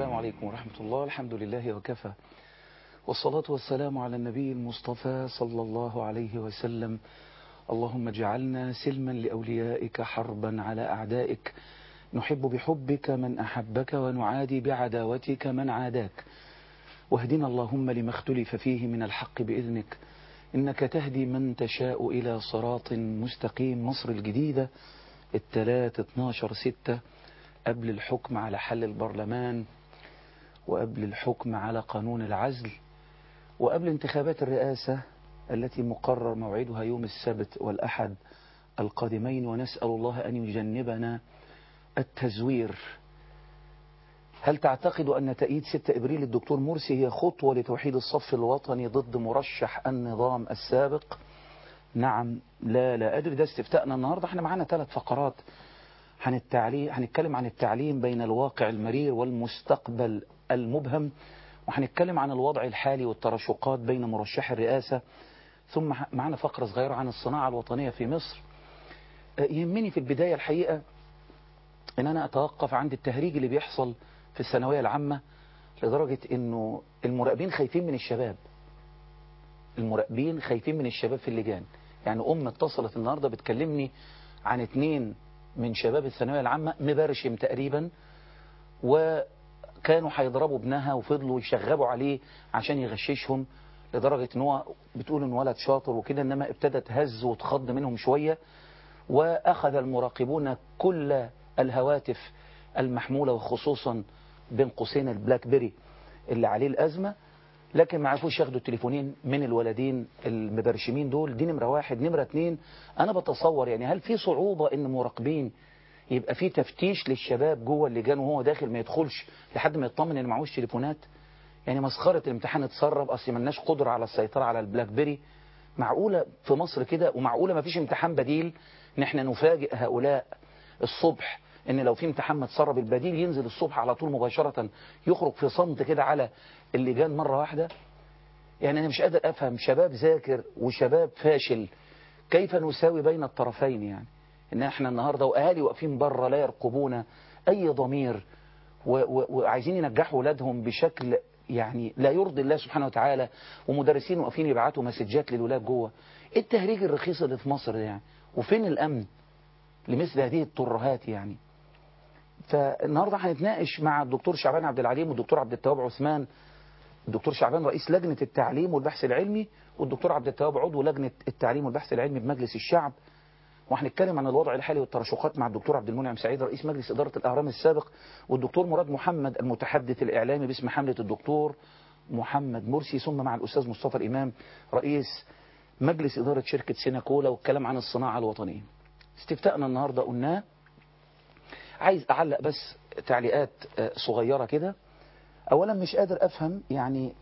السلام عليكم ورحمة الله الحمد لله وكفى والصلاة والسلام على النبي المصطفى صلى الله عليه وسلم اللهم اجعلنا سلما لأوليائك حربا على أعدائك نحب بحبك من أحبك ونعادي بعداوتك من عاداك واهدنا اللهم لما اختلف فيه من الحق بإذنك إنك تهدي من تشاء إلى صراط مستقيم مصر الجديدة التلات 12 ستة قبل الحكم على حل البرلمان وقبل الحكم على قانون العزل وقبل انتخابات الرئاسة التي مقرر موعدها يوم السبت والأحد القادمين ونسأل الله أن يجنبنا التزوير هل تعتقد أن تأييد 6 إبريل الدكتور مرسي هي خطوة لتوحيد الصف الوطني ضد مرشح النظام السابق نعم لا لا أدري ده استفتاءنا النهاردة احنا معانا ثلاث فقرات عن التعليم هنتكلم عن التعليم بين الواقع المرير والمستقبل المبهم وهنتكلم عن الوضع الحالي والتراشقات بين مرشح الرئاسة ثم معنا فقرة صغيرة عن الصناعة الوطنية في مصر يهمني في البداية الحقيقة ان انا اتوقف عند التهريج اللي بيحصل في الثانوية العامة لدرجة انه المراقبين خايفين من الشباب المراقبين خايفين من الشباب في اللجان يعني ام اتصلت النهاردة بتكلمني عن اتنين من شباب الثانوية العامة مبرشم تقريبا وكانوا هيضربوا ابنها وفضلوا يشغبوا عليه عشان يغششهم لدرجة ان هو بتقول ان ولد شاطر وكده انما ابتدت هز وتخض منهم شوية واخذ المراقبون كل الهواتف المحمولة وخصوصا بين قوسين البلاك بيري اللي عليه الأزمة لكن ما عرفوش ياخدوا التليفونين من الولدين المبرشمين دول دي نمرة واحد نمرة اتنين أنا بتصور يعني هل في صعوبة إن مراقبين يبقى في تفتيش للشباب جوه اللجان وهو داخل ما يدخلش لحد ما يطمن إن معهوش تليفونات يعني مسخرة الامتحان اتسرب أصل ملناش قدرة على السيطرة على البلاك بيري معقولة في مصر كده ومعقولة ما فيش امتحان بديل ان احنا نفاجئ هؤلاء الصبح ان لو في امتحان متسرب البديل ينزل الصبح على طول مباشرة يخرج في صمت كده على اللجان مرة واحدة يعني انا مش قادر افهم شباب ذاكر وشباب فاشل كيف نساوي بين الطرفين يعني ان احنا النهاردة واهالي واقفين بره لا يرقبون اي ضمير وعايزين ينجحوا ولادهم بشكل يعني لا يرضي الله سبحانه وتعالى ومدرسين واقفين يبعتوا مسجات للولاد جوه ايه التهريج الرخيص اللي في مصر ده يعني وفين الامن لمثل هذه الترهات يعني فالنهاردة هنتناقش مع الدكتور شعبان عبد العليم والدكتور عبد التواب عثمان الدكتور شعبان رئيس لجنة التعليم والبحث العلمي والدكتور عبد التواب عضو لجنة التعليم والبحث العلمي بمجلس الشعب وهنتكلم عن الوضع الحالي والتراشقات مع الدكتور عبد المنعم سعيد رئيس مجلس إدارة الأهرام السابق والدكتور مراد محمد المتحدث الإعلامي باسم حملة الدكتور محمد مرسي ثم مع الأستاذ مصطفى الإمام رئيس مجلس إدارة شركة سيناكولا والكلام عن الصناعة الوطنية استفتاءنا النهاردة قلناه عايز أعلق بس تعليقات صغيرة كده أولا مش قادر أفهم يعني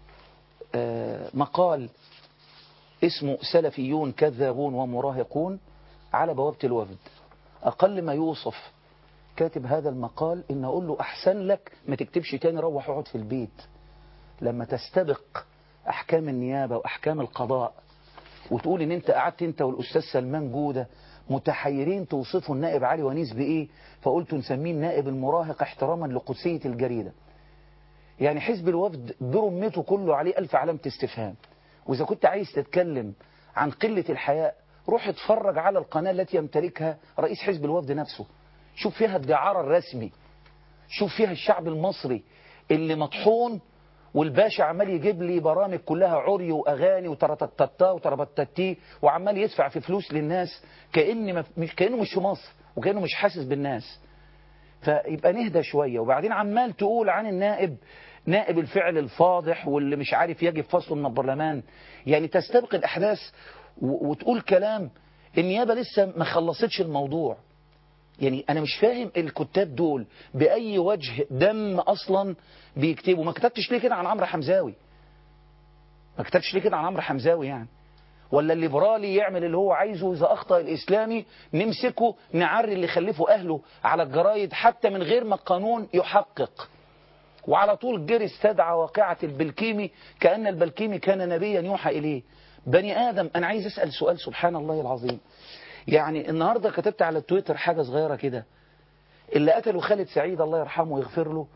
مقال اسمه سلفيون كذابون ومراهقون على بوابة الوفد أقل ما يوصف كاتب هذا المقال إن أقول له أحسن لك ما تكتبش تاني روح اقعد في البيت لما تستبق أحكام النيابة وأحكام القضاء وتقول إن أنت قعدت أنت والأستاذ سلمان جودة متحيرين توصفوا النائب علي ونيس بإيه فقلتوا نسميه النائب المراهق احتراما لقدسية الجريدة يعني حزب الوفد برمته كله عليه ألف علامة استفهام وإذا كنت عايز تتكلم عن قلة الحياء روح اتفرج على القناة التي يمتلكها رئيس حزب الوفد نفسه شوف فيها الدعارة الرسمي شوف فيها الشعب المصري اللي مطحون والباشا عمال يجيب لي برامج كلها عري واغاني وترتتتا وتربتتي وعمال يدفع في فلوس للناس كأن مش كانه مش في مصر وكانه مش حاسس بالناس فيبقى نهدى شويه وبعدين عمال تقول عن النائب نائب الفعل الفاضح واللي مش عارف يجب فصله من البرلمان يعني تستبق الاحداث وتقول كلام النيابه لسه ما خلصتش الموضوع يعني انا مش فاهم الكتاب دول باي وجه دم اصلا بيكتبوا ما كتبتش ليه كده عن عمرو حمزاوي ما كتبتش ليه كده عن عمرو حمزاوي يعني ولا الليبرالي يعمل اللي هو عايزه اذا اخطا الاسلامي نمسكه نعري اللي خلفه اهله على الجرايد حتى من غير ما القانون يحقق وعلى طول جري استدعى واقعة البلكيمي كأن البلكيمي كان نبيا يوحى إليه بني آدم أنا عايز أسأل سؤال سبحان الله العظيم يعني النهاردة كتبت على التويتر حاجة صغيرة كده اللي قتلوا خالد سعيد الله يرحمه ويغفر له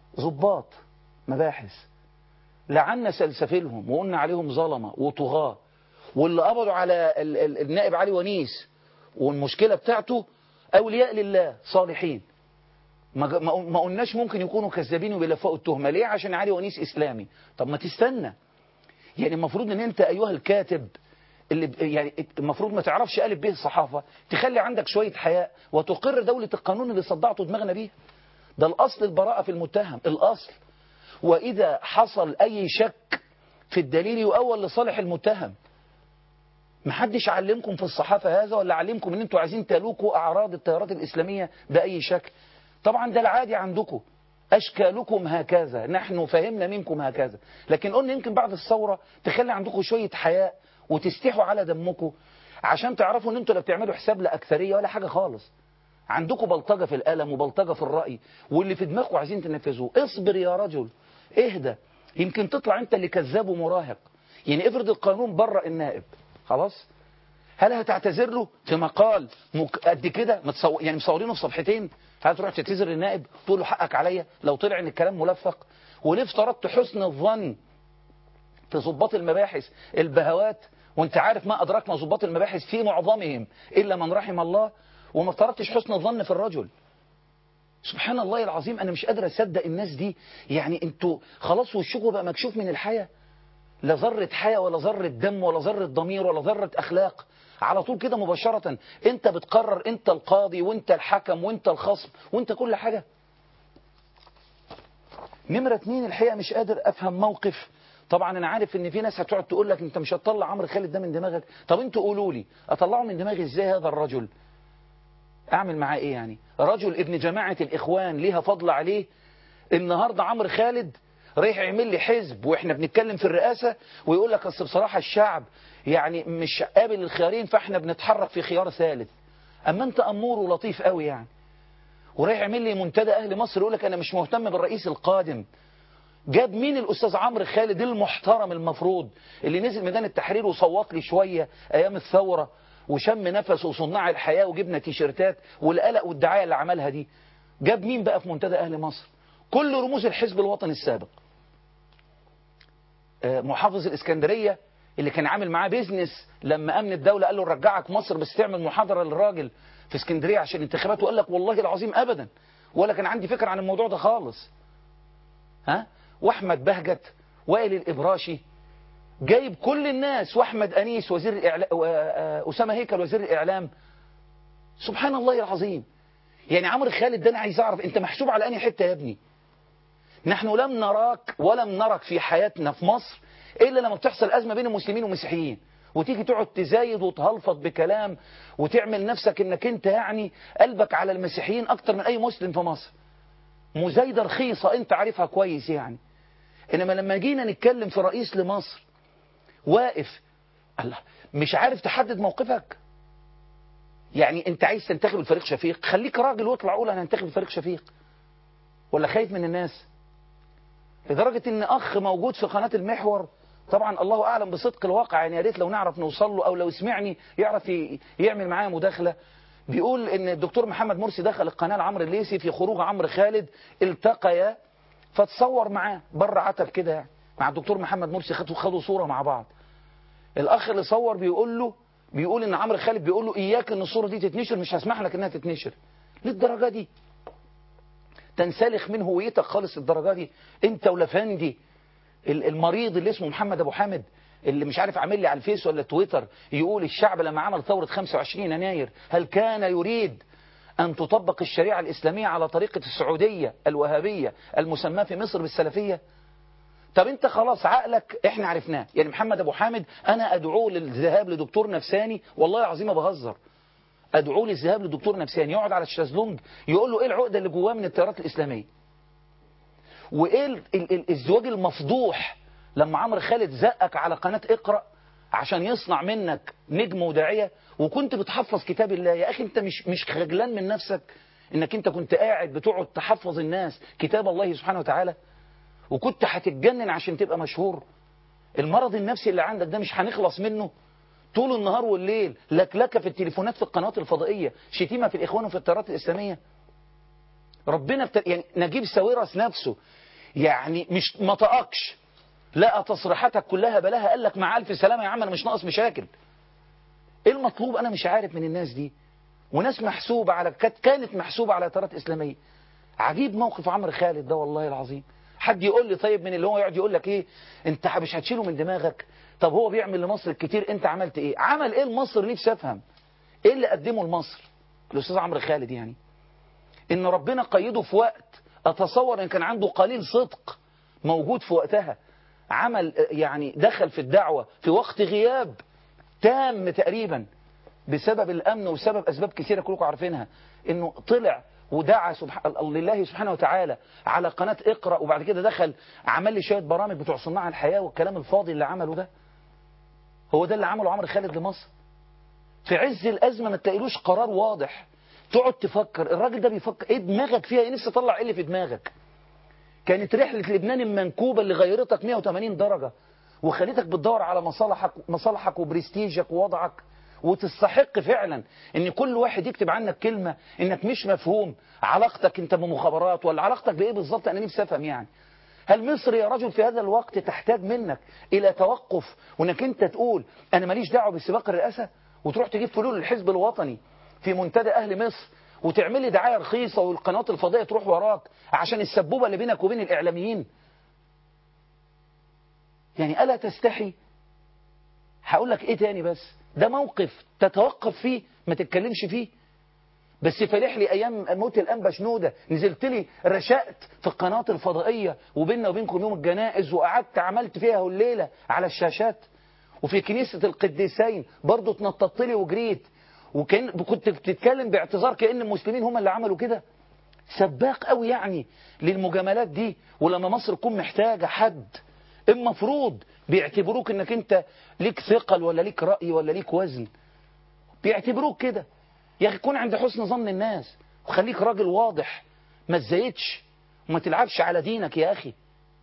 ضباط مباحث لعنا سلسفلهم وقلنا عليهم ظلمة وطغاة واللي قبضوا على ال ال النائب علي ونيس والمشكلة بتاعته أولياء لله صالحين ما, ما قلناش ممكن يكونوا كذابين وبيلفقوا التهمة ليه عشان علي ونيس إسلامي طب ما تستنى يعني المفروض ان انت ايها الكاتب اللي يعني المفروض ما تعرفش قالب به الصحافة تخلي عندك شوية حياء وتقر دولة القانون اللي صدعتوا دماغنا بيه ده الأصل البراءة في المتهم الأصل وإذا حصل أي شك في الدليل يؤول لصالح المتهم محدش علمكم في الصحافة هذا ولا علمكم ان انتوا عايزين تلوكوا أعراض التيارات الإسلامية بأي شكل طبعا ده العادي عندكم أشكالكم هكذا نحن فهمنا منكم هكذا لكن قلنا يمكن بعد الثورة تخلي عندكم شوية حياء وتستحوا على دمكم عشان تعرفوا ان انتوا لا بتعملوا حساب لأكثرية ولا حاجة خالص عندكم بلطجة في القلم وبلطجة في الرأي واللي في دماغكم عايزين تنفذوه اصبر يا رجل اهدى يمكن تطلع انت اللي كذاب ومراهق يعني افرض القانون برأ النائب خلاص هل هتعتذر له في مقال مك... قد كده متصو... يعني مصورينه في صفحتين هل تروح تعتذر للنائب تقول له حقك عليا لو طلع ان الكلام ملفق وليه افترضت حسن الظن في ضباط المباحث البهوات وانت عارف ما ادراك ما ضباط المباحث في معظمهم الا من رحم الله وما افترضتش حسن الظن في الرجل سبحان الله العظيم انا مش قادر اصدق الناس دي يعني انتوا خلاص وشكوا بقى مكشوف من الحياه لا ذرة حياة ولا ذرة دم ولا ذرة ضمير ولا ذرة أخلاق على طول كده مباشرة انت بتقرر انت القاضي وانت الحكم وانت الخصم وانت كل حاجة نمرة اتنين الحقيقة مش قادر افهم موقف طبعا انا عارف ان في ناس هتقعد تقول لك انت مش هتطلع عمرو خالد ده من دماغك طب انتوا قولوا لي اطلعه من دماغي ازاي هذا الرجل اعمل معاه ايه يعني رجل ابن جماعة الاخوان ليها فضل عليه النهاردة عمرو خالد رايح يعمل لي حزب واحنا بنتكلم في الرئاسة ويقول لك اصل بصراحة الشعب يعني مش قابل الخيارين فاحنا بنتحرك في خيار ثالث اما انت امور ولطيف قوي يعني ورايح يعمل لي منتدى اهل مصر يقول لك انا مش مهتم بالرئيس القادم جاب مين الاستاذ عمرو خالد المحترم المفروض اللي نزل ميدان التحرير وصوت لي شوية ايام الثورة وشم نفسه وصناع الحياة وجبنا تيشيرتات والقلق والدعاية اللي عملها دي جاب مين بقى في منتدى اهل مصر كل رموز الحزب الوطني السابق محافظ الإسكندرية اللي كان عامل معاه بيزنس لما أمن الدولة قال له نرجعك مصر بس تعمل محاضرة للراجل في اسكندرية عشان انتخابات وقال لك والله العظيم أبدا ولا كان عندي فكرة عن الموضوع ده خالص ها وأحمد بهجت وائل الإبراشي جايب كل الناس وأحمد أنيس وزير الإعلام وأسامة هيكل وزير الإعلام سبحان الله العظيم يعني عمرو خالد ده أنا عايز أعرف أنت محسوب على أنهي حتة يا ابني نحن لم نراك ولم نرك في حياتنا في مصر إلا لما بتحصل أزمة بين المسلمين والمسيحيين وتيجي تقعد تزايد وتهلفط بكلام وتعمل نفسك انك انت يعني قلبك على المسيحيين اكتر من اي مسلم في مصر مزايدة رخيصة انت عارفها كويس يعني انما لما جينا نتكلم في رئيس لمصر واقف الله مش عارف تحدد موقفك يعني انت عايز تنتخب الفريق شفيق خليك راجل واطلع قول انا هنتخب الفريق شفيق ولا خايف من الناس لدرجة ان اخ موجود في قناة المحور طبعا الله اعلم بصدق الواقع يعني يا ريت لو نعرف نوصل له او لو سمعني يعرف يعمل معايا مداخلة بيقول ان الدكتور محمد مرسي دخل القناة لعمرو الليسي في خروج عمرو خالد التقيا فتصور معاه بره عتب كده يعني مع الدكتور محمد مرسي خدوا خدوا صورة مع بعض الاخ اللي صور بيقول له بيقول ان عمرو خالد بيقول له اياك ان الصورة دي تتنشر مش هسمح لك انها تتنشر للدرجة دي تنسلخ من هويتك خالص الدرجة دي انت ولفندي المريض اللي اسمه محمد ابو حامد اللي مش عارف عامل لي على الفيس ولا تويتر يقول الشعب لما عمل ثورة 25 يناير هل كان يريد أن تطبق الشريعة الإسلامية على طريقة السعودية الوهابية المسماة في مصر بالسلفية طب انت خلاص عقلك احنا عرفناه يعني محمد ابو حامد انا ادعوه للذهاب لدكتور نفساني والله العظيم ما بهزر ادعوه للذهاب لدكتور نفساني يقعد على الشازلونج يقول له ايه العقده اللي جواه من التيارات الاسلاميه وايه ال ال ال الزواج المفضوح لما عمرو خالد زقك على قناه اقرا عشان يصنع منك نجم وداعيه وكنت بتحفظ كتاب الله يا اخي انت مش مش خجلان من نفسك انك انت كنت قاعد بتقعد تحفظ الناس كتاب الله سبحانه وتعالى وكنت هتتجنن عشان تبقى مشهور المرض النفسي اللي عندك ده مش هنخلص منه طول النهار والليل لكلكة في التليفونات في القنوات الفضائية شتيمة في الإخوان وفي التيارات الإسلامية ربنا بت... يعني نجيب ساويرس نفسه يعني مش ما طقكش لقى تصريحاتك كلها بلاها قال لك مع الف سلامه يا عم انا مش ناقص مشاكل ايه المطلوب انا مش عارف من الناس دي وناس محسوبه على كانت كانت محسوبه على اطارات اسلاميه عجيب موقف عمرو خالد ده والله العظيم حد يقول لي طيب من اللي هو يقعد يقول لك ايه انت مش هتشيله من دماغك طب هو بيعمل لمصر كتير انت عملت ايه عمل ايه لمصر نفسي افهم ايه اللي قدمه لمصر الاستاذ عمرو خالد يعني ان ربنا قيده في وقت اتصور ان كان عنده قليل صدق موجود في وقتها عمل يعني دخل في الدعوة في وقت غياب تام تقريبا بسبب الامن وسبب اسباب كثيرة كلكم عارفينها انه طلع ودعا سبحان لله سبحانه وتعالى على قناة اقرأ وبعد كده دخل عمل لي شوية برامج بتوع صناع الحياة والكلام الفاضي اللي عمله ده هو ده اللي عمله عمرو خالد لمصر في عز الأزمة ما تلاقيلوش قرار واضح تقعد تفكر الراجل ده بيفكر ايه دماغك فيها ايه نفسي تطلع ايه اللي في دماغك كانت رحلة لبنان المنكوبة اللي غيرتك 180 درجة وخليتك بتدور على مصالحك مصالحك وبرستيجك ووضعك وتستحق فعلا ان كل واحد يكتب عنك كلمة انك مش مفهوم علاقتك انت بمخابرات ولا علاقتك بايه بالظبط انا نفسي افهم يعني هل مصر يا رجل في هذا الوقت تحتاج منك الى توقف وانك انت تقول انا ماليش دعوه بسباق الرئاسه وتروح تجيب فلول الحزب الوطني في منتدى اهل مصر وتعمل لي دعايه رخيصه والقنوات الفضائيه تروح وراك عشان السبوبه اللي بينك وبين الاعلاميين يعني الا تستحي هقول لك ايه تاني بس ده موقف تتوقف فيه ما تتكلمش فيه بس فالح لي ايام موت الانبا شنوده نزلت لي رشقت في القنوات الفضائيه وبيننا وبينكم يوم الجنائز وقعدت عملت فيها الليله على الشاشات وفي كنيسه القديسين برضه اتنططت لي وجريت وكان كنت بتتكلم باعتذار كان المسلمين هم اللي عملوا كده سباق قوي يعني للمجاملات دي ولما مصر تكون محتاجه حد المفروض بيعتبروك انك انت ليك ثقل ولا ليك راي ولا ليك وزن بيعتبروك كده يا اخي كون عند حسن ظن الناس وخليك راجل واضح ما تزايدش وما تلعبش على دينك يا اخي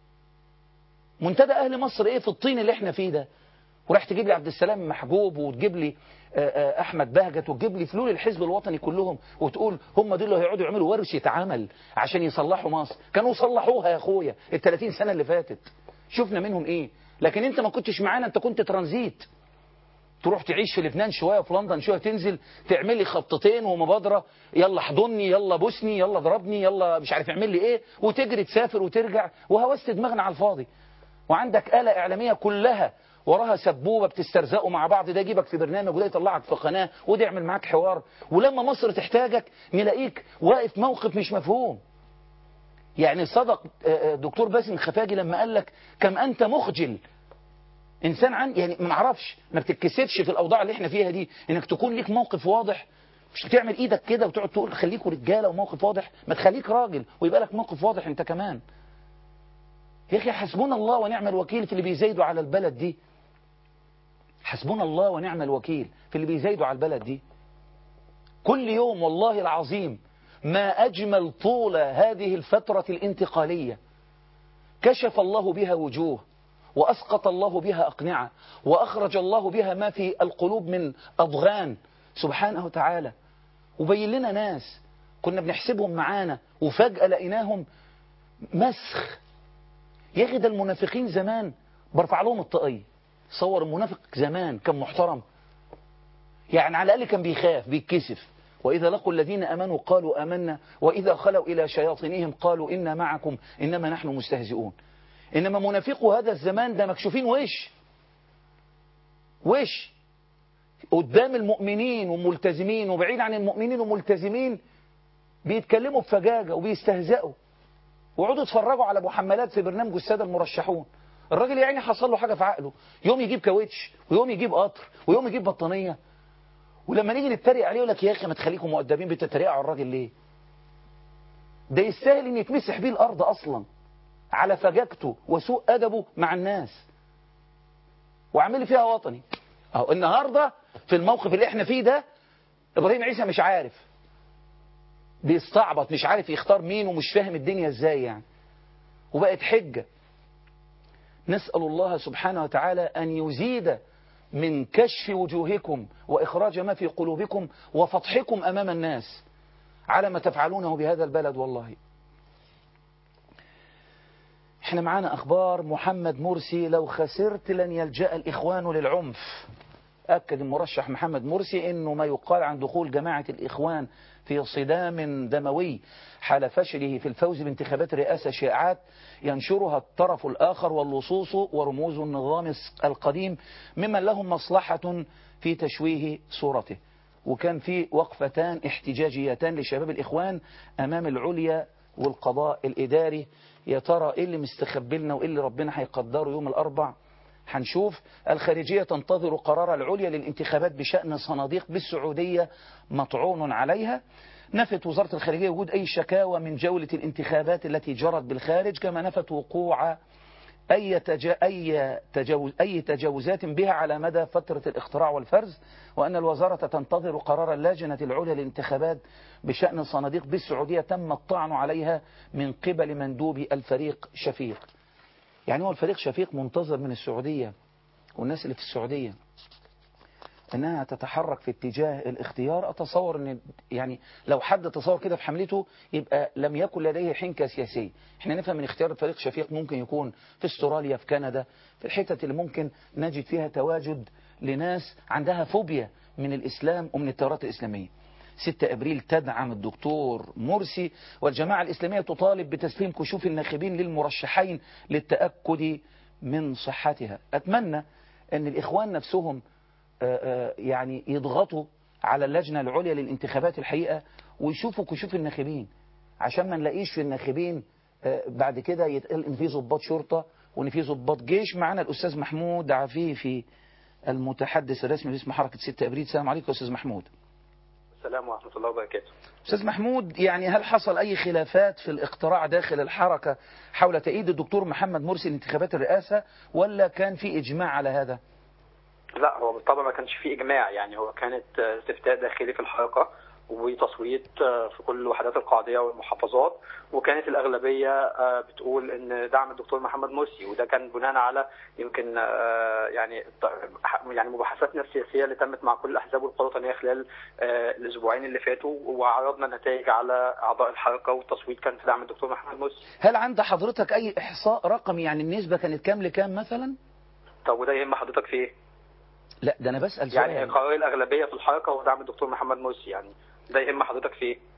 منتدى اهل مصر ايه في الطين اللي احنا فيه ده وراح تجيب لي عبد السلام محجوب وتجيب لي احمد بهجت وتجيب لي فلول الحزب الوطني كلهم وتقول هم دول اللي هيقعدوا يعملوا ورشه عمل عشان يصلحوا مصر كانوا صلحوها يا اخويا ال 30 سنه اللي فاتت شفنا منهم ايه لكن انت ما كنتش معانا انت كنت ترانزيت تروح تعيش في لبنان شويه وفي لندن شويه تنزل تعمل لي خبطتين ومبادره يلا احضني يلا بوسني يلا ضربني يلا مش عارف اعمل لي ايه وتجري تسافر وترجع وهوست دماغنا على الفاضي وعندك آلة إعلامية كلها وراها سبوبة بتسترزقوا مع بعض ده يجيبك في برنامج وده يطلعك في قناة وده يعمل معاك حوار ولما مصر تحتاجك نلاقيك واقف موقف مش مفهوم يعني صدق دكتور باسم خفاجي لما قال لك كم أنت مخجل إنسان عن يعني ما نعرفش ما بتتكسفش في الأوضاع اللي احنا فيها دي إنك تكون ليك موقف واضح مش بتعمل إيدك كده وتقعد تقول خليكوا رجالة وموقف واضح ما تخليك راجل ويبقى لك موقف واضح أنت كمان يا أخي حسبنا الله ونعم الوكيل في اللي بيزايدوا على البلد دي حسبنا الله ونعم الوكيل في اللي بيزايدوا على البلد دي كل يوم والله العظيم ما أجمل طول هذه الفترة الانتقالية كشف الله بها وجوه وأسقط الله بها أقنعة وأخرج الله بها ما في القلوب من أضغان سبحانه وتعالى وبين لنا ناس كنا بنحسبهم معانا وفجأة لقيناهم مسخ يا أخي ده المنافقين زمان برفع لهم الطاقية صور المنافق زمان كان محترم يعني على الأقل كان بيخاف بيتكسف وإذا لقوا الذين أمنوا قالوا آمنا وإذا خلوا إلى شياطينهم قالوا إنا معكم إنما نحن مستهزئون إنما منافقوا هذا الزمان ده مكشوفين وش وش قدام المؤمنين وملتزمين وبعيد عن المؤمنين وملتزمين بيتكلموا بفجاجة وبيستهزئوا ويقعدوا يتفرجوا على محملات في برنامج السادة المرشحون الراجل يعني حصل له حاجة في عقله يوم يجيب كاوتش ويوم يجيب قطر ويوم يجيب بطانية ولما نيجي نتريق عليه يقول لك يا اخي ما تخليكم مؤدبين بتتريقوا على الراجل ليه ده يستاهل ان يتمسح بيه الارض اصلا على فجاجته وسوء ادبه مع الناس وعامل فيها وطني اهو النهارده في الموقف اللي احنا فيه ده ابراهيم عيسى مش عارف بيستعبط مش عارف يختار مين ومش فاهم الدنيا ازاي يعني وبقت حجه نسأل الله سبحانه وتعالى أن يزيد من كشف وجوهكم وإخراج ما في قلوبكم وفضحكم أمام الناس على ما تفعلونه بهذا البلد والله احنا معانا اخبار محمد مرسي لو خسرت لن يلجأ الاخوان للعنف أكد المرشح محمد مرسي أنه ما يقال عن دخول جماعة الإخوان في صدام دموي حال فشله في الفوز بانتخابات رئاسة شائعات ينشرها الطرف الآخر واللصوص ورموز النظام القديم ممن لهم مصلحة في تشويه صورته وكان في وقفتان احتجاجيتان لشباب الإخوان أمام العليا والقضاء الإداري يا ترى إيه اللي مستخبلنا وإيه اللي ربنا هيقدره يوم الأربع هنشوف الخارجية تنتظر قرار العليا للانتخابات بشأن صناديق بالسعودية مطعون عليها نفت وزارة الخارجية وجود أي شكاوى من جولة الانتخابات التي جرت بالخارج كما نفت وقوع أي, تجا أي, تجاوز أي تجاوزات بها على مدى فترة الاختراع والفرز وأن الوزارة تنتظر قرار اللجنة العليا للانتخابات بشأن صناديق بالسعودية تم الطعن عليها من قبل مندوب الفريق شفيق يعني هو الفريق شفيق منتظر من السعودية والناس اللي في السعودية انها تتحرك في اتجاه الاختيار اتصور ان يعني لو حد تصور كده في حملته يبقى لم يكن لديه حنكة سياسية احنا نفهم من اختيار الفريق شفيق ممكن يكون في استراليا في كندا في الحتة اللي ممكن نجد فيها تواجد لناس عندها فوبيا من الاسلام ومن التيارات الاسلامية 6 أبريل تدعم الدكتور مرسي والجماعة الإسلامية تطالب بتسليم كشوف الناخبين للمرشحين للتأكد من صحتها أتمنى أن الإخوان نفسهم يعني يضغطوا على اللجنة العليا للانتخابات الحقيقة ويشوفوا كشوف الناخبين عشان ما نلاقيش في الناخبين بعد كده يتقال ان في ضباط شرطة وان في ضباط جيش معنا الأستاذ محمود عفيفي المتحدث الرسمي باسم حركة 6 أبريل السلام عليكم أستاذ محمود السلام ورحمة الله وبركاته أستاذ محمود يعني هل حصل أي خلافات في الاقتراع داخل الحركة حول تأييد الدكتور محمد مرسي لانتخابات الرئاسة ولا كان في إجماع على هذا؟ لا هو طبعا ما كانش في إجماع يعني هو كانت استفتاء داخلي في الحركة وتصويت في كل الوحدات القاضية والمحافظات وكانت الأغلبية بتقول إن دعم الدكتور محمد مرسي وده كان بناء على يمكن يعني يعني مباحثاتنا السياسية اللي تمت مع كل الأحزاب والقوى الوطنية خلال الأسبوعين اللي فاتوا وعرضنا نتائج على أعضاء الحركة والتصويت كان في دعم الدكتور محمد مرسي. هل عند حضرتك أي إحصاء رقمي يعني النسبة كانت كام لكام مثلا؟ طب وده يهم حضرتك في إيه؟ لا ده أنا بسأل سؤال يعني قرار الأغلبية في الحركة هو دعم الدكتور محمد مرسي يعني ده يهم حضرتك في ايه؟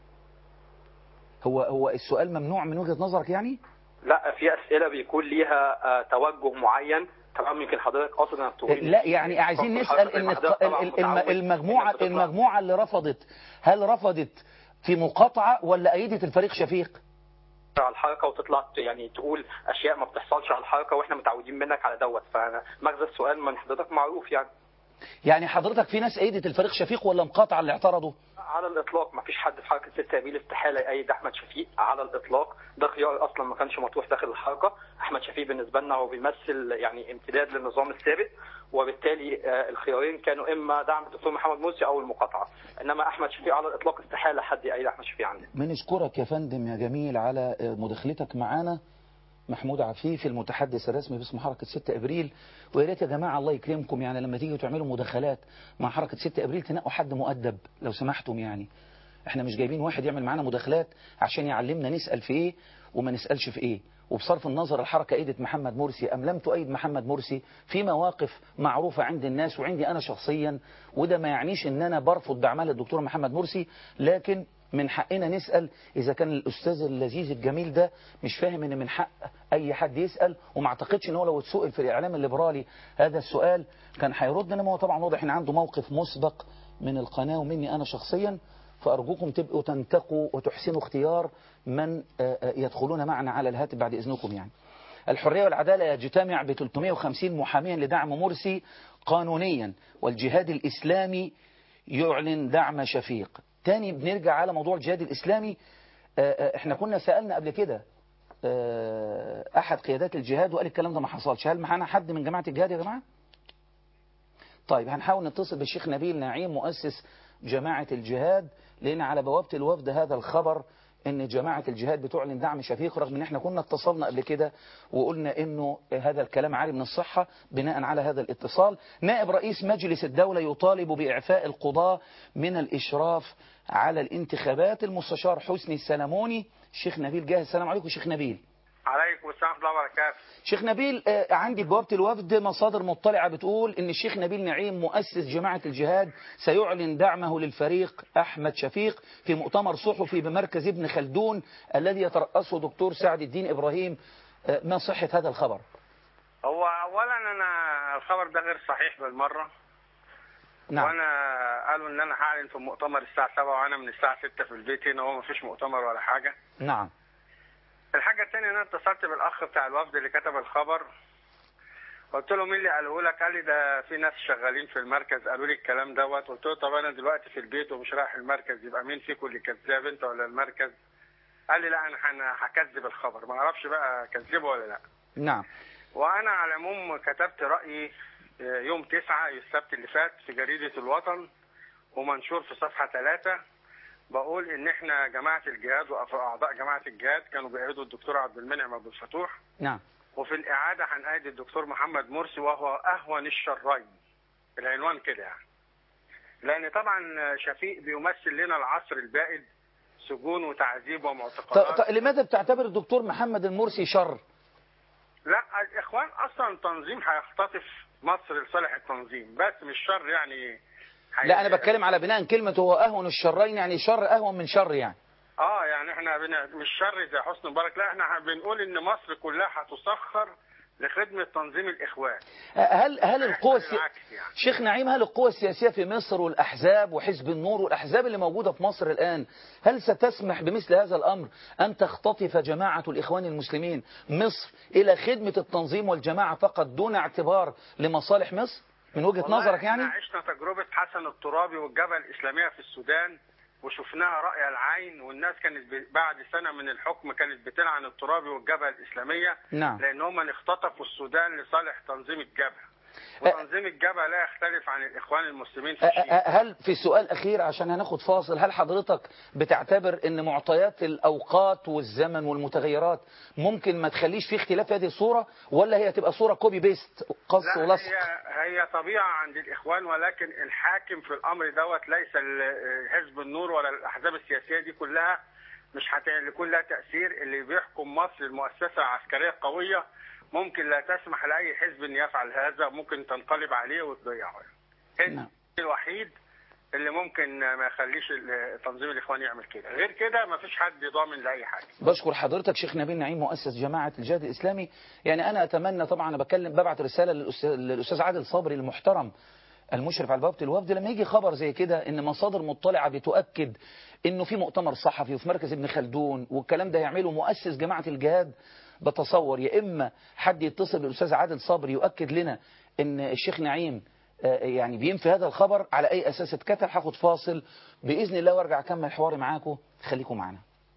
هو هو السؤال ممنوع من وجهة نظرك يعني؟ لا في اسئله بيكون ليها آه توجه معين تمام يمكن حضرتك قاصد انك تقول لا يعني عايزين نسال ان المجموعه المجموعه اللي رفضت هل رفضت في مقاطعه ولا ايدت الفريق شفيق؟ على الحركه وتطلع يعني تقول اشياء ما بتحصلش على الحركه واحنا متعودين منك على دوت فانا مغزى السؤال من حضرتك معروف يعني يعني حضرتك في ناس ايدت الفريق شفيق ولا مقاطعه اللي اعترضوا؟ على الاطلاق ما فيش حد في حركه 6 ابريل استحاله يأيد احمد شفيق على الاطلاق ده خيار اصلا ما كانش مطروح داخل الحركه احمد شفيق بالنسبه لنا هو بيمثل يعني امتداد للنظام السابق وبالتالي الخيارين كانوا اما دعم الدكتور محمد مرسي او المقاطعه انما احمد شفيق على الاطلاق استحاله حد يأيد احمد شفيق عندنا بنشكرك يا فندم يا جميل على مداخلتك معانا محمود عفيف المتحدث الرسمي باسم حركة 6 أبريل ويا ريت يا جماعة الله يكرمكم يعني لما تيجوا تعملوا مداخلات مع حركة 6 أبريل تنقوا حد مؤدب لو سمحتم يعني احنا مش جايبين واحد يعمل معانا مداخلات عشان يعلمنا نسأل في ايه وما نسألش في ايه وبصرف النظر الحركة ايدت محمد مرسي أم لم تؤيد محمد مرسي في مواقف معروفة عند الناس وعندي أنا شخصيا وده ما يعنيش ان أنا برفض بأعمال الدكتور محمد مرسي لكن من حقنا نسأل إذا كان الأستاذ اللذيذ الجميل ده مش فاهم إن من حق أي حد يسأل وما اعتقدش إن هو لو اتسئل في الإعلام الليبرالي هذا السؤال كان هيرد إنما هو طبعا واضح إن عنده موقف مسبق من القناة ومني أنا شخصيا فأرجوكم تبقوا تنتقوا وتحسنوا اختيار من يدخلون معنا على الهاتف بعد إذنكم يعني الحرية والعدالة يجتمع ب 350 محاميا لدعم مرسي قانونيا والجهاد الإسلامي يعلن دعم شفيق تاني بنرجع على موضوع الجهاد الإسلامي احنا كنا سألنا قبل كده أحد قيادات الجهاد وقال الكلام ده ما حصلش هل معانا حد من جماعة الجهاد يا جماعة طيب هنحاول نتصل بالشيخ نبيل نعيم مؤسس جماعة الجهاد لأن على بوابة الوفد هذا الخبر ان جماعة الجهاد بتعلن دعم شفيق رغم ان احنا كنا اتصلنا قبل كده وقلنا انه هذا الكلام عاري من الصحة بناء على هذا الاتصال نائب رئيس مجلس الدولة يطالب بإعفاء القضاة من الإشراف على الانتخابات المستشار حسني السلموني الشيخ نبيل جاهز السلام عليكم شيخ نبيل عليكم السلام ورحمه الله وبركاته شيخ نبيل آه، عندي بوابة الوفد مصادر مطلعة بتقول ان الشيخ نبيل نعيم مؤسس جماعة الجهاد سيعلن دعمه للفريق احمد شفيق في مؤتمر صحفي بمركز ابن خلدون الذي يترأسه دكتور سعد الدين ابراهيم آه، ما صحة هذا الخبر هو اولا انا الخبر ده غير صحيح بالمره نعم وانا قالوا ان انا هعلن في المؤتمر الساعه 7 وانا من الساعه 6 في البيت هنا وهو مفيش مؤتمر ولا حاجه نعم الحاجه الثانيه ان انا اتصلت بالاخ بتاع الوفد اللي كتب الخبر قلت له مين اللي قاله لك قال لي ده في ناس شغالين في المركز قالوا لي الكلام دوت قلت له طب انا دلوقتي في البيت ومش رايح المركز يبقى مين فيكم اللي كذاب انت ولا المركز قال لي لا انا أنا هكذب الخبر ما اعرفش بقى كذبه ولا لا نعم وانا على العموم كتبت رايي يوم تسعة السبت اللي فات في جريدة الوطن ومنشور في صفحة ثلاثة بقول ان احنا جماعة الجهاد واعضاء جماعة الجهاد كانوا بيأيدوا الدكتور عبد المنعم عبد الفتوح نعم وفي الاعادة هنأيد الدكتور محمد مرسي وهو اهون الشرين العنوان كده يعني لان طبعا شفيق بيمثل لنا العصر البائد سجون وتعذيب ط- ومعتقلات ط- لماذا بتعتبر الدكتور محمد المرسي شر لا الاخوان اصلا تنظيم هيختطف مصر لصالح التنظيم بس مش شر يعني هي- لا انا بتكلم على بناء كلمة هو اهون الشرين يعني شر اهون من شر يعني اه يعني احنا بن... مش شر زي حسني مبارك لا احنا بنقول ان مصر كلها هتسخر لخدمة تنظيم الاخوان هل هل القوى السي... بالعكس يعني. شيخ نعيم هل القوى السياسية في مصر والأحزاب وحزب النور والأحزاب اللي موجودة في مصر الآن هل ستسمح بمثل هذا الأمر أن تختطف جماعة الإخوان المسلمين مصر إلى خدمة التنظيم والجماعة فقط دون اعتبار لمصالح مصر من وجهة والله نظرك احنا يعني عشنا تجربة حسن الترابي والجبهة الإسلامية في السودان وشفناها رأي العين والناس كانت ب... بعد سنة من الحكم كانت بتلعن الترابي والجبهة الإسلامية نعم. لأن هم اختطفوا السودان لصالح تنظيم الجبهة وتنظيم الجبهة لا يختلف عن الإخوان المسلمين في أ- شيء أ- هل في سؤال أخير عشان هناخد فاصل هل حضرتك بتعتبر أن معطيات الأوقات والزمن والمتغيرات ممكن ما تخليش في اختلاف في هذه الصورة ولا هي تبقى صورة كوبي بيست قص لا ولصق هي هي طبيعة عند الإخوان ولكن الحاكم في الأمر دوت ليس ال- حزب النور ولا الأحزاب السياسية دي كلها مش هيكون لها تأثير اللي بيحكم مصر المؤسسة العسكرية القوية ممكن لا تسمح لأي حزب أن يفعل هذا ممكن تنقلب عليه وتضيعه الحزب نعم. الوحيد اللي ممكن ما يخليش ال- تنظيم الإخوان يعمل كده غير كده ما فيش حد ضامن لأي حاجة بشكر حضرتك شيخ نبيل نعيم مؤسس جماعة الجهاد الإسلامي يعني أنا أتمنى طبعا أنا بكلم ببعت رسالة للأستاذ, للأستاذ عادل صبري المحترم المشرف على بوابة الوفد لما يجي خبر زي كده ان مصادر مطلعة بتؤكد انه في مؤتمر صحفي وفي مركز ابن خلدون والكلام ده يعمله مؤسس جماعة الجهاد بتصور يا اما حد يتصل بالاستاذ عادل صبري يؤكد لنا ان الشيخ نعيم آه، يعني بينفي هذا الخبر على اي اساس اتكتب هاخد فاصل باذن الله وارجع اكمل حواري معاكم خليكم معنا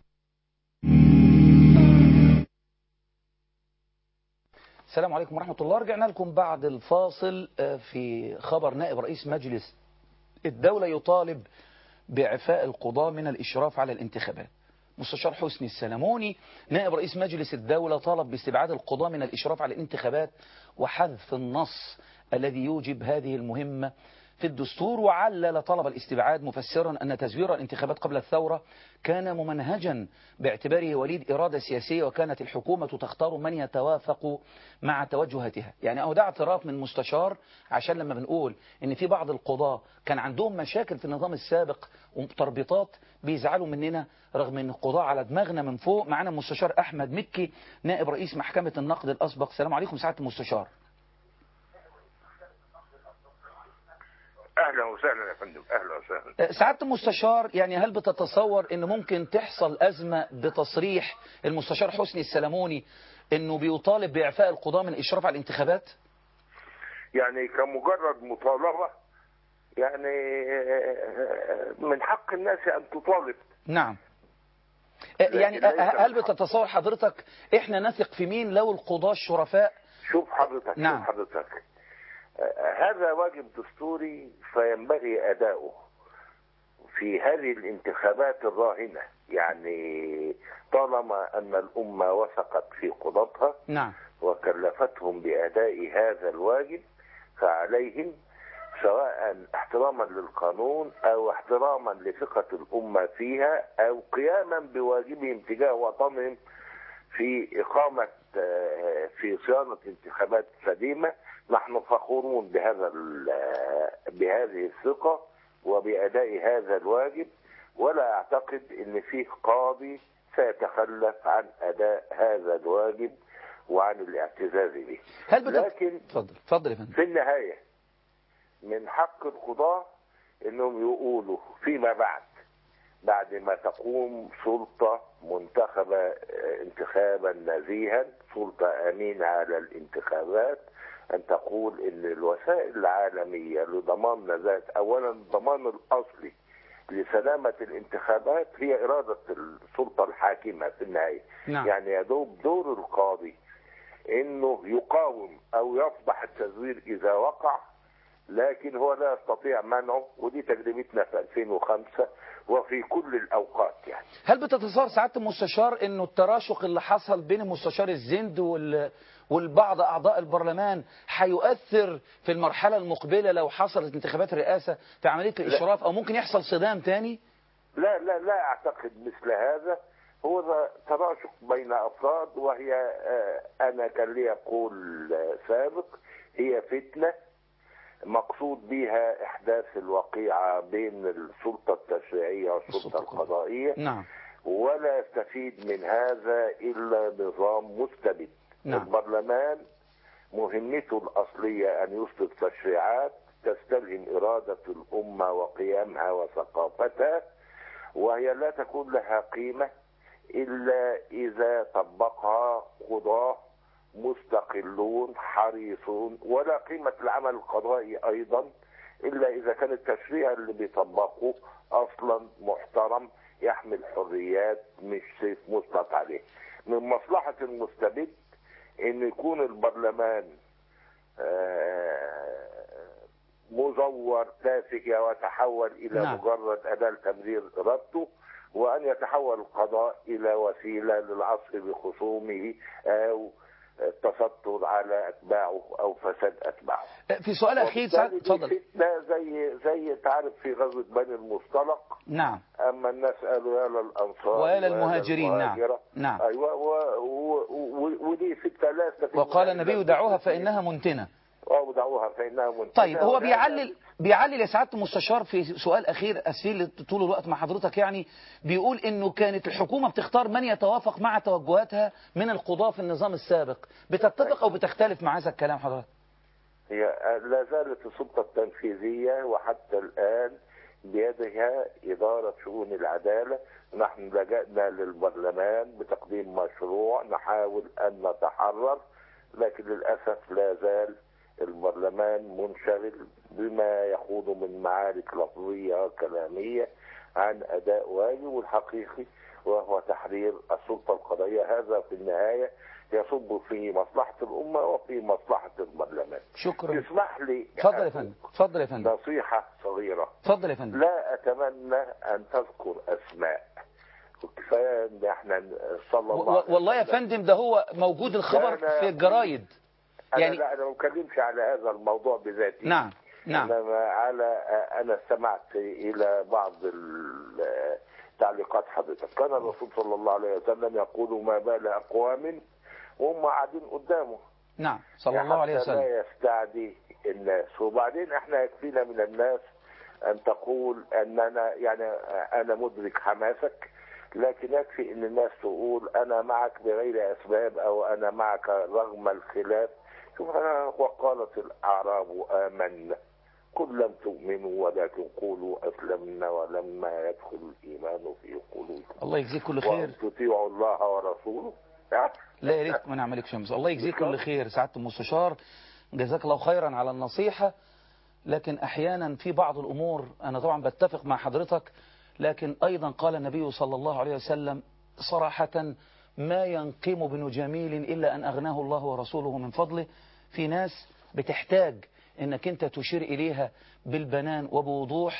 السلام عليكم ورحمة الله رجعنا لكم بعد الفاصل آه، في خبر نائب رئيس مجلس الدولة يطالب بإعفاء القضاة من الإشراف على الانتخابات مستشار حسني السلموني نائب رئيس مجلس الدولة طالب باستبعاد القضاة من الإشراف على الانتخابات وحذف النص الذي يوجب هذه المهمة في الدستور وعلل طلب الاستبعاد مفسرا أن تزوير الانتخابات قبل الثورة كان ممنهجا باعتباره وليد إرادة سياسية وكانت الحكومة تختار من يتوافق مع توجهاتها يعني أهو ده اعتراف من مستشار عشان لما بنقول إن في بعض القضاة كان عندهم مشاكل في النظام السابق وتربيطات بيزعلوا مننا رغم ان القضاء على دماغنا من فوق معانا المستشار أحمد مكي نائب رئيس محكمة النقد الأسبق السلام عليكم سعادة المستشار اهلا وسهلا يا فندم اهلا وسهلا سعادة المستشار يعني هل بتتصور ان ممكن تحصل أزمة بتصريح المستشار حسني السلموني انه بيطالب بإعفاء القضاة من الإشراف على الانتخابات يعني كمجرد مطالبه يعني من حق الناس ان تطالب نعم يعني ليس هل من حق. بتتصور حضرتك احنا نثق في مين لو القضاة الشرفاء شوف حضرتك نعم. شوف حضرتك آه، هذا واجب دستوري فينبغي اداؤه في هذه الانتخابات الراهنة يعني طالما أن الأمة وثقت في قضاتها نعم وكلفتهم بأداء هذا الواجب فعليهم سواء احتراما للقانون أو احتراما لثقة الأمة فيها أو قياما بواجبهم تجاه وطنهم في إقامة آه، في صيانة انتخابات سليمة نحن فخورون بهذا ال- بهذه الثقة وبأداء هذا الواجب ولا أعتقد أن فيه قاضي سيتخلف عن أداء هذا الواجب وعن الاعتزاز به هل بتت... لكن اتفضل اتفضل يا فندم في النهاية من حق القضاة انهم يقولوا فيما بعد بعد ما تقوم سلطة منتخبة آه، انتخابا نزيها سلطة امينة على الانتخابات ان تقول ان الوسائل العالمية لضمان نزاهة اولا الضمان الاصلي لسلامة الانتخابات هي ارادة السلطة الحاكمة في النهاية نعم. يعني يدوب دور القاضي انه يقاوم او يصبح التزوير اذا وقع لكن هو لا يستطيع منعه ودي تجربتنا في 2005 وفي كل الاوقات يعني هل بتتصور سعادة المستشار انه التراشق اللي حصل بين المستشار الزند وال... والبعض اعضاء البرلمان هيؤثر في المرحلة المقبلة لو حصلت انتخابات الرئاسة في عملية الاشراف او ممكن يحصل صدام تاني لا لا لا اعتقد مثل هذا هو ده تراشق بين افراد وهي آه، انا كان لي قول آه، سابق هي فتنه مقصود بها احداث الوقيعه بين السلطه التشريعيه والسلطه السلطة القضائيه نعم ولا يستفيد من هذا الا نظام مستبد نعم. البرلمان مهمته الاصليه ان يصدر تشريعات تستلهم اراده الامه وقيمها وثقافتها وهي لا تكون لها قيمه الا اذا طبقها قضاه مستقلون حريصون ولا قيمه العمل القضائي ايضا الا اذا كان التشريع اللي بيطبقه اصلا محترم يحمل حريات مش سيف مسلط عليه من مصلحه المستبد ان يكون البرلمان آه، مزور تافه ويتحول الى نعم. مجرد اداه لتمرير ارادته وان يتحول القضاء الى وسيله للعصر بخصومه او التستر على اتباعه او فساد اتباعه في سؤال اخير سعادة وبالتالي اتفضل دي فتنه زي زي تعرف في غزوه بني المصطلق نعم اما الناس قالوا يا للانصار ويا ويا للمهاجرين، نعم. للمهاجرة. نعم. ايوه و... و... و... ودي فتنه لا يستفيد وقال منها النبي إلا دعوها المسلمين. فانها منتنه او دعوها فانها منتهيه طيب هو وهذا- بيعلل بيعلل يا سعاده المستشار في سؤال اخير اسفين طول الوقت مع حضرتك يعني بيقول انه كانت الحكومه بتختار من يتوافق مع توجهاتها من القضاه في النظام السابق بتتفق او بتختلف مع هذا الكلام حضرتك هي لا زالت السلطه التنفيذيه وحتى الان بيدها اداره شؤون العداله نحن لجأنا للبرلمان بتقديم مشروع نحاول ان نتحرر لكن للاسف لا زال البرلمان منشغل بما يخوض من معارك لفظيه وكلاميه عن اداء واجب الحقيقي وهو تحرير السلطه القضائيه هذا في النهايه يصب في مصلحه الامه وفي مصلحه البرلمان. شكرا اسمح لي اتفضل يا فندم اتفضل يا فندم نصيحه صغيره اتفضل يا فندم لا اتمنى ان تذكر اسماء كفايه ان احنا صلى و- الله و- عليه والله يا وسلم. فندم ده هو موجود الخبر لا، لا. في الجرايد أنا يعني لا انا ما بتكلمش على هذا الموضوع بذاته نعم نعم انما على انا استمعت الى بعض ال- تعليقات حضرتك كان الرسول صلى الله عليه وسلم يقول ما بال اقوام وهم قاعدين قدامه نعم صلى الله عليه حتى وسلم لا يستعدي الناس وبعدين احنا يكفينا من الناس ان تقول اننا يعني انا مدرك حماسك لكن يكفي ان الناس تقول انا معك بغير اسباب او انا معك رغم الخلاف شوف انا وقالت الاعراب امنا قل لم تؤمنوا ولكن قولوا اسلمنا ولما يدخل الايمان في قلوبكم الله يجزيك كل خير وان تطيعوا الله ورسوله لا يا ريت ما نعملك شمس الله يجزيك كل خير سعاده المستشار جزاك الله خيرا على النصيحة لكن أحيانا في بعض الأمور أنا طبعا بتفق مع حضرتك لكن أيضا قال النبي صلى الله عليه وسلم صراحة ما ينقم بن جميل إلا أن أغناه الله ورسوله من فضله في ناس بتحتاج أنك أنت تشير إليها بالبنان وبوضوح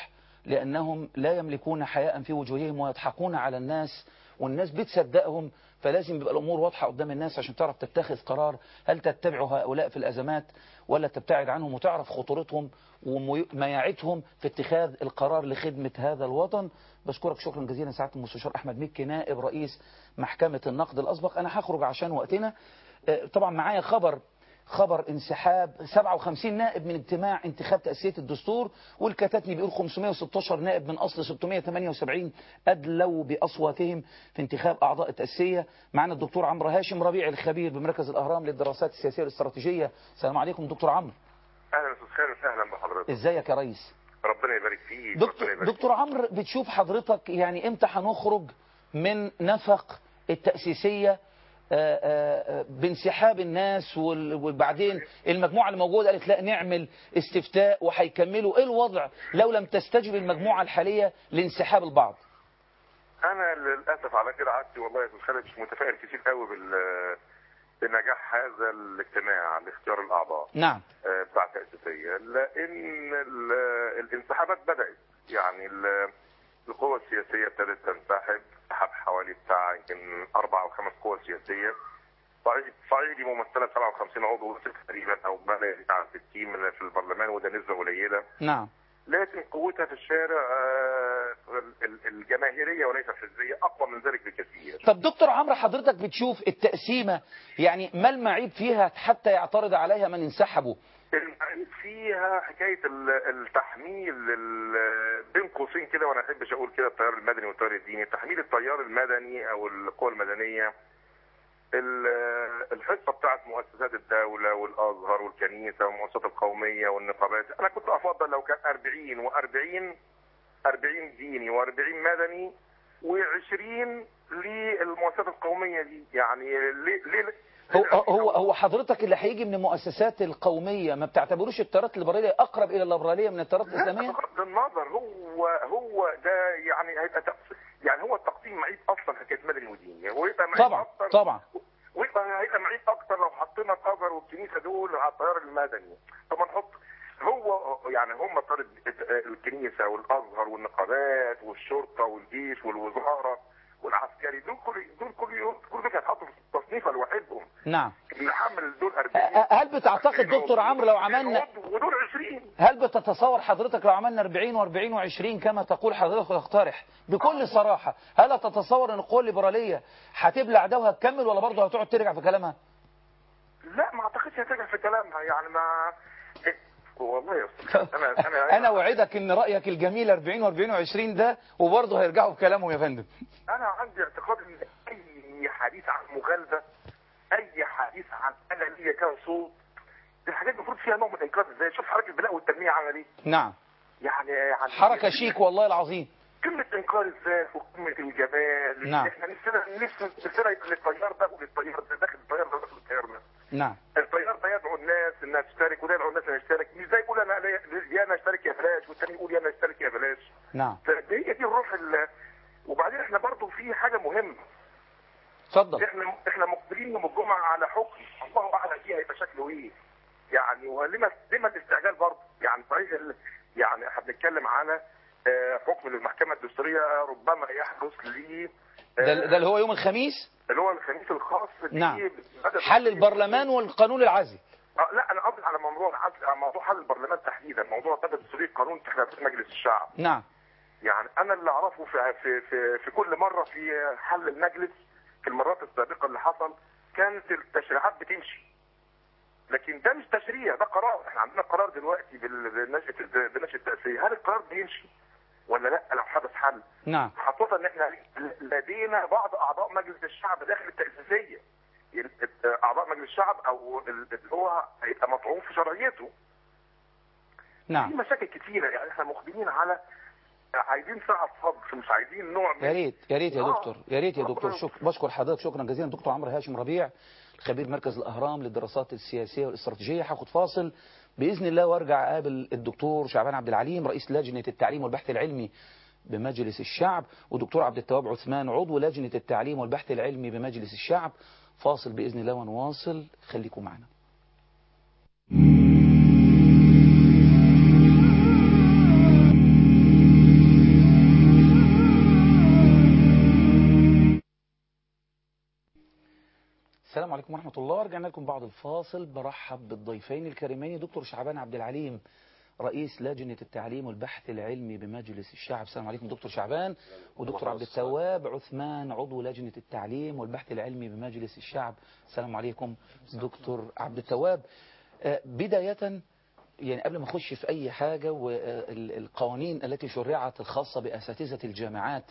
لأنهم لا يملكون حياء في وجوههم ويضحكون على الناس والناس بتصدقهم فلازم يبقى الأمور واضحة قدام الناس عشان تعرف تتخذ قرار هل تتبع هؤلاء في الأزمات ولا تبتعد عنهم وتعرف خطورتهم ومياعتهم في اتخاذ القرار لخدمة هذا الوطن بشكرك شكرا جزيلا سعادة المستشار أحمد مكي نائب رئيس محكمة النقد الأسبق أنا هخرج عشان وقتنا آه، طبعا معايا خبر خبر انسحاب 57 نائب من اجتماع انتخاب تأسية الدستور والكتاتني بيقول 516 نائب من أصل 678 أدلوا بأصواتهم في انتخاب أعضاء التأسية معنا الدكتور عمرو هاشم ربيع الخبير بمركز الأهرام للدراسات السياسية والاستراتيجية السلام عليكم دكتور عمرو اهلا استاذ خالد اهلا بحضرتك ازيك يا ريس ربنا يبارك فيك ربنا دكتور, يبارك دكتور عمرو بتشوف حضرتك يعني امتى هنخرج من نفق التأسيسية آه، آه، بانسحاب الناس وال- وبعدين المجموعة اللي موجودة قالت لا نعمل استفتاء وهيكملوا ايه الوضع لو لم تستجب المجموعة الحالية لانسحاب البعض انا للاسف على كده عادتي والله يا استاذ خالد مش متفائل كتير قوي بال بنجاح هذا الاجتماع لاختيار الاعضاء نعم آه، بتاع التأسيسية لأن ال- الانسحابات بدأت يعني ال- القوى السياسية ابتدت تنسحب سحب حوالي بتاع يمكن أربع أو خمس قوى سياسية صعيد- صعيدي ممثلة 57 عضو تقريبا أو ما لا يزيد عن 60 من في البرلمان وده نسبة قليلة نعم لكن قوتها في الشارع آه، ال- ال- الجماهيرية وليس الحزبية أقوى من ذلك بكثير طب دكتور عمرو حضرتك بتشوف التقسيمة يعني ما المعيب فيها حتى يعترض عليها من انسحبوا المعيب فيها حكايه ال- التحميل ال- بين قوسين كده وانا ما احبش اقول كده التيار المدني والتيار الديني تحميل التيار المدني او القوى المدنيه ال- الحصه بتاعت مؤسسات الدوله والازهر والكنيسه والمؤسسات القوميه والنقابات انا كنت افضل لو كان 40 و40 40 ديني و40 مدني و20 للمؤسسات القوميه دي يعني ليه ليه هو هو هو حضرتك اللي هيجي من المؤسسات القوميه ما بتعتبروش التيارات الليبراليه اقرب الى الليبراليه من التيارات الاسلاميه؟ بغض النظر هو هو ده يعني هيبقى تقس- يعني هو التقسيم معيب اصلا حكايه مدني وديني ويبقى معيب طبعا اكتر طبعا ويبقى هيبقى معيب اكتر لو حطينا الازهر والكنيسه دول على التيار المدني طب ما نحط هو يعني هم طار الكنيسه والازهر والنقابات والشرطه والجيش والوزاره والعسكري دول كل دول كل يوم كل دول هيتحطوا في تصنيفه لوحدهم نعم اللي حمل دول 40 أ- هل بتعتقد دكتور عمرو لو عملنا ودول 20 هل بتتصور حضرتك لو عملنا 40 و40 و20 كما تقول حضرتك وتقترح بكل صراحه هل تتصور ان القوى الليبراليه هتبلع ده وهتكمل ولا برضه هتقعد ترجع في كلامها؟ لا ما اعتقدش هترجع في كلامها يعني ما إيه، والله يا استاذ انا انا انا اوعدك ان رايك الجميل 40 و40 و20 ده وبرضه هيرجعوا في كلامهم يا فندم انا عندي اعتقاد ان اي حديث عن مغالبه اي حديث عن انا ليا كام صوت دي الحاجات المفروض فيها نوع من الانقاذ ازاي شوف حركه البناء والتنميه عمل ايه نعم يعني يعني حركه شيك والله العظيم قمه انكار الذات وقمه الجمال نعم. احنا نفسنا نفسنا نفسنا يبقى للتيار ده وللتيار ده داخل التيار ده وداخل التيار ده نعم التيار ده يدعو الناس انها تشترك وده يدعو الناس انها تشترك مش زي يقول انا يا انا اشترك يا بلاش والتاني يقول يا انا اشترك يا بلاش نعم فهي دي الروح ال- وبعدين احنا برضو في حاجه مهمه اتفضل احنا احنا مقبلين يوم الجمعه على حكم الله اعلم فيه هيبقى شكله ايه يعني ولما لما الاستعجال برضه يعني صحيح ال- يعني احنا بنتكلم على آه، حكم للمحكمه الدستوريه ربما يحدث ل آه، ده, ده اللي هو يوم الخميس اللي هو الخميس الخاص ب- نعم. بمدى- حل البرلمان والقانون العزل آه، لا انا قصدي على موضوع العزل- على موضوع حل البرلمان تحديدا موضوع بدل دستوري قانون انتخابات مجلس الشعب نعم يعني انا اللي اعرفه في في في, في كل مره في حل المجلس في المرات السابقه اللي حصل كانت التشريعات بتمشي لكن ده مش تشريع ده قرار احنا عندنا قرار دلوقتي بال- بالنشأة بالنشأة التأسيسية هل القرار بيمشي ولا لا لو حدث حل نعم خاصة ان احنا لدينا بعض اعضاء مجلس الشعب داخل التأسيسية ال- اعضاء مجلس الشعب او ال- اللي هو هيبقى مطعون في شرعيته في نعم مشاكل كتيرة يعني احنا مقبلين على عايزين ساعة صبر مش عايزين نوع من يا ريت يا ريت يا آه. دكتور يا ريت يا دكتور ربنا شكرا بشكر حضرتك شكرا جزيلا دكتور عمرو هاشم ربيع خبير مركز الاهرام للدراسات السياسيه والاستراتيجيه هاخد فاصل باذن الله وارجع اقابل الدكتور شعبان عبد العليم رئيس لجنه التعليم والبحث العلمي بمجلس الشعب ودكتور عبد التواب عثمان عضو لجنه التعليم والبحث العلمي بمجلس الشعب فاصل باذن الله ونواصل خليكم معنا السلام عليكم ورحمة الله رجعنا لكم بعد الفاصل برحب بالضيفين الكريمين دكتور شعبان عبد العليم رئيس لجنة التعليم والبحث العلمي بمجلس الشعب السلام عليكم دكتور شعبان ودكتور عبد التواب عثمان عضو لجنة التعليم والبحث العلمي بمجلس الشعب السلام عليكم دكتور عبد التواب آه، بداية يعني قبل ما اخش في اي حاجة والقوانين التي شرعت الخاصة باساتذة الجامعات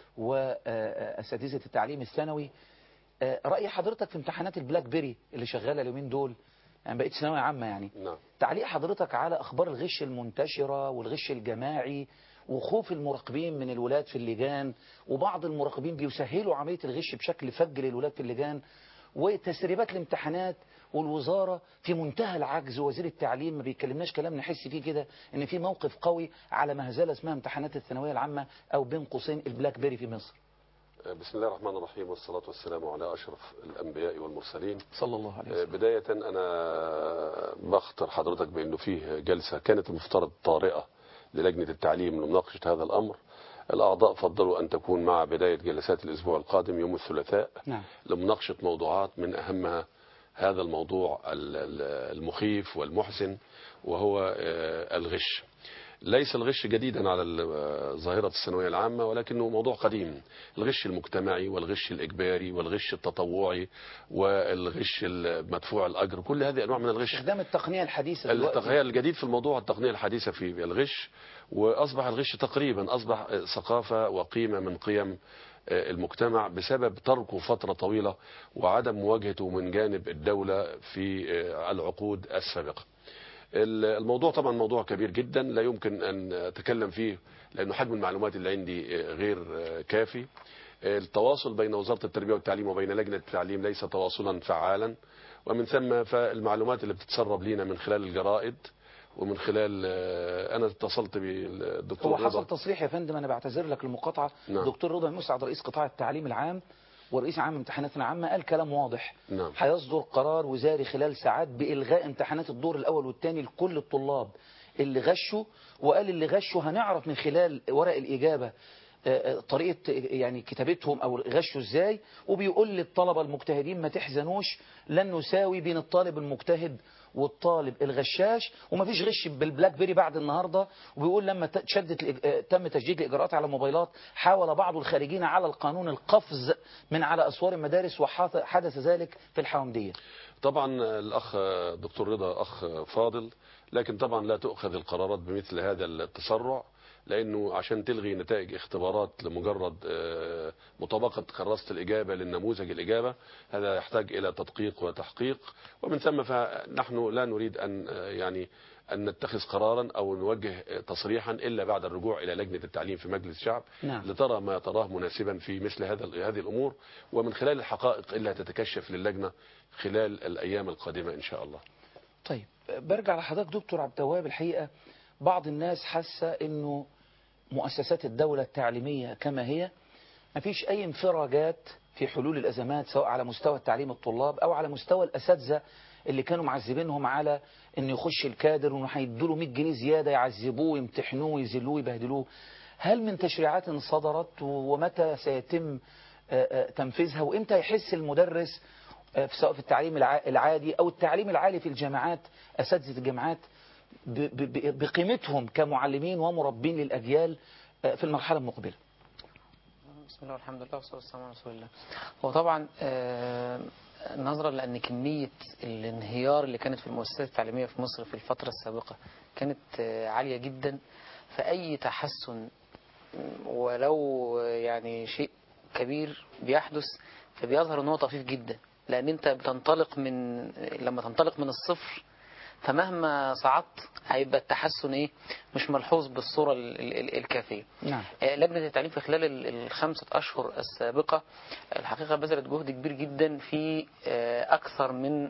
واساتذة التعليم الثانوي آه، رأي حضرتك في امتحانات البلاك بيري اللي شغالة اليومين دول يعني بقيت ثانوية عامة يعني نعم تعليق حضرتك على أخبار الغش المنتشرة والغش الجماعي وخوف المراقبين من الولاد في اللجان وبعض المراقبين بيسهلوا عملية الغش بشكل فج للولاد في اللجان وتسريبات الامتحانات والوزارة في منتهى العجز وزير التعليم ما بيكلمناش كلام نحس فيه كده ان في موقف قوي على مهزلة اسمها امتحانات الثانوية العامة او بين قوسين البلاك بيري في مصر بسم الله الرحمن الرحيم والصلاة والسلام على أشرف الأنبياء والمرسلين صلى الله عليه وسلم بداية أنا بخطر حضرتك بأنه فيه جلسة كانت المفترض طارئة للجنة التعليم لمناقشة هذا الأمر الأعضاء فضلوا أن تكون مع بداية جلسات الأسبوع القادم يوم الثلاثاء نعم لمناقشة موضوعات من أهمها هذا الموضوع ال- ال- المخيف والمحزن وهو آه، الغش ليس الغش جديدا على ال- ظاهرة الثانوية العامة ولكنه موضوع قديم الغش المجتمعي والغش الإجباري والغش التطوعي والغش المدفوع الأجر كل هذه أنواع من الغش استخدام التقنية الحديثة دلوقتي. التقنية الجديد في الموضوع التقنية الحديثة في الغش وأصبح الغش تقريبا أصبح ثقافة وقيمة من قيم المجتمع بسبب تركه فترة طويلة وعدم مواجهته من جانب الدولة في العقود السابقة الموضوع طبعا موضوع كبير جدا لا يمكن أن أتكلم فيه لأنه حجم المعلومات اللي عندي غير كافي التواصل بين وزارة التربية والتعليم وبين لجنة التعليم ليس تواصلا فعالا ومن ثم فالمعلومات اللي بتتسرب لينا من خلال الجرائد ومن خلال انا اتصلت بالدكتور هو حصل رضا تصريح يا فندم انا بعتذر لك المقاطعه نعم. دكتور رضا مسعد رئيس قطاع التعليم العام ورئيس عام امتحاناتنا العامه قال كلام واضح نعم. هيصدر قرار وزاري خلال ساعات بالغاء امتحانات الدور الاول والثاني لكل الطلاب اللي غشوا وقال اللي غشوا هنعرف من خلال ورق الاجابه آه، آه، طريقة يعني كتابتهم أو غشوا إزاي وبيقول للطلبة المجتهدين ما تحزنوش لن نساوي بين الطالب المجتهد والطالب الغشاش ومفيش غش بالبلاك بيري بعد النهاردة وبيقول لما ت- شدت الإج- آه، تم تشديد الإجراءات على الموبايلات حاول بعض الخارجين على القانون القفز من على أسوار المدارس وحدث ذلك في الحومدية طبعا الاخ دكتور رضا اخ فاضل لكن طبعا لا تؤخذ القرارات بمثل هذا التسرع لانه عشان تلغي نتائج اختبارات لمجرد آه، مطابقه كراسه الاجابه للنموذج الاجابه هذا يحتاج الى تدقيق وتحقيق ومن ثم فنحن لا نريد ان آه، يعني ان نتخذ قرارا او نوجه تصريحا الا بعد الرجوع الى لجنه التعليم في مجلس الشعب نعم. لترى ما تراه مناسبا في مثل هذا هذه الامور ومن خلال الحقائق اللي هتتكشف للجنه خلال الايام القادمه ان شاء الله. طيب برجع لحضرتك دكتور عبد التواب الحقيقة بعض الناس حاسة انه مؤسسات الدولة التعليمية كما هي مفيش اي انفراجات في حلول الازمات سواء على مستوى التعليم الطلاب او على مستوى الاساتذة اللي كانوا معذبينهم على ان يخش الكادر وانه هيدوا له 100 جنيه زيادة يعذبوه يمتحنوه يذلوه يبهدلوه هل من تشريعات صدرت ومتى سيتم آه، آه، تنفيذها وامتى يحس المدرس آه، في- سواء في التعليم الع- العادي أو التعليم العالي في الجامعات أساتذة الجامعات ب- ب- ب- بقيمتهم كمعلمين ومربين للأجيال آه، في المرحلة المقبلة بسم الله والحمد لله والصلاة والسلام على رسول الله هو طبعا آه، نظرا لأن كمية الانهيار اللي كانت في المؤسسات التعليمية في مصر في الفترة السابقة كانت آه، عالية جدا فأي تحسن ولو يعني شيء كبير بيحدث فبيظهر ان هو طفيف جدا لان انت بتنطلق من لما تنطلق من الصفر فمهما صعدت هيبقى التحسن ايه مش ملحوظ بالصورة ال- ال- الكافية نعم آه، لجنة التعليم في خلال ال- الخمسة أشهر السابقة الحقيقة بذلت جهد كبير جدا في آه، أكثر من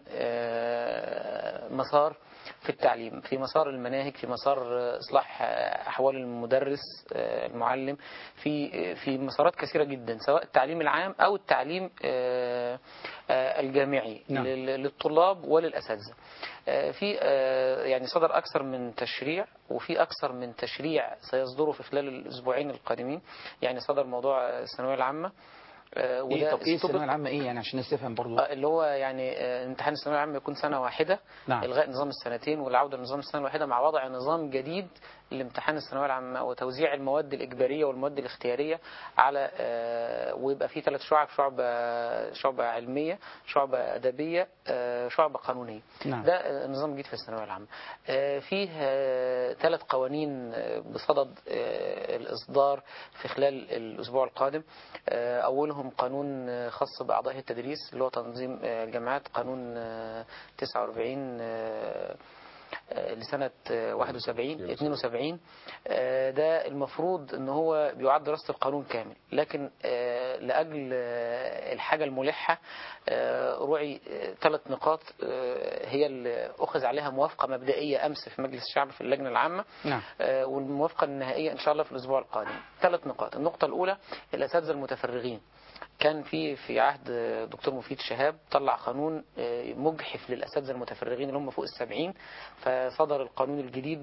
آه، مسار في التعليم في مسار المناهج في مسار آه، إصلاح آه، أحوال المدرس آه، المعلم في آه، في مسارات كثيرة جدا سواء التعليم العام أو التعليم آه، آه، الجامعي نعم. لل- للطلاب وللأساتذة آه، في آه، يعني صدر أكثر من تشريع وفي أكثر من تشريع سيصدروا في خلال الأسبوعين القادمين يعني صدر موضوع الثانوية العامة آه، ايه وده طب ايه استبق- الثانويه العامه ايه يعني عشان الناس تفهم برضو آه، اللي هو يعني آه، امتحان الثانويه العامه يكون سنه واحده نعم. الغاء نظام السنتين والعوده لنظام السنه الواحده مع وضع نظام جديد لامتحان الثانويه العامه وتوزيع المواد الاجباريه والمواد الاختياريه على آه، ويبقى فيه ثلاث شعب شعبه شعبه علميه شعبه ادبيه آه، شعبه قانونيه نعم. ده آه، نظام جديد في الثانويه العامه آه، فيه ثلاث قوانين آه، بصدد آه، الاصدار في خلال الاسبوع القادم آه، اولهم قانون آه، خاص باعضاء التدريس اللي هو تنظيم آه، الجامعات قانون آه، 49 آه، آه، لسنة آه، 71 72 آه، ده المفروض ان هو بيعد دراسة القانون كامل لكن آه، لأجل آه، الحاجة الملحة آه، رعي ثلاث نقاط آه، هي اللي أخذ عليها موافقة مبدئية أمس في مجلس الشعب في اللجنة العامة نعم. آه، والموافقة النهائية إن شاء الله في الأسبوع القادم ثلاث نقاط النقطة الأولى الأساتذة المتفرغين كان في في عهد دكتور مفيد شهاب طلع قانون آه، مجحف للاساتذه المتفرغين اللي هم فوق السبعين فصدر القانون الجديد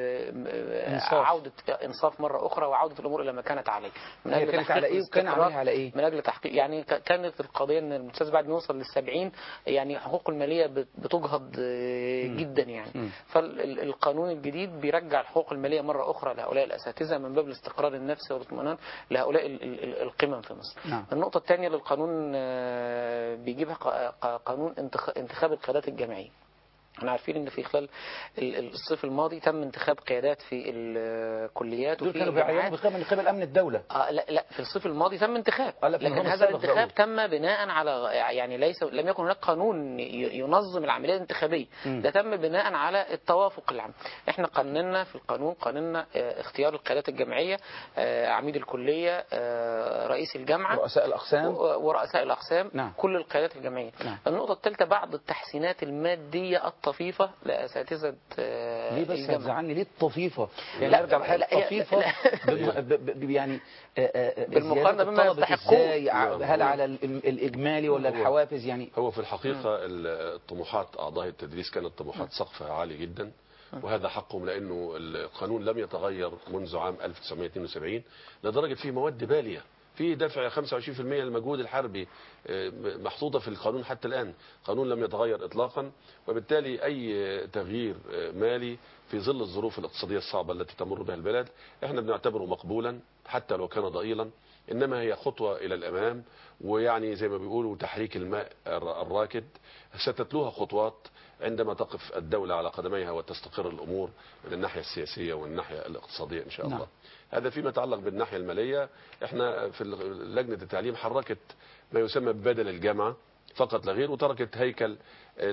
إنصاف. عودة انصاف مره اخرى وعوده الامور الى ما كانت عليه من هي أجل كانت تحقيق على إيه وكان الاستقرار عليها على إيه؟ من اجل تحقيق يعني ك- كانت القضيه ان الاستاذ بعد ما يوصل للسبعين يعني حقوقه الماليه بت- بتجهض آه، جدا يعني مم. فالقانون الجديد بيرجع الحقوق الماليه مره اخرى لهؤلاء الاساتذه من باب الاستقرار النفسي والاطمئنان لهؤلاء ال- ال- ال- القمم في مصر نعم. النقطه الثانيه للقانون آه، بيجيبها ق- ق- قانون انتخ- انتخاب القيادات الجامعيه احنا عارفين ان في خلال ال- ال- الصيف الماضي تم انتخاب قيادات في الكليات دول وفي كانوا بيعينوا الجامعات بقيم من قبل امن الدوله آه لا لا في الصيف الماضي تم انتخاب آه، لا، في لكن النظام هذا السابق الانتخاب ده تم بناء على يعني ليس لم يكن هناك قانون ي- ينظم العمليه الانتخابيه مم. ده تم بناء على التوافق العام احنا قننا في القانون قاننا آه، اختيار القيادات الجامعيه آه، عميد الكليه آه، رئيس الجامعه رؤساء الاقسام و- ورؤساء الأقسام نعم. كل القيادات الجامعية نعم. النقطة الثالثة بعض التحسينات المادية الطفيفة لأساتذة آه، ليه بس الجامعة هتزعلني ليه الطفيفه يعني لا، ارجع لحاجه لا، هي- الطفيفه لا. بم- ب- ب- يعني آه، آه، آه، بالمقارنة زيادة بما الطلبة يستحقون. ازاي ع- نعم. هل على ال- ال- الاجمالي ولا هو- الحوافز يعني هو في الحقيقة الطموحات أعضاء التدريس كانت طموحات سقفها عالي جدا وهذا حقهم لأنه القانون لم يتغير منذ عام 1972 لدرجة فيه مواد بالية في دفع 25% المجهود الحربي آه، محطوطة في القانون حتى الآن قانون لم يتغير إطلاقا وبالتالي أي تغيير آه، مالي في ظل الظروف الاقتصادية الصعبة التي تمر بها البلاد احنا بنعتبره مقبولا حتى لو كان ضئيلا إنما هي خطوة إلى الأمام ويعني زي ما بيقولوا تحريك الماء الر- الراكد ستتلوها خطوات عندما تقف الدولة على قدميها وتستقر الأمور من الناحية السياسية والناحية الاقتصادية إن شاء الله نعم. هذا فيما يتعلق بالناحية المالية احنا في ال- لجنة التعليم حركت ما يسمى ببدل الجامعة فقط لا غير وتركت هيكل ال-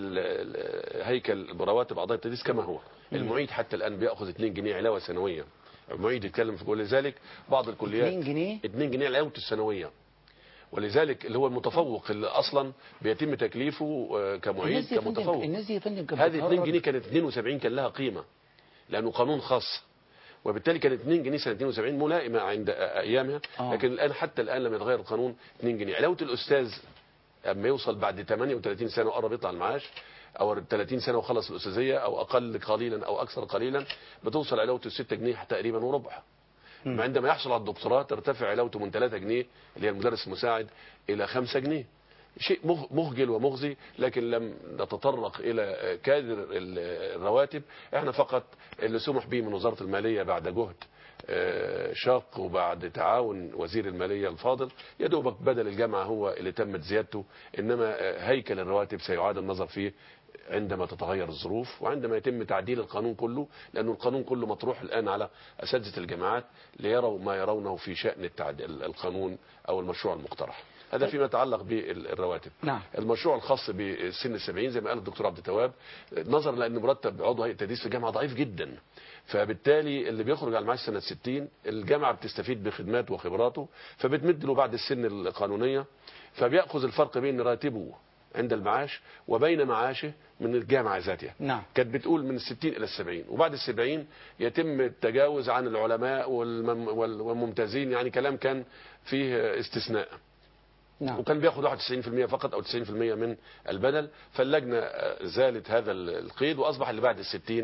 ال- هيكل رواتب أعضاء التدريس كما هو المعيد حتى الآن بيأخذ 2 جنيه علاوة سنوية المعيد يتكلم في كل ذلك بعض الكليات 2 جنيه 2 جنيه علاوة السنوية ولذلك اللي هو المتفوق اللي اصلا بيتم تكليفه آه، كمعيد الناس دي يا فندم كمتفوق الناس دي يا فندم كانت هذه 2 بتهرب. جنيه كانت 72 كان لها قيمة لأنه قانون خاص وبالتالي كانت 2 جنيه سنة 72 ملائمة عند أيامها آه. لكن الآن حتى الآن لم يتغير القانون 2 جنيه علاوة الأستاذ أما يوصل بعد 38 سنة وقرب يطلع المعاش أو 30 سنة وخلص الأستاذية أو أقل قليلا أو أكثر قليلا بتوصل علاوته 6 جنيه تقريبا وربع عندما يحصل على الدكتوراه ترتفع علاوته من 3 جنيه اللي هي المدرس المساعد إلى 5 جنيه شيء مخ- مخجل ومخزي لكن لم نتطرق إلى كادر ال- الرواتب احنا فقط اللي سمح به من وزارة المالية بعد جهد آه، شاق وبعد تعاون وزير المالية الفاضل يا دوبك بدل الجامعة هو اللي تمت زيادته إنما آه، هيكل الرواتب سيعاد النظر فيه عندما تتغير الظروف وعندما يتم تعديل القانون كله لأن القانون كله مطروح الآن على أساتذة الجامعات ليروا ما يرونه في شأن التعديل القانون أو المشروع المقترح هذا فيما يتعلق بالرواتب نعم. المشروع الخاص بسن السبعين زي ما قال الدكتور عبد التواب نظرا لأن مرتب عضو هيئة التدريس في الجامعة ضعيف جدا فبالتالي اللي بيخرج على المعاش سنة 60 الجامعة بتستفيد بخدماته وخبراته فبتمد له بعد السن القانونية فبيأخذ الفرق بين راتبه عند المعاش وبين معاشه من الجامعة ذاتها نعم. كانت بتقول من الستين إلى السبعين وبعد السبعين يتم التجاوز عن العلماء والمم- وال- والممتازين يعني كلام كان فيه استثناء نعم وكان بياخد 91% فقط او 90% من البدل فاللجنه آه، زالت هذا ال- القيد واصبح اللي بعد الستين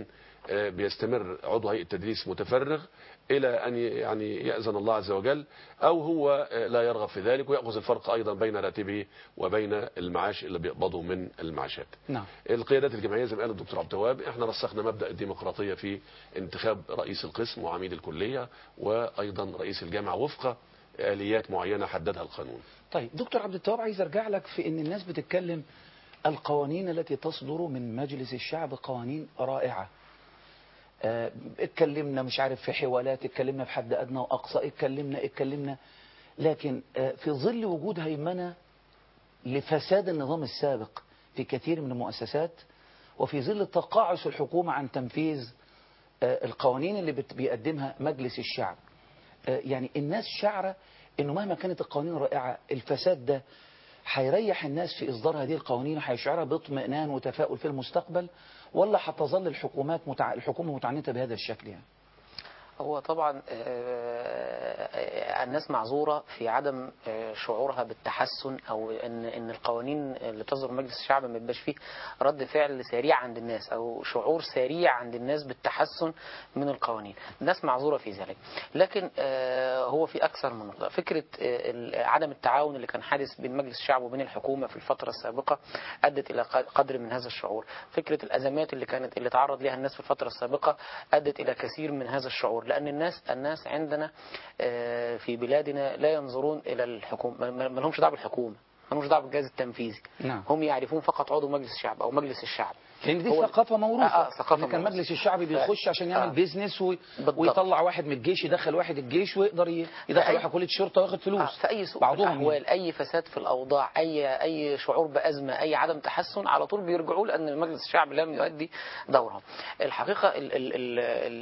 آه، بيستمر عضو هيئه التدريس متفرغ الى ان ي- يعني ياذن الله عز وجل او هو آه، لا يرغب في ذلك وياخذ الفرق ايضا بين راتبه وبين المعاش اللي بيقبضه من المعاشات. نعم القيادات الجماعيه زي ما قال الدكتور عبد الوهاب احنا رسخنا مبدا الديمقراطيه في انتخاب رئيس القسم وعميد الكليه وايضا رئيس الجامعه وفق اليات معينه حددها القانون. طيب دكتور عبد التواب عايز ارجع لك في ان الناس بتتكلم القوانين التي تصدر من مجلس الشعب قوانين رائعة آه، اتكلمنا مش عارف في حوالات اتكلمنا في حد ادنى واقصى اتكلمنا اتكلمنا لكن آه، في ظل وجود هيمنة لفساد النظام السابق في كثير من المؤسسات وفي ظل تقاعس الحكومة عن تنفيذ آه، القوانين اللي بت- بيقدمها مجلس الشعب آه، يعني الناس شعرة انه مهما كانت القوانين رائعة الفساد ده هيريح الناس في اصدار هذه القوانين وهيشعرها باطمئنان وتفاؤل في المستقبل ولا هتظل الحكومات متع... الحكومة متعنتة بهذا الشكل يعني هو طبعا آه، الناس معذورة في عدم آه، شعورها بالتحسن أو إن إن القوانين اللي تصدر من مجلس الشعب ما يبقاش فيه رد فعل سريع عند الناس أو شعور سريع عند الناس بالتحسن من القوانين الناس معذورة في ذلك لكن آه، هو في أكثر من نقطة فكرة آه، ال- عدم التعاون اللي كان حادث بين مجلس الشعب وبين الحكومة في الفترة السابقة أدت إلى قد- قدر من هذا الشعور فكرة الأزمات اللي كانت اللي تعرض لها الناس في الفترة السابقة أدت إلى كثير من هذا الشعور لأن الناس الناس عندنا آه، في بلادنا لا ينظرون إلى الحكومة ما- ما ما لهمش دعوة بالحكومة ما لهمش دعوة بالجهاز التنفيذي نعم هم يعرفون فقط عضو مجلس الشعب أو مجلس الشعب لان دي هو- ثقافة موروثة آه، آه، ثقافة إن كان موروثة. مجلس الشعب بيخش عشان يعمل آه. بيزنس و... بالضبط. ويطلع واحد من الجيش يدخل واحد الجيش ويقدر ي... يدخل فأي- واحد كلية شرطة وياخد آه، فلوس في اي سوء بعضهم في الاحوال اي فساد في الاوضاع اي اي شعور بازمه اي عدم تحسن على طول بيرجعوا لان مجلس الشعب لم يؤدي دوره الحقيقه ال ال ال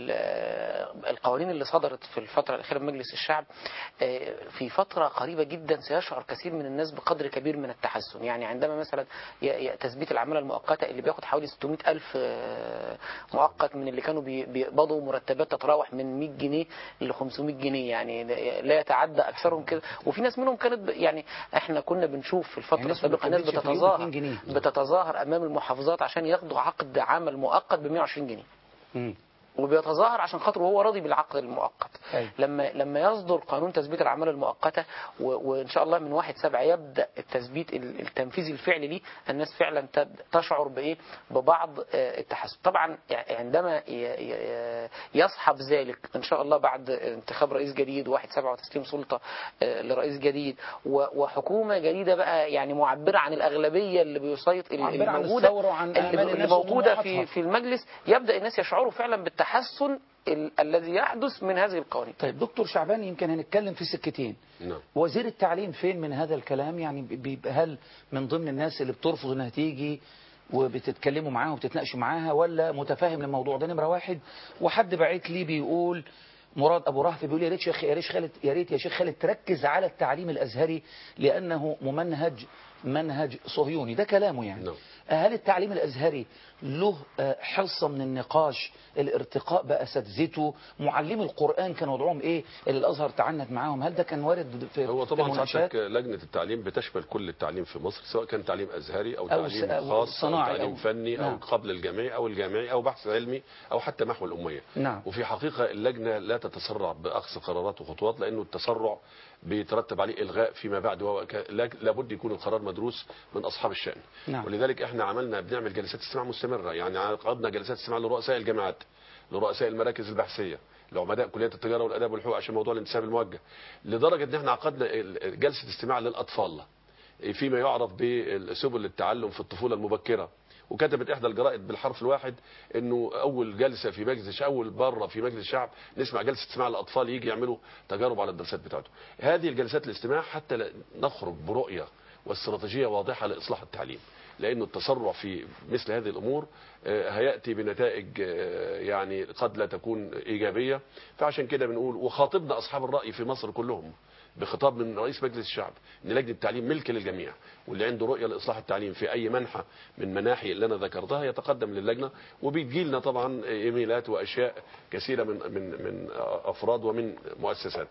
ال القوانين اللي صدرت في الفتره الاخيره من مجلس الشعب آه، في فتره قريبه جدا سيشعر كثير من الناس بقدر كبير من التحسن يعني عندما مثلا ي- ي- تثبيت العماله المؤقته اللي بياخد حوالي 600 الف آه، مؤقت من اللي كانوا بي- بيقبضوا مرتبات تتراوح من 100 جنيه ل 500 جنيه يعني لا يتعدى اكثرهم كده وفي ناس منهم كانت ب- يعني احنا كنا بنشوف في الفتره يعني ناس ما السابقه ناس بتكملش في اليوم بتتظاهر 2 جنيه. بتتظاهر امام المحافظات عشان ياخدوا عقد عمل مؤقت ب 120 جنيه مم. وبيتظاهر عشان خاطر هو راضي بالعقد المؤقت أيوة. لما لما يصدر قانون تثبيت الاعمال المؤقته و- وان شاء الله من واحد سبعة يبدا التثبيت ال- التنفيذي الفعلي ليه الناس فعلا تب- تشعر بايه ببعض آه، التحسن طبعا يعني عندما ي- ي- يصحب ذلك ان شاء الله بعد انتخاب رئيس جديد واحد سبعة وتسليم سلطه آه، لرئيس جديد و- وحكومه جديده بقى يعني معبره عن الاغلبيه اللي بيسيطر اللي معبرة عن موجوده الثورة وعن اللي, آمال اللي الناس موجوده وطموحاتها. في في المجلس يبدا الناس يشعروا فعلا بالتحسن ال- الذي يحدث من هذه القوانين طيب دكتور شعبان يمكن هنتكلم في سكتين نعم وزير التعليم فين من هذا الكلام يعني بيبقى هل من ضمن الناس اللي بترفض انها تيجي وبتتكلموا معاها وبتتناقشوا معاها ولا متفاهم للموضوع ده نمره واحد وحد بعت لي بيقول مراد ابو رهف بيقول يا ريت شيخ يا ريت خالد يا ريت يا شيخ خالد تركز على التعليم الازهري لانه ممنهج منهج صهيوني ده كلامه يعني نعم. هل التعليم الازهري له آه، حصه من النقاش الارتقاء باساتذته معلمي القران كان وضعهم ايه اللي الازهر تعنت معاهم هل ده كان وارد في هو في طبعا المناقشات؟ ساعتك لجنه التعليم بتشمل كل التعليم في مصر سواء كان تعليم ازهري او أو تعليم س- أو خاص او صناعي تعليم أو- فني او نعم. قبل الجامعي او الجامعي او بحث علمي او حتى محو الاميه نعم. وفي حقيقه اللجنه لا تتسرع باخذ قرارات وخطوات لانه التسرع بيترتب عليه الغاء فيما بعد وهو ك- لا- لابد يكون القرار مدروس من اصحاب الشان نعم. ولذلك احنا عملنا بنعمل جلسات استماع مستمره يعني عقدنا جلسات استماع لرؤساء الجامعات لرؤساء المراكز البحثية لعمداء كليات التجاره والاداب والحقوق عشان موضوع الانتساب الموجه لدرجه ان احنا عقدنا ال- جلسه استماع للاطفال فيما يعرف بسبل التعلم في الطفوله المبكره وكتبت احدى الجرائد بالحرف الواحد انه اول جلسه في مجلس الشعب اول مره في مجلس الشعب نسمع جلسه استماع للاطفال يجي يعملوا تجارب على الدراسات بتاعتهم هذه الجلسات الاستماع حتى لا- نخرج برؤيه واستراتيجيه واضحه لاصلاح التعليم لانه التسرع في مثل هذه الامور آه، هياتي بنتائج آه، يعني قد لا تكون ايجابيه فعشان كده بنقول وخاطبنا اصحاب الراي في مصر كلهم بخطاب من رئيس مجلس الشعب ان لجنه التعليم ملك للجميع واللي عنده رؤيه لاصلاح التعليم في اي منحى من مناحي اللي انا ذكرتها يتقدم للجنه وبيجي لنا طبعا ايميلات واشياء كثيره من من من افراد ومن مؤسسات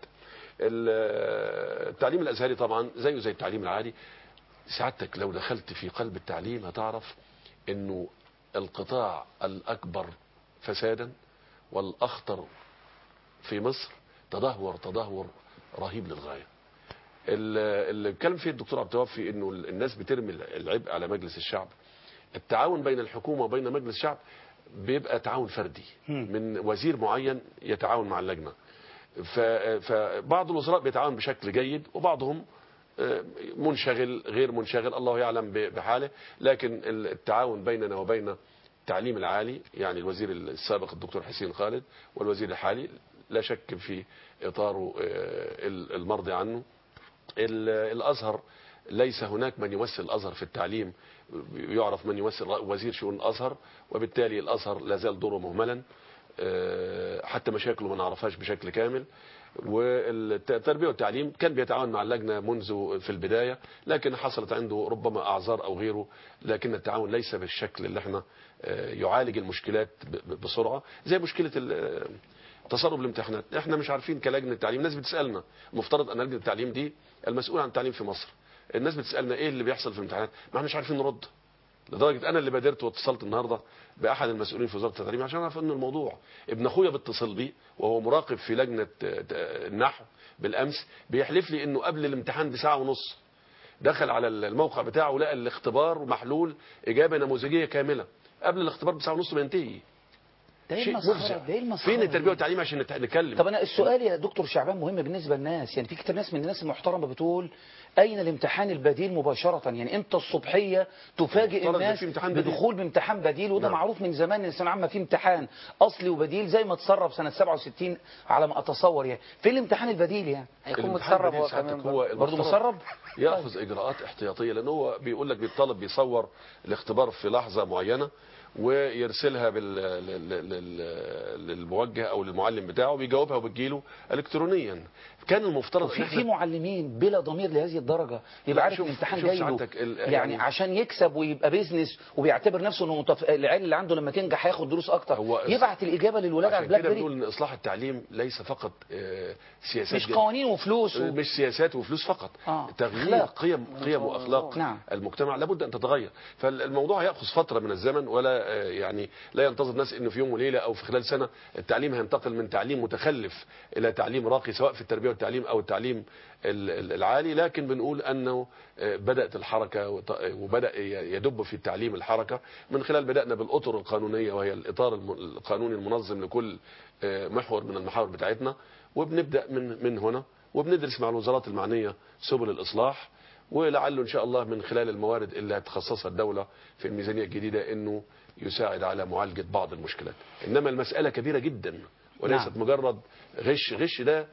ال- التعليم الازهري طبعا زيه زي التعليم العادي سعادتك لو دخلت في قلب التعليم هتعرف انه القطاع الاكبر فسادا والأخطر في مصر تدهور تدهور رهيب للغاية ال- اللي اتكلم فيه الدكتور عبد الوهاب في انه الناس بترمي العبء على مجلس الشعب التعاون بين الحكومة وبين مجلس الشعب بيبقى تعاون فردي من وزير معين يتعاون مع اللجنة ف- فبعض الوزراء بيتعاون بشكل جيد وبعضهم آه، منشغل غير منشغل الله يعلم ب- بحاله لكن التعاون بيننا وبين التعليم العالي يعني الوزير السابق الدكتور حسين خالد والوزير الحالي لا شك في إطاره آه، المرضي عنه ال- الأزهر ليس هناك من يمثل الأزهر في التعليم يعرف من يمثل وزير شؤون الأزهر وبالتالي الأزهر لا زال دوره مهملا آه، حتى مشاكله ما نعرفهاش بشكل كامل والتربية والتعليم كان بيتعاون مع اللجنة منذ في البداية لكن حصلت عنده ربما أعذار أو غيره لكن التعاون ليس بالشكل اللي احنا آه، يعالج المشكلات ب- ب- بسرعة زي مشكلة ال- تسرب الامتحانات احنا مش عارفين كلجنة تعليم الناس بتسألنا المفترض ان لجنة التعليم دي المسؤول عن التعليم في مصر الناس بتسألنا ايه اللي بيحصل في الامتحانات ما احنا مش عارفين نرد لدرجة انا اللي بادرت واتصلت النهاردة باحد المسؤولين في وزارة التعليم عشان اعرف ان الموضوع ابن اخويا بيتصل بي وهو مراقب في لجنة آه، آه، النحو بالامس بيحلف لي انه قبل الامتحان بساعة ونص دخل على الموقع بتاعه ولقى الاختبار محلول اجابة نموذجية كاملة قبل الاختبار بساعة ونص ما ينتهي ده ايه شيء المسخرة مفزع ده ايه المسخرة فين دي؟ التربية والتعليم عشان نت- نتكلم طب انا السؤال يا دكتور شعبان مهم بالنسبه للناس يعني في كتير ناس من الناس المحترمه بتقول اين الامتحان البديل مباشره يعني امتى الصبحيه تفاجئ المفترض الناس في امتحان بديل. بدخول بامتحان بديل وده نعم. معروف من زمان ان الثانويه العامه فيه امتحان اصلي وبديل زي ما اتسرب سنه 67 على ما اتصور يعني فين الامتحان البديل يعني هيكون الامتحان متسرب البديل هو ساعتك كمان هو برضه المفترض مسرب ياخذ اجراءات احتياطيه لان هو بيقول لك الطالب بيصور الاختبار في لحظه معينه ويرسلها بال... لل... لل... للموجه او للمعلم بتاعه بيجاوبها وبتجيله الكترونيا كان المفترض في إن في إحنا- معلمين بلا ضمير لهذه الدرجه لا، يبقى عارف شوف- الامتحان شوف جاي له سعادتك ال- يعني, يعني- عشان يكسب ويبقى بيزنس وبيعتبر نفسه انه متف... العيال اللي عنده لما تنجح هياخد دروس اكتر هو- يبعت الاجابه للولاد على عشان البلاك كده بيري بنقول ان اصلاح التعليم ليس فقط آه، سياسات مش جد- قوانين وفلوس و... مش سياسات وفلوس فقط آه. تغيير أخلاق. قيم قيم واخلاق نعم. المجتمع لابد ان تتغير فالموضوع هياخذ فتره من الزمن ولا آه، يعني لا ينتظر الناس انه في يوم وليله او في خلال سنه التعليم هينتقل من تعليم متخلف الى تعليم راقي سواء في التربيه والتعليم او التعليم ال- ال- العالي لكن بنقول انه آه، بدات الحركه وط- وبدا ي- يدب في التعليم الحركه من خلال بدانا بالاطر القانونيه وهي الاطار الم- القانوني المنظم لكل آه، محور من المحاور بتاعتنا وبنبدا من من هنا وبندرس مع الوزارات المعنيه سبل الاصلاح ولعله ان شاء الله من خلال الموارد اللي هتخصصها الدوله في الميزانيه الجديده انه يساعد على معالجه بعض المشكلات انما المساله كبيره جدا وليست نعم. مجرد غش غش ده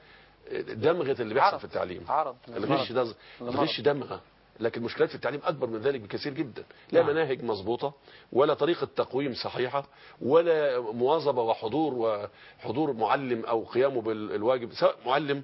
دمغه اللي بيحصل عرض. في التعليم عرض الغش ده لمرض. الغش دمغه لكن المشكلات في التعليم اكبر من ذلك بكثير جدا لا نعم. مناهج مظبوطه ولا طريقه تقويم صحيحه ولا مواظبه وحضور وحضور معلم او قيامه بالواجب سواء معلم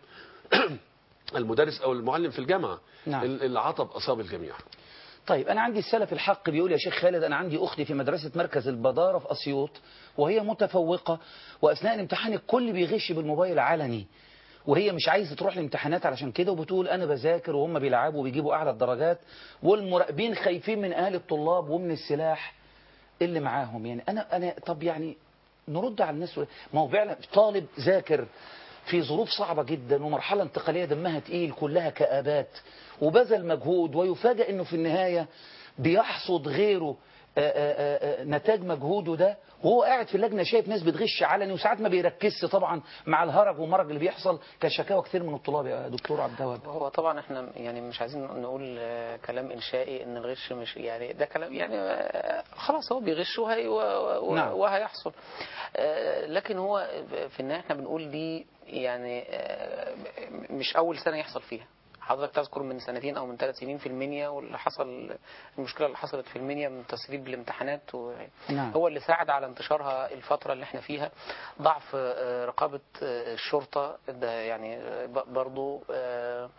المدرس او المعلم في الجامعه نعم. ال- العطب اصاب الجميع طيب أنا عندي السلف الحق بيقول يا شيخ خالد أنا عندي أختي في مدرسة مركز البدارة في أسيوط وهي متفوقة وأثناء الامتحان الكل بيغش بالموبايل علني وهي مش عايزة تروح الامتحانات علشان كده وبتقول أنا بذاكر وهم بيلعبوا وبيجيبوا أعلى الدرجات والمراقبين خايفين من أهل الطلاب ومن السلاح اللي معاهم يعني أنا أنا طب يعني نرد على الناس ما هو فعلا طالب ذاكر في ظروف صعبة جدا ومرحلة انتقالية دمها تقيل كلها كآبات وبذل مجهود ويفاجأ انه في النهاية بيحصد غيره آآ آآ آآ نتاج مجهوده ده وهو قاعد في اللجنة شايف ناس بتغش علني وساعات ما بيركزش طبعا مع الهرج والمرج اللي بيحصل كشكاوى كتير من الطلاب يا دكتور عبد الوهاب هو طبعا احنا يعني مش عايزين نقول آه، كلام انشائي ان الغش مش يعني ده كلام يعني آه، خلاص هو بيغش وهي و- و- نعم. وهيحصل آه، لكن هو في النهايه احنا بنقول دي يعني آه، مش اول سنه يحصل فيها حضرتك تذكر من سنتين او من ثلاث سنين في المنيا واللي حصل المشكله اللي حصلت في المنيا من تسريب الامتحانات و... نعم. هو اللي ساعد على انتشارها الفتره اللي احنا فيها ضعف آه، رقابه آه، الشرطه ده يعني آه، ب- برضو آه،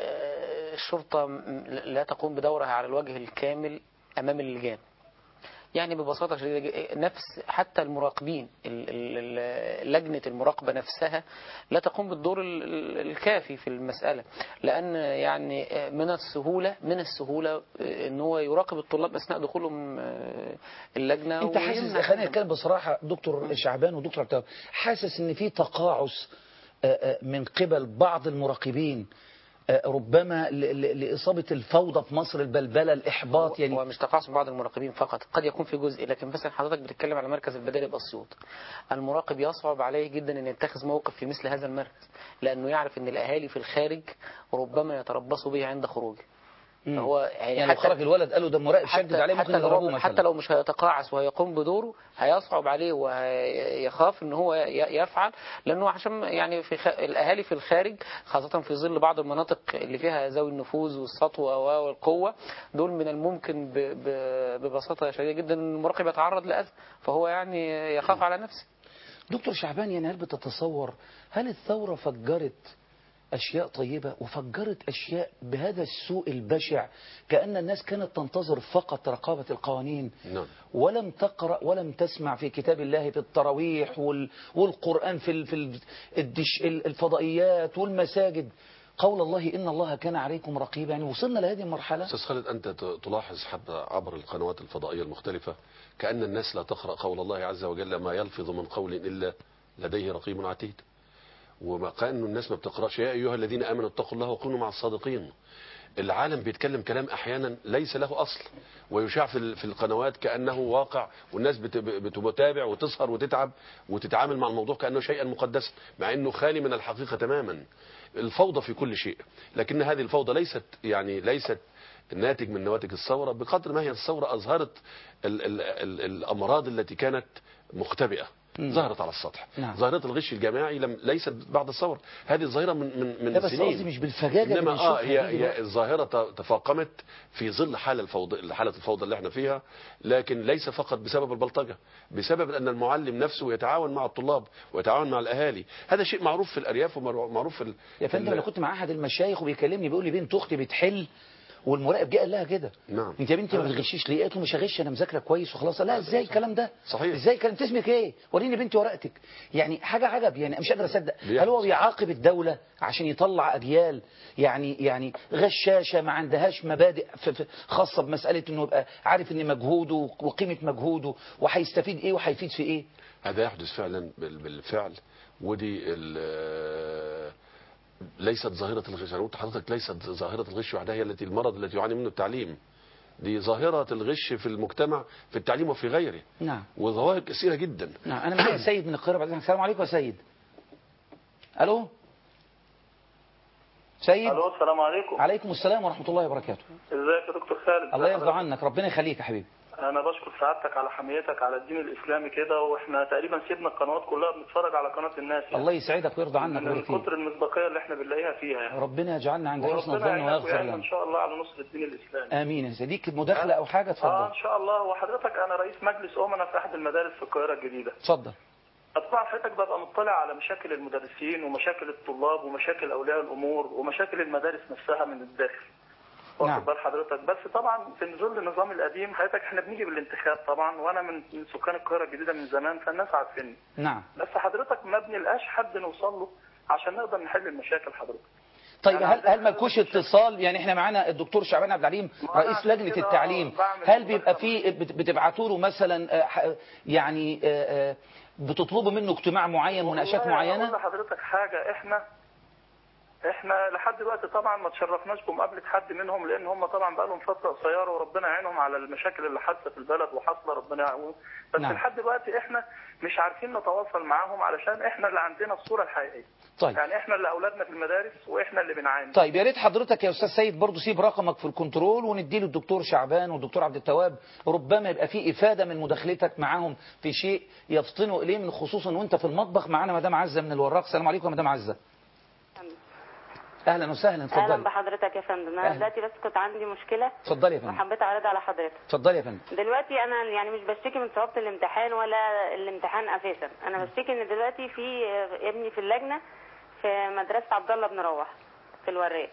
آه، الشرطه م- لا تقوم بدورها على الوجه الكامل امام اللجان يعني ببساطة شديدة ج- نفس حتى المراقبين ال- ال- ال- لجنة المراقبة نفسها لا تقوم بالدور ال- ال- الكافي في المسألة لأن يعني من السهولة من السهولة أن هو يراقب الطلاب أثناء دخولهم آه، اللجنة انت حاسس ويمنع خلينا منهم. نتكلم بصراحه دكتور شعبان ودكتور عبد التواب، حاسس ان في تقاعس آه، آه، من قبل بعض المراقبين آه، ربما ل- ل- لاصابه الفوضى في مصر البلبله الاحباط يعني هو مش تقاعس من بعض المراقبين فقط قد يكون في جزء لكن مثلا حضرتك بتتكلم على مركز البدالي بأسيوط المراقب يصعب عليه جدا ان يتخذ موقف في مثل هذا المركز لانه يعرف ان الاهالي في الخارج ربما يتربصوا به عند خروجه مم. فهو يعني لو خرج الولد قالوا ده مراقب شدد عليه ممكن لو يضربوه هو- مثلا حتى لو مش هيتقاعس وهيقوم بدوره هيصعب عليه ويخاف ان هو ي- يفعل لانه عشان يعني في خ... الاهالي في الخارج خاصه في ظل بعض المناطق اللي فيها ذوي النفوذ والسطوه والقوه دول من الممكن ب... ب... ببساطه شديده جدا ان المراقب يتعرض لاذى فهو يعني يخاف على نفسه دكتور شعبان يعني هل بتتصور هل الثورة فجرت أشياء طيبة وفجرت أشياء بهذا السوء البشع كأن الناس كانت تنتظر فقط رقابة القوانين نعم ولم تقرأ ولم تسمع في كتاب الله في التراويح وال والقرآن في ال- في ال- الدش الفضائيات والمساجد قول الله إن الله كان عليكم رقيبا يعني وصلنا لهذه المرحلة أستاذ خالد أنت ت- تلاحظ حتى عبر القنوات الفضائية المختلفة كأن الناس لا تقرأ قول الله عز وجل ما يلفظ من قول إلا لديه رقيب عتيد وكأن الناس ما بتقرأش يا أيها الذين آمنوا اتقوا الله وكونوا مع الصادقين العالم بيتكلم كلام أحيانا ليس له أصل ويشاع في ال- في القنوات كأنه واقع والناس بت- بتتابع وتسهر وتتعب وتتعامل مع الموضوع كأنه شيئا مقدسا مع أنه خالي من الحقيقة تماما الفوضى في كل شيء لكن هذه الفوضى ليست يعني ليست ناتج من نواتج الثورة بقدر ما هي الثورة أظهرت ال ال ال الأمراض التي كانت مختبئة ظهرت على السطح نعم. ظاهرة الغش الجماعي لم ليست بعد الثورة هذه الظاهرة من من من لا بس سنين قصدي مش بالفجاجة اللي انما اه بنشوفها هي دي دلوقتي. هي الظاهرة ت- تفاقمت في ظل حالة الفوضى حالة الفوضى اللي احنا فيها لكن ليس فقط بسبب البلطجة بسبب ان المعلم نفسه يتعاون مع الطلاب ويتعاون مع الاهالي هذا شيء معروف في الارياف ومعروف في ال- يا في فندم ال- انا كنت مع احد المشايخ وبيكلمني بيقول لي بنت اختي بتحل والمراقب جه قال لها كده نعم. انت يا بنتي ما بتغشيش ليه قالت له مش هغش انا مذاكره كويس وخلاص لا ازاي الكلام ده صحيح. ازاي الكلام انت اسمك ايه وريني بنتي ورقتك يعني حاجه عجب يعني مش قادر اصدق هل بيحصل. هو بيعاقب الدوله عشان يطلع اجيال يعني يعني غشاشه ما عندهاش مبادئ ف- ف- خاصه بمساله انه يبقى عارف ان مجهوده وقيمه مجهوده وهيستفيد ايه وهيفيد في ايه هذا يحدث فعلا بال- بالفعل ودي ال- ليست ظاهرة الغش أنا قلت لحضرتك ليست ظاهرة الغش وحدها هي التي المرض التي يعاني منه التعليم دي ظاهرة الغش في المجتمع في التعليم وفي غيره نعم وظواهر كثيرة جدا نعم انا معايا سيد من القاهره بعد إذنك. السلام عليكم يا سيد الو سيد الو السلام عليكم عليكم السلام ورحمه الله وبركاته ازيك يا دكتور خالد الله يرضى عنك ربنا يخليك يا حبيبي انا بشكر سعادتك على حميتك على الدين الاسلامي كده واحنا تقريبا سيبنا القنوات كلها بنتفرج على قناه الناس يعني الله يسعدك ويرضى عنك من ويبارك فيك كتر المصداقيه اللي احنا بنلاقيها فيها يعني ربنا يجعلنا عند حسن وربنا الظن يعينك ويغفر ويعيننا ان لنا شاء الله على نصر الدين الاسلامي امين يا سيدي ليك مداخله او حاجه اه اتفضل ان شاء الله وحضرتك انا رئيس مجلس امنا في احد المدارس في القاهره الجديده اتفضل طبعا حضرتك ببقى مطلع على مشاكل المدرسين ومشاكل الطلاب ومشاكل اولياء الامور ومشاكل المدارس نفسها من الداخل نعم. واخد بال حضرتك بس طبعا في ظل النظام القديم حضرتك احنا بنيجي بالانتخاب طبعا وانا من من سكان القاهره الجديده من زمان فالناس عارفيني نعم بس حضرتك ما بنلقاش حد نوصل له عشان نقدر نحل المشاكل حضرتك طيب يعني هل عندنا هل مالكوش اتصال يعني احنا معانا الدكتور شعبان عبد العليم ما أنا رئيس عشان لجنه كده التعليم بعمل هل بيبقى مداخلة في بت- بتبعتوا له مثلا آه، ح- يعني آه، آه، بتطلبوا منه اجتماع معين مناقشات والله أقول معينه لحضرتك حاجه احنا احنا لحد دلوقتي طبعا ما تشرفناش بمقابله حد منهم لان هم طبعا بقى لهم فتره قصيره وربنا يعينهم على المشاكل اللي حادثه في البلد وحاصله ربنا يعينهم بس نعم. لحد دلوقتي احنا مش عارفين نتواصل معاهم علشان احنا اللي عندنا الصوره الحقيقيه طيب يعني احنا اللي اولادنا في المدارس واحنا اللي بنعاني طيب يا ريت حضرتك يا استاذ سيد برضه سيب رقمك في الكنترول ونديله الدكتور شعبان والدكتور عبد التواب ربما يبقى في افاده من مداخلتك معاهم في شيء يفطنوا اليه من خصوصا وانت في المطبخ معانا مدام عزه من الوراق السلام عليكم يا مدام عزه اهلا وسهلا اهلا اتفضلي بحضرتك يا فندم انا أهلا. دلوقتي بس كنت عندي مشكله اتفضلي يا فندم وحبيت اعرضها على حضرتك اتفضلي يا فندم دلوقتي انا يعني مش بشتكي من صعوبه الامتحان ولا الامتحان اساسا انا بشتكي ان دلوقتي في ابني في اللجنه في مدرسه عبد الله بن رواح في الوراق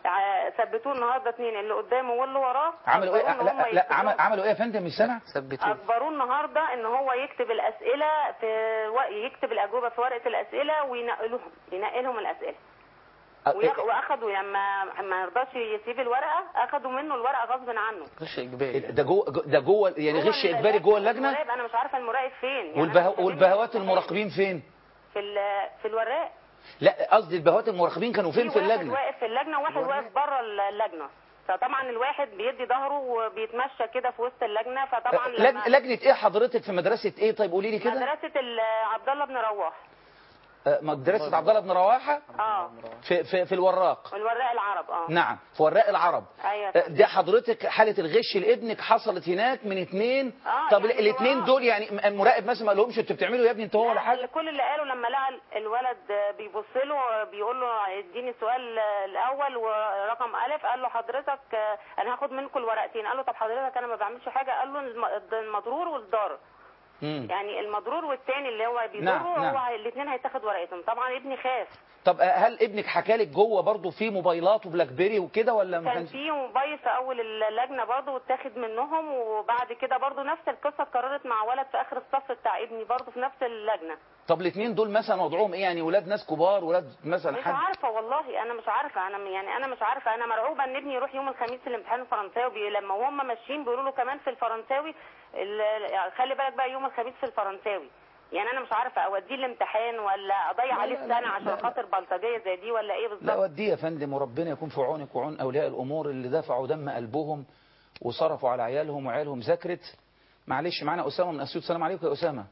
ع- ثبتوه النهارده اتنين اللي قدامه واللي وراه عملوا ايه أجبروه إن هم لا, لا يكتبوا- عمل عملوا ايه يا فندم مش سامع ثبتوه اجبروه النهارده ان هو يكتب الاسئله في و- يكتب الاجوبه في ورقه الاسئله وينقلوهم ينقلهم الاسئله وياخ- واخدوا لما ما رضاش يسيب الورقه اخدوا منه الورقه غصب عنه غش اجباري ده جوه ده جوه يعني هو غش ال- اجباري جوه اللجنه المراقب انا مش عارفه المراقب فين يعني أنا والبه... مش فاهمة والبهوات المراقب المراقبين فين في ال- في الوراق لا قصدي البهوات المراقبين كانوا فين في واحد اللجنه واقف في اللجنه وواحد واقف بره اللجنه فطبعا الواحد بيدي ظهره وبيتمشى كده في وسط اللجنه فطبعا لج... لما لجنه ايه حضرتك في مدرسه ايه طيب قولي لي كده مدرسه ال- عبد الله بن رواح آه، مدرسه عبد الله بن رواحه اه في في, في الوراق والوراق العرب اه نعم في وراق العرب ايوه آه، ده حضرتك حاله الغش لابنك حصلت هناك من اتنين آه، طب يعني الاثنين هو- دول يعني المراقب مثلا ما قالهمش انتوا بتعملوا يا ابني انت هو ولا لا، حاجه كل اللي قاله لما لقى الولد بيبص له بيقول له اديني السؤال الاول ورقم الف قال له حضرتك آه، انا هاخد منكم الورقتين قال له طب حضرتك انا ما بعملش حاجه قال له الم- المضرور والضار مم. يعني المضرور والتاني اللي هو بيضره نعم، نعم. هو الاثنين هيتاخد ورقتهم طبعا ابني خاف طب آه، هل ابنك حكى لك جوه برضه في موبايلات وبلاك بيري وكده ولا ما كان كانش في موبايل في اول اللجنه برضه واتاخد منهم وبعد كده برضه نفس القصه اتكررت مع ولد في اخر الصف بتاع ابني برضه في نفس اللجنه طب الاثنين دول مثلا وضعهم ايه يعني ولاد ناس كبار ولاد مثلا مش حد عارفه والله انا مش عارفه انا يعني انا مش عارفه انا مرعوبه ان ابني يروح يوم الخميس الامتحان الفرنساوي بي- لما هم ماشيين بيقولوا له كمان في الفرنساوي ال- خلي بالك بقى يوم الخميس في الفرنساوي يعني انا مش عارفه اوديه الامتحان ولا اضيع عليه لا، لا، السنه لا، عشان لا. خاطر بلطجيه زي دي ولا ايه لا بالظبط وديه يا فندم وربنا يكون في عونك وعون اولياء الامور اللي دفعوا دم قلبهم وصرفوا على عيالهم وعيالهم ذاكرت معلش معانا اسامه من اسيوط سلام عليكم يا اسامه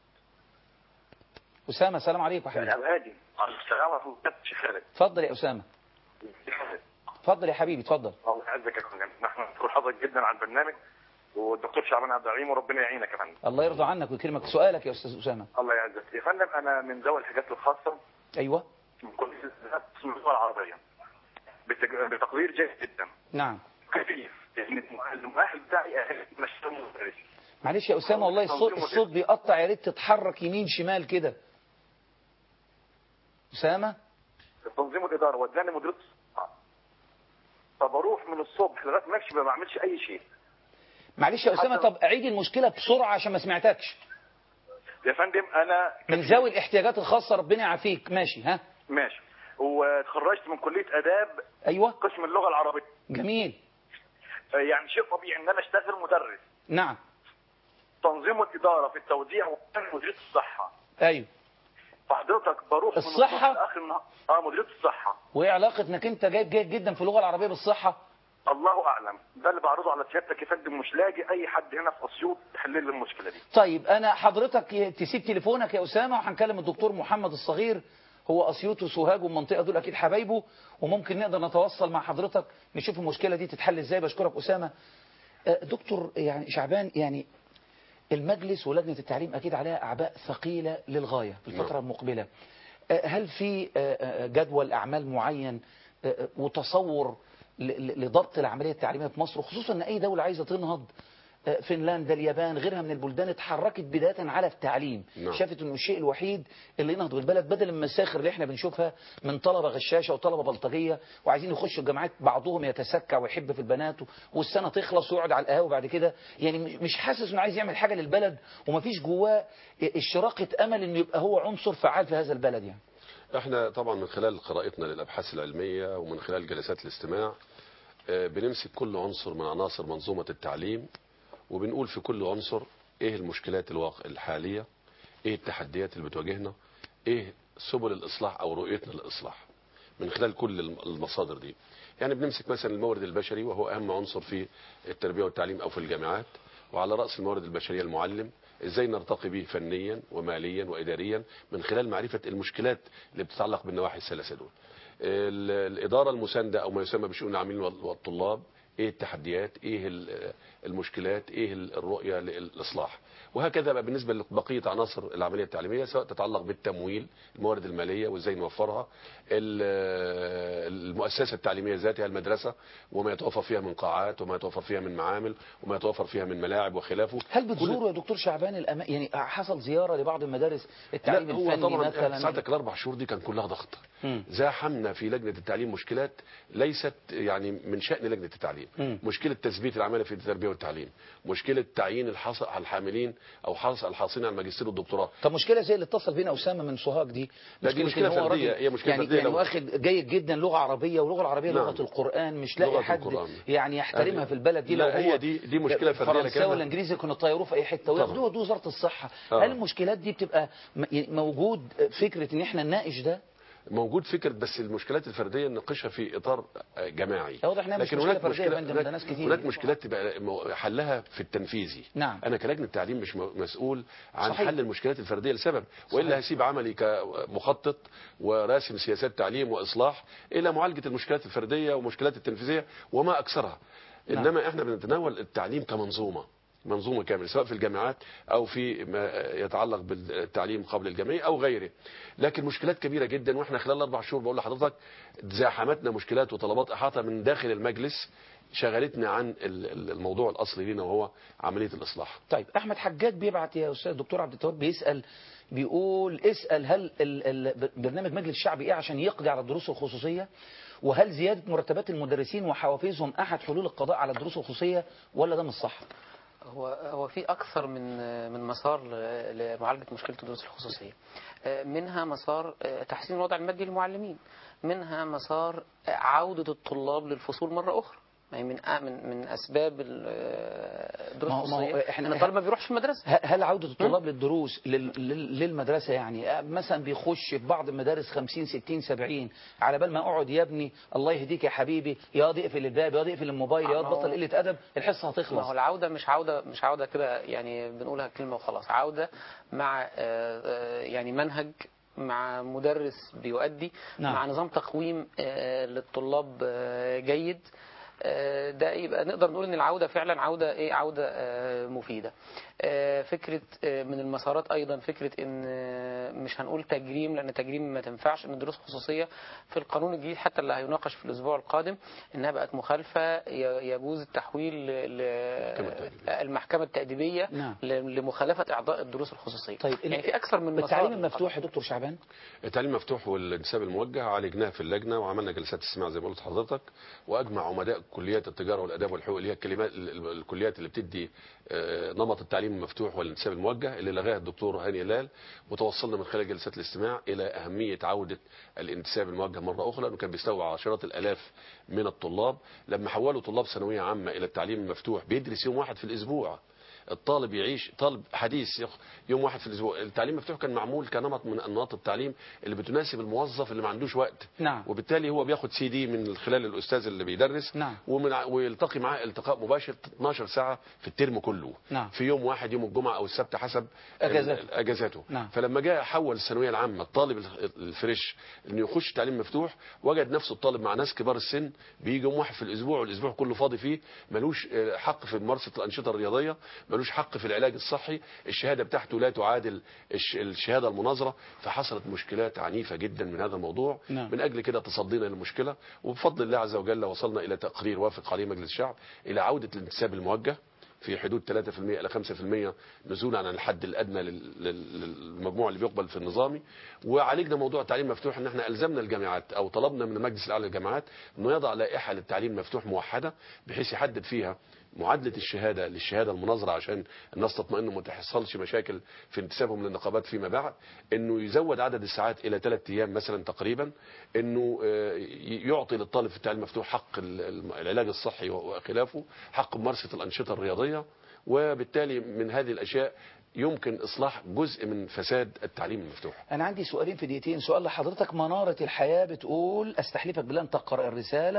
اسامه سلام عليكم يا حبيبي هادي السلام عليكم شيخ خالد اتفضل يا اسامه اتفضل يا حبيبي اتفضل الله يعزك يا فندم نحن نشكر حضرتك جدا على البرنامج والدكتور شعبان عبد الرحيم وربنا يعينك يا فندم الله يرضى عنك ويكرمك سؤالك يا استاذ اسامه الله يعزك يا فندم انا من ذوي الحاجات الخاصه ايوه من كل سلسله اسم اللغه العربيه بتج- بتقدير جيد جدا نعم كيف يعني المؤهل بتاعي اهل مش مدرس معلش يا اسامه والله الصوت الصوت بيقطع يا ريت تتحرك يمين شمال كده اسامه التنظيم والاداره وداني مديريه الصحه فبروح من الصبح لغايه ما امشي ما بعملش اي شيء معلش يا اسامه طب اعيد المشكله بسرعه عشان ما سمعتكش يا فندم انا من ذوي الاحتياجات الخاصه ربنا يعافيك ماشي ها ماشي واتخرجت من كليه اداب ايوه قسم اللغه العربيه جميل يعني شيء طبيعي ان انا اشتغل مدرس نعم تنظيم والاداره في التوزيع وكان مديريه الصحه ايوه فحضرتك بروح من الصحة؟ الصبح لاخر النهار اه مديريه الصحه وايه علاقه انك انت جايب جيد جدا في اللغه العربيه بالصحه الله اعلم ده اللي بعرضه على سيادتك يا فندم مش لاقي اي حد هنا في اسيوط يحل لي المشكله دي طيب انا حضرتك تسيب تليفونك يا اسامه وهنكلم الدكتور محمد الصغير هو اسيوط وسوهاج والمنطقه دول اكيد حبايبه وممكن نقدر نتواصل مع حضرتك نشوف المشكله دي تتحل ازاي بشكرك اسامه آه، دكتور يعني شعبان يعني المجلس ولجنه التعليم اكيد عليها اعباء ثقيله للغايه في الفتره نعم. المقبله آه، هل في آه، آه، جدول اعمال معين آه، آه، وتصور ل- ل- لضبط العمليه التعليميه في مصر خصوصا ان اي دوله عايزه تنهض آه، فنلندا اليابان غيرها من البلدان اتحركت بدايه على التعليم نعم. شافت انه الشيء الوحيد اللي ينهض بالبلد بدل المساخر اللي احنا بنشوفها من طلبه غشاشه وطلبه بلطجيه وعايزين يخشوا الجامعات بعضهم يتسكع ويحب في البنات والسنه تخلص ويقعد على القهوه بعد كده يعني مش حاسس انه عايز يعمل حاجه للبلد ومفيش جواه اشراقه امل انه يبقى هو عنصر فعال في هذا البلد يعني احنا طبعا من خلال قراءتنا للابحاث العلميه ومن خلال جلسات الاستماع آه، بنمسك كل عنصر من عناصر منظومه التعليم وبنقول في كل عنصر ايه المشكلات الواقع الحاليه ايه التحديات اللي بتواجهنا ايه سبل الاصلاح او رؤيتنا للاصلاح من خلال كل الم- المصادر دي يعني بنمسك مثلا المورد البشري وهو اهم عنصر في التربيه والتعليم او في الجامعات وعلى راس الموارد البشريه المعلم ازاي نرتقي به فنيا وماليا واداريا من خلال معرفه المشكلات اللي بتتعلق بالنواحي الثلاثه دول ال- الاداره المسانده او ما يسمى بشؤون العاملين وال- والطلاب ايه التحديات ايه ال- المشكلات ايه ال- الرؤيه للاصلاح وهكذا بقى بالنسبه لبقيه عناصر العمليه التعليميه سواء تتعلق بالتمويل الموارد الماليه وازاي نوفرها ال- المؤسسه التعليميه ذاتها المدرسه وما يتوفر فيها من قاعات وما يتوفر فيها من معامل وما يتوفر فيها من ملاعب وخلافه هل بتزوروا يا دكتور شعبان الأما... يعني حصل زيارة لبعض المدارس التعليم لا هو الفني طبعا مثلا ساعتك الاربع شهور دي كان كلها ضغط مم. زاحمنا في لجنه التعليم مشكلات ليست يعني من شان لجنه التعليم مم. مشكله تثبيت العماله في التربيه والتعليم مشكله تعيين الحاص... الحاملين او حاص... الحاصلين على الماجستير والدكتوراه طب مشكلة زي اللي اتصل بينا أسامة من سوهاج دي لا، دي مشكلة مشكلة إن هو فردية، راجل هي مشكلة يعني فردية يعني لو- واخد جيد جدا لغة عربية واللغة العربية نعم. لغة القرآن مش لاقي لغة حد القرآن. يعني يحترمها يعني- في البلد دي لا، لو هي هو دي- دي مشكلة فردية فرنساوي لكنها- ولا انجليزي كانوا طيروه في اي حته طبعا. وياخدوه ودوه وزاره الصحه آه. هل المشكلات دي بتبقى م- يعني موجود فكره ان احنا نناقش ده موجود فكره بس المشكلات الفرديه نناقشها في اطار آه، جماعي واضح إنها مش لكن مشكلة هناك فردية يا مشكلة فندم، هناك, ده ناس كتير. هناك مشكلات تبقى م- حلها في التنفيذي نعم. انا كلجنه تعليم مش م- مسؤول عن صحيح. حل المشكلات الفرديه لسبب والا هسيب عملي كمخطط وراسم سياسات تعليم واصلاح الى معالجه المشكلات الفرديه والمشكلات التنفيذيه وما اكثرها نعم. انما احنا بنتناول التعليم كمنظومه منظومه كامله سواء في الجامعات او في ما يتعلق بالتعليم قبل الجامعي او غيره لكن مشكلات كبيره جدا واحنا خلال اربع شهور بقول لحضرتك زاحمتنا مشكلات وطلبات احاطه من داخل المجلس شغلتنا عن ال- ال- الموضوع الاصلي لينا وهو عمليه الاصلاح طيب احمد حجاج بيبعت يا استاذ دكتور عبد التواب بيسال بيقول اسال هل ال ال برنامج مجلس الشعب ايه عشان يقضي على الدروس الخصوصيه وهل زياده مرتبات المدرسين وحوافزهم احد حلول القضاء على الدروس الخصوصيه ولا ده مش صح هو هو في اكثر من من مسار ل- لمعالجه مشكله الدروس الخصوصيه آه، منها مسار آه، تحسين الوضع المادي للمعلمين منها مسار آه، عوده الطلاب للفصول مره اخرى يعني من آه، من من اسباب ال- آه، الدروس ما هو- ما هو الخصوصيه إحنا- ان الطالب ما بيروحش المدرسه ه- هل عودة الطلاب للدروس لل- لل- للمدرسة يعني آه، مثلا بيخش في بعض المدارس 50 60 70 على بال ما اقعد يا ابني الله يهديك يا حبيبي يا واد اقفل الباب يا واد اقفل الموبايل يا واد ما هو- بطل قلة أدب الحصة ما هتخلص هو العودة مش عودة مش عودة كده يعني بنقولها كلمة وخلاص عودة مع آه، آه، يعني منهج مع مدرس بيؤدي نعم. مع نظام تقويم آه، للطلاب آه، جيد آه، ده يبقى نقدر نقول ان العوده فعلا عوده ايه عوده آه، مفيده آه، فكره آه، من المسارات ايضا فكره ان آه، مش هنقول تجريم لان تجريم ما تنفعش ان الدروس الخصوصيه في القانون الجديد حتى اللي هيناقش في الاسبوع القادم انها بقت مخالفه ي- يجوز التحويل ل- ل- المحكمه التاديبيه نعم. ل- لمخالفه اعضاء الدروس الخصوصيه طيب يعني في اكثر من مسار التعليم المفتوح يا دكتور شعبان التعليم المفتوح والانتساب الموجه عالجناه في اللجنه وعملنا جلسات استماع زي ما قلت لحضرتك واجمع عمداء كليات التجاره والاداب والحقوق اللي هي الكلمات ال- ال- الكليات اللي بتدي آه، نمط التعليم المفتوح والانتساب الموجه اللي لغاها الدكتور هاني هلال وتوصلنا من خلال جلسات الاستماع الى اهميه عوده الانتساب الموجه مره اخرى لانه كان بيستوعب عشرات الالاف من الطلاب لما حولوا طلاب ثانويه عامه الى التعليم المفتوح بيدرس يوم واحد في الاسبوع الطالب يعيش طالب حديث يخ- يوم واحد في الاسبوع التعليم المفتوح كان معمول كنمط من انماط التعليم اللي بتناسب الموظف اللي ما عندوش وقت نعم. وبالتالي هو بياخد سي دي من خلال الاستاذ اللي بيدرس نعم. ومن ع- ويلتقي معاه التقاء مباشر 12 ساعه في الترم كله نعم. في يوم واحد يوم الجمعه او السبت حسب أجازاته. ال- اجازاته نعم. فلما جاء حول الثانويه العامه الطالب ال- الفريش انه يخش تعليم مفتوح وجد نفسه الطالب مع ناس كبار السن بيجي يوم واحد في الاسبوع والاسبوع كله فاضي فيه ملوش آه، حق في ممارسه الانشطه الرياضيه ملوش حق في العلاج الصحي الشهاده بتاعته لا تعادل الش- الشهاده المناظره فحصلت مشكلات عنيفه جدا من هذا الموضوع نعم. من اجل كده تصدينا للمشكله وبفضل الله عز وجل وصلنا الى تقرير وافق عليه مجلس الشعب الى عوده الانتساب الموجه في حدود 3% الى 5% نزولا عن الحد الادنى لل- لل- للمجموع اللي بيقبل في النظامي وعالجنا موضوع التعليم المفتوح ان احنا الزمنا الجامعات او طلبنا من المجلس الاعلى للجامعات انه يضع لائحه للتعليم المفتوح موحده بحيث يحدد فيها معادله الشهاده للشهاده المناظره عشان الناس تطمئن وما تحصلش مشاكل في انتسابهم للنقابات فيما بعد انه يزود عدد الساعات الى ثلاث ايام مثلا تقريبا انه آه، ي- يعطي للطالب في التعليم المفتوح حق ال- ال- العلاج الصحي وخلافه حق ممارسه الانشطه الرياضيه وبالتالي من هذه الاشياء يمكن اصلاح جزء من فساد التعليم المفتوح أنا عندي سؤالين في دقيقتين سؤال لحضرتك منارة الحياة بتقول أستحلفك بالله أن تقرأ الرسالة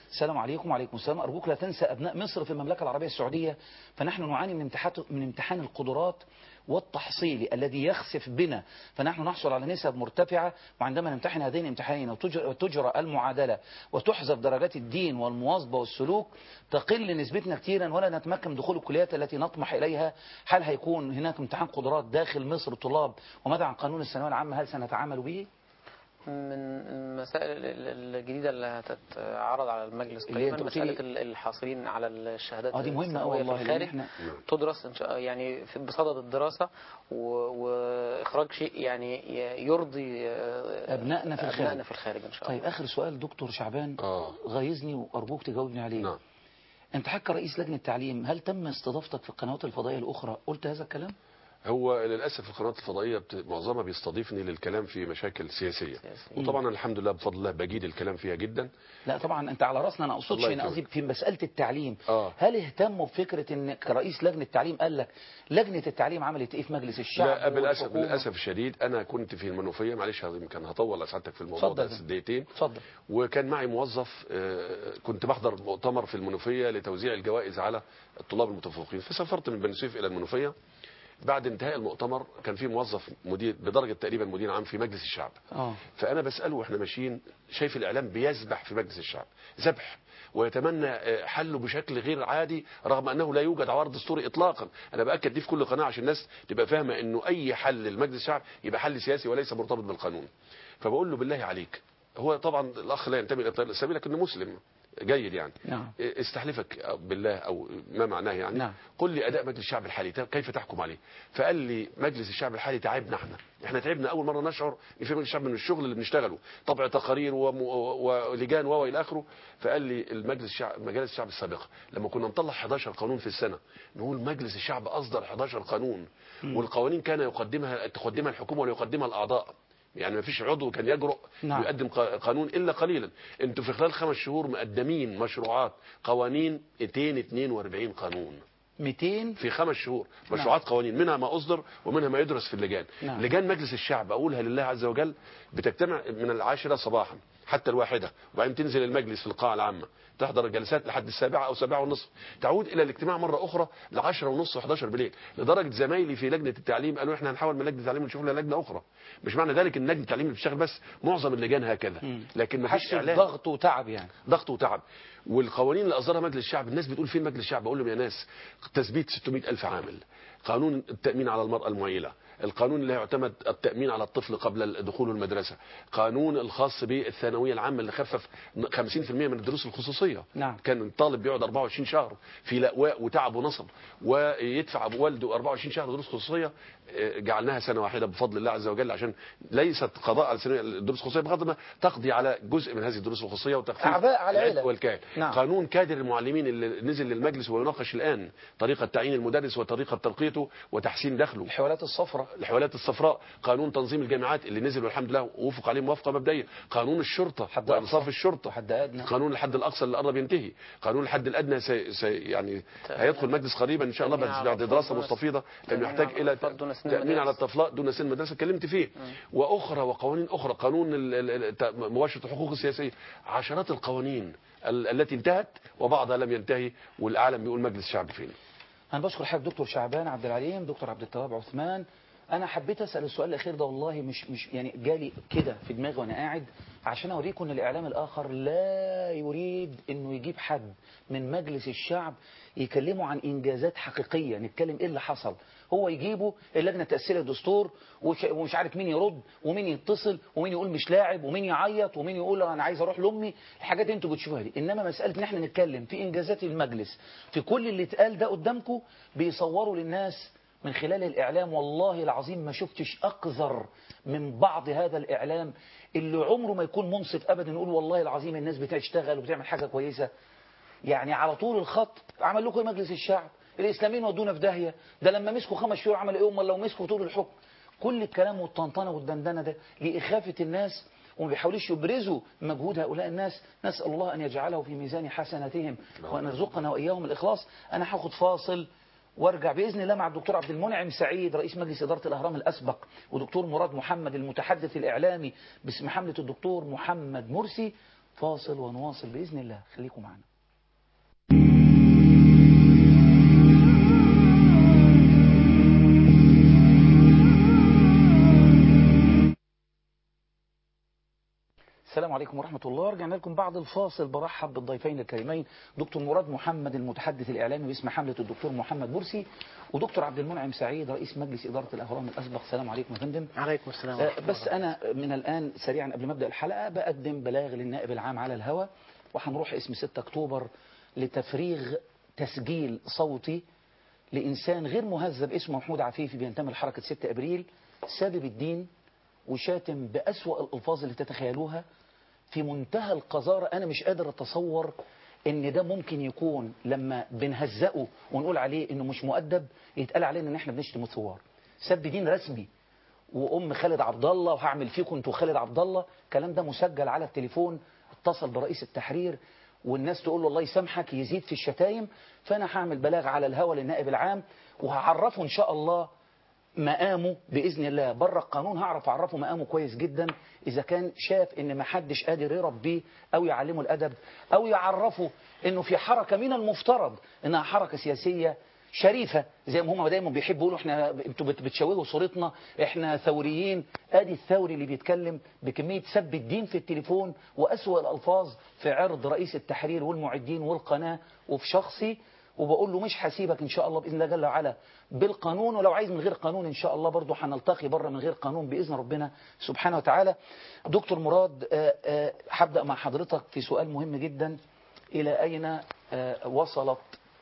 السلام عليكم وعليكم السلام أرجوك لا تنسى أبناء مصر في المملكة العربية السعودية فنحن نعاني من امتحان من امتحان القدرات والتحصيل الذي يخسف بنا فنحن نحصل على نسب مرتفعة وعندما نمتحن هذين الامتحانين وتجرى, وتجرى المعادلة وتحذف درجات الدين والمواظبة والسلوك تقل نسبتنا كثيرا ولا نتمكن من دخول الكليات التي نطمح إليها هل هيكون هناك امتحان قدرات داخل مصر طلاب وماذا عن قانون الثانوية العامة هل سنتعامل به؟ من المسائل ال- ال- الجديدة اللي هتتعرض على المجلس اللي هي قريبا أنت قلت لي- مسألة ال- الحاصلين على الشهادات اه دي مهمة الثانوية والله في لأن الخارج احنا تدرس إن شاء يعني في بصدد الدراسة و- وإخراج شيء يعني ي- يرضي آه، أبنائنا في الخارج. أبنائنا في الخارج إن شاء الله طيب آخر سؤال دكتور شعبان آه. غيظني وأرجوك تجاوبني عليه نعم أنت حكى رئيس لجنة التعليم هل تم استضافتك في القنوات الفضائية الأخرى قلت هذا الكلام؟ هو للاسف القنوات الفضائيه بت... معظمها بيستضيفني للكلام في مشاكل سياسيه سياسية. وطبعا الحمد لله بفضل الله بجيد الكلام فيها جدا لا طبعا أنت على رأسنا أنا أقصدش الله أنا قصدي يكرمك. في مسألة التعليم آه. هل اهتموا بفكرة أن كرئيس لجنة التعليم قال لك لجنة التعليم عملت إيه في مجلس الشعب لا بالاسف والحكومة؟ للاسف الشديد انا كنت في المنوفيه معلش يمكن هطول لسعادتك في الموضوع اتفضل. ده بس دقيقتين اتفضل وكان معي موظف آه، كنت بحضر مؤتمر في المنوفيه لتوزيع الجوائز على الطلاب المتفوقين فسافرت من بني سويف الى المنوفيه بعد انتهاء المؤتمر كان في موظف مدير بدرجه تقريبا مدير عام في مجلس الشعب اه فانا بساله واحنا ماشيين شايف الاعلام بيسبح في مجلس الشعب ذبح ويتمنى آه، حله بشكل غير عادي رغم انه لا يوجد عوارض دستوري اطلاقا انا باكد دي في كل قناه عشان الناس تبقى فاهمه انه اي حل لمجلس الشعب يبقى حل سياسي وليس مرتبط بالقانون فبقول له بالله عليك هو طبعا الاخ لا ينتمي الى التيار الاسلامي لكنه مسلم جيد يعني نعم استحلفك بالله او ما معناه يعني نعم. قل لي اداء مجلس الشعب الحالي كيف تحكم عليه فقال لي مجلس الشعب الحالي تعبنا احنا احنا تعبنا اول مره نشعر ان في مجلس الشعب من الشغل اللي بنشتغله طبع تقارير وم- و- ولجان و الى اخره فقال لي المجلس الشعب مجالس الشعب السابقه لما كنا نطلع 11 قانون في السنه نقول مجلس الشعب اصدر 11 قانون والقوانين كان يقدمها تقدمها الحكومه ولا يقدمها الاعضاء يعني ما فيش عضو كان يجرؤ نعم. يقدم ق- قانون الا قليلا انتوا في خلال خمس شهور مقدمين مشروعات قوانين 242 قانون 200 في خمس شهور مشروعات قوانين منها ما اصدر ومنها ما يدرس في اللجان نعم. لجان مجلس الشعب اقولها لله عز وجل بتجتمع من العاشره صباحا حتى الواحده وبعدين تنزل المجلس في القاعه العامه تحضر الجلسات لحد السابعه او سابعه ونصف تعود الى الاجتماع مره اخرى ل 10 ونص و11 بالليل لدرجه زمايلي في لجنه التعليم قالوا احنا هنحاول من لجنه التعليم نشوف لها لجنه اخرى مش معنى ذلك ان لجنه التعليم اللي بتشتغل بس معظم اللجان هكذا لكن ما فيش حس اعلان ضغط وتعب يعني ضغط وتعب والقوانين اللي اصدرها مجلس الشعب الناس بتقول فين مجلس الشعب اقول لهم يا ناس تثبيت 600 الف عامل قانون التامين على المراه المعيله القانون اللي يعتمد التامين على الطفل قبل دخوله المدرسه قانون الخاص بالثانويه العامه اللي خفف 50% من الدروس الخصوصيه نعم. كان الطالب بيقعد 24 شهر في لأواء وتعب ونصب ويدفع والده 24 شهر دروس خصوصيه آه، جعلناها سنه واحده بفضل الله عز وجل عشان ليست قضاء على سنة الدروس الخصوصيه بغض ما تقضي على جزء من هذه الدروس الخصوصيه وتخفيف أعباء على العبء العيلة. والكاهل نعم. قانون كادر المعلمين اللي نزل للمجلس ويناقش الان طريقه تعيين المدرس وطريقه ترقيته وتحسين دخله الحوالات الصفراء الحوالات الصفراء قانون تنظيم الجامعات اللي نزل والحمد لله وفق عليه موافقه مبدئيه قانون الشرطه حد وانصاف أقصى. الشرطه حد أدنى قانون الحد الاقصى اللي قرب ينتهي قانون الحد الادنى سي سي يعني هيدخل مجلس قريبا ان شاء الله تأمين بعد على بعد دراسه الأطفال دون- مستفيضه لانه تأمين يحتاج على الى الأطفال دون سن تامين على المدارس. الطفلات دون سن المدرسه اتكلمت فيه واخرى وقوانين اخرى قانون ال- ال- الت- مباشره الحقوق السياسيه عشرات القوانين ال- التي انتهت وبعضها لم ينتهي والاعلم بيقول مجلس الشعب فين انا بشكر حضرتك دكتور شعبان عبد العليم دكتور عبد التواب عثمان انا حبيت اسال السؤال الاخير ده والله مش مش يعني جالي كده في دماغي وانا قاعد عشان اوريكم ان الاعلام الاخر لا يريد انه يجيب حد من مجلس الشعب يكلمه عن انجازات حقيقيه نتكلم ايه اللي حصل هو يجيبه اللجنه تاسيس الدستور وش- ومش عارف مين يرد ومين يتصل ومين يقول مش لاعب ومين يعيط ومين يقول انا عايز اروح لامي الحاجات دي انتوا بتشوفوها دي انما مساله ان احنا نتكلم في انجازات المجلس في كل اللي اتقال ده قدامكم بيصوروا للناس من خلال الإعلام والله العظيم ما شفتش أقذر من بعض هذا الإعلام اللي عمره ما يكون منصف أبدا يقول والله العظيم الناس بتشتغل وبتعمل حاجة كويسة يعني على طول الخط عمل لكم إيه مجلس الشعب الإسلاميين ودونا في داهية ده لما مسكوا خمس شهور عملوا إيه امال لو مسكوا طول الحكم كل الكلام والطنطنة والدندنة ده لإخافة الناس وما بيحاولوش يبرزوا مجهود هؤلاء الناس نسأل الله أن يجعله في ميزان حسناتهم وأن يرزقنا وإياهم الإخلاص أنا هاخد فاصل وارجع باذن الله مع الدكتور عبد المنعم سعيد رئيس مجلس اداره الاهرام الاسبق ودكتور مراد محمد المتحدث الاعلامي باسم حمله الدكتور محمد مرسي فاصل ونواصل بإذن الله خليكم معنا السلام عليكم ورحمة الله رجعنا لكم بعد الفاصل برحب بالضيفين الكريمين دكتور مراد محمد المتحدث الإعلامي باسم حملة الدكتور محمد مرسي ودكتور عبد المنعم سعيد رئيس مجلس إدارة الأهرام الأسبق السلام عليكم يا فندم عليكم السلام آه، بس أنا من الآن سريعا قبل ما أبدأ الحلقة بقدم بلاغ للنائب العام على الهواء وهنروح اسم 6 أكتوبر لتفريغ تسجيل صوتي لإنسان غير مهذب اسمه محمود عفيفي بينتمي لحركة 6 أبريل سابب الدين وشاتم بأسوأ الألفاظ اللي تتخيلوها في منتهى القذارة أنا مش قادر أتصور إن ده ممكن يكون لما بنهزقه ونقول عليه إنه مش مؤدب يتقال علينا إن إحنا بنشتم الثوار سب دين رسمي وأم خالد عبد الله وهعمل فيكم أنتوا خالد عبد الله الكلام ده مسجل على التليفون اتصل برئيس التحرير والناس تقول له الله يسامحك يزيد في الشتايم فأنا هعمل بلاغ على الهوى للنائب العام وهعرفه إن شاء الله مقامه بإذن الله بره القانون هعرف أعرفه مقامه كويس جدا إذا كان شاف إن ما حدش قادر يربيه أو يعلمه الأدب أو يعرفه إنه في حركة من المفترض إنها حركة سياسية شريفة زي ما هم دايما بيحبوا يقولوا احنا انتوا بت- بتشوهوا صورتنا احنا ثوريين ادي الثوري اللي بيتكلم بكمية سب الدين في التليفون واسوأ الالفاظ في عرض رئيس التحرير والمعدين والقناة وفي شخصي وبقول له مش هسيبك ان شاء الله باذن الله جل وعلا بالقانون ولو عايز من غير قانون ان شاء الله برضه هنلتقي بره من غير قانون باذن ربنا سبحانه وتعالى دكتور مراد آه، آه، هبدا مع حضرتك في سؤال مهم جدا الى اين آه، وصلت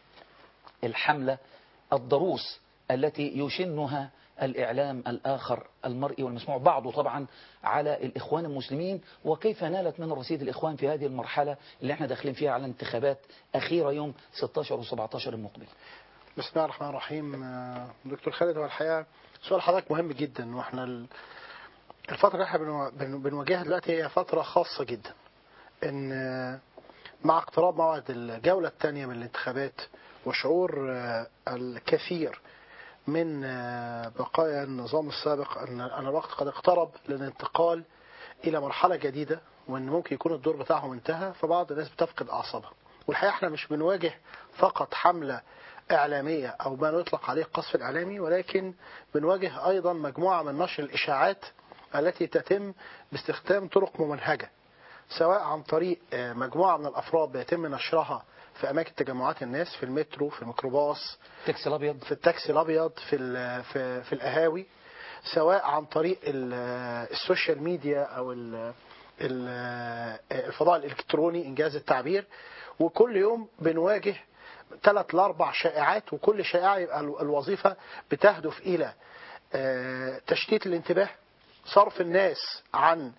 الحمله الضروس التي يشنها الإعلام الآخر المرئي والمسموع بعضه طبعا على الإخوان المسلمين وكيف نالت من رصيد الإخوان في هذه المرحلة اللي احنا داخلين فيها على انتخابات أخيرة يوم 16 و17 المقبل بسم الله الرحمن الرحيم آه، دكتور خالد هو الحقيقه سؤال حضرتك مهم جدا واحنا ال- الفتره اللي احنا بنوا- بن- بنواجهها دلوقتي هي فتره خاصه جدا ان آه، مع اقتراب موعد الجوله الثانيه من الانتخابات وشعور آه، الكثير من آه، بقايا النظام السابق ان ان الوقت قد اقترب للانتقال الى مرحله جديده وان ممكن يكون الدور بتاعهم انتهى فبعض الناس بتفقد اعصابها والحقيقه احنا مش بنواجه فقط حمله اعلاميه او ما يطلق عليه القصف الاعلامي ولكن بنواجه ايضا مجموعه من نشر الاشاعات التي تتم باستخدام طرق ممنهجه سواء عن طريق آه، مجموعه من الافراد بيتم نشرها في اماكن تجمعات الناس في المترو في الميكروباص التاكسي الأبيض في التاكسي الابيض في ال- في في القهاوي سواء عن طريق ال- السوشيال ميديا او ال- ال- الفضاء الالكتروني انجاز التعبير وكل يوم بنواجه ثلاث لاربع شائعات وكل شائعه يبقى ال- الوظيفه بتهدف الى آه، تشتيت الانتباه صرف الناس عن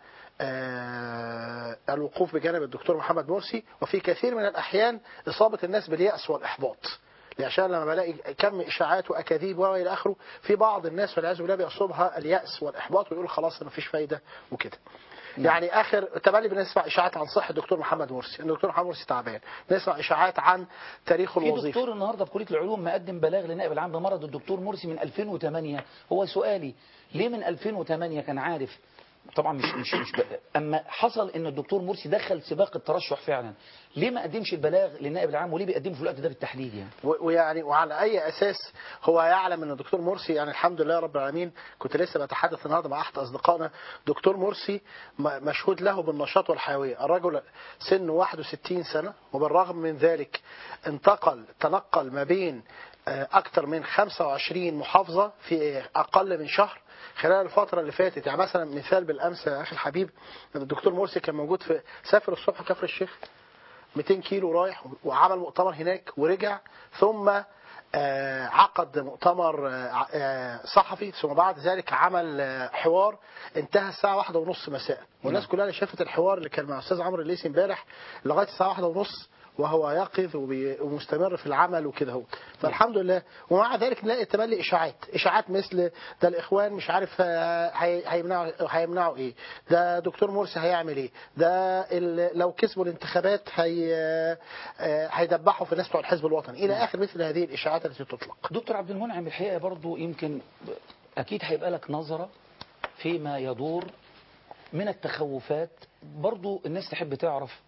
آه، الوقوف بجانب الدكتور محمد مرسي وفي كثير من الأحيان إصابة الناس باليأس والإحباط عشان لما بلاقي كم اشاعات واكاذيب والى اخره في بعض الناس والعياذ بالله بيصيبها الياس والاحباط ويقول خلاص ما فيش فايده وكده يعني اخر تملي بنسمع اشاعات عن صحه الدكتور محمد مرسي ان الدكتور محمد مرسي تعبان بنسمع اشاعات عن تاريخه في الوظيفي دكتور النهارده في كليه العلوم مقدم بلاغ لنائب العام بمرض الدكتور مرسي من 2008 هو سؤالي ليه من 2008 كان عارف طبعا مش مش مش ب... اما حصل ان الدكتور مرسي دخل سباق الترشح فعلا ليه ما قدمش البلاغ للنائب العام وليه بيقدمه في الوقت ده بالتحديد يعني و- ويعني وعلى اي اساس هو يعلم ان الدكتور مرسي يعني الحمد لله رب العالمين كنت لسه بتحدث النهارده مع احد اصدقائنا دكتور مرسي م- مشهود له بالنشاط والحيويه الرجل سنه 61 سنه وبالرغم من ذلك انتقل تنقل ما بين آه، اكثر من 25 محافظه في اقل من شهر خلال الفترة اللي فاتت يعني مثلا مثال بالأمس يا أخي الحبيب إن الدكتور مرسي كان موجود في سافر الصبح كفر الشيخ 200 كيلو رايح وعمل مؤتمر هناك ورجع ثم آه، عقد مؤتمر آه، آه، صحفي ثم بعد ذلك عمل آه، حوار انتهى الساعة واحدة ونص مساء والناس كلها اللي شافت الحوار اللي كان مع أستاذ عمرو الليثي امبارح لغاية الساعة واحدة ونص وهو يقظ وبي- ومستمر في العمل وكده هو فالحمد لله ومع ذلك نلاقي تملي اشاعات اشاعات مثل ده الاخوان مش عارف آه، هي- هيمنعوا هيمنعوا ايه ده دكتور مرسي هيعمل ايه ده ال- لو كسبوا الانتخابات هي آه، هيدبحوا في الناس بتوع الحزب الوطني الى اخر مثل هذه الاشاعات التي تطلق دكتور عبد المنعم الحقيقة برضو يمكن أكيد هيبقى لك نظرة فيما يدور من التخوفات برضو الناس تحب تعرف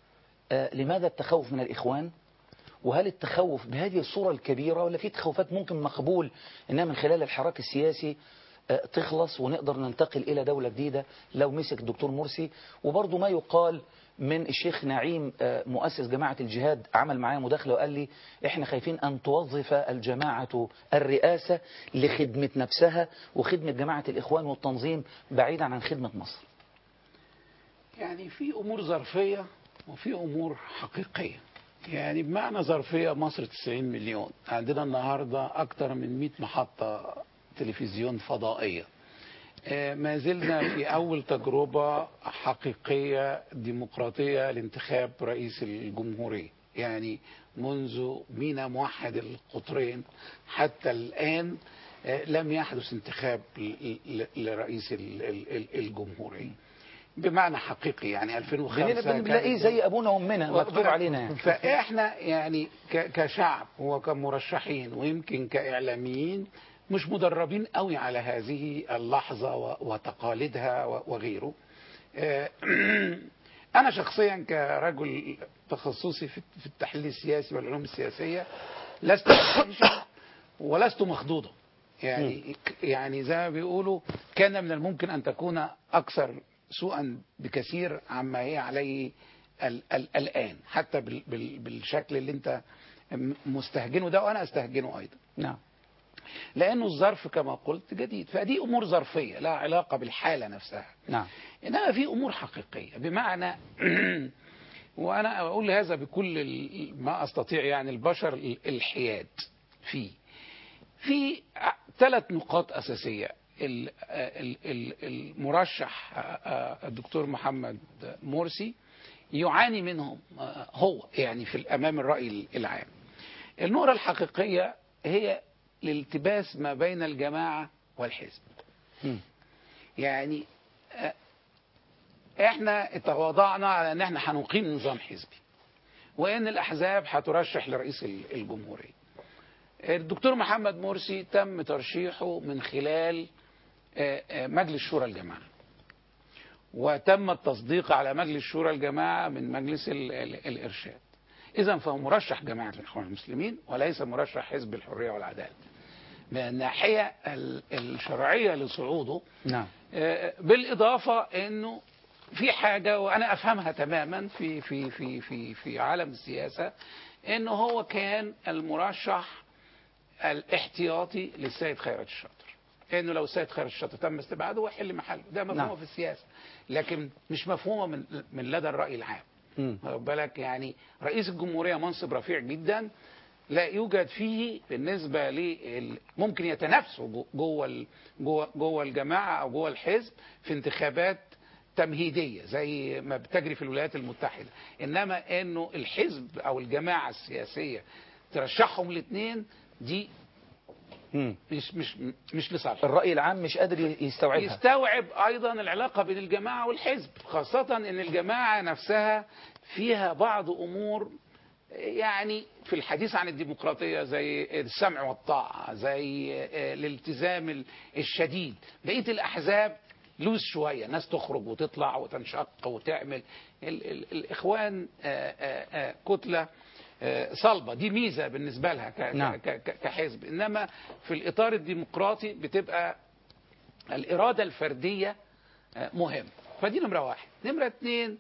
آه، لماذا التخوف من الإخوان وهل التخوف بهذه الصورة الكبيرة ولا في تخوفات ممكن مقبول إنها من خلال الحراك السياسي آه، تخلص ونقدر ننتقل إلى دولة جديدة لو مسك الدكتور مرسي وبرضه ما يقال من الشيخ نعيم آه، مؤسس جماعة الجهاد عمل معايا مداخلة وقال لي احنا خايفين أن توظف الجماعة الرئاسة لخدمة نفسها وخدمة جماعة الإخوان والتنظيم بعيدا عن خدمة مصر يعني في امور ظرفيه وفي امور حقيقيه يعني بمعنى ظرفيه مصر 90 مليون عندنا النهارده اكثر من 100 محطه تلفزيون فضائيه آه، ما زلنا في اول تجربه حقيقيه ديمقراطيه لانتخاب رئيس الجمهوريه يعني منذ مينا موحد القطرين حتى الان آه، لم يحدث انتخاب ل- ل- لرئيس ال- ال- ال- الجمهوريه بمعنى حقيقي يعني 2005 بنلاقيه كانت- زي أبونا وأمنا مكتوب علينا يعني فاحنا يعني ك- كشعب وكمرشحين ويمكن كاعلاميين مش مدربين قوي على هذه اللحظه و- وتقاليدها و- وغيره آه، انا شخصيا كرجل تخصصي في في التحليل السياسي والعلوم السياسيه لست مدهشا ولست مخضوضا يعني يعني زي ما بيقولوا كان من الممكن ان تكون اكثر سوءا بكثير عما هي عليه ال ال الان حتى بال بال بالشكل اللي انت م- مستهجنه ده وانا استهجنه ايضا نعم لانه الظرف كما قلت جديد فدي امور ظرفيه لها علاقه بالحاله نفسها نعم انما في امور حقيقيه بمعنى وانا اقول هذا بكل ال- ما استطيع يعني البشر ال- الحياد فيه في ثلاث نقاط اساسيه ال- ال- ال- المرشح الدكتور محمد مرسي يعاني منهم هو يعني في امام الراي العام النقطه الحقيقيه هي الالتباس ما بين الجماعه والحزب يعني آه، احنا تواضعنا على ان احنا هنقيم نظام حزبي وان الاحزاب هترشح لرئيس ال- الجمهوريه الدكتور محمد مرسي تم ترشيحه من خلال آه، آه، مجلس شورى الجماعه وتم التصديق على مجلس شورى الجماعه من مجلس ال- ال- الارشاد اذا فهو مرشح جماعه الاخوان المسلمين وليس مرشح حزب الحريه والعداله من الناحيه ال- الشرعيه لصعوده نعم آه، بالإضافة أنه في حاجة وأنا أفهمها تماما في في في في في عالم السياسة أنه هو كان المرشح الاحتياطي للسيد خيرت الشاطر انه لو السيد خيرت الشاطر تم استبعاده هو يحل محله ده مفهومه نعم. في السياسه لكن مش مفهومه من من لدى الراي العام مم. واخد بالك يعني رئيس الجمهوريه منصب رفيع جدا لا يوجد فيه بالنسبه ل ممكن يتنافسوا جو- جوه ال- جوه جوه الجماعه او جوه الحزب في انتخابات تمهيديه زي ما بتجري في الولايات المتحده انما انه الحزب او الجماعه السياسيه ترشحهم الاثنين دي مم. مش مش مش لصالح الرأي العام مش قادر يستوعبها يستوعب ايضا العلاقه بين الجماعه والحزب خاصه ان الجماعه نفسها فيها بعض امور يعني في الحديث عن الديمقراطيه زي السمع والطاعه زي آه، الالتزام ال- الشديد بقيه الاحزاب لوز شويه ناس تخرج وتطلع وتنشق وتعمل ال ال الاخوان آه، آه، آه، كتله آه، صلبه دي ميزه بالنسبه لها ك- نعم. ك- ك- كحزب انما في الاطار الديمقراطي بتبقى الإرادة الفردية آه، مهم فدي نمرة واحد نمرة اتنين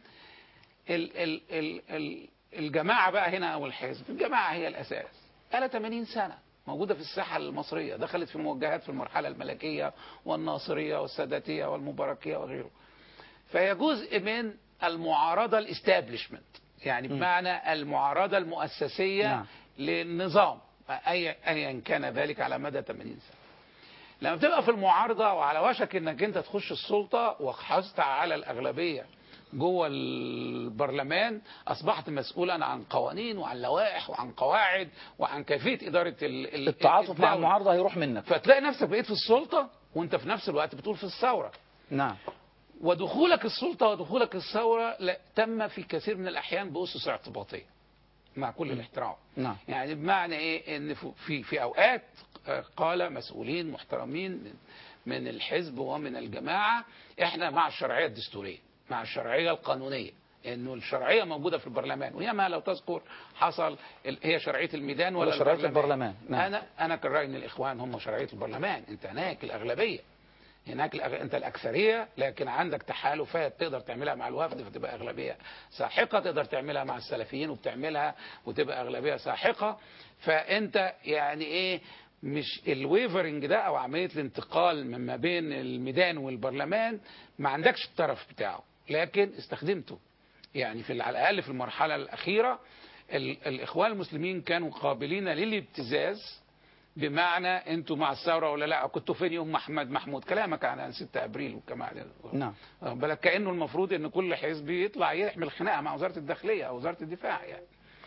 ال ال ال ال الجماعة بقى هنا أو الحزب الجماعة هي الأساس بقى 80 سنة موجودة في الساحة المصرية دخلت في موجهات في المرحلة الملكية والناصرية والساداتية والمباركية وغيره فهي جزء من المعارضة الاستابليشمنت يعني بمعنى المعارضة المؤسسية نعم. للنظام أي- أيا كان ذلك على مدى 80 سنة لما بتبقى في المعارضة وعلى وشك انك انت تخش السلطة وحصلت على الأغلبية جوه البرلمان أصبحت مسؤولا عن قوانين وعن لوائح وعن قواعد وعن كيفية إدارة ال- ال- التعاطف مع الدولة. المعارضة هيروح منك فتلاقي نفسك بقيت في السلطة وانت في نفس الوقت بتقول في الثورة نعم ودخولك السلطة ودخولك الثورة لا تم في كثير من الأحيان بأسس اعتباطية مع كل الاحترام نعم يعني بمعنى ايه ان في في اوقات قال مسؤولين محترمين من من الحزب ومن الجماعه احنا مع الشرعيه الدستوريه مع الشرعيه القانونيه انه الشرعيه موجوده في البرلمان وياما لو تذكر حصل ال- هي شرعيه الميدان ولا ولا شرعية البرلمان، نعم. انا انا كان رايي ان الاخوان هم شرعيه البرلمان انت هناك الاغلبيه هناك الأغ... انت الاكثريه لكن عندك تحالفات تقدر تعملها مع الوفد فتبقى اغلبيه ساحقه تقدر تعملها مع السلفيين وبتعملها وتبقى اغلبيه ساحقه فانت يعني ايه مش الويفرنج ده او عمليه الانتقال من ما بين الميدان والبرلمان ما عندكش الطرف بتاعه لكن استخدمته يعني في على الاقل في المرحله الاخيره ال... الاخوان المسلمين كانوا قابلين للابتزاز بمعنى انتوا مع الثوره ولا لا كنتوا فين يوم محمد محمود كلامك عن 6 ابريل وكما نعم واخد بالك كانه المفروض ان كل حزب يطلع يحمل خناقه مع وزاره الداخليه او وزاره الدفاع يعني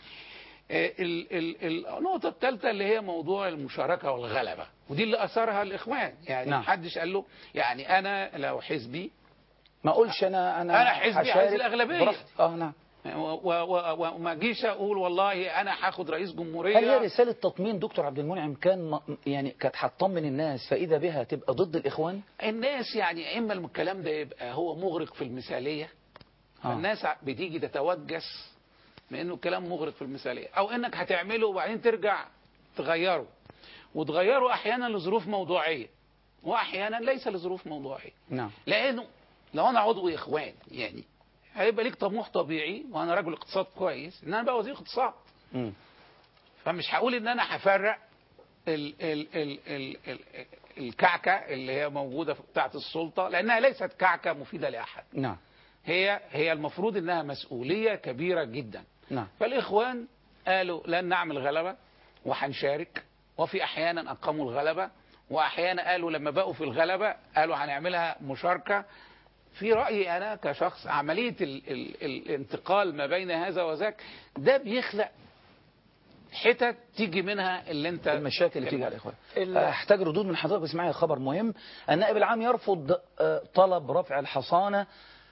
آه، ال- ال- النقطه الثالثه اللي هي موضوع المشاركه والغلبه ودي اللي اثرها الاخوان يعني نعم. محدش قال له يعني انا لو حزبي ما اقولش انا انا أنا حزبي عايز هشارك الأغلبية. براحتي. اه نعم و- و- و- وما اجيش اقول والله انا هاخد رئيس جمهوريه هل هي رسالة تطمين دكتور عبد المنعم كان م- يعني كانت هتطمن الناس فإذا بها تبقى ضد الإخوان؟ الناس يعني اما الكلام ده يبقى هو مغرق في المثاليه آه. فالناس ع- بتيجي تتوجس من انه كلام مغرق في المثاليه او انك هتعمله وبعدين ترجع تغيره وتغيره احيانا لظروف موضوعيه واحيانا ليس لظروف موضوعيه نعم لانه لو انا عضو اخوان يعني هيبقى ليك طموح طبيعي وانا راجل اقتصاد كويس ان انا بقى وزير اقتصاد مم. فمش هقول ان انا هفرق ال ال ال ال ال الكعكه اللي هي موجوده في- بتاعه السلطه لانها ليست كعكه مفيده لاحد نعم هي هي المفروض انها مسؤوليه كبيره جدا نعم فالاخوان قالوا لن نعمل غلبه وهنشارك وفي احيانا اقاموا الغلبه واحيانا قالوا لما بقوا في الغلبه قالوا هنعملها مشاركه في رايي انا كشخص عمليه ال ال الانتقال ما بين هذا وذاك ده بيخلق حتت تيجي منها اللي انت المشاكل اللي تيجي على الإخوان أحتاج ردود من حضرتك بس معايا خبر مهم النائب العام يرفض آه، طلب رفع الحصانة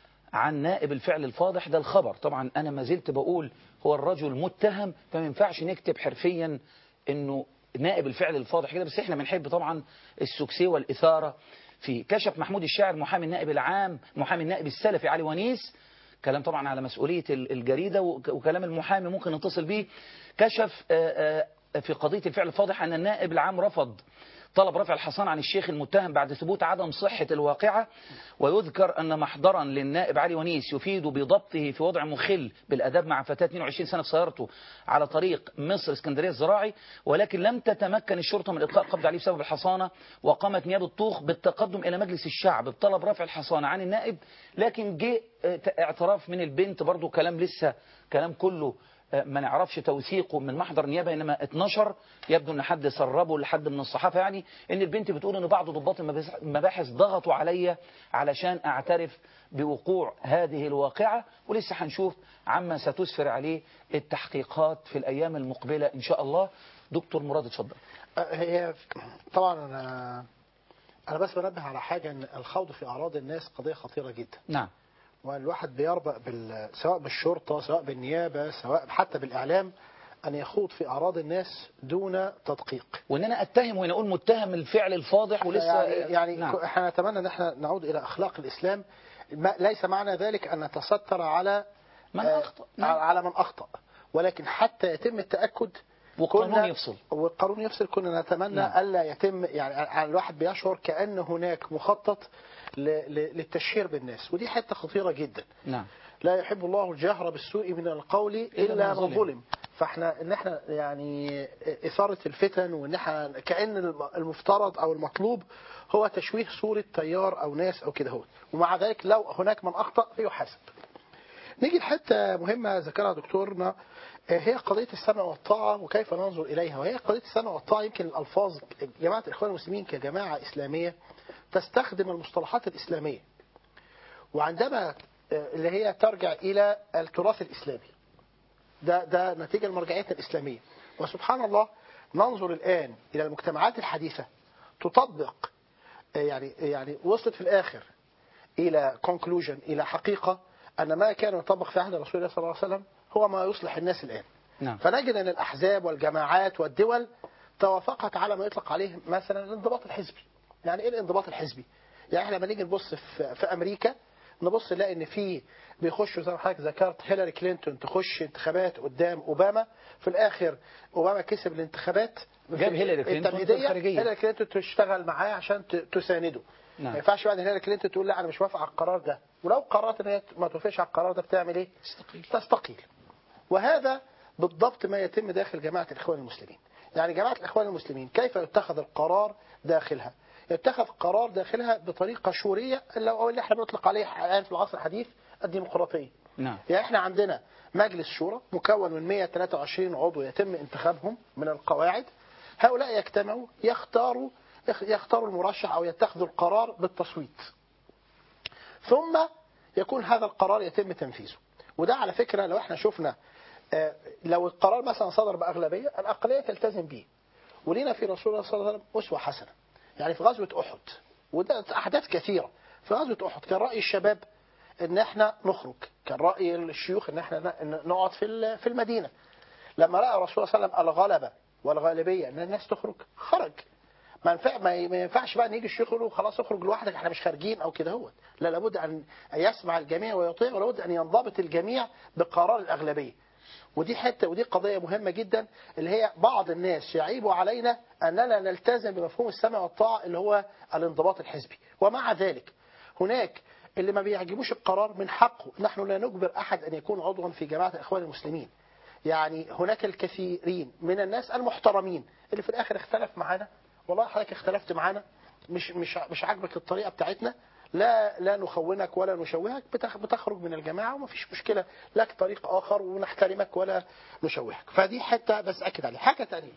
عن نائب الفعل الفاضح ده الخبر طبعا أنا ما زلت بقول هو الرجل متهم فما ينفعش نكتب حرفيا إنه نائب الفعل الفاضح كده بس احنا بنحب طبعا السكسي والإثارة في كشف محمود الشاعر محامي النائب العام محامي النائب السلفي علي ونيس كلام طبعا على مسؤولية ال- الجريدة وك- وكلام المحامي ممكن نتصل بيه كشف آه، آه، في قضية الفعل الفاضح أن النائب العام رفض طلب رفع الحصان عن الشيخ المتهم بعد ثبوت عدم صحة الواقعة ويذكر أن محضرا للنائب علي ونيس يفيد بضبطه في وضع مخل بالأداب مع فتاة 22 سنة في سيارته على طريق مصر اسكندرية الزراعي ولكن لم تتمكن الشرطة من إطلاق قبض عليه بسبب الحصانة وقامت نيابة طوخ بالتقدم إلى مجلس الشعب بطلب رفع الحصانة عن النائب لكن جه اه، اعتراف من البنت برضو كلام لسه كلام كله اه، ما نعرفش توثيقه من محضر نيابه انما اتنشر يبدو ان حد سربه لحد من الصحافه يعني ان البنت بتقول ان بعض ضباط المباحث- المباحث ضغطوا عليا علشان اعترف بوقوع هذه الواقعه ولسه هنشوف عما ستسفر عليه التحقيقات في الايام المقبله ان شاء الله دكتور مراد اتفضل هي طبعا انا انا بس بنبه على حاجه ان الخوض في اعراض الناس قضيه خطيره جدا نعم والواحد بيربأ بال... سواء بالشرطه سواء بالنيابه سواء حتى بالاعلام ان يخوض في اعراض الناس دون تدقيق وان انا اتهم وان اقول متهم الفعل الفاضح ولسه يعني, يعني نعم. احنا نتمنى ان احنا نعود الى اخلاق الاسلام ما ليس معنى ذلك ان نتستر على من آه، أخطأ. نعم. على من اخطا ولكن حتى يتم التاكد والقانون كنا- يفصل. والقانون يفصل كنا نتمنى نعم. الا يتم يعني الواحد بيشعر كان هناك مخطط ل- ل- للتشهير بالناس ودي حته خطيره جدا نعم لا يحب الله الجهر بالسوء من القول إلا الا من من ظلم. ظلم فاحنا ان احنا يعني اثاره الفتن وان احنا كان الم- المفترض او المطلوب هو تشويه صوره تيار او ناس او كده هو ومع ذلك لو هناك من اخطا فيحاسب نيجي لحته مهمه ذكرها دكتورنا آه، هي قضيه السمع والطاعه وكيف ننظر اليها وهي قضيه السمع والطاعه يمكن الالفاظ جماعه الاخوان المسلمين كجماعه اسلاميه تستخدم المصطلحات الاسلاميه وعندما آه، اللي هي ترجع الى التراث الاسلامي ده ده نتيجه لمرجعيتنا الاسلاميه وسبحان الله ننظر الان الى المجتمعات الحديثه تطبق آه، يعني يعني وصلت في الاخر الى كونكلوجن الى حقيقه ان ما كان يطبق في عهد رسول الله صلى الله عليه وسلم هو ما يصلح الناس الان نعم فنجد ان الاحزاب والجماعات والدول توافقت على ما يطلق عليه مثلا الانضباط الحزبي يعني ايه الانضباط الحزبي يعني احنا لما نيجي نبص في, في امريكا نبص نلاقي ان في بيخشوا زي ما حضرتك ذكرت هيلاري كلينتون تخش انتخابات قدام اوباما في الاخر اوباما كسب الانتخابات جاب هيلاري كلينتون في التمهيديه الخارجية. هيلاري كلينتون تشتغل معاه عشان ت- تسانده نعم. ما ينفعش بعد هيلاري كلينتون تقول لا انا مش موافق على القرار ده ولو قررت ان هي ما توافقش على القرار ده بتعمل ايه؟ تستقيل. تستقيل وهذا بالضبط ما يتم داخل جماعة الإخوان المسلمين يعني جماعة الإخوان المسلمين كيف يتخذ القرار داخلها يتخذ قرار داخلها بطريقة شورية اللي هو اللي احنا بنطلق عليه الآن في العصر الحديث الديمقراطية نعم يعني احنا عندنا مجلس شورى مكون من 123 عضو يتم انتخابهم من القواعد هؤلاء يجتمعوا يختاروا يختاروا المرشح او يتخذوا القرار بالتصويت ثم يكون هذا القرار يتم تنفيذه وده على فكرة لو احنا شفنا آه، لو القرار مثلا صدر بأغلبية الأقلية تلتزم به ولينا في رسول الله صلى الله عليه وسلم أسوة حسنة يعني في غزوة أحد وده أحداث كثيرة في غزوة أحد كان رأي الشباب ان احنا نخرج كان رأي الشيوخ ان احنا ن- نقعد في ال- في المدينة لما رأى رسول الله صلى الله عليه وسلم الغلبة والغالبية ان الناس تخرج خرج ما ينفع ما ي- ما ينفعش بقى ان يجي الشيخ يقول له خلاص اخرج لوحدك احنا مش خارجين او كده هو لا لابد ان يسمع الجميع ويطيع ولابد ان ينضبط الجميع بقرار الاغلبيه ودي حته ودي قضيه مهمه جدا اللي هي بعض الناس يعيب علينا اننا نلتزم بمفهوم السمع والطاعه اللي هو الانضباط الحزبي ومع ذلك هناك اللي ما بيعجبوش القرار من حقه نحن لا نجبر احد ان يكون عضوا في جماعه الاخوان المسلمين يعني هناك الكثيرين من الناس المحترمين اللي في الاخر اختلف معانا والله حضرتك اختلفت معانا مش مش مش عاجبك الطريقه بتاعتنا لا لا نخونك ولا نشوهك بتخ- بتخرج من الجماعه ومفيش مشكله لك طريق اخر ونحترمك ولا نشوهك فدي حته بس اكد عليها حاجه ثانيه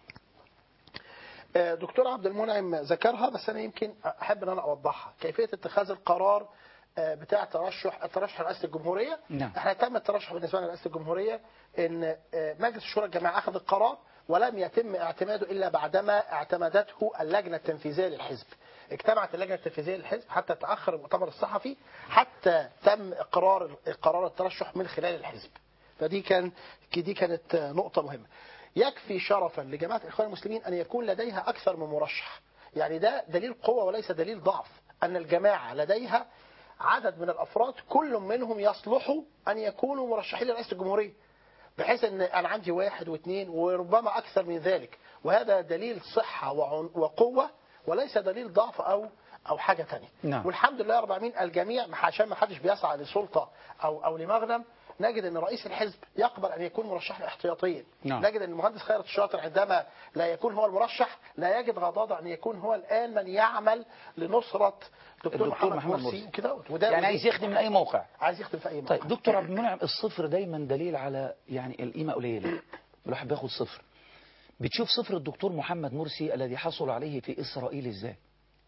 دكتور عبد المنعم ذكرها بس انا يمكن احب ان انا اوضحها كيفيه اتخاذ القرار آه، بتاع ترشح الترشح لرئاسه الجمهوريه نعم. احنا تم الترشح بالنسبه لنا لرئاسه الجمهوريه ان آه، مجلس الشورى الجماعي اخذ القرار ولم يتم اعتماده الا بعدما اعتمدته اللجنه التنفيذيه للحزب اجتمعت اللجنه التنفيذيه للحزب حتى تاخر المؤتمر الصحفي حتى تم اقرار قرار الترشح من خلال الحزب فدي كان دي كانت آه، نقطه مهمه يكفي شرفا لجماعه الاخوان المسلمين ان يكون لديها اكثر من مرشح يعني ده دليل قوه وليس دليل ضعف ان الجماعه لديها عدد من الافراد كل منهم يصلحوا ان يكونوا مرشحين لرئاسه الجمهوريه بحيث ان انا عندي واحد واثنين وربما اكثر من ذلك وهذا دليل صحه وعن- وقوه وليس دليل ضعف او او حاجه ثانيه نعم. والحمد لله رب العالمين الجميع عشان ما حدش بيسعى لسلطه او او لمغنم نجد ان رئيس الحزب يقبل ان يكون مرشحا احتياطيا نعم. نجد ان المهندس خيرت الشاطر عندما لا يكون هو المرشح لا يجد غضاضه ان يكون هو الان من يعمل لنصره دكتور, الدكتور محمد, محمد مرسي مرسي. وكده وده يعني عايز يخدم من اي موقع عايز يخدم في اي موقع طيب دكتور عبد المنعم الصفر دايما دليل على يعني القيمه قليله الواحد بياخد صفر بتشوف صفر الدكتور محمد مرسي الذي حصل عليه في اسرائيل ازاي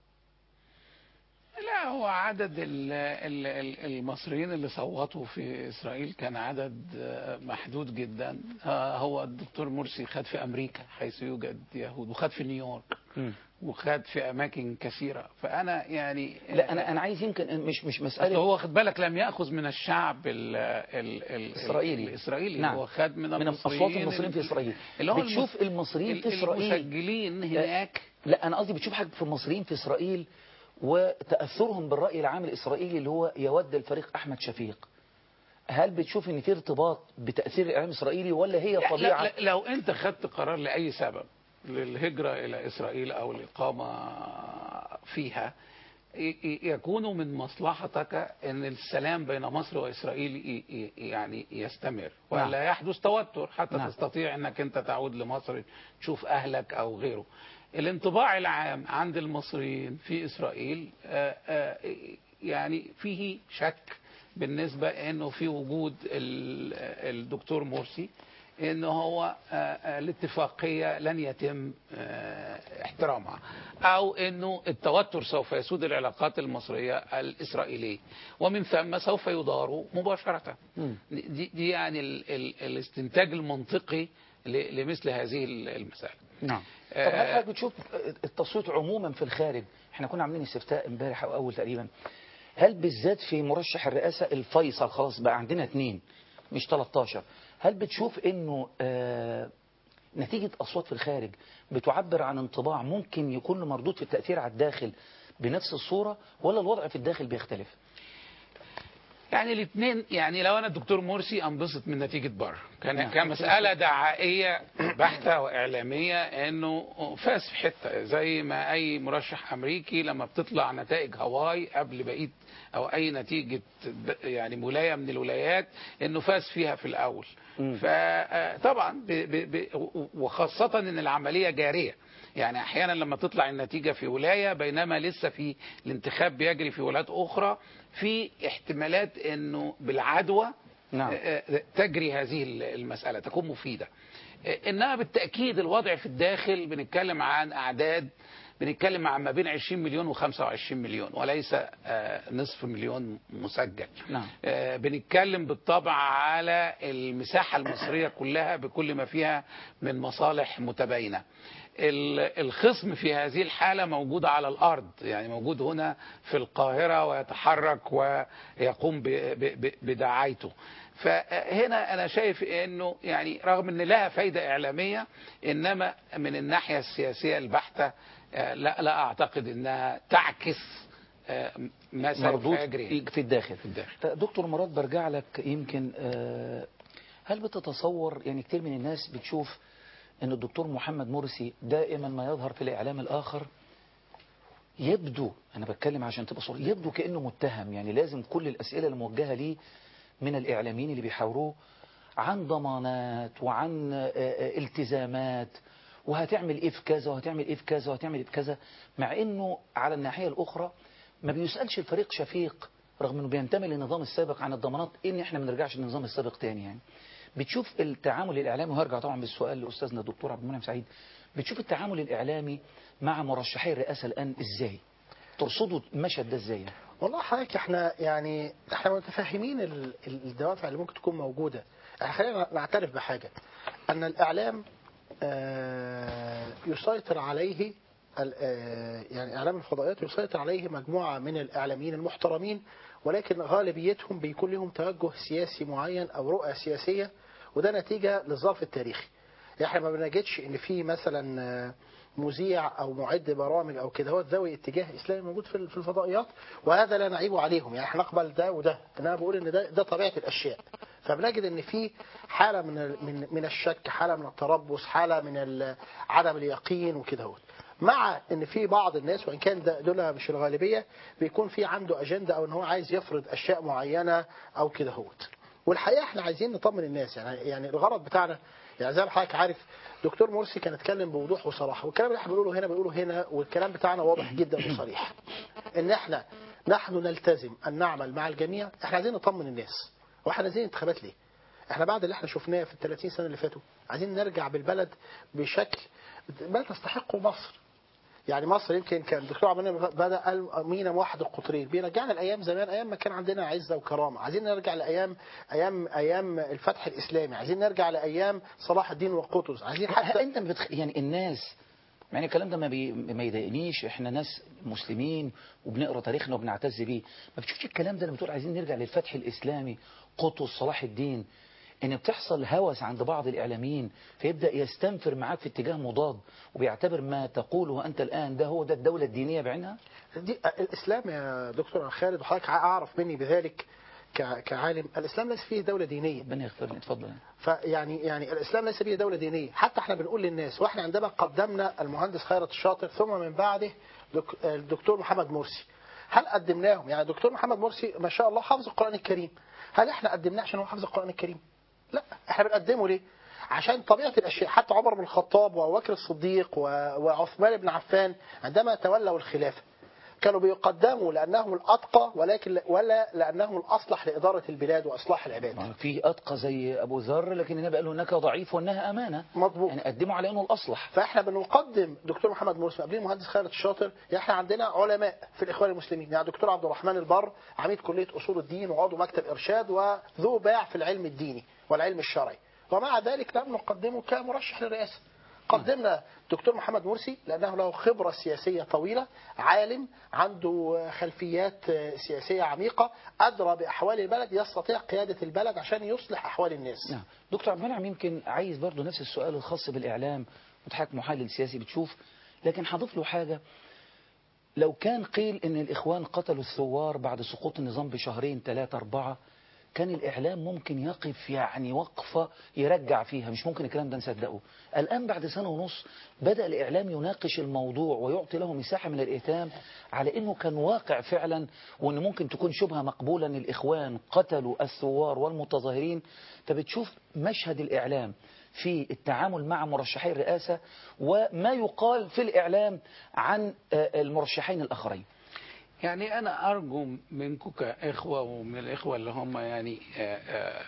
لا هو عدد ال ال ال المصريين اللي صوتوا في إسرائيل كان عدد آه، محدود جدا آه، هو الدكتور مرسي خد في أمريكا حيث يوجد يهود وخد في نيويورك وخد في أماكن كثيرة فأنا يعني لا انا انا عايز يمكن مش مش أصل مساله هو خد بالك لم يأخذ من الشعب ال ال ال الإسرائيلي. الإسرائيلي نعم. هو خد من من المصريين اصوات المصريين في اسرائيل اللي هو بتشوف المس- المصريين في ال- اسرائيل المسجلين هناك لا انا قصدي بتشوف حاجه في المصريين في اسرائيل وتاثرهم بالراي العام الاسرائيلي اللي هو يود الفريق احمد شفيق هل بتشوف ان في ارتباط بتاثير الاعلام الاسرائيلي ولا هي لا طبيعه لا لا لو انت خدت قرار لاي سبب للهجره الى اسرائيل او الاقامه فيها ي- ي- يكون من مصلحتك ان السلام بين مصر واسرائيل ي- ي- يعني يستمر نعم. ولا يحدث توتر حتى نعم. تستطيع انك انت تعود لمصر تشوف اهلك او غيره الانطباع العام عند المصريين في اسرائيل آه، آه، يعني فيه شك بالنسبه انه في وجود ال- الدكتور مرسي ان هو آه، آه، الاتفاقيه لن يتم آه، احترامها او انه التوتر سوف يسود العلاقات المصريه الاسرائيليه ومن ثم سوف يدار مباشره دي, دي يعني ال ال الاستنتاج المنطقي ل- لمثل هذه المسائل نعم طب هل حضرتك بتشوف التصويت عموما في الخارج احنا كنا عاملين استفتاء امبارح او اول تقريبا هل بالذات في مرشح الرئاسه الفيصل خلاص بقى عندنا اثنين مش 13 هل بتشوف انه آه نتيجه اصوات في الخارج بتعبر عن انطباع ممكن يكون له مردود في التاثير على الداخل بنفس الصوره ولا الوضع في الداخل بيختلف يعني الاثنين يعني لو انا الدكتور مرسي انبسط من نتيجه بره كان نعم. كمساله دعائيه بحته واعلاميه انه فاز في حته زي ما اي مرشح امريكي لما بتطلع نتائج هواي قبل بقيه او اي نتيجه ب- يعني ولايه من الولايات انه فاز فيها في الاول فطبعا ب ب ب وخاصه ان العمليه جاريه يعني احيانا لما تطلع النتيجه في ولايه بينما لسه في الانتخاب بيجري في ولايات اخرى في احتمالات انه بالعدوى نعم. آه، آه، تجري هذه المساله تكون مفيده آه، انما بالتاكيد الوضع في الداخل بنتكلم عن اعداد بنتكلم عن ما بين 20 مليون و25 مليون وليس آه، نصف مليون مسجل نعم. آه، بنتكلم بالطبع على المساحة المصرية كلها بكل ما فيها من مصالح متباينة ال- الخصم في هذه الحالة موجود على الأرض يعني موجود هنا في القاهرة ويتحرك ويقوم ب- ب- ب- بدعايته فهنا أنا شايف أنه يعني رغم أن لها فايدة إعلامية إنما من الناحية السياسية البحتة آه، لا لا أعتقد أنها تعكس آه، ما سوف مردود يجري في الداخل في الداخل آه، دكتور مراد برجع لك يمكن آه، هل بتتصور يعني كتير من الناس بتشوف ان الدكتور محمد مرسي دائما ما يظهر في الاعلام الاخر يبدو انا بتكلم عشان تبقى صورة يبدو كانه متهم يعني لازم كل الاسئله الموجهه ليه من الاعلاميين اللي بيحاوروه عن ضمانات وعن آه، آه، التزامات وهتعمل ايه في كذا وهتعمل ايه في كذا وهتعمل ايه في كذا مع انه على الناحيه الاخرى ما بيسالش الفريق شفيق رغم انه بينتمي للنظام السابق عن الضمانات ان احنا ما نرجعش للنظام السابق تاني يعني بتشوف التعامل الاعلامي وهرجع طبعا بالسؤال لاستاذنا الدكتور عبد المنعم سعيد بتشوف التعامل الاعلامي مع مرشحي الرئاسه الان ازاي ترصدوا المشهد ده ازاي يعني؟ والله حضرتك احنا يعني احنا متفاهمين ال- ال- الدوافع اللي ممكن تكون موجودة احنا خلينا نعترف بحاجة ان الاعلام آه، يسيطر عليه ال- آه، يعني اعلام الفضائيات يسيطر عليه مجموعة من الاعلاميين المحترمين ولكن غالبيتهم بيكون لهم توجه سياسي معين او رؤى سياسية وده نتيجة للظرف التاريخي يعني احنا ما بنجدش ان في مثلا آه، مذيع او معد برامج او كده هو ذوي اتجاه اسلامي موجود في في الفضائيات وهذا لا نعيب عليهم يعني احنا نقبل ده وده انا بقول ان ده ده طبيعه الاشياء فبنجد ان في حاله من ال- من من الشك حاله من التربص حاله من ال- عدم اليقين وكده هو مع ان في بعض الناس وان كان ده دول مش الغالبيه بيكون في عنده اجنده او ان هو عايز يفرض اشياء معينه او كده هوت والحقيقه احنا عايزين نطمن الناس يعني يعني الغرض بتاعنا يعني زي ما حضرتك عارف دكتور مرسي كان اتكلم بوضوح وصراحه والكلام اللي احنا بنقوله هنا بنقوله هنا والكلام بتاعنا واضح جدا وصريح ان احنا نحن نلتزم ان نعمل مع الجميع احنا عايزين نطمن الناس واحنا عايزين انتخابات ليه احنا بعد اللي احنا شفناه في ال 30 سنه اللي فاتوا عايزين نرجع بالبلد بشكل ما تستحقه مصر يعني مصر يمكن كان الدكتور عبد المنعم بدا قال مينا موحد القطرين بيرجعنا لايام زمان ايام ما كان عندنا عزه وكرامه عايزين نرجع لايام ايام ايام الفتح الاسلامي عايزين نرجع لايام صلاح الدين وقطز عايزين حتى انت ما بتخ... يعني الناس يعني الكلام ده ما, بي... ما يضايقنيش احنا ناس مسلمين وبنقرا تاريخنا وبنعتز بيه ما بتشوفش الكلام ده لما بتقول عايزين نرجع للفتح الاسلامي قطز صلاح الدين ان بتحصل هوس عند بعض الاعلاميين فيبدا يستنفر معاك في اتجاه مضاد وبيعتبر ما تقوله انت الان ده هو ده الدوله الدينيه بعينها دي الاسلام يا دكتور خالد وحضرتك اعرف مني بذلك ك- كعالم الاسلام ليس فيه دوله دينيه ربنا يغفر لي اتفضل فيعني يعني الاسلام ليس فيه دوله دينيه حتى احنا بنقول للناس واحنا عندما قدمنا المهندس خيرت الشاطر ثم من بعده دك- الدكتور محمد مرسي هل قدمناهم يعني الدكتور محمد مرسي ما شاء الله حافظ القران الكريم هل احنا قدمناه عشان هو حافظ القران الكريم لا احنا بنقدمه ليه عشان طبيعة الأشياء حتى عمر بن الخطاب وأبو بكر الصديق و- وعثمان بن عفان عندما تولوا الخلافة كانوا بيقدموا لأنهم الأتقى ولكن ولا لأنهم الأصلح لإدارة البلاد وإصلاح العباد في اتقى زي ابو ذر لكن النبي قال له انك ضعيف وانها امانه مظبوط يعني قدموا على انه الاصلح فاحنا بنقدم دكتور محمد مرسي قبليه المهندس خالد الشاطر يعني احنا عندنا علماء في الاخوان المسلمين يعني دكتور عبد الرحمن البر عميد كليه اصول الدين وعضو مكتب ارشاد وذو باع في العلم الديني والعلم الشرعي ومع ذلك لم نقدمه كمرشح للرئاسه قدمنا دكتور محمد مرسي لأنه له خبرة سياسية طويلة عالم عنده خلفيات سياسية عميقة أدرى بأحوال البلد يستطيع قيادة البلد عشان يصلح أحوال الناس نعم دكتور عبد المنعم يمكن عايز برضو نفس السؤال الخاص بالإعلام وتحك محلل سياسي بتشوف لكن هضيف له حاجة لو كان قيل ان الاخوان قتلوا الثوار بعد سقوط النظام بشهرين ثلاثة اربعة كان الاعلام ممكن يقف يعني وقفة يرجع فيها مش ممكن الكلام ده نصدقه الان بعد سنة ونص بدأ الاعلام يناقش الموضوع ويعطي له مساحة من الاهتمام على انه كان واقع فعلا وان ممكن تكون شبهة مقبولة ان الاخوان قتلوا الثوار والمتظاهرين فبتشوف مشهد الاعلام في التعامل مع مرشحي الرئاسة وما يقال في الإعلام عن آه، المرشحين الآخرين يعني أنا أرجو منكم كإخوة ومن الإخوة اللي هم يعني آه، آه،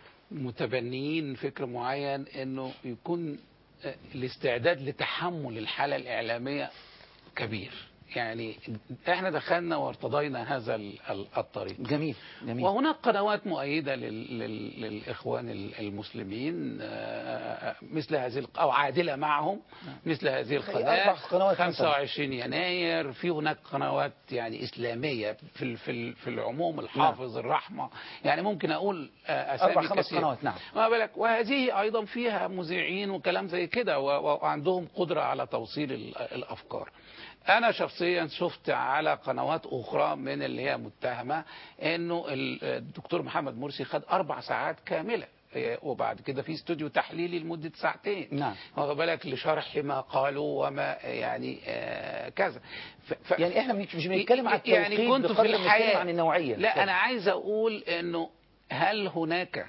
متبنيين فكر معين إنه يكون آه، الاستعداد لتحمل الحالة الإعلامية كبير يعني احنا دخلنا وارتضينا هذا ال- ال- الطريق جميل جميل وهناك قنوات مؤيدة لل- لل- للإخوان ال- المسلمين آه، مثل هذه الق- أو عادلة معهم مثل هذه القناة أربع قنوات مثلاً. 25 يناير في هناك قنوات يعني إسلامية في ال- في ال- في العموم الحافظ الرحمة يعني ممكن أقول آه، أسامي أربع خمس كثيرة. قنوات نعم ما بالك وهذه أيضا فيها مذيعين وكلام زي كده و- و- وعندهم قدرة على توصيل ال- الأفكار أنا شخصيا شفت على قنوات أخرى من اللي هي متهمة إنه ال- الدكتور محمد مرسي خد أربع ساعات كاملة إيه، وبعد كده في استوديو تحليلي لمدة ساعتين نعم واخد بالك لشرح ما قالوا وما يعني آه كذا ف ف يعني احنا مش مش بنتكلم عن يعني التوقيت كنت في بقدر ما بنتكلم الحياة عن النوعية لا أنا عايز أقول إنه هل هناك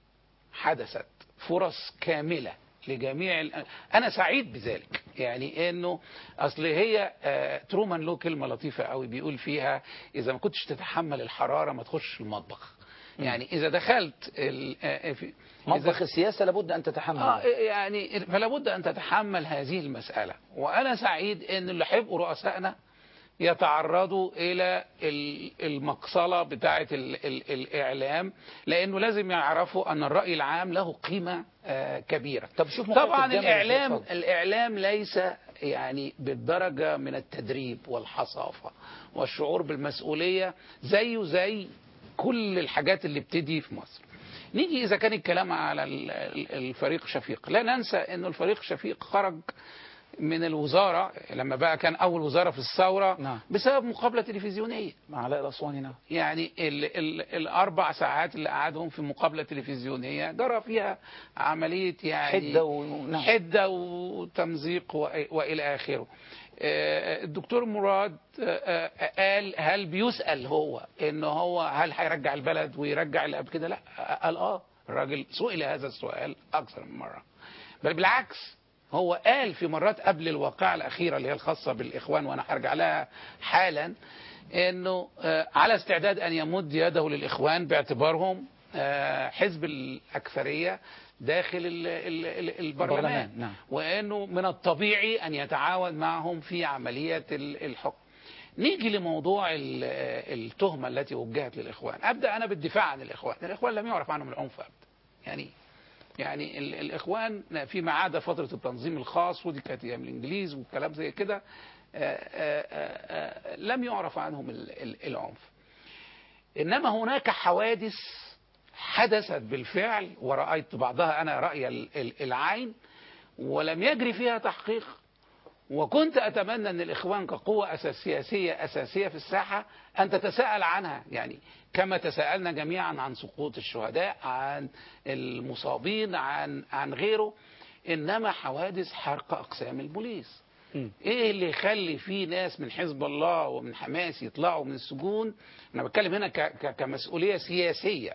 حدثت فرص كاملة لجميع ال- أنا سعيد بذلك يعني إنه أصل هي آه، ترومان له كلمة لطيفة قوي بيقول فيها إذا ما كنتش تتحمل الحرارة ما تخش المطبخ يعني إذا دخلت ال- آه، في مطبخ السياسة لابد أن تتحمل آه يعني فلا بد أن تتحمل هذه المسألة وأنا سعيد أن اللي هيبقوا رؤسائنا يتعرضوا إلى ال- المقصلة بتاعة ال- ال- الإعلام لأنه لازم يعرفوا أن الرأي العام له قيمة آه، كبيرة طب شوف موقف طبعا الجامعة الإعلام اتفضل. الإعلام ليس يعني بالدرجة من التدريب والحصافة والشعور بالمسؤولية زيه زي كل الحاجات اللي بتدي في مصر نيجي إذا كان الكلام على ال- ال- الفريق شفيق لا ننسى أنه الفريق شفيق خرج من الوزارة لما بقى كان أول وزارة في الثورة نعم. بسبب مقابلة تلفزيونية مع علاء الأسواني نعم يعني ال ال الأربع ساعات اللي قعدهم في مقابلة تلفزيونية جرى فيها عملية يعني حدة و... نعم. حدة وتمزيق و- وإلى آخره آه، الدكتور مراد آه، آه، قال هل بيسأل هو إن هو هل هيرجع البلد ويرجع اللي قبل كده لا قال آه الراجل سئل هذا السؤال أكثر من مرة بل بالعكس هو قال في مرات قبل الواقعة الأخيرة اللي هي الخاصة بالإخوان وأنا هرجع لها حالا أنه آه، على استعداد أن يمد يده للإخوان باعتبارهم آه، حزب الأكثرية داخل ال- ال- ال- البرلمان البرلمان، نعم. وأنه من الطبيعي أن يتعاون معهم في عملية ال- الحكم نيجي لموضوع ال- التهمة التي وجهت للإخوان أبدأ أنا بالدفاع عن الإخوان الإخوان لم يعرف عنهم العنف أبدا يعني يعني ال- الإخوان فيما عدا فترة التنظيم الخاص ودي كانت أيام الإنجليز والكلام زي كده آه، آه، آه، آه، لم يعرف عنهم ال- ال- العنف إنما هناك حوادث حدثت بالفعل ورأيت بعضها أنا رأي ال- ال- العين ولم يجري فيها تحقيق وكنت أتمنى أن الإخوان كقوة أساس سياسية أساسية في الساحة أن تتساءل عنها يعني كما تساءلنا جميعا عن سقوط الشهداء عن المصابين عن عن غيره إنما حوادث حرق أقسام البوليس م. ايه اللي يخلي في ناس من حزب الله ومن حماس يطلعوا من السجون انا بتكلم هنا ك- ك- كمسؤوليه سياسيه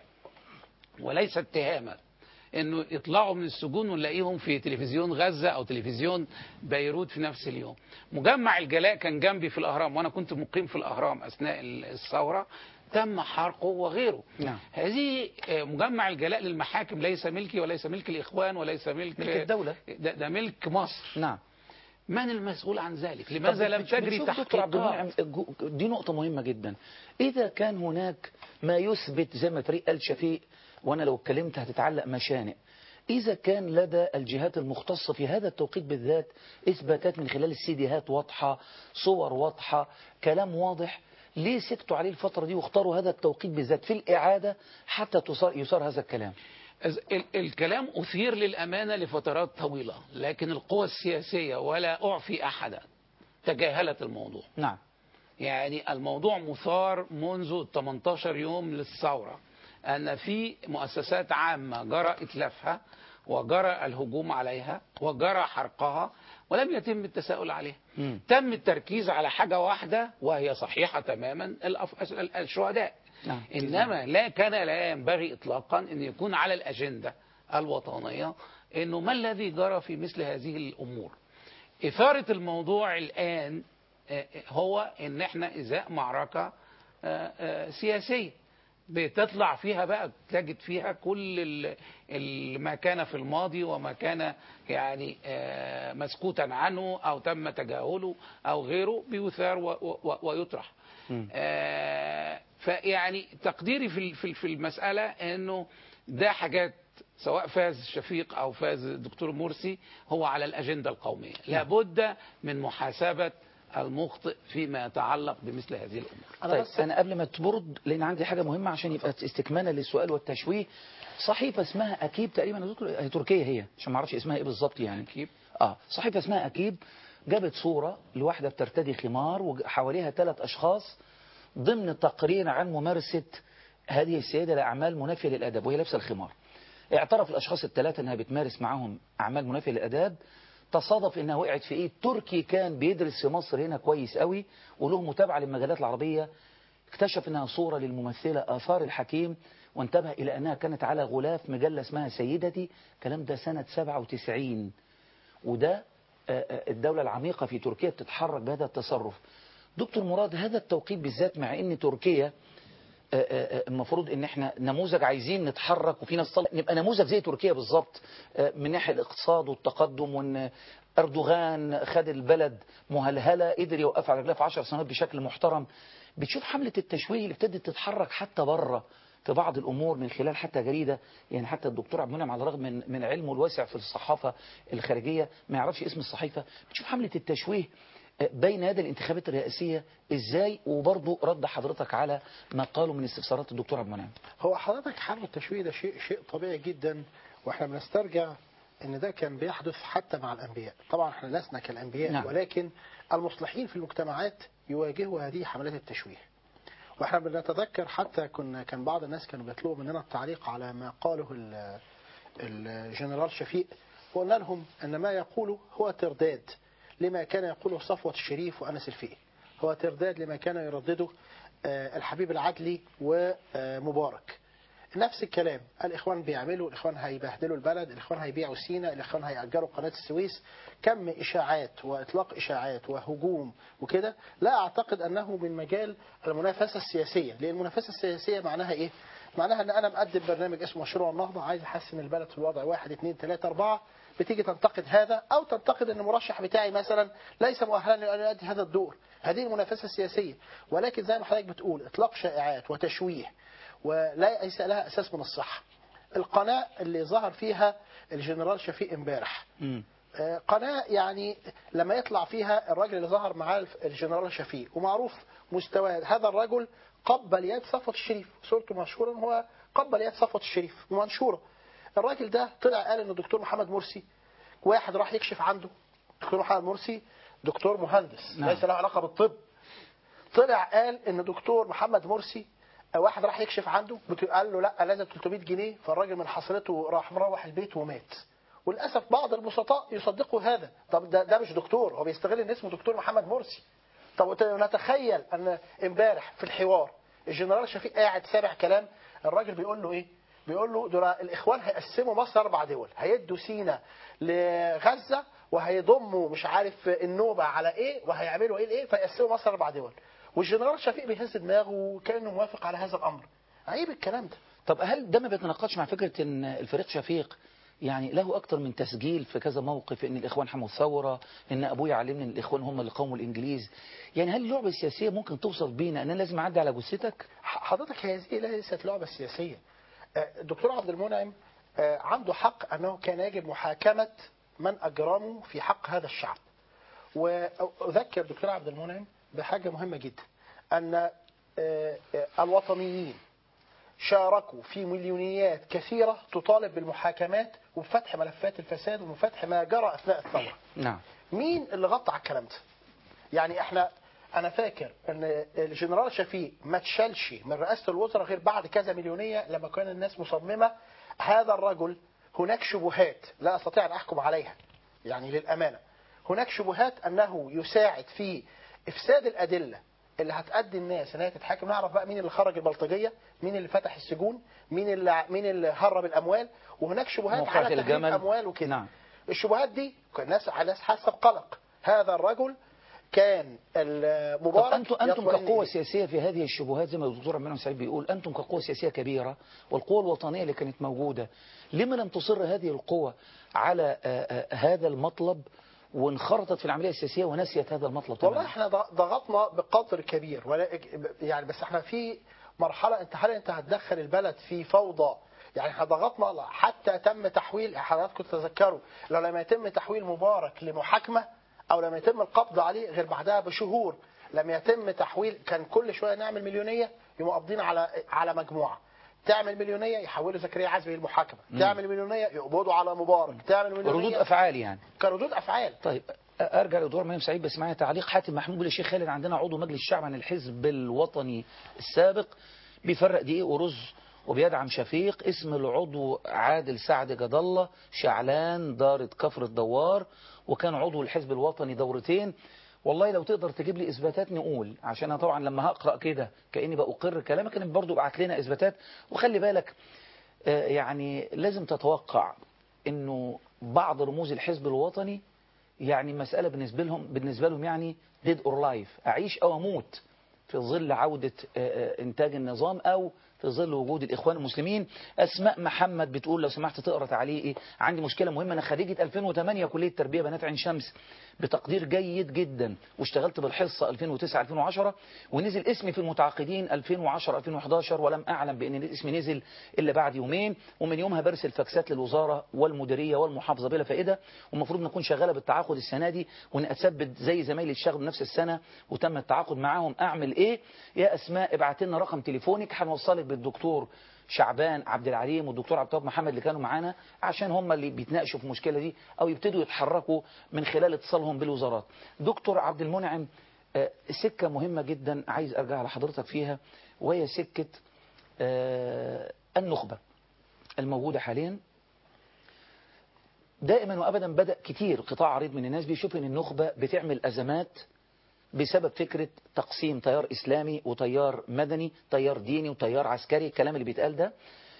وليس اتهاما انه يطلعوا من السجون ونلاقيهم في تلفزيون غزه او تلفزيون بيروت في نفس اليوم مجمع الجلاء كان جنبي في الاهرام وانا كنت مقيم في الاهرام اثناء ال- الثوره تم حرقه وغيره نعم. هذه آه، مجمع الجلاء للمحاكم ليس ملكي وليس ملك الاخوان وليس ملك ملك الدولة. ده, ده ملك مصر نعم من المسؤول عن ذلك لماذا طب لم بتش- تجري بتشوف دكتور عبد تحقيقات المنعم الجو- دي نقطة مهمة جدا إذا كان هناك ما يثبت زي ما فريق قال شفيق وأنا لو اتكلمت هتتعلق مشانق إذا كان لدى الجهات المختصة في هذا التوقيت بالذات إثباتات من خلال السيديهات واضحة صور واضحة كلام واضح ليه سكتوا عليه الفترة دي واختاروا هذا التوقيت بالذات في الإعادة حتى تصار يصار هذا الكلام أز- ال- الكلام أثير للأمانة لفترات طويلة لكن القوى السياسية ولا أعفي أحدا تجاهلت الموضوع نعم يعني الموضوع مثار منذ 18 يوم للثورة أن في مؤسسات عامة جرى إتلافها وجرى الهجوم عليها وجرى حرقها ولم يتم التساؤل عليها مم. تم التركيز على حاجة واحدة وهي صحيحة تماما الأف- الشهداء نعم. إنما لا كان لا ينبغي إطلاقا أن يكون على الأجندة الوطنية أنه ما الذي جرى في مثل هذه الأمور إثارة الموضوع الآن آه، هو أن احنا إزاء معركة آه، آه، سياسية بتطلع فيها بقى تجد فيها كل ال- ال- ما كان في الماضي وما كان يعني آه، مسكوتا عنه أو تم تجاهله أو غيره بيثار و- و- ويطرح مم. آه، فيعني تقديري في ال- في ال- في المسألة انه ده حاجات سواء فاز شفيق او فاز الدكتور مرسي هو على الاجندة القومية لابد من محاسبة المخطئ فيما يتعلق بمثل هذه الامور أنا طيب بس- انا قبل ما تبرد لان عندي حاجه مهمه عشان يبقى استكمالا للسؤال والتشويه صحيفه اسمها اكيب تقريبا يا دكتور هي تركيه هي عشان ما اعرفش اسمها ايه بالظبط يعني أكيب. اه صحيفه اسمها اكيب جابت صوره لواحده بترتدي خمار وحواليها ثلاث اشخاص ضمن تقرير عن ممارسه هذه السيده لاعمال منافيه للاداب وهي لابسه الخمار اعترف الاشخاص الثلاثه انها بتمارس معاهم اعمال منافيه للاداب تصادف انها وقعت في ايد تركي كان بيدرس في مصر هنا كويس قوي وله متابعه للمجالات العربيه اكتشف انها صوره للممثله اثار الحكيم وانتبه الى انها كانت على غلاف مجله اسمها سيدتي الكلام ده سنه 97 وده آه، آه، الدولة العميقة في تركيا بتتحرك بهذا التصرف دكتور مراد هذا التوقيت بالذات مع ان تركيا آه، آه، آه، المفروض ان احنا نموذج عايزين نتحرك وفي ناس طلع نبقى نموذج زي تركيا بالظبط آه، من ناحيه الاقتصاد والتقدم وان اردوغان خد البلد مهلهله قدر يوقف على رجلها في 10 سنوات بشكل محترم بتشوف حمله التشويه اللي ابتدت تتحرك حتى بره في بعض الامور من خلال حتى جريده يعني حتى الدكتور عبد المنعم على الرغم من من علمه الواسع في الصحافه الخارجيه ما يعرفش اسم الصحيفه بتشوف حمله التشويه بين يدي الانتخابات الرئاسية ازاي وبرضه رد حضرتك على ما قالوا من استفسارات الدكتور عبد المنعم هو حضرتك حرب التشويه ده شيء شيء طبيعي جدا واحنا بنسترجع ان ده كان بيحدث حتى مع الانبياء طبعا احنا لسنا كالانبياء نعم. ولكن المصلحين في المجتمعات يواجهوا هذه حملات التشويه واحنا بنتذكر حتى كنا كان بعض الناس كانوا بيطلبوا مننا التعليق على ما قاله ال- الجنرال شفيق وقلنا لهم ان ما يقوله هو ترداد لما كان يقوله صفوة الشريف وانس الفقي هو ترداد لما كان يردده آه، الحبيب العدلي ومبارك نفس الكلام الإخوان بيعملوا الإخوان هيبهدلوا البلد الإخوان هيبيعوا سينا الإخوان هيأجروا قناة السويس كم إشاعات وإطلاق إشاعات وهجوم وكده لا أعتقد أنه من مجال المنافسة السياسية لأن المنافسة السياسية معناها إيه؟ معناها أن أنا مقدم برنامج اسمه مشروع النهضة عايز أحسن البلد في الوضع واحد اثنين ثلاثة أربعة بتيجي تنتقد هذا أو تنتقد أن المرشح بتاعي مثلا ليس مؤهلا لأن يؤدي هذا الدور هذه المنافسة السياسية ولكن زي ما حضرتك بتقول إطلاق شائعات وتشويه ولا ليس لها أساس من الصحة القناة اللي ظهر فيها الجنرال شفيق امبارح آه، قناة يعني لما يطلع فيها الراجل اللي ظهر معاه الجنرال شفيق ومعروف مستوى هذا الرجل قبل يد صفوة الشريف صورته مشهورة إن هو قبل يد صفوة الشريف ومنشورة الراجل ده طلع قال ان الدكتور محمد مرسي واحد راح يكشف عنده دكتور محمد مرسي دكتور مهندس نعم. ليس له علاقة بالطب طلع قال ان دكتور محمد مرسي واحد راح يكشف عنده بت- قال له لا لازم 300 جنيه فالراجل من حصلته راح مروح البيت ومات وللاسف بعض البسطاء يصدقوا هذا طب ده, ده مش دكتور هو بيستغل ان اسمه دكتور محمد مرسي طب وت- نتخيل ان امبارح في الحوار الجنرال شفيق قاعد سامع كلام الراجل بيقول له ايه بيقول له دول الاخوان هيقسموا مصر اربع دول هيدوا سينا لغزه وهيضموا مش عارف النوبه على ايه وهيعملوا ايه لايه فيقسموا مصر اربع دول والجنرال شفيق بيهز دماغه وكانه موافق على هذا الامر عيب الكلام ده طب هل ده ما بيتناقضش مع فكرة ان الفريق شفيق يعني له اكتر من تسجيل في كذا موقف ان الاخوان حموا الثورة ان ابويا علمني ان الاخوان هم اللي قاوموا الانجليز يعني هل اللعبة السياسية ممكن توصف بينا ان انا لازم اعدي على جثتك ح- حضرتك هذه ليست لعبة سياسية آه، الدكتور عبد المنعم آه، عنده حق أنه كان يجب محاكمة من أجرموا في حق هذا الشعب وأذكر دكتور عبد المنعم بحاجة مهمة جدا أن آه، آه، الوطنيين شاركوا في مليونيات كثيرة تطالب بالمحاكمات وفتح ملفات الفساد وفتح ما جرى أثناء الثورة نعم مين اللي غطى على الكلام ده يعني احنا انا فاكر ان الجنرال شفيق ما اتشالش من رئاسه الوزراء غير بعد كذا مليونيه لما كان الناس مصممه هذا الرجل هناك شبهات لا استطيع ان احكم عليها يعني للامانه هناك شبهات انه يساعد في افساد الادله اللي هتأدي الناس ان هي تتحاكم نعرف بقى مين اللي خرج البلطجيه مين اللي فتح السجون مين اللي مين اللي هرب الاموال وهناك شبهات موقعة على تهريب الجمل. اموال وكده نعم. الشبهات دي كان الناس الناس حاسه بقلق هذا الرجل كان طب المبارك أنتم أنتم يطمئن كقوة إليه. سياسية في هذه الشبهات زي ما الدكتور عبد المنعم سعيد بيقول أنتم كقوة سياسية كبيرة والقوة الوطنية اللي كانت موجودة لما لم تصر هذه القوة على آه، آه، هذا المطلب وانخرطت في العملية السياسية ونسيت هذا المطلب والله تماما احنا ض- ضغطنا بقدر كبير ولا يعني بس احنا في مرحله انت هل انت هتدخل البلد في فوضى يعني احنا ضغطنا حتى تم تحويل حضراتكم تتذكروا لو لم يتم تحويل مبارك لمحاكمه او لم يتم القبض عليه غير بعدها بشهور لم يتم تحويل كان كل شويه نعمل مليونيه يقوموا قابضين على على مجموعه تعمل مليونيه يحولوا زكريا عزمي للمحاكمه مم. تعمل مليونيه يقبضوا على مبارك تعمل مليونيه ردود أفعال يعني كردود افعال طيب ارجع لدكتور مريم سعيد بس معايا تعليق حاتم محمود الشيخ خالد عندنا عضو مجلس الشعب عن الحزب الوطني السابق بيفرق دقيق ورز وبيدعم شفيق اسم العضو عادل سعد جد الله شعلان دارة كفر الدوار وكان عضو الحزب الوطني دورتين والله لو تقدر تجيب لي اثباتات نقول عشان انا طبعا لما هقرا كده كاني بأقر كلامك انك برضه ابعت لنا اثباتات وخلي بالك آه، يعني لازم تتوقع انه بعض رموز الحزب الوطني يعني مسألة بالنسبة لهم بالنسبة لهم يعني dead or life أعيش أو أموت في ظل عودة آه، آه، إنتاج النظام أو في ظل وجود الإخوان المسلمين أسماء محمد بتقول لو سمحت تقرأ تعليقي عندي مشكلة مهمة أنا خريجة 2008 كلية تربية بنات عين شمس بتقدير جيد جدا واشتغلت بالحصة 2009-2010 ونزل اسمي في المتعاقدين 2010-2011 ولم أعلم بأن اسمي نزل إلا بعد يومين ومن يومها برسل فاكسات للوزارة والمديرية والمحافظة بلا فائدة والمفروض نكون شغالة بالتعاقد السنة دي وان أتثبت زي زمايلي اشتغلوا نفس السنة وتم التعاقد معاهم أعمل إيه يا أسماء ابعت لنا رقم تليفونك هنوصلك بالدكتور شعبان عبد العليم والدكتور عبد الوهاب محمد اللي كانوا معانا عشان هم اللي بيتناقشوا في المشكلة دي أو يبتدوا يتحركوا من خلال اتصالهم بالوزارات دكتور عبد المنعم آه، سكة مهمة جدا عايز أرجع لحضرتك فيها وهي سكة آه، النخبة الموجودة حاليا دائما وأبدا بدأ كتير قطاع عريض من الناس بيشوف ان النخبة بتعمل أزمات بسبب فكرة تقسيم تيار إسلامي وتيار مدني تيار ديني وتيار عسكري الكلام اللي بيتقال ده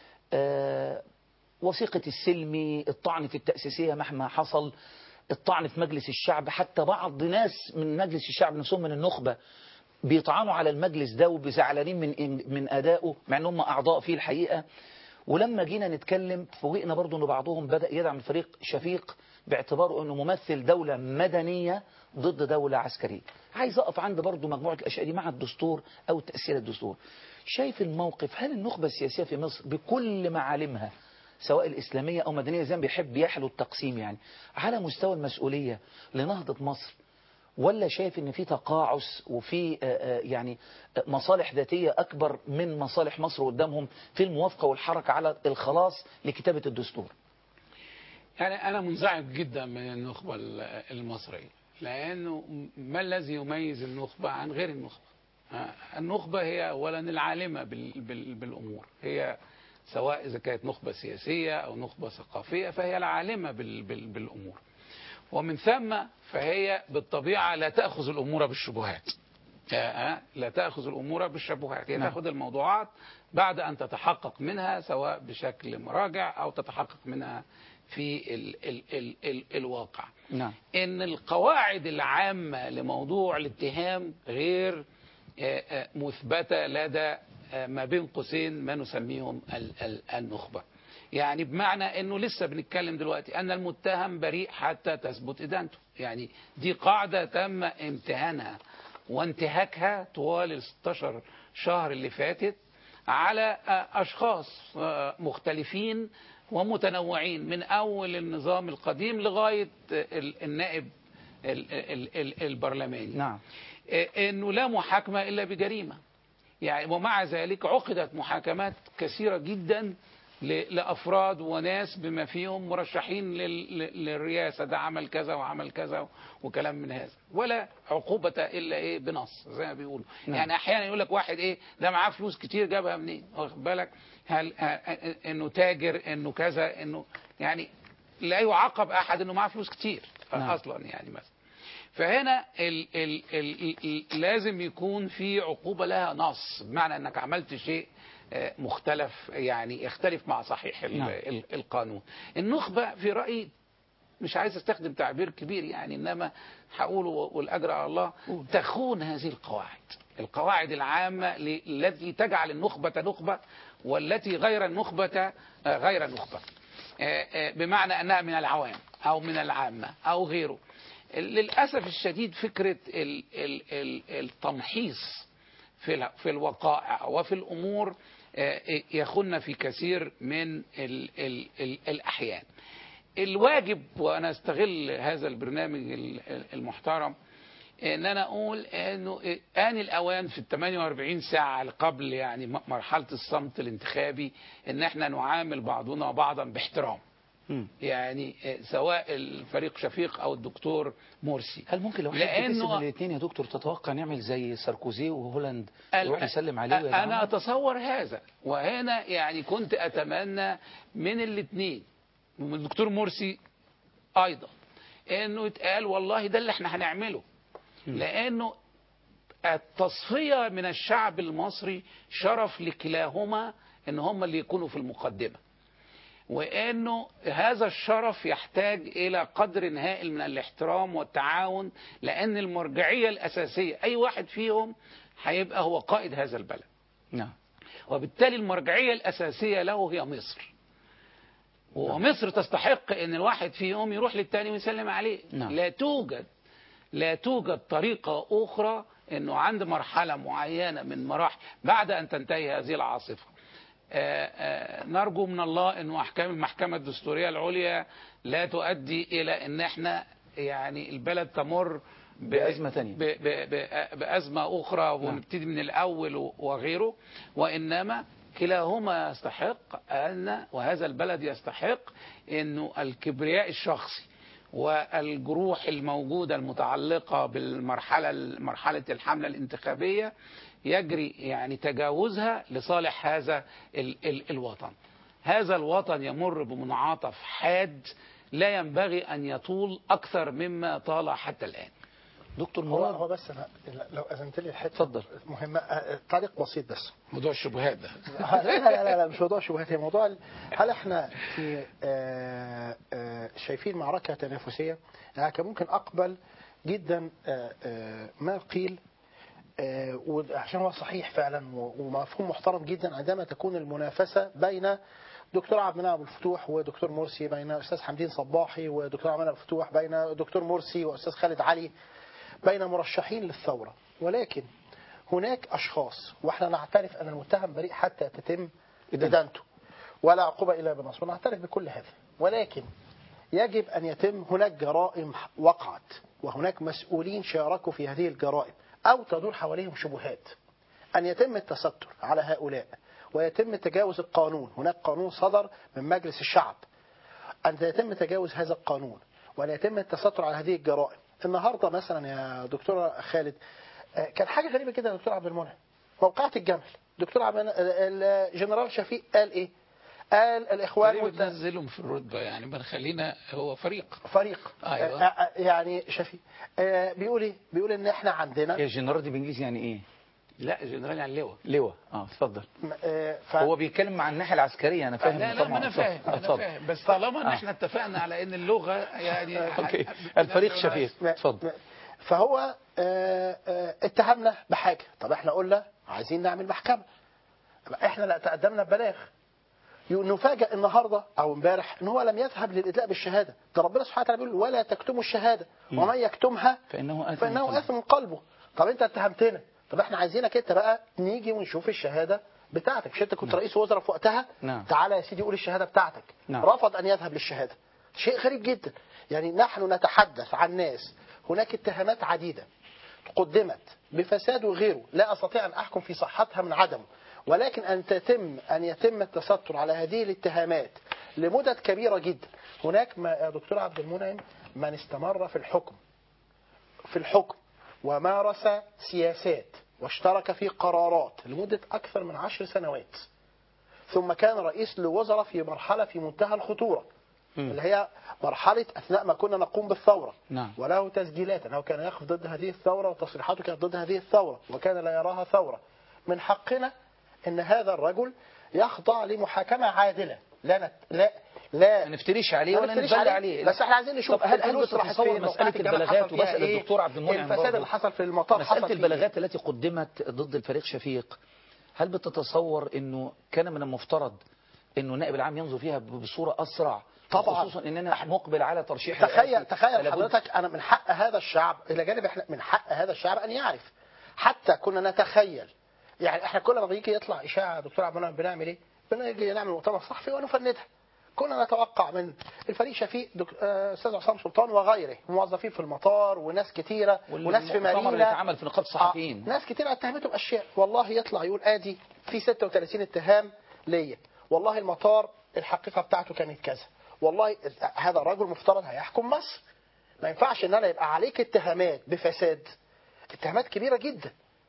آه، وثيقة السلمي الطعن في التأسيسية مهما حصل الطعن في مجلس الشعب حتى بعض ناس من مجلس الشعب نفسهم من النخبة بيطعنوا على المجلس ده وبزعلانين من من أدائه مع أنهم أعضاء فيه الحقيقة ولما جينا نتكلم فوجئنا برضو أن بعضهم بدأ يدعم الفريق شفيق باعتباره أنه ممثل دولة مدنية ضد دولة عسكرية عايز أقف عند برضو مجموعة الأشياء دي مع الدستور أو تأثير الدستور شايف الموقف هل النخبة السياسية في مصر بكل معالمها سواء الإسلامية أو مدنية زي ما بيحب يحلو التقسيم يعني على مستوى المسؤولية لنهضة مصر ولا شايف ان في تقاعس وفي آه، آه، يعني آه، مصالح ذاتية أكبر من مصالح مصر قدامهم في الموافقة والحركة على الخلاص لكتابة الدستور يعني أنا منزعج جدا من النخبة ال- المصرية لأنه ما الذي يميز النخبة عن غير النخبة آه، النخبة هي أولا العالمة بال- بال- بالأمور هي سواء إذا كانت نخبة سياسية أو نخبة ثقافية فهي العالمة بال- بال- بالأمور ومن ثم فهي بالطبيعة لا تأخذ الأمور بالشبهات آه، لا تأخذ الأمور بالشبهات هي نعم. تأخذ الموضوعات بعد أن تتحقق منها سواء بشكل مراجع أو تتحقق منها في ال ال ال ال الواقع نعم ان القواعد العامة لموضوع الاتهام غير آه، آه، مثبتة لدى آه، ما بين قوسين ما نسميهم ال- ال- النخبة يعني بمعنى انه لسه بنتكلم دلوقتي ان المتهم بريء حتى تثبت ادانته يعني دي قاعدة تم امتهانها وانتهاكها طوال ال 16 شهر اللي فاتت على آه، اشخاص آه، مختلفين ومتنوعين من اول النظام القديم لغاية ال- النائب ال- ال- ال- البرلماني نعم إيه، انه لا محاكمة الا بجريمة يعني ومع ذلك عقدت محاكمات كثيرة جدا ل- لأفراد وناس بما فيهم مرشحين لل- لل- للرئاسة ده عمل كذا وعمل كذا وكلام من هذا ولا عقوبة إلا إيه بنص زي ما بيقولوا نعم. يعني أحيانا يقول لك واحد إيه ده معاه فلوس كتير جابها منين واخد بالك هل ه- إنه تاجر إنه كذا إنه يعني لا يعاقب أحد إنه معاه فلوس كتير نعم. أصلا يعني مثلا فهنا ال ال ال ال لازم يكون في عقوبة لها نص بمعنى انك عملت شيء آه، مختلف يعني يختلف مع صحيح ال نعم. ال القانون النخبة في رأيي مش عايز استخدم تعبير كبير يعني انما هقوله والاجر على الله تخون هذه القواعد القواعد العامة ل- التي تجعل النخبة نخبة والتي غير النخبة آه، غير نخبة آه، آه، بمعنى انها من العوام او من العامة او غيره للأسف الشديد فكرة ال- ال- ال- التمحيص في ال- في الوقائع وفي الأمور آه، يخن في كثير من ال ال ال الأحيان الواجب وأنا أستغل هذا البرنامج ال- ال- المحترم ان انا اقول انه ان الاوان في ال 48 ساعه اللي قبل يعني م- مرحله الصمت الانتخابي ان احنا نعامل بعضنا بعضا باحترام مم. يعني آه، سواء الفريق شفيق او الدكتور مرسي هل ممكن لو حد لأنه- كسب من الاثنين يا دكتور تتوقع نعمل زي ساركوزي وهولاند ال- يروح يسلم عليه ويدعمه؟ انا اتصور هذا وهنا يعني كنت اتمنى من الاثنين ومن الدكتور مرسي ايضا انه يتقال والله ده اللي احنا هنعمله لانه التصفيه من الشعب المصري شرف لكلاهما ان هم اللي يكونوا في المقدمه وانه هذا الشرف يحتاج الى قدر هائل من الاحترام والتعاون لان المرجعيه الاساسيه اي واحد فيهم هيبقى هو قائد هذا البلد نعم وبالتالي المرجعيه الاساسيه له هي مصر ومصر تستحق ان الواحد فيهم يروح للتاني ويسلم عليه نعم. لا توجد لا توجد طريقة أخرى أنه عند مرحلة معينة من مراحل بعد أن تنتهي هذه العاصفة آه، آه، نرجو من الله أنه أحكام المحكمة الدستورية العليا لا تؤدي إلى أن احنا يعني البلد تمر ب- بأزمة تانية. ب- ب- ب- بأزمة أخرى ونبتدي من الأول و- وغيره وإنما كلاهما يستحق أن وهذا البلد يستحق أنه الكبرياء الشخصي والجروح الموجودة المتعلقة بالمرحلة مرحلة الحملة الانتخابية يجري يعني تجاوزها لصالح هذا ال ال الوطن هذا الوطن يمر بمنعطف حاد لا ينبغي أن يطول أكثر مما طال حتى الآن دكتور هو مراد هو بس أنا لو أذنت لي الحتة اتفضل. مهمة آه، تعليق بسيط بس موضوع الشبهات ده لا لا لا, لا مش موضوع شبهات هي موضوع ال- هل احنا في آه، آه، شايفين معركة تنافسية يعني كان ممكن أقبل جدا آه، آه، ما قيل آه، وعشان هو صحيح فعلا و- ومفهوم محترم جدا عندما تكون المنافسة بين دكتور عبد المنعم أبو الفتوح ودكتور مرسي بين أستاذ حمدين صباحي ودكتور عبد المنعم أبو الفتوح بين دكتور مرسي وأستاذ خالد علي بين مرشحين للثورة ولكن هناك أشخاص وإحنا نعترف أن المتهم بريء حتى تتم إدانته ولا عقوبة إلا بنص ونعترف بكل هذا ولكن يجب أن يتم هناك جرائم وقعت وهناك مسؤولين شاركوا في هذه الجرائم أو تدور حواليهم شبهات أن يتم التستر على هؤلاء ويتم تجاوز القانون هناك قانون صدر من مجلس الشعب أن يتم تجاوز هذا القانون وأن يتم التستر على هذه الجرائم النهاردة مثلا يا دكتور خالد آه، كان حاجة غريبة كده يا دكتور عبد المنعم موقعة الجمل دكتور عبد المنعم- ال- الجنرال شفيق قال إيه قال الإخوان ليه والت- بتنزلهم في الرتبة يعني بنخلينا هو فريق فريق أيوة. آه، آه، يعني شفيق آه، بيقول ايه بيقول ان احنا عندنا يا جنرال دي بالانجليزي يعني ايه لا جنرال يعني لواء لواء اه اتفضل آه، ف... هو بيتكلم مع الناحيه العسكريه انا فاهم لا لا ما طبعا انا اتفضل. فاهم انا اتفضل. فاهم بس طالما ان آه. احنا اتفقنا على ان اللغه يعني اوكي الفريق شفيق اتفضل فهو آه، آه، اتهمنا بحاجه طب احنا قلنا عايزين نعمل محكمه احنا لا تقدمنا ببلاغ نفاجئ النهارده او امبارح ان هو لم يذهب للادلاء بالشهاده ده ربنا سبحانه وتعالى بيقول ولا تكتموا الشهاده ومن يكتمها فانه اثم فانه قلبه. اثم قلبه طب انت اتهمتنا طب احنا عايزينك انت بقى نيجي ونشوف الشهاده بتاعتك مش انت كنت رئيس وزراء في وقتها نعم. تعالى يا سيدي قول الشهاده بتاعتك نعم. رفض ان يذهب للشهاده شيء غريب جدا يعني نحن نتحدث عن ناس هناك اتهامات عديده قدمت بفساد وغيره لا استطيع ان احكم في صحتها من عدمه ولكن أن تتم أن يتم التستر على هذه الاتهامات لمدد كبيرة جدا هناك ما يا دكتور عبد المنعم من استمر في الحكم في الحكم ومارس سياسات واشترك في قرارات لمدة أكثر من عشر سنوات ثم كان رئيس لوزراء في مرحلة في منتهى الخطورة اللي هي مرحلة أثناء ما كنا نقوم بالثورة نعم وله تسجيلات أنه كان يقف ضد هذه الثورة وتصريحاته كانت ضد هذه الثورة وكان لا يراها ثورة من حقنا أن هذا الرجل يخضع لمحاكمة عادلة لا نت... لا لا ما نفتريش عليه ما ولا نفتريش نتبلى عليه. عليه بس احنا عايزين نشوف طب هل هل الفلوس راحت بتتصور فين؟ مسألة وقعت الجامعة البلاغات حصل فيها وبسأل إيه؟ الدكتور عبد المنعم الفساد برضه. اللي حصل في المطار مسألة حصل فيه البلاغات التي قدمت ضد الفريق شفيق هل بتتصور انه كان من المفترض انه النائب العام ينظر فيها بصورة اسرع طبعا. خصوصا اننا مقبل على ترشيح تخيل الرئاسي. تخيل فلا بد- حضرتك انا من حق هذا الشعب الى جانب احنا من حق هذا الشعب ان يعرف حتى كنا نتخيل يعني احنا كل ما بيجي يطلع اشاعه دكتور عبد المنعم بنعمل ايه؟ بنيجي نعمل مؤتمر صحفي ونفندها كنا نتوقع من الفريق شفيق دك... آه، استاذ عصام سلطان وغيره موظفين في المطار وناس كتيره وناس في والمؤتمر اللي مارينا اتعمل في نقابة الصحفيين آه، ناس كتير اتهمته باشياء والله يطلع يقول ادي في 36 اتهام ليا والله المطار الحقيقه بتاعته كانت كذا والله هذا الرجل مفترض هيحكم مصر ما ينفعش ان انا يبقى عليك اتهامات بفساد اتهامات كبيره جدا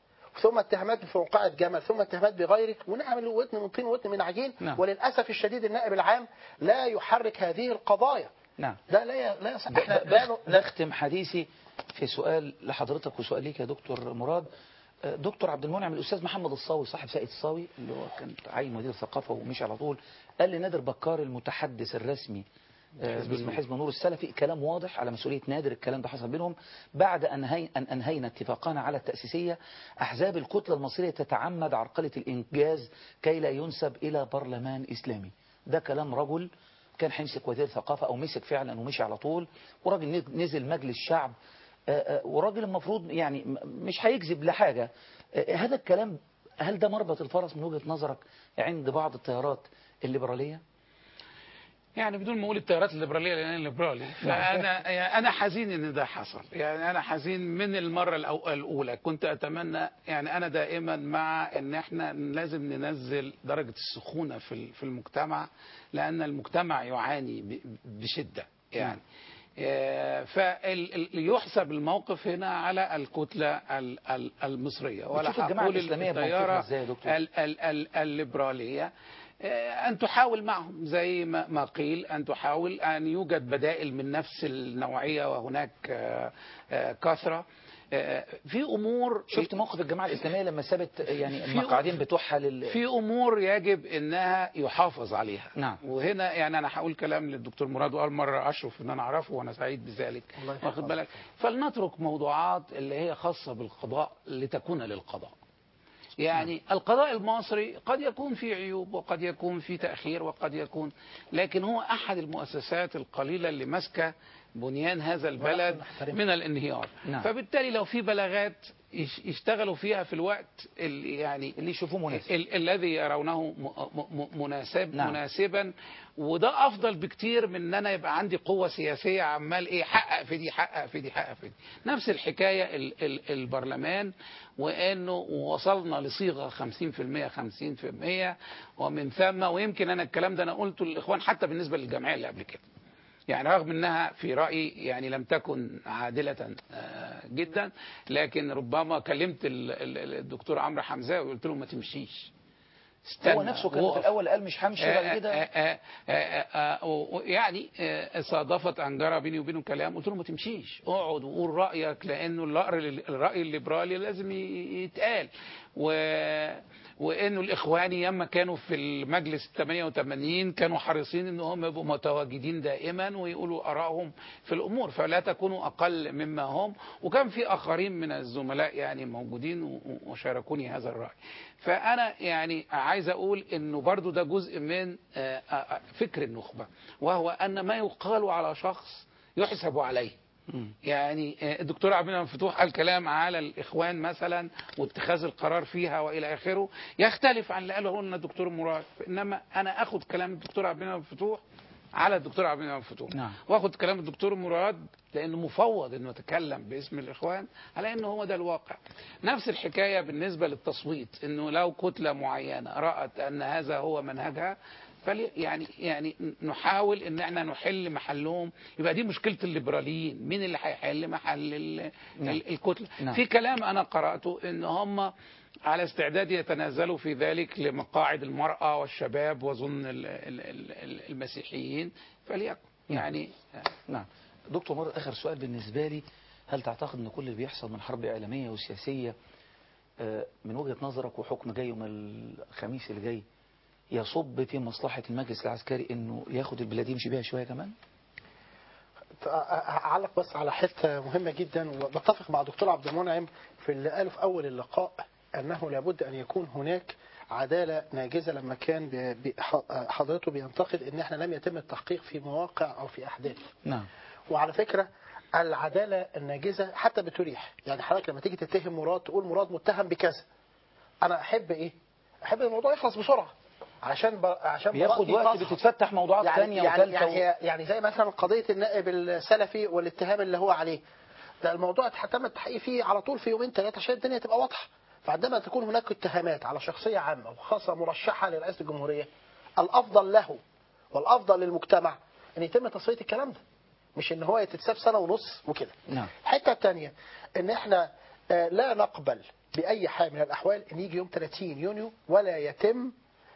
ثم اتهامات في موقعة جمل ثم اتهامات بغيره ونعمل ودن من طين ودن من عجين نعم. وللاسف الشديد النائب العام لا يحرك هذه القضايا نعم لا لا لا يصح ب- احنا ب- لا ن- بخ- بختم حديثي في سؤال لحضرتك وسؤال ليك يا دكتور مراد آه، دكتور عبد المنعم الاستاذ محمد الصاوي صاحب سائد الصاوي اللي هو كان عين وزير الثقافه ومشي على طول قال لنادر بكار المتحدث الرسمي آه، حزب باسم النور. حزب النور السلفي كلام واضح على مسؤوليه نادر الكلام ده حصل بينهم بعد ان هي ان انهينا اتفاقنا على التاسيسيه احزاب الكتله المصريه تتعمد عرقله الانجاز كي لا ينسب الى برلمان اسلامي ده كلام رجل كان هيمسك وزير ثقافة أو مسك فعلا ومشي على طول وراجل نزل مجلس شعب آه، آه، وراجل المفروض يعني م- مش هيكذب لحاجة آه، هذا الكلام هل ده مربط الفرس من وجهة نظرك عند بعض التيارات الليبرالية؟ يعني بدون ما اقول التيارات الليبراليه لان انا ليبرالي فانا يعني انا حزين ان ده حصل يعني انا حزين من المره الأو- الاولى كنت اتمنى يعني انا دائما مع ان احنا لازم ننزل درجه السخونه في ال- في المجتمع لان المجتمع يعاني ب- بشده يعني فيحسب الموقف هنا على الكتلة ال- ال- المصرية ولا بتشوف الجماعة هقول الإسلامية موقفها التيارة إزاي يا دكتور؟ ال- ال- ال- الليبرالية آه، أن تحاول معهم زي ما ما قيل أن تحاول أن يوجد بدائل من نفس النوعية وهناك آه، آه، كثرة آه، في أمور شفت موقف الجماعة الإسلامية لما سابت يعني في- المقاعدين بتوعها لل في امور يجب انها يحافظ عليها نعم. وهنا يعني انا هقول كلام للدكتور مراد واول مره اشرف ان انا اعرفه وانا سعيد بذلك الله يحفظك. واخد بالك فلنترك موضوعات اللي هي خاصه بالقضاء لتكون للقضاء يعني القضاء المصري قد يكون فيه عيوب وقد يكون فيه تأخير وقد يكون لكن هو أحد المؤسسات القليلة اللي ماسكة بنيان هذا البلد نحترمها. من الانهيار نعم. فبالتالي لو في بلاغات يش- يشتغلوا فيها في الوقت اللي يعني اللي يشوفوه مناسب ال- الذي يرونه م- م- م- مناسب نعم. مناسبا وده افضل بكتير من ان انا يبقى عندي قوه سياسيه عمال ايه حقق في دي حقق في دي حقق في دي نفس الحكايه ال ال البرلمان وانه وصلنا لصيغه 50% 50% ومن ثم ويمكن انا الكلام ده انا قلته للاخوان حتى بالنسبه للجمعيه اللي قبل كده يعني رغم انها في رايي يعني لم تكن عادله آه، جدا لكن ربما كلمت ال- ال- الدكتور عمرو حمزاوي وقلت له ما تمشيش استنى هو نفسه كان في وقف. الأول قال مش همشي بعد آه، كده آه، آه، آه، آه، و- و- يعني آه، صادفت أنجرة بيني وبينه كلام قلت له ما تمشيش اقعد وقول رأيك لأنه الرأي الرأي الليبرالي لازم ي- يتقال و وانه الاخواني ياما كانوا في المجلس 88 كانوا حريصين ان هم يبقوا متواجدين دائما ويقولوا ارائهم في الامور فلا تكونوا اقل مما هم وكان في اخرين من الزملاء يعني موجودين و- و- وشاركوني هذا الراي فانا يعني عايز اقول انه برضو ده جزء من آه، آه، فكر النخبه وهو ان ما يقال على شخص يحسب عليه يعني آه، الدكتور عبد المنعم فتوح قال كلام على الاخوان مثلا واتخاذ القرار فيها والى اخره يختلف عن اللي قاله لنا الدكتور مراد انما انا اخد كلام الدكتور عبد المنعم فتوح على الدكتور عبد المنعم فتوح نعم. واخد كلام الدكتور مراد لانه مفوض انه يتكلم باسم الاخوان على انه هو ده الواقع نفس الحكايه بالنسبه للتصويت انه لو كتله معينه رات ان هذا هو منهجها فلي يعني يعني نحاول ان احنا نحل محلهم يبقى دي مشكله الليبراليين مين اللي هيحل محل ال- نعم. ال- الكتله نعم. في كلام انا قراته ان هم على استعداد يتنازلوا في ذلك لمقاعد المرأة والشباب وظن ال- ال- ال- المسيحيين فليكن يعني نعم دكتور مر آخر سؤال بالنسبة لي هل تعتقد أن كل اللي بيحصل من حرب إعلامية وسياسية آه، من وجهة نظرك وحكم جاي يوم الخميس اللي جاي يصب في مصلحة المجلس العسكري أنه ياخد البلاد يمشي بيها شوية كمان؟ أعلق بس على حتة مهمة جدا وبتفق مع دكتور عبد المنعم في اللي قاله في أول اللقاء أنه لابد أن يكون هناك عدالة ناجزة لما كان بي- بي- ح- حضرته بينتقد أن احنا لم يتم التحقيق في مواقع أو في أحداث نعم وعلى فكرة العدالة الناجزة حتى بتريح يعني حضرتك لما تيجي تتهم مراد تقول مراد متهم بكذا أنا أحب إيه أحب الموضوع يخلص بسرعة عشان ب... عشان بياخد براءتي وقت تصحى. بتتفتح موضوعات يعني تانية يعني وثالثة يعني, هي- يعني زي مثلا قضية النائب السلفي والاتهام اللي هو عليه ده الموضوع تم التحقيق فيه على طول في يومين ثلاثة عشان الدنيا تبقى واضحة فعندما تكون هناك اتهامات على شخصية عامة وخاصة مرشحة لرئاسة الجمهورية الأفضل له والأفضل للمجتمع أن يتم تصفية الكلام ده مش ان هو يتتساب سنة ونص وكده نعم الحته الثانيه ان احنا آه، لا نقبل باي حال من الاحوال ان يجي يوم 30 يونيو ولا يتم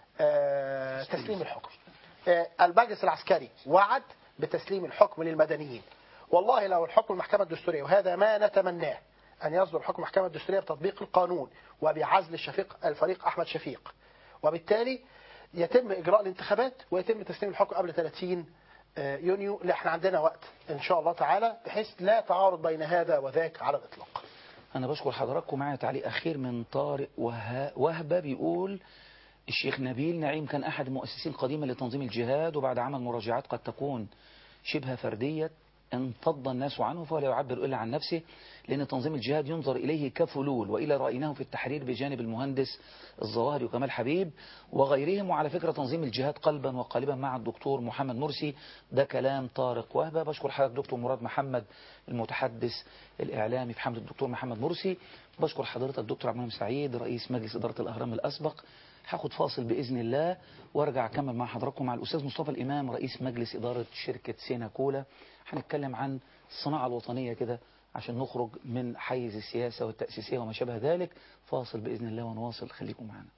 آه، تسليم الحكم آه، المجلس العسكري وعد بتسليم الحكم للمدنيين والله لو الحكم المحكمة الدستورية وهذا ما نتمناه أن يصدر حكم المحكمة الدستورية بتطبيق القانون وبعزل الشفيق الفريق أحمد شفيق وبالتالي يتم إجراء الانتخابات ويتم تسليم الحكم قبل 30 آه، يونيو لا احنا عندنا وقت إن شاء الله تعالى بحيث لا تعارض بين هذا وذاك على الإطلاق أنا بشكر حضراتكم معايا تعليق أخير من طارق وه- وهبة بيقول الشيخ نبيل نعيم كان أحد المؤسسين قديما لتنظيم الجهاد وبعد عمل مراجعات قد تكون شبه فردية انفض الناس عنه فلا يعبر إلا عن نفسه لأن تنظيم الجهاد ينظر إليه كفلول وإلى رأيناه في التحرير بجانب المهندس الظواهري وكمال حبيب وغيرهم وعلى فكرة تنظيم الجهاد قلبا وقالبا مع الدكتور محمد مرسي ده كلام طارق وهبة بشكر حضرتك دكتور مراد محمد المتحدث الإعلامي في حملة الدكتور محمد مرسي بشكر حضرتك دكتور عبد المنعم سعيد رئيس مجلس إدارة الأهرام الأسبق هاخد فاصل بإذن الله وارجع أكمل مع حضراتكم مع الأستاذ مصطفى الإمام رئيس مجلس إدارة شركة سينا كولا هنتكلم عن الصناعة الوطنية كده عشان نخرج من حيز السياسة والتأسيسية وما شابه ذلك فاصل بإذن الله ونواصل خليكم معنا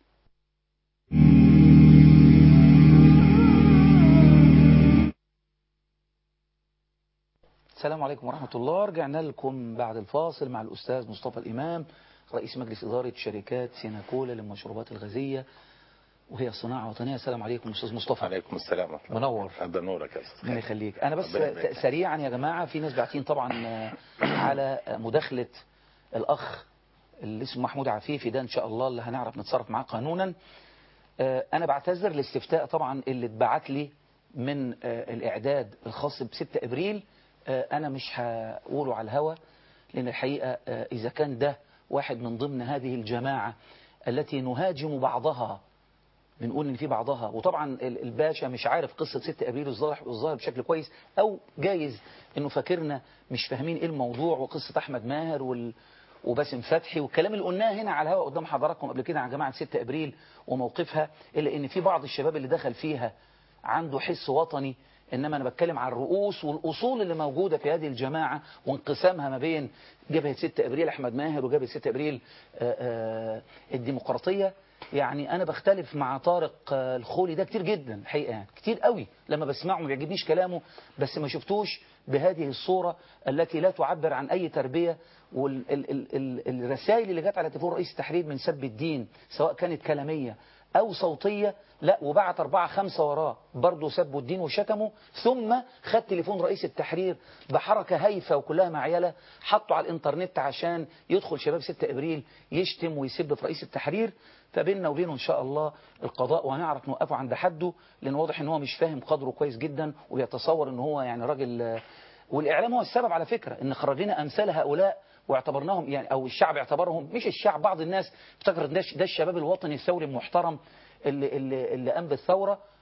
السلام عليكم ورحمة الله رجعنا لكم بعد الفاصل مع الأستاذ مصطفى الإمام رئيس مجلس إدارة شركات سيناكولا للمشروبات الغازية وهي صناعة وطنية السلام عليكم أستاذ مصطفى عليكم السلام ورحمة منور الله نورك يا أستاذ ربنا يخليك أنا بس ربنا يبارك. سريعا يا جماعة في ناس باعتين طبعا آه، على مداخلة الأخ اللي اسمه محمود عفيفي ده إن شاء الله اللي هنعرف نتصرف معاه قانونا آه، أنا بعتذر الاستفتاء طبعا اللي اتبعت لي من آه، الإعداد الخاص ب 6 إبريل آه، أنا مش هقوله على الهوا لأن الحقيقة آه، إذا كان ده واحد من ضمن هذه الجماعة التي نهاجم بعضها بنقول ان في بعضها وطبعا ال- الباشا مش عارف قصة 6 ابريل الظاهر الظاهر بشكل كويس او جايز انه فاكرنا مش فاهمين ايه الموضوع وقصة احمد ماهر وال وباسم فتحي والكلام اللي قلناه هنا على الهواء قدام حضراتكم قبل كده عن جماعة 6 ابريل وموقفها الا ان في بعض الشباب اللي دخل فيها عنده حس وطني انما انا بتكلم عن الرؤوس والاصول اللي موجوده في هذه الجماعه وانقسامها ما بين جبهه 6 ابريل احمد ماهر وجبهه 6 ابريل آه، آه، الديمقراطيه يعني انا بختلف مع طارق آه، الخولي ده كتير جدا الحقيقه يعني كتير قوي لما بسمعه ما بيعجبنيش كلامه بس ما شفتوش بهذه الصوره التي لا تعبر عن اي تربيه والرسائل اللي جت على تليفون رئيس التحرير من سب الدين سواء كانت كلاميه او صوتيه لا وبعت أربعة خمسة وراه برضه سبوا الدين وشتموا ثم خد تليفون رئيس التحرير بحركة هايفة وكلها معيلة حطوا على الانترنت عشان يدخل شباب 6 ابريل يشتم ويسب في رئيس التحرير فبيننا وبينه ان شاء الله القضاء وهنعرف نوقفه عند حده لان واضح ان هو مش فاهم قدره كويس جدا وبيتصور ان هو يعني راجل آه، والاعلام هو السبب على فكرة ان خرجنا امثال هؤلاء واعتبرناهم يعني او الشعب اعتبرهم مش الشعب بعض الناس افتكرت ده ده الشباب الوطني الثوري المحترم اللي, اللي, اللي قام بالثورة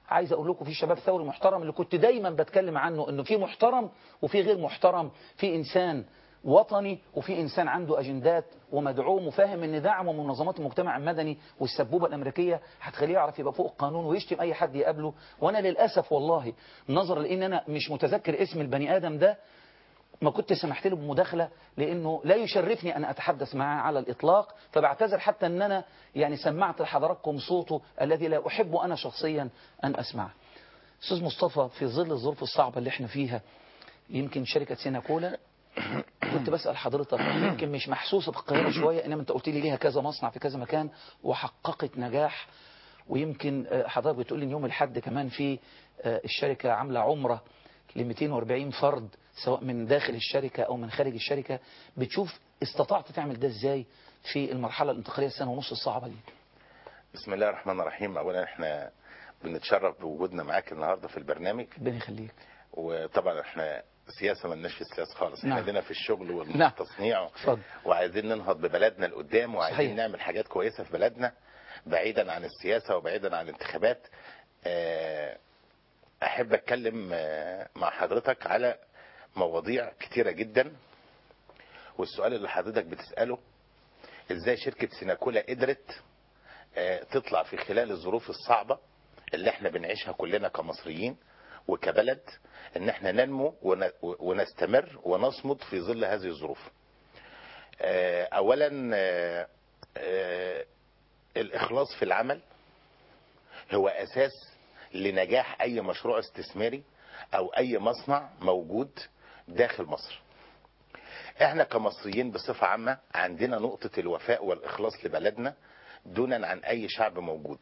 عايز اقول لكم في شباب ثوري محترم اللي كنت دايما بتكلم عنه انه في محترم وفي غير محترم في انسان وطني وفي انسان عنده اجندات ومدعوم وفاهم ان دعمه من منظمات المجتمع المدني والسبوبه الامريكيه هتخليه يعرف يبقى فوق القانون ويشتم اي حد يقابله وانا للاسف والله نظرا لان انا مش متذكر اسم البني ادم ده ما كنت سمحت له بمداخلة لأنه لا يشرفني أن أتحدث معه على الإطلاق فبعتذر حتى أن أنا يعني سمعت لحضراتكم صوته الذي لا أحب أنا شخصيا أن أسمعه أستاذ مصطفى في ظل الظروف الصعبة اللي احنا فيها يمكن شركة سيناكولا كنت بسأل حضرتك يمكن مش محسوسة في القاهرة شوية إنما أنت قلت لي ليها كذا مصنع في كذا مكان وحققت نجاح ويمكن آه، حضرتك بتقول لي يوم الحد كمان في آه، الشركة عاملة عمرة ل 240 فرد سواء من داخل الشركة أو من خارج الشركة بتشوف استطعت تعمل ده إزاي في المرحلة الانتقالية السنة ونص الصعبة دي بسم الله الرحمن الرحيم اولا احنا بنتشرف بوجودنا معاك النهارده في البرنامج ربنا يخليك وطبعا احنا سياسه مالناش في السياسه خالص احنا نعم. عندنا في الشغل نعم. والتصنيع اتفضل وعايزين ننهض ببلدنا لقدام وعايزين صحيح. نعمل حاجات كويسه في بلدنا بعيدا عن السياسه وبعيدا عن الانتخابات آه، احب اتكلم آه، مع حضرتك على مواضيع كتيره جدا والسؤال اللي حضرتك بتساله ازاي شركه سيناكولا قدرت آه، تطلع في خلال الظروف الصعبه اللي احنا بنعيشها كلنا كمصريين وكبلد ان احنا ننمو ون- ونستمر ونصمد في ظل هذه الظروف آه، اولا آه، آه، الاخلاص في العمل هو اساس لنجاح اي مشروع استثماري او اي مصنع موجود داخل مصر احنا كمصريين بصفة عامة عندنا نقطة الوفاء والاخلاص لبلدنا دونا عن اي شعب موجود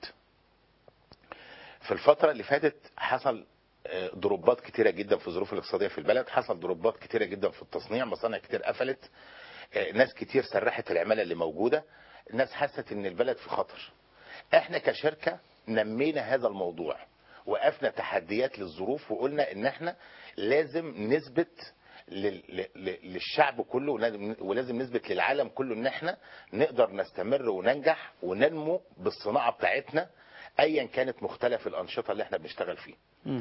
في الفترة اللي فاتت حصل آه، ضربات كتيرة جدا في الظروف الاقتصادية في البلد حصل ضربات كتيرة جدا في التصنيع مصانع كتير قفلت آه، ناس كتير سرحت العمالة اللي موجودة الناس حست ان البلد في خطر احنا كشركة نمينا هذا الموضوع وقفنا تحديات للظروف وقلنا ان احنا لازم نثبت لل- ل- للشعب كله ولازم- ولازم نثبت للعالم كله ان احنا نقدر نستمر وننجح وننمو بالصناعة بتاعتنا ايا كانت مختلف الانشطة اللي احنا بنشتغل فيه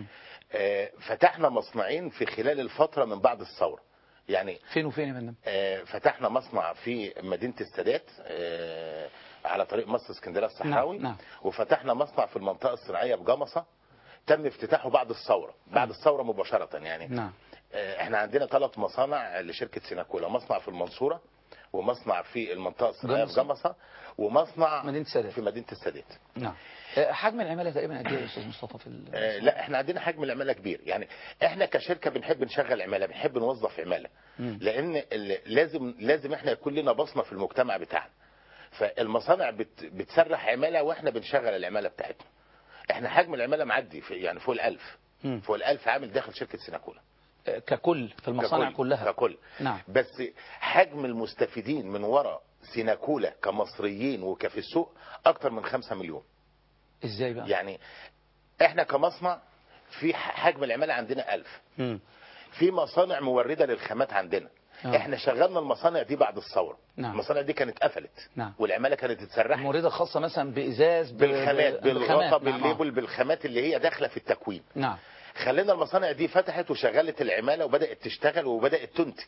آه، فتحنا مصنعين في خلال الفترة من بعد الثورة يعني فين وفين يا فندم آه، فتحنا مصنع في مدينة السادات آه، على طريق مصر اسكندرية الصحراوي نعم، نعم. وفتحنا مصنع في المنطقة الصناعية بجمصة تم افتتاحه بعد الثورة بعد الثورة مباشرة يعني نعم آه، احنا عندنا ثلاث مصانع لشركة سيناكولا مصنع في المنصورة ومصنع في المنطقة الصناعية جمصة. بجمصة ومصنع مدينة السادات في مدينة السادات نعم آه، حجم العمالة تقريبا قد ايه يا استاذ مصطفى في ال- آه، لا احنا عندنا حجم العماله كبير يعني احنا كشركه بنحب نشغل عماله بنحب نوظف عماله مم. لان ال- لازم لازم احنا يكون لنا بصمه في المجتمع بتاعنا فالمصانع بت بتسرح عماله واحنا بنشغل العماله بتاعتنا احنا حجم العماله معدي في يعني فوق الألف مم. فوق الألف عامل داخل شركه سيناكولا آه، ككل في المصانع ككل- كلها ككل نعم بس حجم المستفيدين من وراء سيناكولا كمصريين وكفي السوق اكتر من خمسة مليون ازاي بقى يعني احنا كمصنع في ح- حجم العماله عندنا ألف مم. في مصانع موردة للخامات عندنا آه. احنا شغلنا المصانع دي بعد الثورة نعم. المصانع دي كانت قفلت نعم والعمالة كانت اتسرحت الموردة الخاصة مثلا بإزاز ب- بالخامات ب- بالغطا بالخامات، نعم، بالليبل بالخامات اللي هي داخلة في التكوين نعم خلينا المصانع دي فتحت وشغلت العمالة وبدأت تشتغل وبدأت تنتج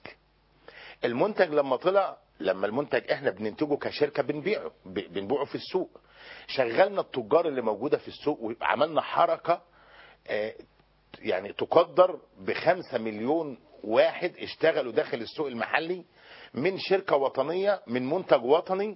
المنتج لما طلع لما المنتج احنا بننتجه كشركة بنبيعه ب- بنبيعه في السوق شغلنا التجار اللي موجودة في السوق وعملنا حركة آه، يعني تقدر بخمسة مليون واحد اشتغلوا داخل السوق المحلي من شركة وطنية من منتج وطني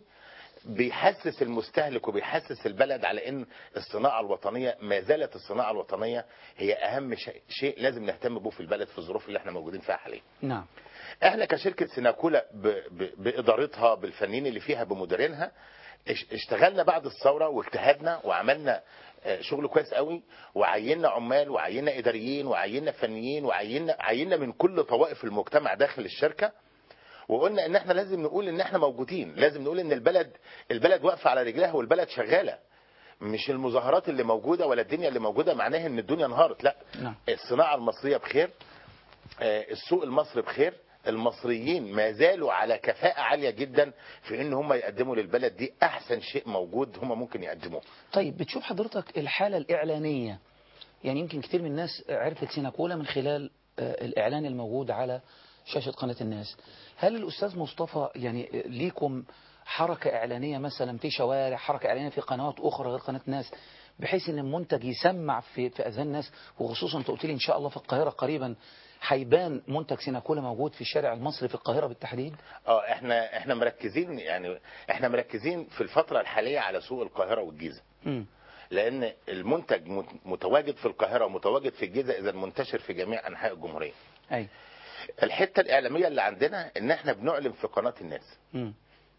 بيحسس المستهلك وبيحسس البلد على ان الصناعة الوطنية ما زالت الصناعة الوطنية هي اهم شيء, شيء لازم نهتم به في البلد في الظروف اللي احنا موجودين فيها حاليا نعم احنا كشركة سيناكولا ب... ب... بادارتها بالفنيين اللي فيها بمديرينها اش- اشتغلنا بعد الثورة واجتهدنا وعملنا آه، شغل كويس قوي وعيننا عمال وعيننا اداريين وعيننا فنيين وعيننا عيننا من كل طوائف المجتمع داخل الشركة وقلنا ان احنا لازم نقول ان احنا موجودين لازم نقول ان البلد البلد واقفة على رجلها والبلد شغالة مش المظاهرات اللي موجودة ولا الدنيا اللي موجودة معناها ان الدنيا انهارت لا نعم الصناعة المصرية بخير آه، السوق المصري بخير المصريين ما زالوا على كفاءة عالية جدا في ان هم يقدموا للبلد دي احسن شيء موجود هم ممكن يقدموه طيب بتشوف حضرتك الحالة الإعلانية يعني يمكن كتير من الناس عرفت سيناكولا من خلال آه، الإعلان الموجود على شاشة قناة الناس هل الأستاذ مصطفى يعني ليكم حركة إعلانية مثلا في شوارع حركة إعلانية في قنوات أخرى غير قناة الناس بحيث ان المنتج يسمع في في اذهان الناس وخصوصا انت قلت لي ان شاء الله في القاهره قريبا هيبان منتج سيناكولا موجود في الشارع المصري في القاهره بالتحديد اه احنا احنا مركزين يعني احنا مركزين في الفتره الحاليه على سوق القاهره والجيزه مم. لان المنتج مت- متواجد في القاهره ومتواجد في الجيزه اذا منتشر في جميع انحاء الجمهوريه اي الحته الاعلاميه اللي عندنا ان احنا بنعلن في قناه الناس مم.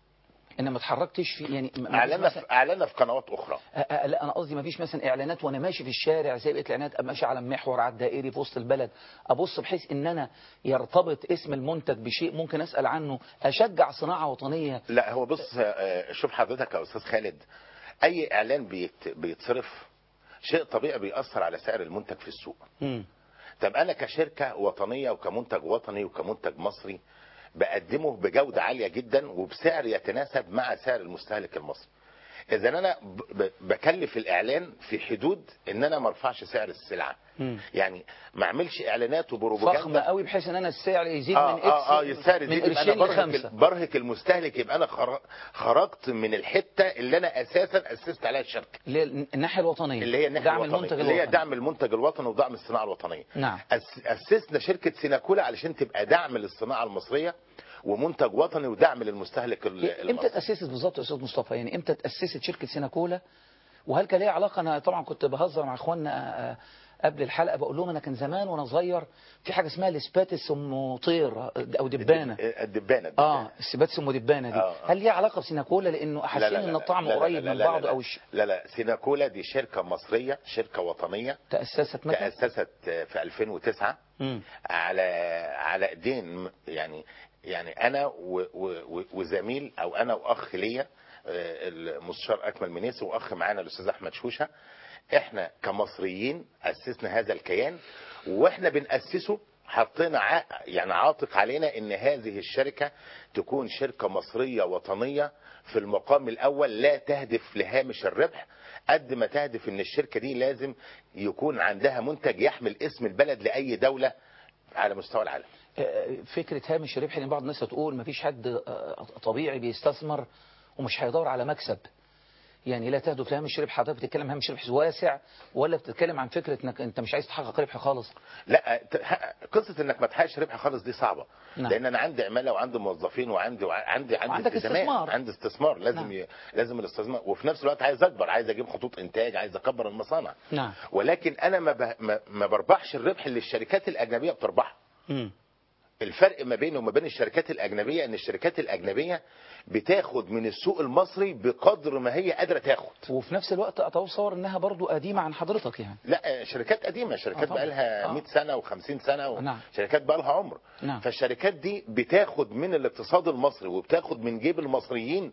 ان ما اتحركتش في يعني ما- ما اعلنا فيش في اعلنا في قنوات اخرى أ- أ- لا انا قصدي ما فيش مثلا اعلانات وانا ماشي في الشارع زي بقيه الاعلانات أبقى ماشي على المحور على الدائري في وسط البلد ابص بحيث ان انا يرتبط اسم المنتج بشيء ممكن اسال عنه اشجع صناعه وطنيه لا هو بص آه، شوف حضرتك يا استاذ خالد اي اعلان بيت بيتصرف شيء طبيعي بيأثر على سعر المنتج في السوق مم. طب انا كشركه وطنيه وكمنتج وطني وكمنتج مصري بقدمه بجوده عاليه جدا وبسعر يتناسب مع سعر المستهلك المصري اذا انا ب- ب- بكلف الاعلان في حدود ان انا ما ارفعش سعر السلعه مم. يعني ما اعملش اعلانات فخمه وبروباجندا قوي بحيث ان انا السعر يزيد اه من اكس اه اه السعر من يزيد يبقى انا قرشين برهق لخمسه برهق المستهلك يبقى انا خر- خرجت من الحته اللي انا اساسا اسست عليها الشركه اللي هي الناحيه الوطنيه اللي هي الناحيه دعم الوطنية. المنتج اللي هي الوطني دعم المنتج الوطني ودعم الصناعه الوطنيه نعم أس- اسسنا شركه سيناكولا علشان تبقى دعم للصناعه المصريه ومنتج وطني ودعم للمستهلك ال- امتى المصري تاسست بالظبط يا استاذ مصطفى يعني امتى تاسست شركه سيناكولا وهل كان ليها علاقه انا طبعا كنت بهزر مع اخواننا آه، قبل الحلقه بقول لهم انا كان زمان وانا صغير في حاجه اسمها الاسباتس ام طير او دبانه الدبانه اه السباتس ام دبانه دي آه، آه. هل ليها علاقه بسيناكولا لانه حاسين ان الطعم لا، لا، قريب لا، من لا، بعضه لا، او الش... لا لا سيناكولا دي شركه مصريه شركه وطنيه تاسست متى تاسست في 2009 مم. على على ايدين يعني يعني انا و- و- و- وزميل او انا واخ ليا آه، المستشار اكمل منيسي واخ معانا الاستاذ احمد شوشه احنا كمصريين اسسنا هذا الكيان واحنا بناسسه حطينا ع- يعني عاطق علينا ان هذه الشركه تكون شركه مصريه وطنيه في المقام الاول لا تهدف لهامش الربح قد ما تهدف ان الشركه دي لازم يكون عندها منتج يحمل اسم البلد لاي دوله على مستوى العالم آه، فكره هامش الربح ان بعض الناس تقول ما فيش حد آه، طبيعي بيستثمر ومش هيدور على مكسب يعني لا تهدف لهامش ربح حضرتك بتتكلم هامش ربح واسع ولا بتتكلم عن فكره انك انت مش عايز تحقق ربح خالص لا ت- ح- قصه انك ما تحققش ربح خالص دي صعبه نعم. لان انا عندي عماله وعندي موظفين وعندي وع- عندي عندي وعندك التزامات. استثمار. عندي استثمار لازم نعم. ي... لازم الاستثمار وفي نفس الوقت عايز اكبر عايز اجيب خطوط انتاج عايز اكبر المصانع نعم ولكن انا ما, ب... ما... ما بربحش الربح اللي الشركات الاجنبيه بتربحه مم. الفرق ما بينه وما بين الشركات الأجنبية إن الشركات الأجنبية بتاخد من السوق المصري بقدر ما هي قادرة تاخد وفي نفس الوقت اتصور انها برضو قديمه عن حضرتك يعني لا شركات قديمة شركات آه طبعا. بقى لها آه. 100 سنة و50 سنة نعم. شركات بقى لها عمر نعم. فالشركات دي بتاخد من الاقتصاد المصري وبتاخد من جيب المصريين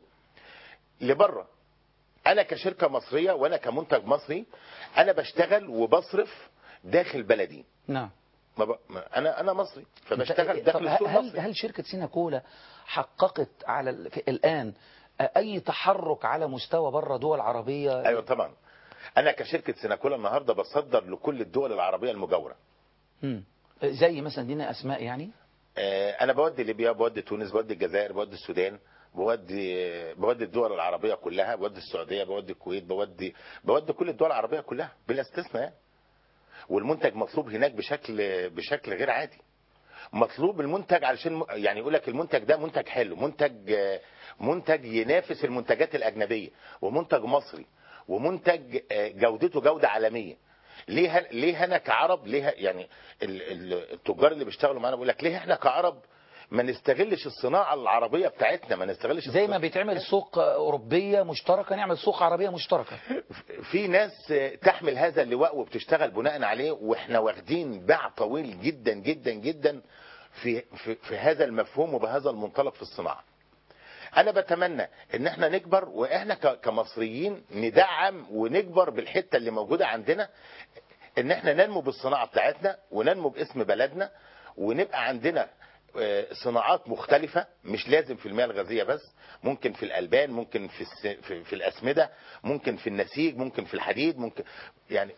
لبره انا كشركة مصرية وانا كمنتج مصري انا بشتغل وبصرف داخل بلدي نعم ما ب... ما انا انا مصري فبشتغل طب داخل السوق هل المصري هل شركه سيناكولا حققت على ال- في- الان اي تحرك على مستوى بره دول عربيه ايوه طبعا انا كشركه سيناكولا النهارده بصدر لكل الدول العربيه المجاوره مم. زي مثلا دينا اسماء يعني آه، انا بودي ليبيا بودي تونس بودي الجزائر بودي السودان بودي بودي الدول العربيه كلها بودي السعوديه بودي الكويت بودي بودي كل الدول العربيه كلها بلا استثناء يعني. والمنتج مطلوب هناك بشكل بشكل غير عادي مطلوب المنتج علشان م- يعني يقول لك المنتج ده منتج حلو منتج آه، منتج ينافس المنتجات الاجنبيه ومنتج مصري ومنتج آه، جودته جوده عالميه ليه ه- ليه انا كعرب ليه ه- يعني ال- ال- التجار اللي بيشتغلوا معانا بيقول لك ليه احنا كعرب ما نستغلش الصناعه العربيه بتاعتنا ما نستغلش زي ما بيتعمل سوق اوروبيه مشتركه نعمل سوق عربيه مشتركه في ناس تحمل هذا اللواء وبتشتغل بناء عليه واحنا واخدين باع طويل جدا جدا جدا في في, في هذا المفهوم وبهذا المنطلق في الصناعه. انا بتمنى ان احنا نكبر واحنا ك- كمصريين ندعم ونكبر بالحته اللي موجوده عندنا ان احنا ننمو بالصناعه بتاعتنا وننمو باسم بلدنا ونبقى عندنا آه، صناعات مختلفة مش لازم في المياه الغازية بس ممكن في الألبان ممكن في, الس... في, في الأسمدة ممكن في النسيج ممكن في الحديد ممكن يعني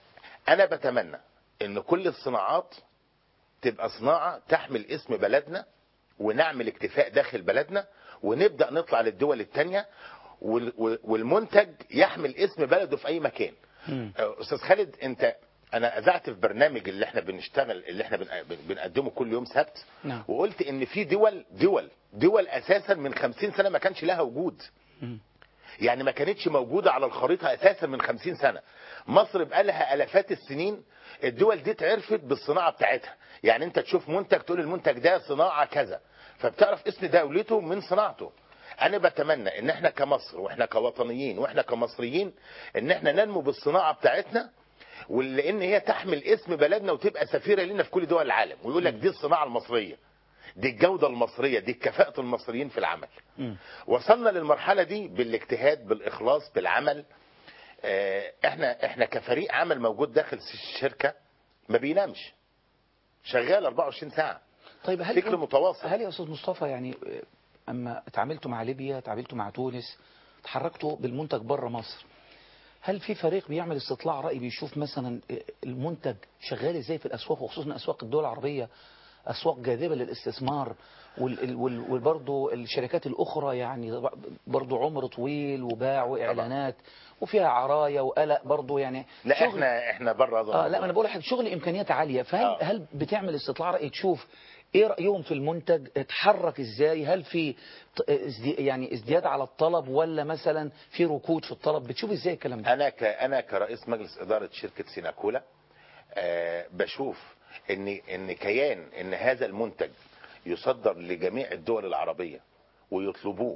انا بتمنى ان كل الصناعات تبقى صناعة تحمل اسم بلدنا ونعمل اكتفاء داخل بلدنا ونبدأ نطلع للدول التانية وال- وال- والمنتج يحمل اسم بلده في اي مكان استاذ خالد انت انا اذعت في برنامج اللي احنا بنشتغل اللي احنا بن- بن- بنقدمه كل يوم سبت نعم وقلت ان في دول دول دول اساسا من خمسين سنة ما كانش لها وجود يعني ما كانتش موجودة على الخريطة اساسا من خمسين سنة مصر بقالها الافات السنين الدول دي اتعرفت بالصناعة بتاعتها يعني انت تشوف منتج تقول المنتج ده صناعة كذا فبتعرف اسم دولته من صناعته انا بتمنى ان احنا كمصر واحنا كوطنيين واحنا كمصريين ان احنا ننمو بالصناعة بتاعتنا ولان هي تحمل اسم بلدنا وتبقى سفيرة لنا في كل دول العالم ويقول لك دي الصناعة المصرية دي الجودة المصرية دي كفاءة المصريين في العمل وصلنا للمرحلة دي بالاجتهاد بالإخلاص بالعمل آه، احنا احنا كفريق عمل موجود داخل الشركة ما بينامش شغال 24 ساعة طيب هل فكر متواصل هل يا استاذ مصطفى يعني آه، اما اتعاملتوا مع ليبيا اتعاملتوا مع تونس تحركتوا بالمنتج بره مصر هل في فريق بيعمل استطلاع رأي بيشوف مثلا آه، المنتج شغال ازاي في الاسواق وخصوصا اسواق الدول العربية اسواق جاذبة للاستثمار وال- وال- وبرضه الشركات الاخرى يعني برضه عمر طويل وباع واعلانات وفيها عرايا وقلق برضه يعني لا شغل- احنا احنا بره هذا اه لا الموضوع. انا بقول لحضرتك شغل امكانيات عاليه فهل آه. هل بتعمل استطلاع راي تشوف ايه رايهم في المنتج اتحرك ازاي هل في ط- ازدي يعني ازدياد على الطلب ولا مثلا في ركود في الطلب بتشوف ازاي الكلام ده انا ك انا كرئيس مجلس اداره شركه سيناكولا آه بشوف ان ان كيان ان هذا المنتج يصدر لجميع الدول العربيه ويطلبوه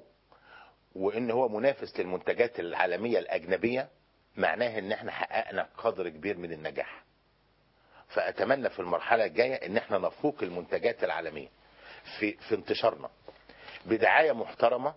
وان هو منافس للمنتجات العالميه الاجنبيه معناه ان احنا حققنا قدر كبير من النجاح فاتمنى في المرحله الجايه ان احنا نفوق المنتجات العالميه في في انتشارنا بدعايه محترمه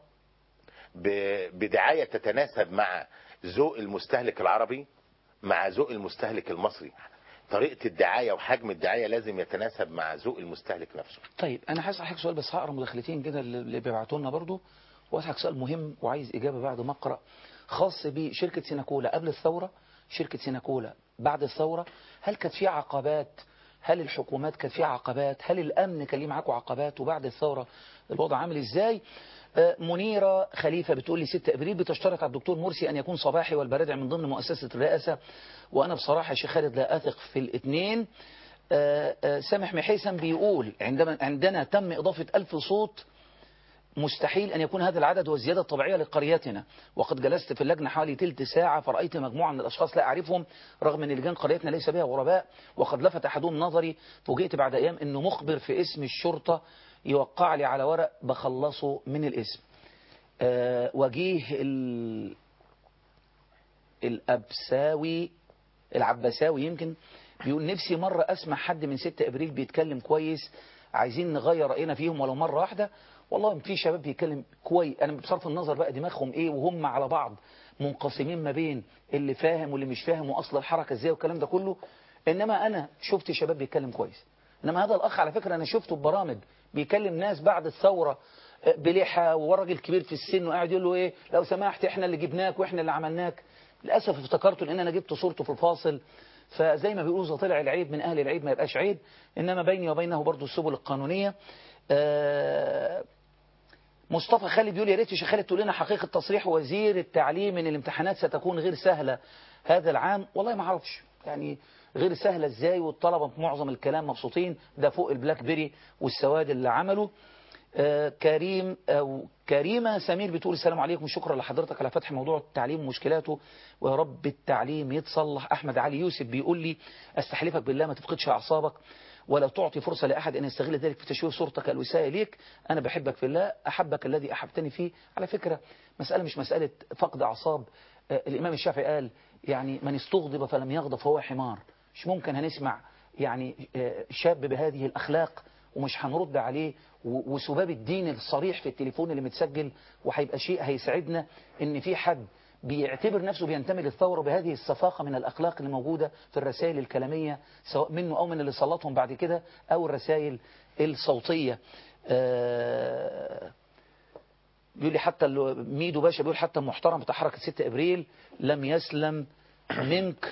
ب- بدعايه تتناسب مع ذوق المستهلك العربي مع ذوق المستهلك المصري طريقه الدعايه وحجم الدعايه لازم يتناسب مع ذوق المستهلك نفسه طيب انا هسال حضرتك سؤال بس هقرا مداخلتين كده اللي اللي بيبعتوا لنا برضه واسالك سؤال مهم وعايز اجابه بعد ما اقرا خاص بشركه سيناكولا قبل الثوره شركه سيناكولا بعد الثوره هل كانت في عقبات هل الحكومات كانت فيها عقبات هل الامن كان ليه معاكم عقبات وبعد الثوره الوضع عامل ازاي آه، منيرة خليفة بتقول لي 6 ابريل بتشترط على الدكتور مرسي ان يكون صباحي والبرادع من ضمن مؤسسة الرئاسة وانا بصراحة يا شيخ خالد لا اثق في الاثنين آه، آه، سامح محيسن بيقول عندما عندنا تم إضافة ألف صوت مستحيل أن يكون هذا العدد والزيادة الطبيعية لقريتنا وقد جلست في اللجنة حوالي تلت ساعة فرأيت مجموعة من الأشخاص لا أعرفهم رغم أن لجان قريتنا ليس بها غرباء وقد لفت أحدهم نظري فوجئت بعد أيام أنه مخبر في اسم الشرطة يوقع لي على ورق بخلصه من الاسم أه وجيه ال... الأبساوي العباساوي يمكن بيقول نفسي مرة أسمع حد من 6 أبريل بيتكلم كويس عايزين نغير رأينا فيهم ولو مرة واحدة والله في شباب بيتكلم كويس أنا بصرف النظر بقى دماغهم إيه وهم على بعض منقسمين ما بين اللي فاهم واللي مش فاهم وأصل الحركة إزاي والكلام ده كله إنما أنا شفت شباب بيتكلم كويس إنما هذا الأخ على فكرة أنا شفته ببرامج بيكلم ناس بعد الثورة بلحى وراجل كبير في السن وقاعد يقول له إيه لو سمحت إحنا اللي جبناك وإحنا اللي عملناك للأسف افتكرته لأن أنا جبت صورته في الفاصل فزي ما بيقولوا إذا طلع العيب من أهل العيب ما يبقاش عيب إنما بيني وبينه برضو السبل القانونية آه مصطفى خالد بيقول يا ريت يا شيخ خالد تقول لنا حقيقة تصريح وزير التعليم ان الامتحانات ستكون غير سهلة هذا العام والله ما اعرفش يعني غير سهلة ازاي والطلبة في معظم الكلام مبسوطين ده فوق البلاك بيري والسواد اللي عمله آه كريم أو كريمة سمير بتقول السلام عليكم شكرا لحضرتك على فتح موضوع التعليم ومشكلاته ويا رب التعليم يتصلح أحمد علي يوسف بيقول لي استحلفك بالله ما تفقدش أعصابك ولا تعطي فرصة لأحد أن يستغل ذلك في تشويه صورتك الوسائل ليك أنا بحبك في الله أحبك الذي أحبتني فيه على فكرة مسألة مش مسألة فقد أعصاب آه الإمام الشافعي قال يعني من استغضب فلم يغضب فهو حمار مش ممكن هنسمع يعني آه شاب بهذه الأخلاق ومش هنرد عليه وسباب الدين الصريح في التليفون اللي متسجل وهيبقى شيء هيسعدنا ان في حد بيعتبر نفسه بينتمي للثورة بهذه الصفاقة من الأخلاق اللي موجودة في الرسائل الكلامية سواء منه أو من اللي سلطهم بعد كده أو الرسائل الصوتية آه بيقول لي حتى ميدو باشا بيقول حتى المحترم بتاع حركة 6 أبريل لم يسلم منك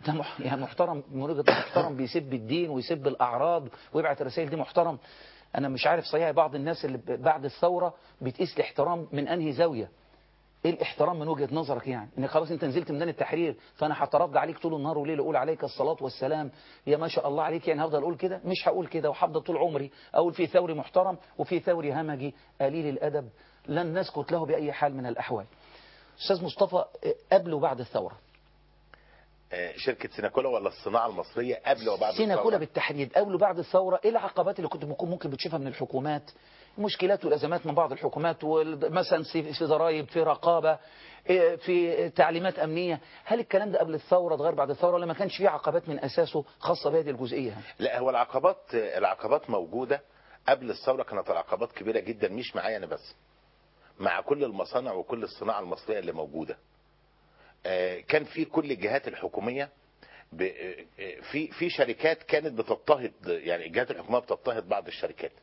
ده مح... يعني محترم من وجهة محترم بيسب الدين ويسب الأعراض ويبعت الرسائل دي محترم أنا مش عارف صحيح بعض الناس اللي ب- بعد الثورة بتقيس الاحترام من أنهي زاوية ايه الاحترام من وجهة نظرك يعني انك خلاص انت نزلت ميدان التحرير فانا هترد عليك طول النهار وليل اقول عليك الصلاة والسلام يا ما شاء الله عليك يعني هفضل اقول كده مش هقول كده وهفضل طول عمري اقول في ثوري محترم وفي ثوري همجي قليل الادب لن نسكت له باي حال من الاحوال استاذ مصطفى اه، قبل وبعد الثورة آه، شركة سيناكولا ولا الصناعة المصرية قبل وبعد سيناكولا الثورة؟ بالتحديد قبل وبعد الثورة ايه العقبات اللي كنت ممكن ممكن بتشوفها من الحكومات مشكلات والازمات من بعض الحكومات وال- مثلا في في ضرائب في رقابة إيه، في تعليمات امنية هل الكلام ده قبل الثورة اتغير بعد الثورة ولا ما كانش فيه عقبات من اساسه خاصة بهذه الجزئية لا هو العقبات العقبات موجودة قبل الثورة كانت العقبات كبيرة جدا مش معايا أنا بس مع كل المصانع وكل الصناعة المصرية اللي موجودة آه، كان في كل الجهات الحكومية ب- آه، آه، في في شركات كانت بتضطهد يعني الجهات الحكومية بتضطهد بعض الشركات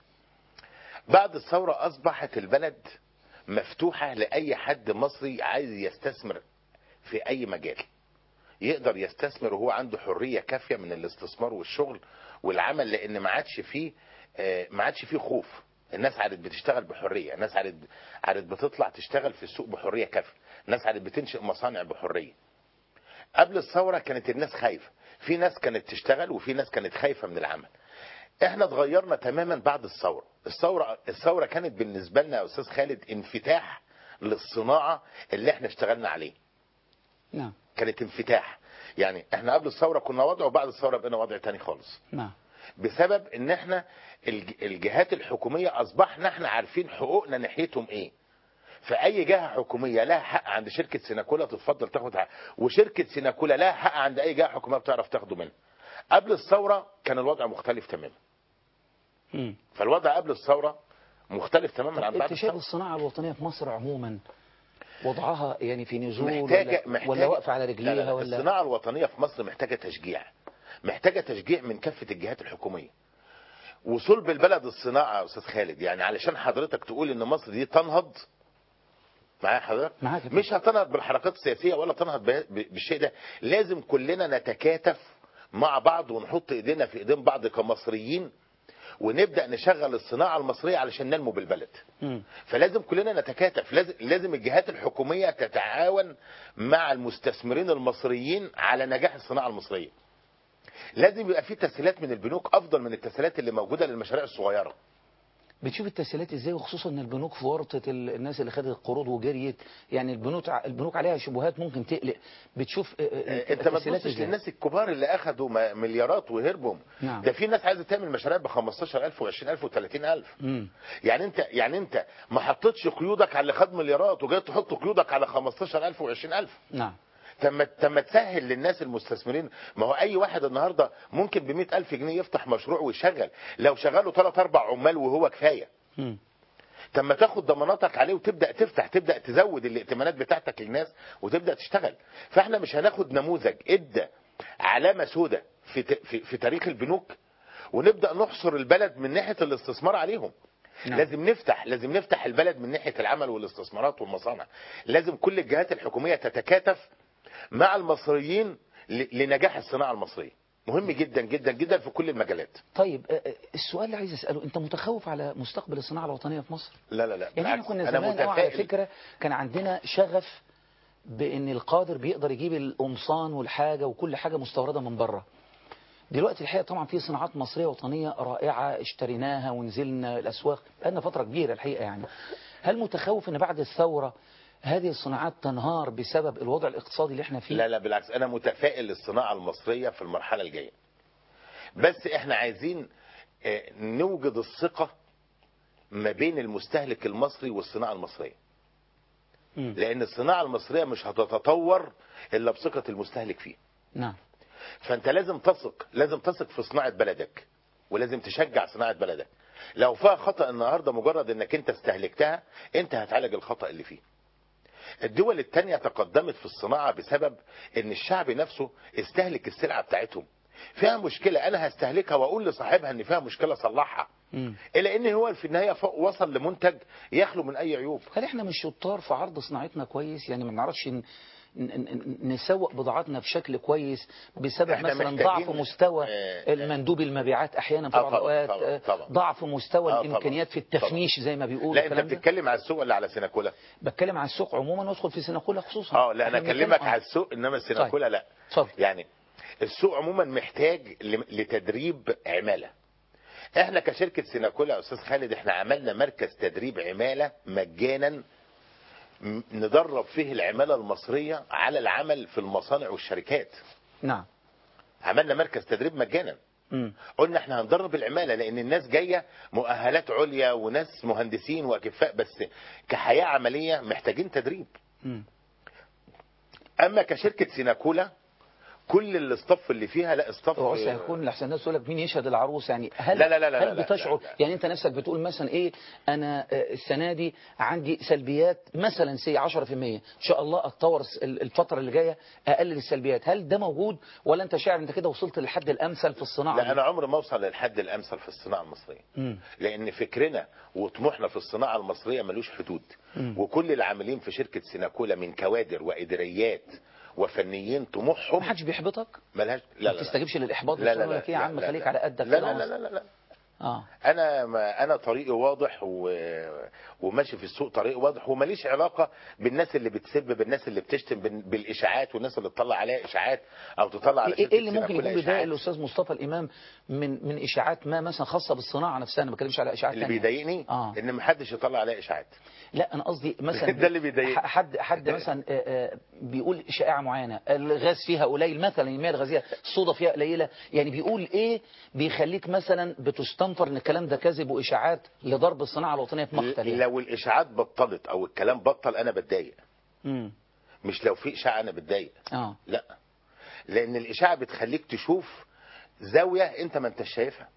بعد الثورة أصبحت البلد مفتوحة لأي حد مصري عايز يستثمر في أي مجال يقدر يستثمر وهو عنده حرية كافية من الاستثمار والشغل والعمل لأن ما عادش فيه آه، ما عادش فيه خوف الناس عادت بتشتغل بحرية الناس عادت عادت بتطلع تشتغل في السوق بحرية كافية الناس عادت بتنشئ مصانع بحرية قبل الثورة كانت الناس خايفة في ناس كانت تشتغل وفي ناس كانت خايفة من العمل احنا اتغيرنا تماما بعد الثورة الثورة الثورة كانت بالنسبة لنا يا استاذ خالد انفتاح للصناعة اللي احنا اشتغلنا عليه نعم كانت انفتاح يعني احنا قبل الثورة كنا وضع وبعد الثورة بقينا وضع تاني خالص نعم بسبب ان احنا الج- الجهات الحكومية اصبحنا احنا عارفين حقوقنا ناحيتهم ايه فاي جهة حكومية لها حق عند شركة سيناكولا تتفضل تاخد حق وشركة سيناكولا لها حق عند اي جهة حكومية بتعرف تاخده منها قبل الثورة كان الوضع مختلف تماما مم. فالوضع قبل الثورة مختلف تماما عن طب بعد انت شايف الثورة الصناعة الوطنية في مصر عموما وضعها يعني في نزول محتاجة ولا, محتاجة ولا واقفة على لا رجليها لا لا ولا الصناعة الوطنية في مصر محتاجة تشجيع محتاجة تشجيع من كافة الجهات الحكومية وصلب البلد الصناعة يا أستاذ خالد يعني علشان حضرتك تقول إن مصر دي تنهض معايا حضرتك معاك يا مش هتنهض بالحركات السياسية ولا تنهض به- ب- بالشيء ده لازم كلنا نتكاتف مع بعض ونحط ايدينا في ايدين بعض كمصريين ونبدأ نشغل الصناعة المصرية علشان ننمو بالبلد مم. فلازم كلنا نتكاتف لازم, لازم الجهات الحكومية تتعاون مع المستثمرين المصريين على نجاح الصناعة المصرية لازم يبقى في تسهيلات من البنوك افضل من التسهيلات اللي موجودة للمشاريع الصغيرة بتشوف التسهيلات ازاي وخصوصا ان البنوك في ورطه ال- الناس اللي خدت القروض وجريت يعني البنوك ع- البنوك عليها شبهات ممكن تقلق بتشوف اه، اه، آه، انت ما التسهيلات تبصش ازاي؟ للناس الكبار اللي اخدوا م- مليارات وهربوا نعم. ده في ناس عايزه تعمل مشاريع ب 15000 و20000 و30000 مم. يعني انت يعني انت ما حطيتش قيودك على اللي خد مليارات وجاي تحط قيودك على 15000 و20000 نعم طب ما طب ما تسهل للناس المستثمرين ما هو اي واحد النهارده ممكن ب ألف جنيه يفتح مشروع ويشغل لو شغله ثلاث اربع عمال وهو كفايه مم. طب ما تاخد ضماناتك عليه وتبدا تفتح تبدا تزود الائتمانات بتاعتك للناس وتبدا تشتغل فاحنا مش هناخد نموذج ادى علامه سوداء في ت- في, في تاريخ البنوك ونبدا نحصر البلد من ناحيه الاستثمار عليهم نعم. لازم نفتح لازم نفتح البلد من ناحيه العمل والاستثمارات والمصانع لازم كل الجهات الحكوميه تتكاتف مع المصريين ل- لنجاح الصناعه المصريه مهم جدا جدا جدا في كل المجالات طيب اه، اه، السؤال اللي عايز اساله انت متخوف على مستقبل الصناعه الوطنيه في مصر لا لا لا يعني احنا بالعكس، كنا أنا زمان قوي على متفائل. فكره كان عندنا شغف بان القادر بيقدر يجيب القمصان والحاجه وكل حاجه مستورده من بره دلوقتي الحقيقه طبعا في صناعات مصريه وطنيه رائعه اشتريناها ونزلنا الاسواق بقالنا فتره كبيره الحقيقه يعني هل متخوف ان بعد الثوره هذه الصناعات تنهار بسبب الوضع الاقتصادي اللي احنا فيه لا لا بالعكس انا متفائل للصناعه المصريه في المرحله الجايه بس احنا عايزين آه، نوجد الثقه ما بين المستهلك المصري والصناعه المصريه مم. لان الصناعه المصريه مش هتتطور الا بثقه المستهلك فيه نعم فانت لازم تثق لازم تثق في صناعه بلدك ولازم تشجع صناعه بلدك لو فيها خطا النهارده مجرد انك انت استهلكتها انت هتعالج الخطا اللي فيه الدول التانية تقدمت في الصناعة بسبب ان الشعب نفسه استهلك السلعة بتاعتهم فيها مشكلة انا هستهلكها واقول لصاحبها ان فيها مشكلة صلحها مم. الا ان هو في النهايه ف- وصل لمنتج يخلو من اي عيوب هل احنا مش شطار في عرض صناعتنا كويس يعني ما بنعرفش ن- ن- ن- نسوق بضاعتنا بشكل كويس بسبب احنا مثلا محتاجين- ضعف مستوى آه، المندوب المبيعات احيانا في آه، بعض طبعاً، الاوقات طبعاً، آه، طبعاً. ضعف مستوى آه، طبعاً، الامكانيات في التفنيش زي ما بيقولوا لا انت الكلام ده. بتتكلم على السوق ولا على سيناكولا بتكلم على السوق عموما وادخل في سيناكولا خصوصا اه لا انا إحنا بنتكلم- اكلمك آه. على السوق انما السيناكولا لا اتفضل يعني السوق عموما محتاج ل- لتدريب عماله احنا كشركه سيناكولا يا استاذ خالد احنا عملنا مركز تدريب عماله مجانا م- ندرب فيه العماله المصريه على العمل في المصانع والشركات نعم عملنا مركز تدريب مجانا مم. قلنا احنا هندرب العماله لان الناس جايه مؤهلات عليا وناس مهندسين واكفاء بس كحياه عمليه محتاجين تدريب مم. اما كشركه سيناكولا كل الاستاف اللي فيها لا استاف هو بس هيكون لحسن الناس تقول لك مين يشهد العروس يعني هل لا لا لا لا هل لا بتشعر لا لا. يعني انت نفسك بتقول مثلا ايه انا آه، السنه دي عندي سلبيات مثلا سي 10% ان شاء الله اتطور الس- الفتره اللي جايه اقلل السلبيات هل ده موجود ولا انت شاعر انت كده وصلت للحد الامثل في الصناعه لا دي؟ انا عمري ما اوصل للحد الامثل في الصناعه المصريه مم. لان فكرنا وطموحنا في الصناعه المصريه ملوش حدود مم. وكل العاملين في شركه سيناكولا من كوادر واداريات وفنيين طموحهم محدش بيحبطك ملهاش لا ما لا تستجيبش للاحباط لا لا وتقول لا لك ايه يا لا عم لا خليك لا. على قدك لا كده لا لا لا لا, لا. اه انا ما انا طريقي واضح و... وماشي في السوق طريقي واضح وماليش علاقه بالناس اللي بتسب بالناس اللي بتشتم بال- بالاشاعات والناس اللي تطلع عليها اشاعات او تطلع على ايه شركه إيه اللي ممكن سيناكولا يكون بيضايق إشاعات. الاستاذ مصطفى الامام من من اشاعات ما مثلا خاصه بالصناعه نفسها انا ما بتكلمش على اشاعات اللي تانية. بيضايقني آه. ان محدش يطلع عليها اشاعات لا انا قصدي مثلا ده اللي بيضايقني. ح- حد حد مثلا آه، آه، بيقول شائعه معينه الغاز فيها قليل مثلا المياه الغازيه الصودا فيها قليله يعني بيقول ايه بيخليك مثلا بتستنفر ان الكلام ده كذب واشاعات لضرب الصناعه الوطنيه في مقتل يعني. لو الاشاعات بطلت او الكلام بطل انا بتضايق مم. مش لو في اشاعه انا بتضايق اه لا لان الاشاعه بتخليك تشوف زاويه انت ما انتش شايفها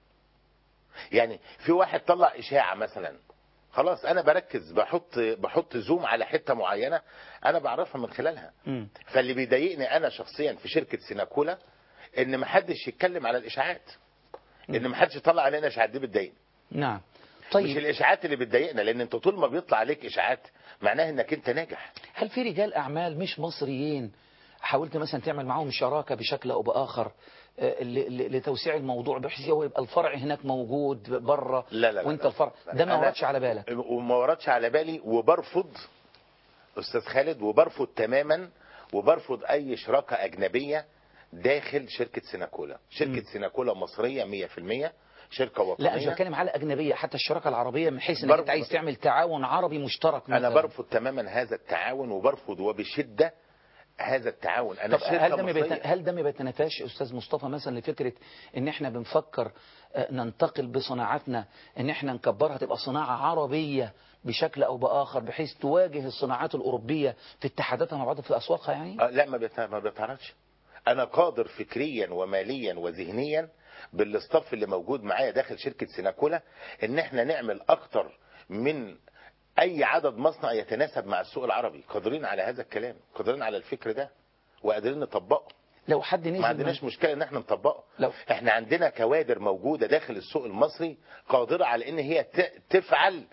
يعني في واحد طلع اشاعه مثلا خلاص انا بركز بحط بحط زوم على حته معينه انا بعرفها من خلالها مم. فاللي بيضايقني انا شخصيا في شركه سيناكولا ان ما حدش يتكلم على الاشاعات ان ما حدش يطلع علينا اشاعات دي بتضايقني نعم مش طيب الاشاعات اللي بتضايقنا لان انت طول ما بيطلع عليك اشاعات معناها انك انت ناجح هل في رجال اعمال مش مصريين حاولت مثلا تعمل معاهم شراكه بشكل او باخر آه، ل- ل- لتوسيع الموضوع بحيث هو يبقى الفرع هناك موجود بره لا لا لا وانت لا. الفرع ده ما أنا- وردش على بالك وما وردش على بالي وبرفض استاذ خالد وبرفض تماما وبرفض اي شراكه اجنبيه داخل شركه سيناكولا شركه سيناكولا مصريه 100% شركه وطنيه لا مش بتكلم على اجنبيه حتى الشراكه العربيه من حيث انك برضه- انت عايز تعمل تعاون عربي مشترك مثلا انا برفض تماما هذا التعاون وبرفض وبشده هذا التعاون انا طب شركه هل ده ما بيت- مصريه هل ده ما بيتنافاش استاذ مصطفى مثلا لفكره ان احنا بنفكر آه، ننتقل بصناعاتنا ان احنا نكبرها تبقى صناعه عربيه بشكل او باخر بحيث تواجه الصناعات الاوروبيه في اتحاداتها مع بعض في اسواقها يعني آه، لا ما بيت- ما بيتعرضش انا قادر فكريا وماليا وذهنيا بالاستاف اللي موجود معايا داخل شركه سيناكولا ان احنا نعمل اكتر من اي عدد مصنع يتناسب مع السوق العربي قادرين على هذا الكلام قادرين على الفكر ده وقادرين نطبقه لو حد نزل ما عندناش من- مشكله ان احنا نطبقه لو احنا عندنا كوادر موجوده داخل السوق المصري قادره على ان هي ت- تفعل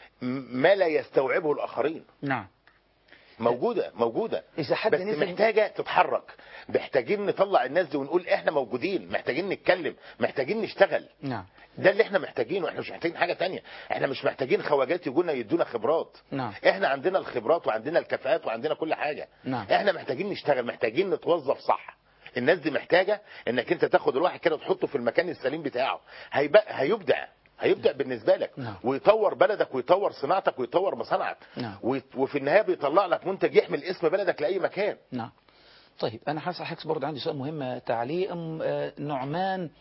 ما لا يستوعبه الاخرين نعم موجودة موجودة إذا حد بس نزل- محتاجة تتحرك محتاجين نطلع الناس دي ونقول احنا موجودين محتاجين نتكلم محتاجين نشتغل نعم ده اللي احنا محتاجينه احنا مش محتاجين حاجة تانية احنا مش محتاجين خواجات يجونا يدونا خبرات نعم احنا عندنا الخبرات وعندنا الكفاءات وعندنا كل حاجة نعم احنا محتاجين نشتغل محتاجين نتوظف صح الناس دي محتاجة انك انت تاخد الواحد كده وتحطه في المكان السليم بتاعه هيبقى هيبدع هيبدع بالنسبة لك نعم. ويطور بلدك ويطور صناعتك ويطور مصانعك نعم ويت- وفي النهايه بيطلع لك منتج يحمل اسم بلدك لاي مكان نعم طيب انا حاسس حاسس برضه عندي سؤال مهم تعليق أم- آه، نعمان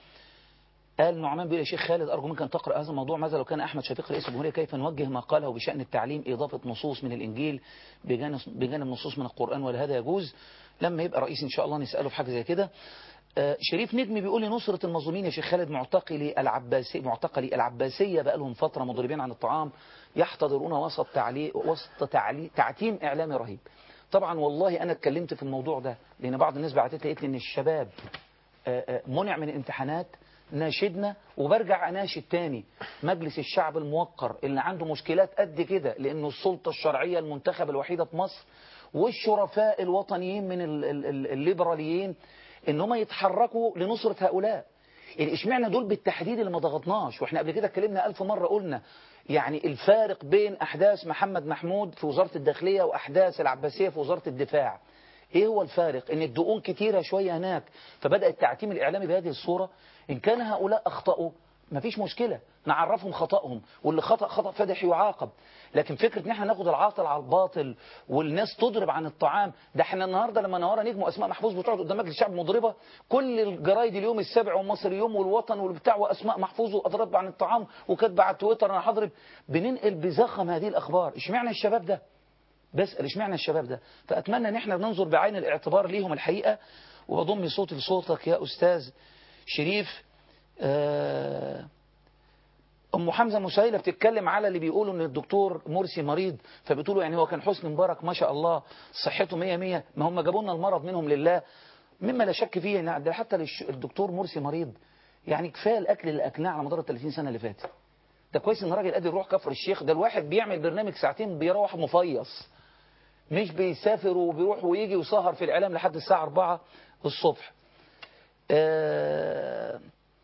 قال نعمان بيقول يا شيخ خالد ارجو منك ان تقرا هذا الموضوع ماذا لو كان احمد شفيق رئيس الجمهوريه كيف نوجه ما قاله بشان التعليم اضافه نصوص من الانجيل بجانب بجانب نصوص من القران ولا هذا يجوز لما يبقى رئيس ان شاء الله نساله في حاجه زي كده آه، شريف نجمي بيقول لي نصرة المظلومين يا شيخ خالد معتقلي العباسي معتقلي العباسية بقى لهم فترة مضربين عن الطعام يحتضرون وسط تعليق وسط تعليق تعتيم إعلامي رهيب طبعا والله أنا اتكلمت في الموضوع ده لأن بعض الناس بعتت لي قالت لي إن الشباب آه، آه، منع من الامتحانات ناشدنا وبرجع اناشد تاني مجلس الشعب الموقر اللي عنده مشكلات قد كده لانه السلطه الشرعيه المنتخبه الوحيده في مصر والشرفاء الوطنيين من ال- ال- ال- الليبراليين ان هم يتحركوا لنصره هؤلاء يعني اشمعنى دول بالتحديد اللي ما ضغطناش واحنا قبل كده اتكلمنا ألف مرة قلنا يعني الفارق بين أحداث محمد محمود في وزارة الداخلية وأحداث العباسية في وزارة الدفاع ايه هو الفارق ان الدقون كتيرة شوية هناك فبدأ التعتيم الإعلامي بهذه الصورة إن كان هؤلاء أخطأوا مفيش مشكلة نعرفهم خطأهم واللي خطأ خطأ فادح يعاقب لكن فكرة ان احنا ناخد العاطل على الباطل والناس تضرب عن الطعام ده احنا النهاردة لما نهارا نجم واسماء محفوظ بتقعد قدام مجلس الشعب مضربة كل الجرايد اليوم السابع والمصري يوم والوطن والبتاع واسماء محفوظ واضرب عن الطعام وكاتبه على تويتر انا هضرب بننقل بزخم هذه الاخبار اشمعنى الشباب ده بسأل اشمعنى الشباب ده فأتمنى ان احنا ننظر بعين الاعتبار ليهم الحقيقة وأضم صوتي لصوتك يا أستاذ شريف آه، أم حمزة مسيلة بتتكلم على اللي بيقولوا ان الدكتور مرسي مريض فبتقولوا يعني هو كان حسني مبارك ما شاء الله صحته مية مية ما هم جابوا لنا المرض منهم لله مما لا شك فيه ان ده حتى للش- الدكتور مرسي مريض يعني كفايه الاكل اللي اكلناه على مدار ال 30 سنه اللي فاتت ده كويس ان راجل قادر يروح كفر الشيخ ده الواحد بيعمل برنامج ساعتين بيروح مفيص مش بيسافر وبيروح ويجي وسهر في الإعلام لحد الساعة 4 الصبح آه،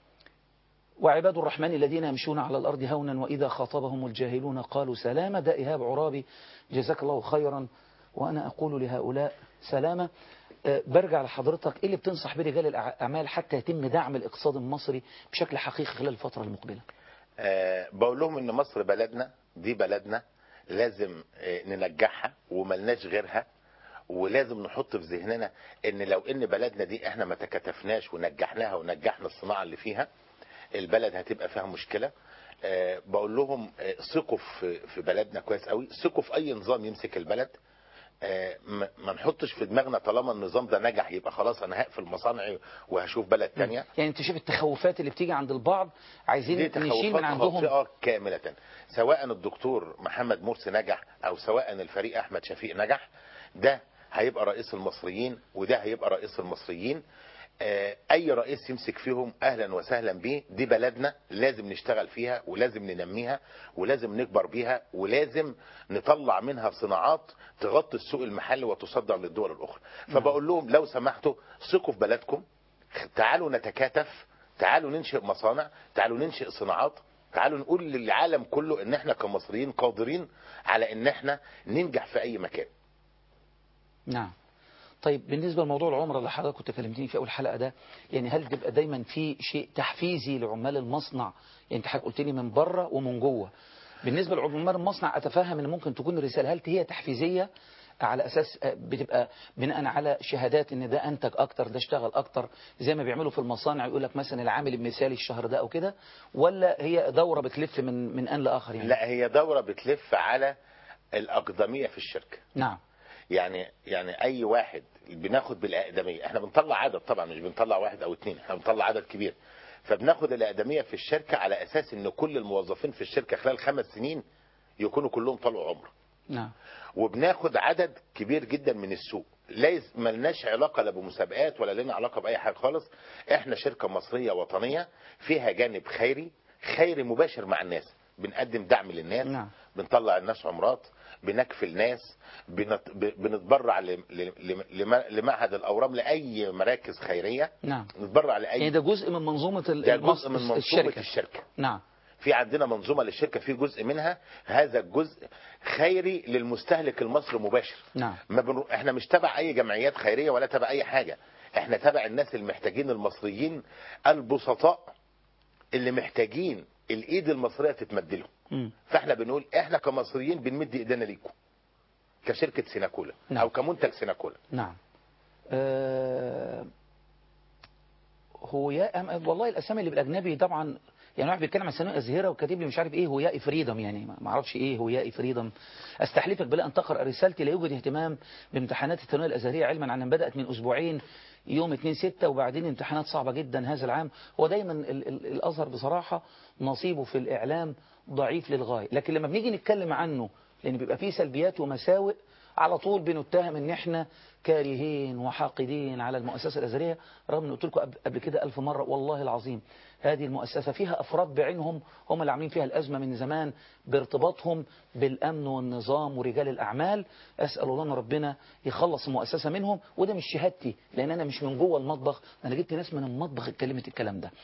وعباد الرحمن الذين يمشون على الأرض هونا وإذا خاطبهم الجاهلون قالوا سلاما ده إيهاب عرابي جزاك الله خيرا وأنا أقول لهؤلاء سلامة آه، برجع لحضرتك إيه اللي بتنصح برجال الأعمال حتى يتم دعم الاقتصاد المصري بشكل حقيقي خلال الفترة المقبلة آه، بقول لهم ان مصر بلدنا دي بلدنا لازم آه، ننجحها وملناش غيرها ولازم نحط في ذهننا ان لو ان بلدنا دي احنا ما تكاتفناش ونجحناها ونجحنا الصناعة اللي فيها البلد هتبقى فيها مشكلة آه، بقول لهم آه، ثقوا في في بلدنا كويس قوي ثقوا في اي نظام يمسك البلد آه، ما ما نحطش في دماغنا طالما النظام ده نجح يبقى خلاص انا هقفل مصانعي وهشوف بلد تانية يعني انت شايف التخوفات اللي بتيجي عند البعض عايزين دي نشيل تخوفات من عندهم خاطئة كاملة سواء الدكتور محمد مرسي نجح او سواء الفريق احمد شفيق نجح ده هيبقى رئيس المصريين وده هيبقى رئيس المصريين آه، اي رئيس يمسك فيهم اهلا وسهلا بيه دي بلدنا لازم نشتغل فيها ولازم ننميها ولازم نكبر بيها ولازم نطلع منها صناعات تغطي السوق المحلي وتصدر للدول الاخرى فبقول لهم لو سمحتوا ثقوا في بلدكم تعالوا نتكاتف تعالوا ننشئ مصانع تعالوا ننشئ صناعات تعالوا نقول للعالم كله ان احنا كمصريين قادرين على ان احنا ننجح في اي مكان نعم طيب بالنسبة لموضوع العمرة اللي حضرتك كنت كلمتني في أول حلقة ده يعني هل تبقى دايما في شيء تحفيزي لعمال المصنع يعني انت حضرتك قلت لي من بره ومن جوه بالنسبة لعمال المصنع أتفهم أن ممكن تكون الرسالة هل هي تحفيزية على أساس بتبقى بناء على شهادات ان ده أنتج أكتر ده اشتغل أكتر زي ما بيعملوا في المصانع يقول لك مثلا العامل المثالي الشهر ده أو كده ولا هي دورة بتلف من من آن لآخر يعني لا هي دورة بتلف على الأقدمية في الشركة نعم يعني يعني أي واحد بناخد بالأقدمية احنا بنطلع عدد طبعا مش بنطلع واحد أو اتنين احنا بنطلع عدد كبير فبناخد الأقدمية في الشركة على أساس إن كل الموظفين في الشركة خلال خمس سنين يكونوا كلهم طلعوا عمره نعم وبناخد عدد كبير جدا من السوق ليس ملناش علاقة لا بمسابقات ولا لنا علاقة بأي حاجة خالص احنا شركة مصرية وطنية فيها جانب خيري خيري مباشر مع الناس بنقدم دعم للناس نعم. بنطلع الناس عمرات بنكفي الناس بنت... ب- بنتبرع ل... ل... لم- لمعهد الأورام لأي مراكز خيرية نعم نتبرع لأي يعني ده جزء من منظومة ال- ده المص- جزء من منظومة الشركة الشركة نعم في عندنا منظومة للشركة في جزء منها هذا الجزء خيري للمستهلك المصري مباشر نعم ما بنرو... احنا مش تبع اي جمعيات خيرية ولا تبع اي حاجة احنا تبع الناس المحتاجين المصريين البسطاء اللي محتاجين الايد المصرية تتمد لهم مم. فاحنا بنقول احنا كمصريين بنمد ايدينا ليكم كشركة سيناكولا نعم. او كمنتج سيناكولا نعم آه هو يا أم- والله الاسامي اللي بالاجنبي طبعا يعني واحد بيتكلم عن سنوات ازهره وكاتب لي مش عارف ايه هوياء فريدم يعني ما ما اعرفش ايه هوياء فريدم استحلفك بالله ان تقرا رسالتي لا يوجد اهتمام بامتحانات الثانويه الازهريه علما عن ان بدات من اسبوعين يوم 2 6 وبعدين امتحانات صعبه جدا هذا العام هو دايما ال ال الازهر بصراحه نصيبه في الاعلام ضعيف للغايه لكن لما بنيجي نتكلم عنه لان بيبقى فيه سلبيات ومساوئ على طول بنتهم ان احنا كارهين وحاقدين على المؤسسة الأزهرية رغم ان قلت لكم قبل- قبل كده ألف مرة والله العظيم هذه المؤسسة فيها أفراد بعينهم هم اللي عاملين فيها الأزمة من زمان بارتباطهم بالأمن والنظام ورجال الأعمال أسأل الله أن ربنا يخلص المؤسسة منهم وده مش شهادتي لأن أنا مش من جوه المطبخ أنا جبت ناس من المطبخ اتكلمت الكلام ده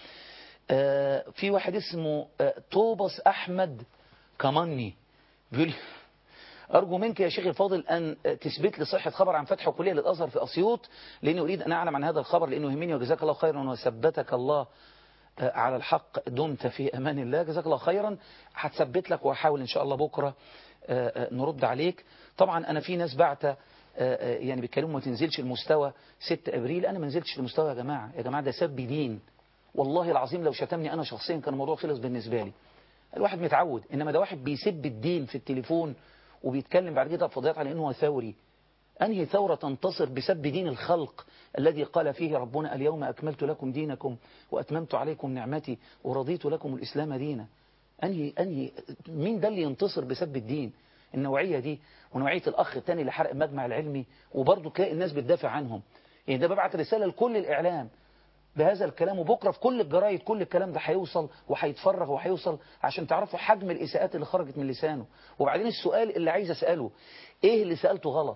آه، في واحد اسمه آه، توبس أحمد كماني بيقول لي أرجو منك يا شيخ الفاضل أن تثبت لي صحة خبر عن فتح كلية للأزهر في أسيوط لأني أريد أن أعلم عن هذا الخبر لأنه يهمني وجزاك الله خيرا وثبتك الله آه، على الحق دمت في أمان الله جزاك الله خيرا هتثبت لك وأحاول إن شاء الله بكرة آه، آه، نرد عليك طبعا أنا في ناس بعت آه، آه، يعني بيتكلموا ما تنزلش المستوى 6 أبريل أنا ما نزلتش المستوى يا جماعة يا جماعة ده سب دين والله العظيم لو شتمني أنا شخصيا كان الموضوع خلص بالنسبة لي الواحد متعود إنما ده واحد بيسب الدين في التليفون وبيتكلم بعد كده بفضيات على إنه هو ثوري أنهي ثورة تنتصر بسب دين الخلق الذي قال فيه ربنا اليوم أكملت لكم دينكم وأتممت عليكم نعمتي ورضيت لكم الإسلام دينا أنهي, أنهي مين ده اللي ينتصر بسب الدين النوعية دي ونوعية الأخ الثاني اللي حرق المجمع العلمي وبرضه تلاقي الناس بتدافع عنهم يعني ده ببعت رسالة لكل الإعلام بهذا الكلام وبكرة في كل الجرايد كل الكلام ده هيوصل وهيتفرغ وهيوصل عشان تعرفوا حجم الإساءات اللي خرجت من لسانه وبعدين السؤال اللي عايز أسأله إيه اللي سألته غلط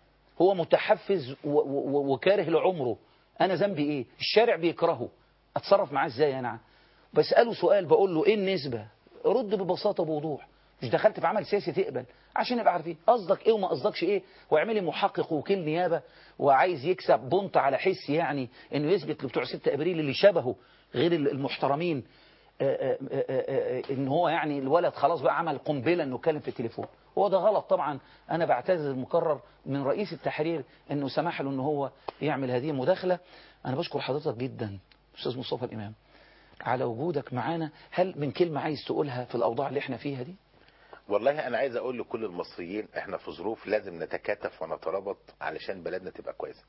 هو متحفز و- و- وكاره لعمره أنا ذنبي إيه الشارع بيكرهه أتصرف معاه إزاي أنا بسأله سؤال بقول له إيه النسبة رد ببساطة وبوضوح مش دخلت في عمل سياسي تقبل عشان نبقى عارفين قصدك ايه وما قصدكش ايه واعملي محقق وكيل نيابه وعايز يكسب بنط على حس يعني انه يثبت لبتوع 6 ابريل اللي شبهه غير المحترمين آه، آه، آه، آه، ان هو يعني الولد خلاص بقى عمل قنبله انه يتكلم في التليفون هو ده غلط طبعا انا بعتذر مكرر من رئيس التحرير انه سمح له ان هو يعمل هذه المداخله انا بشكر حضرتك جدا استاذ مصطفى الامام على وجودك معانا هل من كلمه عايز تقولها في الاوضاع اللي احنا فيها دي والله انا عايز اقول لكل المصريين احنا في ظروف لازم نتكاتف ونترابط علشان بلدنا تبقى كويسه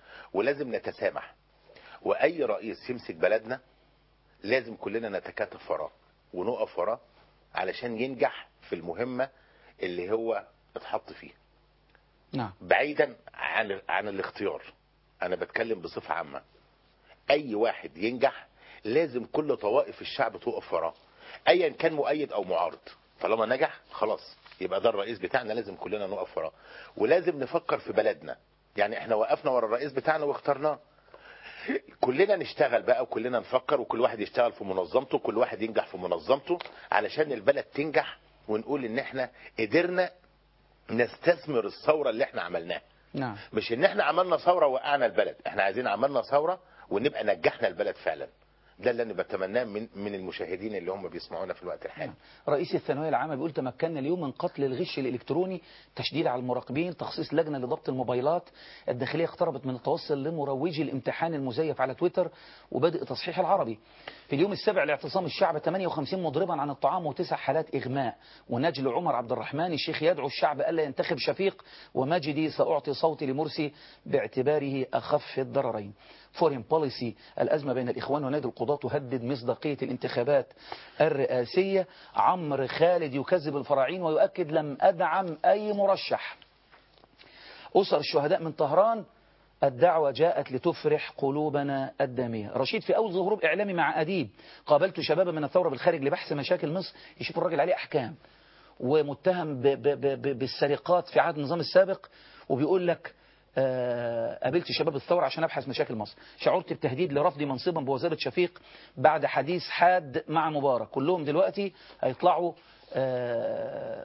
ولازم نتسامح واي رئيس يمسك بلدنا لازم كلنا نتكاتف وراه ونقف وراه علشان ينجح في المهمه اللي هو اتحط فيها نعم بعيدا عن عن الاختيار انا بتكلم بصفه عامه اي واحد ينجح لازم كل طوائف الشعب تقف وراه ايا كان مؤيد او معارض طالما نجح خلاص يبقى ده الرئيس بتاعنا لازم كلنا نقف وراه ولازم نفكر في بلدنا يعني احنا وقفنا ورا الرئيس بتاعنا واخترناه كلنا نشتغل بقى وكلنا نفكر وكل واحد يشتغل في منظمته وكل واحد ينجح في منظمته علشان البلد تنجح ونقول ان احنا قدرنا نستثمر الثورة اللي احنا عملناها نعم مش ان احنا عملنا ثورة وقعنا البلد احنا عايزين عملنا ثورة ونبقى نجحنا البلد فعلا ده اللي انا بتمناه من من المشاهدين اللي هم بيسمعونا في الوقت الحالي رئيس الثانوية العامة بيقول تمكنا اليوم من قتل الغش الإلكتروني تشديد على المراقبين تخصيص لجنة لضبط الموبايلات الداخلية اقتربت من التوصل لمروجي الامتحان المزيف على تويتر وبدء تصحيح العربي في اليوم السابع لاعتصام الشعب 58 مضربا عن الطعام وتسع حالات إغماء ونجل عمر عبد الرحمن الشيخ يدعو الشعب ألا ينتخب شفيق ومجدي سأعطي صوتي لمرسي باعتباره أخف الضررين فورين بوليسي الأزمة بين الإخوان ونادي القضاة تهدد مصداقية الانتخابات الرئاسية عمرو خالد يكذب الفراعين ويؤكد لم أدعم أي مرشح أسر الشهداء من طهران الدعوة جاءت لتفرح قلوبنا الدامية رشيد في أول ظهور إعلامي مع أديب قابلت شبابا من الثورة بالخارج لبحث مشاكل مصر يشوف الراجل عليه أحكام ومتهم ب ب ب ب بالسرقات في عهد النظام السابق وبيقول لك آه، قابلت شباب الثورة عشان أبحث مشاكل مصر شعرت بتهديد لرفضي منصبا بوزارة شفيق بعد حديث حاد مع مبارك كلهم دلوقتي هيطلعوا آه،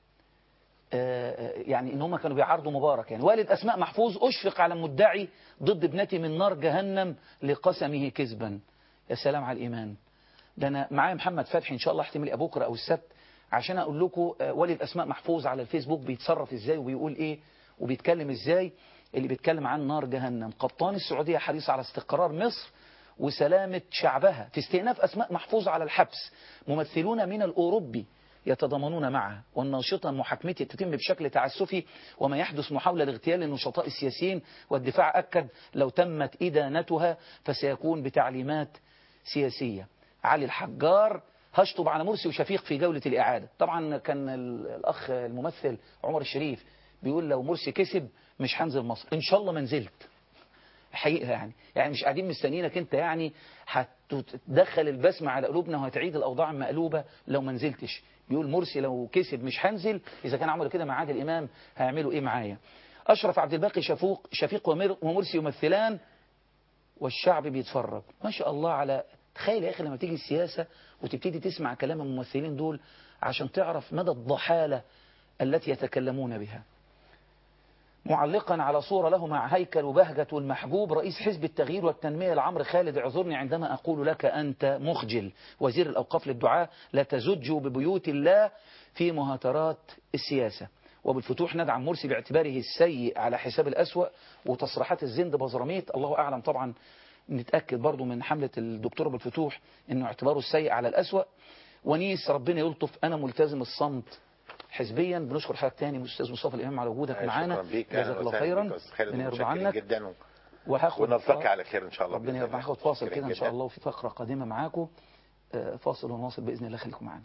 آه، يعني ان هم كانوا بيعارضوا مبارك يعني والد اسماء محفوظ اشفق على مدعي ضد ابنتي من نار جهنم لقسمه كذبا يا سلام على الايمان ده انا معايا محمد فتحي ان شاء الله احتمال بكره او السبت عشان اقول لكم آه، والد اسماء محفوظ على الفيسبوك بيتصرف ازاي وبيقول ايه وبيتكلم ازاي اللي بيتكلم عن نار جهنم قبطان السعوديه حريص على استقرار مصر وسلامة شعبها في استئناف أسماء محفوظ على الحبس ممثلون من الأوروبي يتضامنون معها والناشطة محاكمتها تتم بشكل تعسفي وما يحدث محاولة لاغتيال النشطاء السياسيين والدفاع أكد لو تمت إدانتها فسيكون بتعليمات سياسية علي الحجار هشطب على مرسي وشفيق في جولة الإعادة طبعا كان ال- الأخ الممثل عمر الشريف بيقول لو مرسي كسب مش هنزل مصر إن شاء الله ما نزلت حقيقة يعني يعني مش قاعدين مستنيينك انت يعني هتدخل البسمة على قلوبنا وهتعيد الأوضاع المقلوبة لو ما نزلتش بيقول مرسي لو كسب مش هنزل إذا كان عملوا كده مع عادل إمام هيعملوا إيه معايا أشرف عبد الباقي شفوق شفيق ومر- ومرسي يمثلان والشعب بيتفرج ما شاء الله على تخيل يا أخي لما تيجي السياسة وتبتدي تسمع كلام الممثلين دول عشان تعرف مدى الضحالة التي يتكلمون بها معلقا على صورة له مع هيكل وبهجة المحجوب رئيس حزب التغيير والتنمية العمر خالد اعذرني عندما أقول لك أنت مخجل وزير الأوقاف للدعاء لا تزج ببيوت الله في مهاترات السياسة وبالفتوح ندعم مرسي باعتباره السيء على حساب الأسوأ وتصريحات الزند بزراميط الله أعلم طبعا نتأكد برضو من حملة الدكتور بالفتوح أنه اعتباره السيء على الأسوأ ونيس ربنا يلطف أنا ملتزم الصمت حزبيا بنشكر حضرتك تاني استاذ مصطفى الامام على وجودك معانا شكرا بيك جزاك الله خيرا ربنا يرضى عنك جدا و... وهاخد ونلتقي على خير ان شاء الله ربنا بإذن يرضى الله. هاخد فاصل شكراً كده ان شاء جداً. الله وفي فقره قادمه معاكم آه، فاصل ونواصل باذن الله خليكم معانا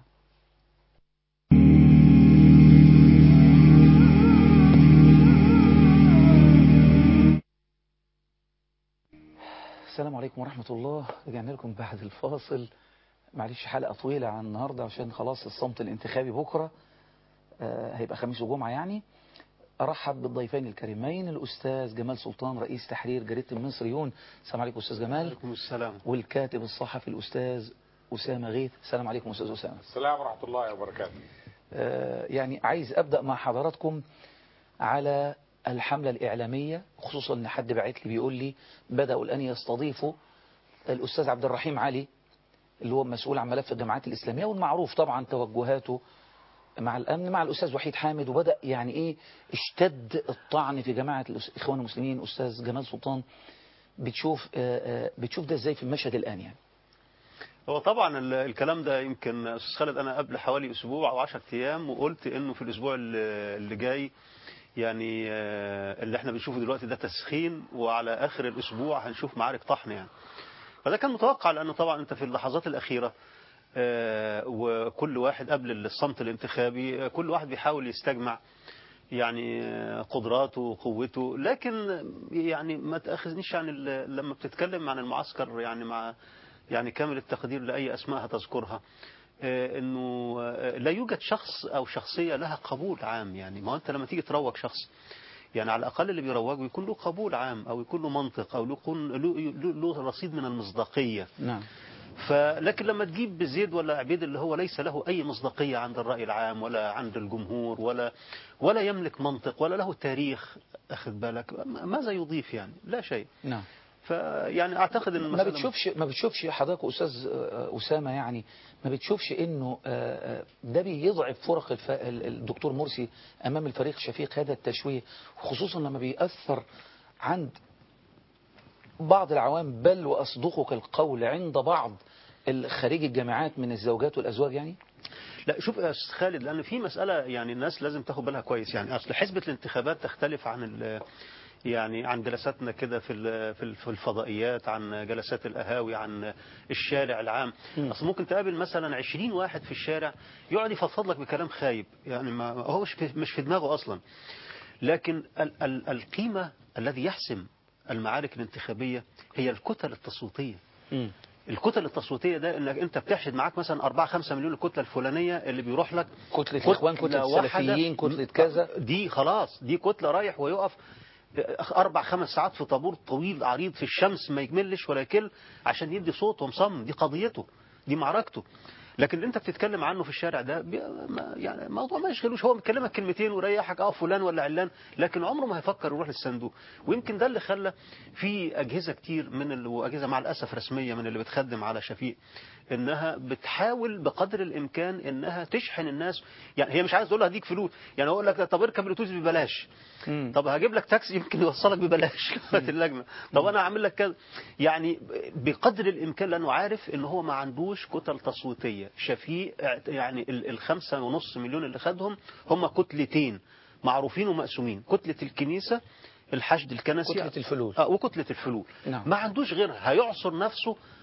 السلام عليكم ورحمة الله رجعنا لكم بعد الفاصل معلش حلقة طويلة عن النهاردة عشان خلاص الصمت الانتخابي بكرة آه، هيبقى خميس وجمعة يعني أرحب بالضيفين الكريمين الأستاذ جمال سلطان رئيس تحرير جريدة المصريون السلام عليكم أستاذ جمال عليكم السلام والكاتب الصحفي الأستاذ أسامة غيث السلام عليكم أستاذ أسامة السلام ورحمة الله وبركاته آه، يعني عايز أبدأ مع حضراتكم على الحملة الإعلامية خصوصا أن حد بعت لي بيقول لي بدأوا الآن يستضيفوا الأستاذ عبد الرحيم علي اللي هو مسؤول عن ملف الجامعات الإسلامية والمعروف طبعا توجهاته مع الأمن مع الأستاذ وحيد حامد وبدأ يعني إيه اشتد الطعن في جماعة الأس- الإخوان المسلمين أستاذ جمال سلطان بتشوف آه، آه، بتشوف ده إزاي في المشهد الآن يعني هو طبعا ال- الكلام ده يمكن استاذ خالد انا قبل حوالي اسبوع او 10 ايام وقلت انه في الاسبوع اللي اللي جاي يعني آه، اللي احنا بنشوفه دلوقتي ده تسخين وعلى اخر الاسبوع هنشوف معارك طحن يعني فده كان متوقع لانه طبعا انت في اللحظات الاخيره آه، وكل واحد قبل الصمت الانتخابي آه، كل واحد بيحاول يستجمع يعني آه، قدراته وقوته لكن يعني ما تاخذنيش عن ال- لما بتتكلم عن المعسكر يعني مع يعني كامل التقدير لاي اسماء هتذكرها آه، انه آه، لا يوجد شخص او شخصيه لها قبول عام يعني ما هو انت لما تيجي تروج شخص يعني على الاقل اللي بيروجه يكون له قبول عام او يكون له منطق او يكون له, له, له رصيد من المصداقيه نعم فلكن لما تجيب زيد ولا عبيد اللي هو ليس له أي مصداقية عند الرأي العام ولا عند الجمهور ولا ولا يملك منطق ولا له تاريخ أخذ بالك ماذا يضيف يعني لا شيء نعم فيعني أعتقد أن ما المسألة بتشوفش ما بتشوفش حضرتك أستاذ آه، أسامة يعني ما بتشوفش إنه آه، آه، ده بيضعف فرق الف... ال- الدكتور مرسي أمام الفريق شفيق هذا التشويه خصوصا لما بيأثر عند بعض العوام بل وأصدقك القول عند بعض خريج الجامعات من الزوجات والأزواج يعني لا شوف يا أستاذ خالد لأن في مسألة يعني الناس لازم تاخد بالها كويس يعني أصل حزبة الانتخابات تختلف عن ال يعني عن جلساتنا كده في ال- في ال- في الفضائيات عن جلسات القهاوي عن الشارع العام اصل ممكن تقابل مثلا 20 واحد في الشارع يقعد يفضفض لك بكلام خايب يعني ما هو مش في مش في دماغه اصلا لكن ال ال القيمة الذي يحسم المعارك الانتخابية هي الكتل التصويتية الكتل التصويتية ده انك انت بتحشد معاك مثلا 4 5 مليون الكتلة الفلانية اللي بيروح لك كتلة الإخوان كتلة واحدة. السلفيين كتلة كذا دي خلاص دي كتلة رايح ويقف أربع خمس ساعات في طابور طويل عريض في الشمس ما يكملش ولا يكل عشان يدي صوت ومصمم دي قضيته دي معركته لكن اللي انت بتتكلم عنه في الشارع ده بي- ما يعني موضوع ما يشغلوش هو بيكلمك كلمتين ويريحك اه فلان ولا علان لكن عمره ما هيفكر يروح للصندوق ويمكن ده اللي خلى في اجهزه كتير من ال... واجهزه مع الاسف رسميه من اللي بتخدم على شفيق انها بتحاول بقدر الامكان انها تشحن الناس يعني هي مش عايز تقول له هديك فلوس يعني اقول لك طب اركب الاتوبيس ببلاش طب هجيب لك تاكسي يمكن يوصلك ببلاش لغايه اللجنه طب انا هعمل لك كذا يعني بقدر الامكان لانه عارف ان هو ما عندوش كتل تصويتيه شفيق يعني ال- الخمسة ونص مليون اللي خدهم هم كتلتين معروفين ومقسومين كتله الكنيسه الحشد الكنسي كتلة الفلول. اه وكتله الفلول نعم. ما عندوش غيرها هيعصر نفسه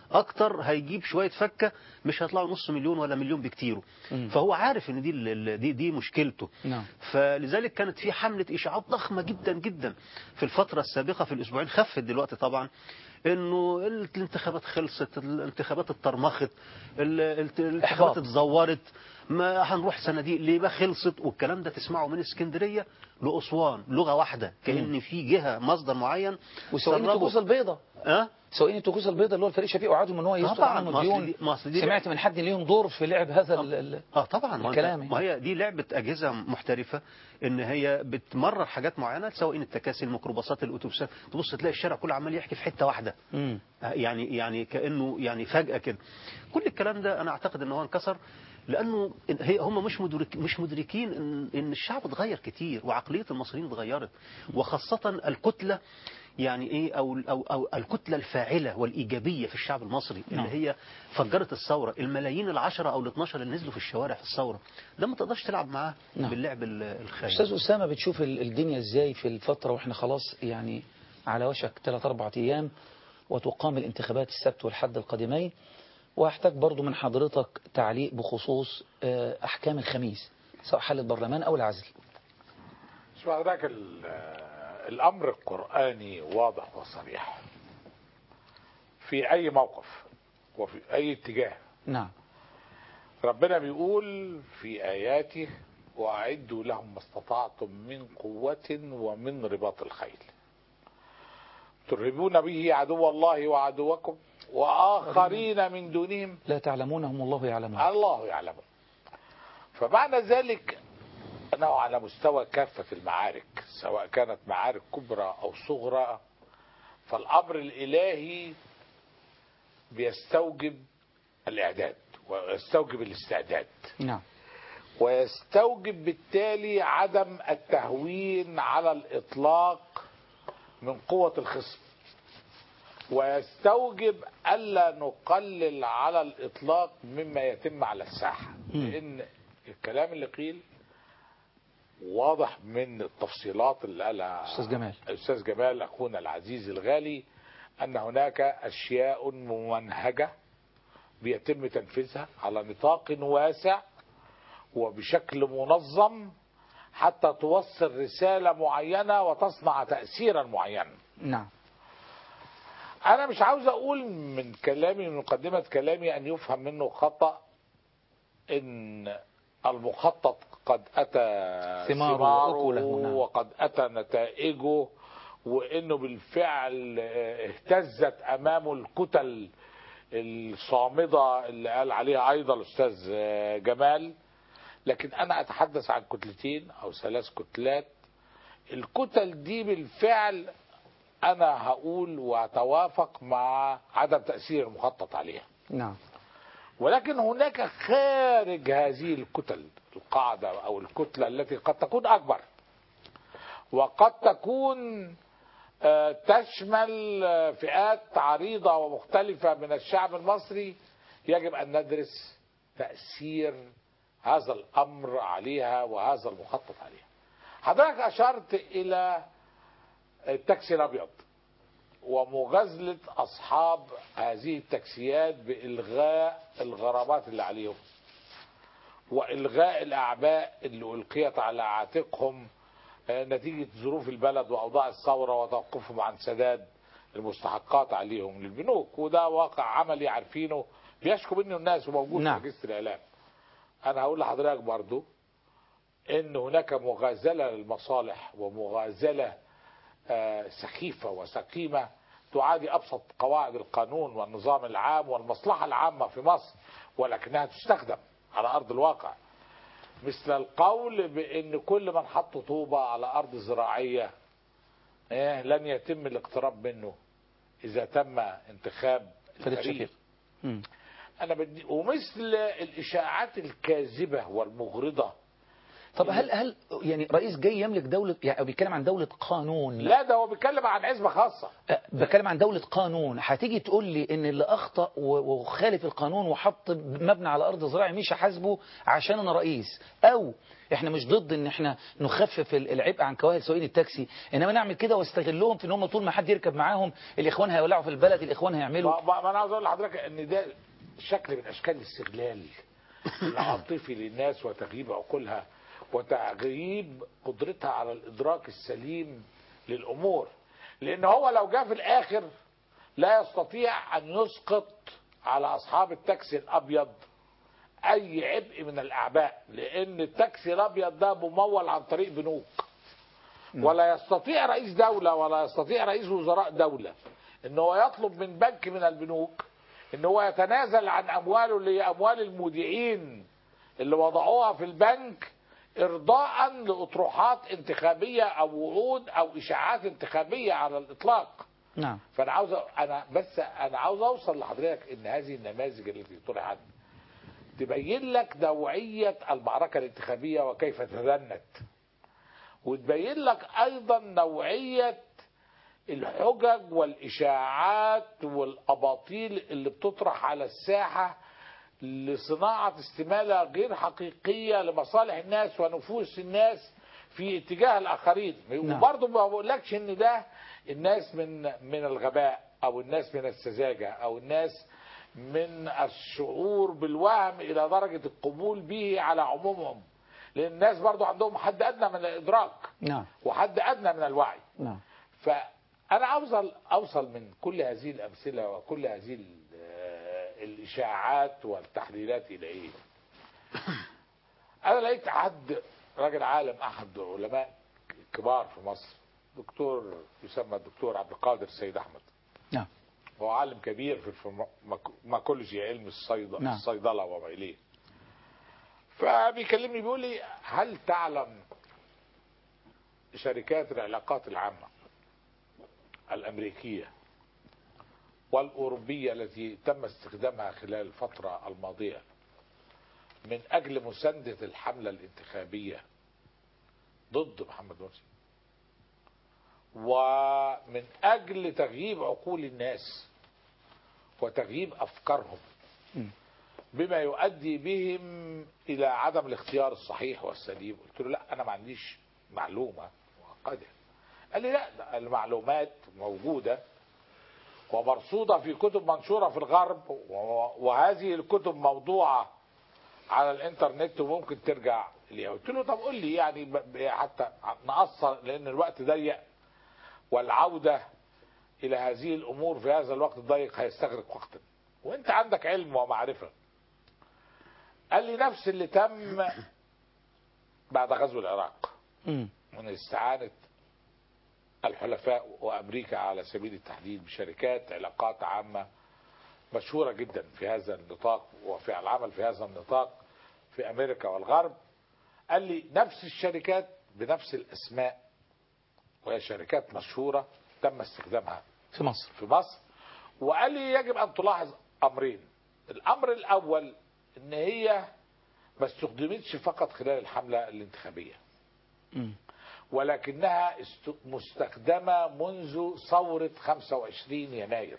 اكتر هيجيب شويه فكه مش هيطلعوا نص مليون ولا مليون بكتيره مم. فهو عارف ان دي ال- ال- دي دي مشكلته نعم فلذلك كانت في حملة إشاعات ضخمة جدا جدا في الفترة السابقة في الأسبوعين خفت دلوقتي طبعا انه الانتخابات خلصت الانتخابات اترمخت ال- الت- الانتخابات إحباط. اتزورت ما هنروح صناديق ليه ما خلصت والكلام ده تسمعه من اسكندريه لاسوان لغه واحده كان في جهه مصدر معين وسواقين سربوا. الطقوس البيضاء اه سواقين الطقوس البيضاء اللي هو الفريق شفيق وعدهم ان هو يسقط طبعاً، عنه ما أصل ديون دي- ما أصل دي سمعت من حد ليهم دور في لعب هذا ال- ال- اه طبعا ما, الكلام أنت- ما هي دي لعبه اجهزه محترفه ان هي بتمرر حاجات معينه سواء التكاسي الميكروباصات الاتوبيسات تبص تلاقي الشارع كله عمال يحكي في حته واحده مم. يعني يعني كانه يعني فجاه كده كل الكلام ده انا اعتقد ان هو انكسر لانه إن- هي هم مش مدرك مش مدركين ان ان الشعب اتغير كتير وعقليه المصريين اتغيرت وخاصه الكتله يعني ايه او او او الكتله الفاعله والايجابيه في الشعب المصري نعم. اللي هي فجرت الثوره الملايين العشرة او ال12 اللي نزلوا في الشوارع في الثوره ده ما تقدرش تلعب معاه نعم. باللعب ال- الخايب استاذ اسامه بتشوف ال- الدنيا ازاي في الفتره واحنا خلاص يعني على وشك ثلاث اربع ايام وتقام الانتخابات السبت والحد القادمين واحتاج برضو من حضرتك تعليق بخصوص آه، احكام الخميس سواء حل البرلمان او العزل شوف حضرتك ال- الامر القراني واضح وصريح في اي موقف وفي اي اتجاه نعم ربنا بيقول في اياته واعدوا لهم ما استطعتم من قوه ومن رباط الخيل ترهبون به عدو الله وعدوكم واخرين من دونهم لا تعلمونهم الله يعلمون الله يعلم فمعنى ذلك أنه على مستوى كافة المعارك سواء كانت معارك كبرى أو صغرى فالأمر الإلهي بيستوجب الإعداد ويستوجب الاستعداد نعم ويستوجب بالتالي عدم التهوين على الإطلاق من قوة الخصم ويستوجب ألا نقلل على الإطلاق مما يتم على الساحة مم. لأن الكلام اللي قيل واضح من التفصيلات اللي قالها أستاذ جمال. أستاذ جمال أخونا العزيز الغالي أن هناك أشياء ممنهجة بيتم تنفيذها على نطاق واسع وبشكل منظم حتى توصل رسالة معينة وتصنع تأثيرا معينا نعم أنا مش عاوز أقول من كلامي من مقدمة كلامي أن يفهم منه خطأ إن المخطط قد أتى ثماره وأكله، نعم. وقد أتى نتائجه وإنه بالفعل اهتزت أمامه الكتل الصامدة اللي قال عليها أيضا الأستاذ جمال لكن أنا أتحدث عن كتلتين أو ثلاث كتلات الكتل دي بالفعل أنا هقول وأتوافق مع عدم تأثير المخطط عليها نعم ولكن هناك خارج هذه الكتل القاعدة أو الكتلة التي قد تكون أكبر وقد تكون آه، تشمل آه، فئات عريضة ومختلفة من الشعب المصري يجب أن ندرس تأثير هذا الأمر عليها وهذا المخطط عليها حضرتك أشرت إلى التاكسي الأبيض ومغازلة أصحاب هذه التاكسيات بإلغاء الغرامات اللي عليهم وإلغاء الأعباء اللي ألقيت على عاتقهم آه، نتيجة ظروف البلد وأوضاع الثورة وتوقفهم عن سداد المستحقات عليهم للبنوك وده واقع عملي عارفينه بيشكو منه الناس وموجود نعم. في رئيس الإعلام أنا هقول لحضرتك برضو إن هناك مغازلة للمصالح ومغازلة آه، سخيفة وسقيمة تعادي أبسط قواعد القانون والنظام العام والمصلحة العامة في مصر ولكنها تستخدم على أرض الواقع مثل القول بأن كل من حط طوبة على أرض زراعية إيه لن يتم الاقتراب منه إذا تم انتخاب فريق الفريق شفيق مم. أنا بدي ومثل الإشاعات الكاذبة والمغرضة طب هل هل يعني رئيس جاي يملك دولة يعني أو بيتكلم عن دولة قانون لا ده هو بيتكلم عن عزبة خاصة أه، بتكلم عن دولة قانون هتيجي تقول لي ان اللي اخطأ و- وخالف القانون وحط مبنى على ارض زراعي مش هحاسبه عشان انا رئيس او احنا مش ضد ان احنا نخفف ال- العبء عن كواهل سواقين التاكسي انما نعمل كده واستغلهم في ان هم طول ما حد يركب معاهم الاخوان هيولعوا في البلد الاخوان هيعملوا ما ما- ما انا عاوز اقول لحضرتك ان ده شكل من اشكال الاستغلال العاطفي للناس وتغييب عقولها وتغييب قدرتها على الادراك السليم للامور لان هو لو جاء في الاخر لا يستطيع ان يسقط على اصحاب التاكسي الابيض اي عبء من الاعباء لان التاكسي الابيض ده ممول عن طريق بنوك ولا يستطيع رئيس دولة ولا يستطيع رئيس وزراء دولة ان هو يطلب من بنك من البنوك ان هو يتنازل عن امواله اللي هي اموال المودعين اللي وضعوها في البنك ارضاء لاطروحات انتخابية او وعود او اشاعات انتخابية على الاطلاق نعم فانا عاوز أ- انا بس انا عاوز اوصل لحضرتك ان هذه النماذج التي طرحت تبين لك نوعية المعركة الانتخابية وكيف تدنت وتبين لك ايضا نوعية الحجج والاشاعات والاباطيل اللي بتطرح على الساحة لصناعة استمالة غير حقيقية لمصالح الناس ونفوس الناس في اتجاه الاخرين نعم. وبرضه ما بقولكش ان ده الناس من من الغباء او الناس من السذاجة او الناس من الشعور بالوهم الى درجة القبول به على عمومهم لان الناس برضو عندهم حد ادنى من الادراك نعم وحد ادنى من الوعي نعم فانا اوصل اوصل من كل هذه الامثله وكل هذه ال- آه، الاشاعات والتحليلات الى ايه انا لقيت حد راجل عالم احد علماء كبار في مصر دكتور يسمى الدكتور عبد القادر السيد احمد نعم هو عالم كبير في الفارماكولوجي علم الصيدله نعم. الصيدله وما اليه فبيكلمني بيقول لي هل تعلم شركات العلاقات العامة الأمريكية والأوروبية التي تم استخدامها خلال الفترة الماضية من أجل مساندة الحملة الانتخابية ضد محمد مرسي ومن أجل تغييب عقول الناس وتغييب أفكارهم بما يؤدي بهم إلى عدم الاختيار الصحيح والسليم قلت له لا أنا ما عنديش معلومة مؤكدة قال لي لا ده المعلومات موجودة ومرصودة في كتب منشورة في الغرب و- وهذه الكتب موضوعة على الانترنت وممكن ترجع ليها قلت له طب قول لي يعني ب- ب- حتى نقصر لان الوقت ضيق والعودة الى هذه الامور في هذا الوقت الضيق هيستغرق وقتا وانت عندك علم ومعرفة قال لي نفس اللي تم بعد غزو العراق مم. من استعانة الحلفاء وأمريكا على سبيل التحديد بشركات علاقات عامة مشهورة جدا في هذا النطاق وفي العمل في هذا النطاق في أمريكا والغرب قال لي نفس الشركات بنفس الأسماء وهي شركات مشهورة تم استخدامها في مصر في مصر وقال لي يجب أن تلاحظ أمرين الأمر الأول إن هي ما استخدمتش فقط خلال الحملة الانتخابية مم. ولكنها است- مستخدمة منذ ثورة 25 يناير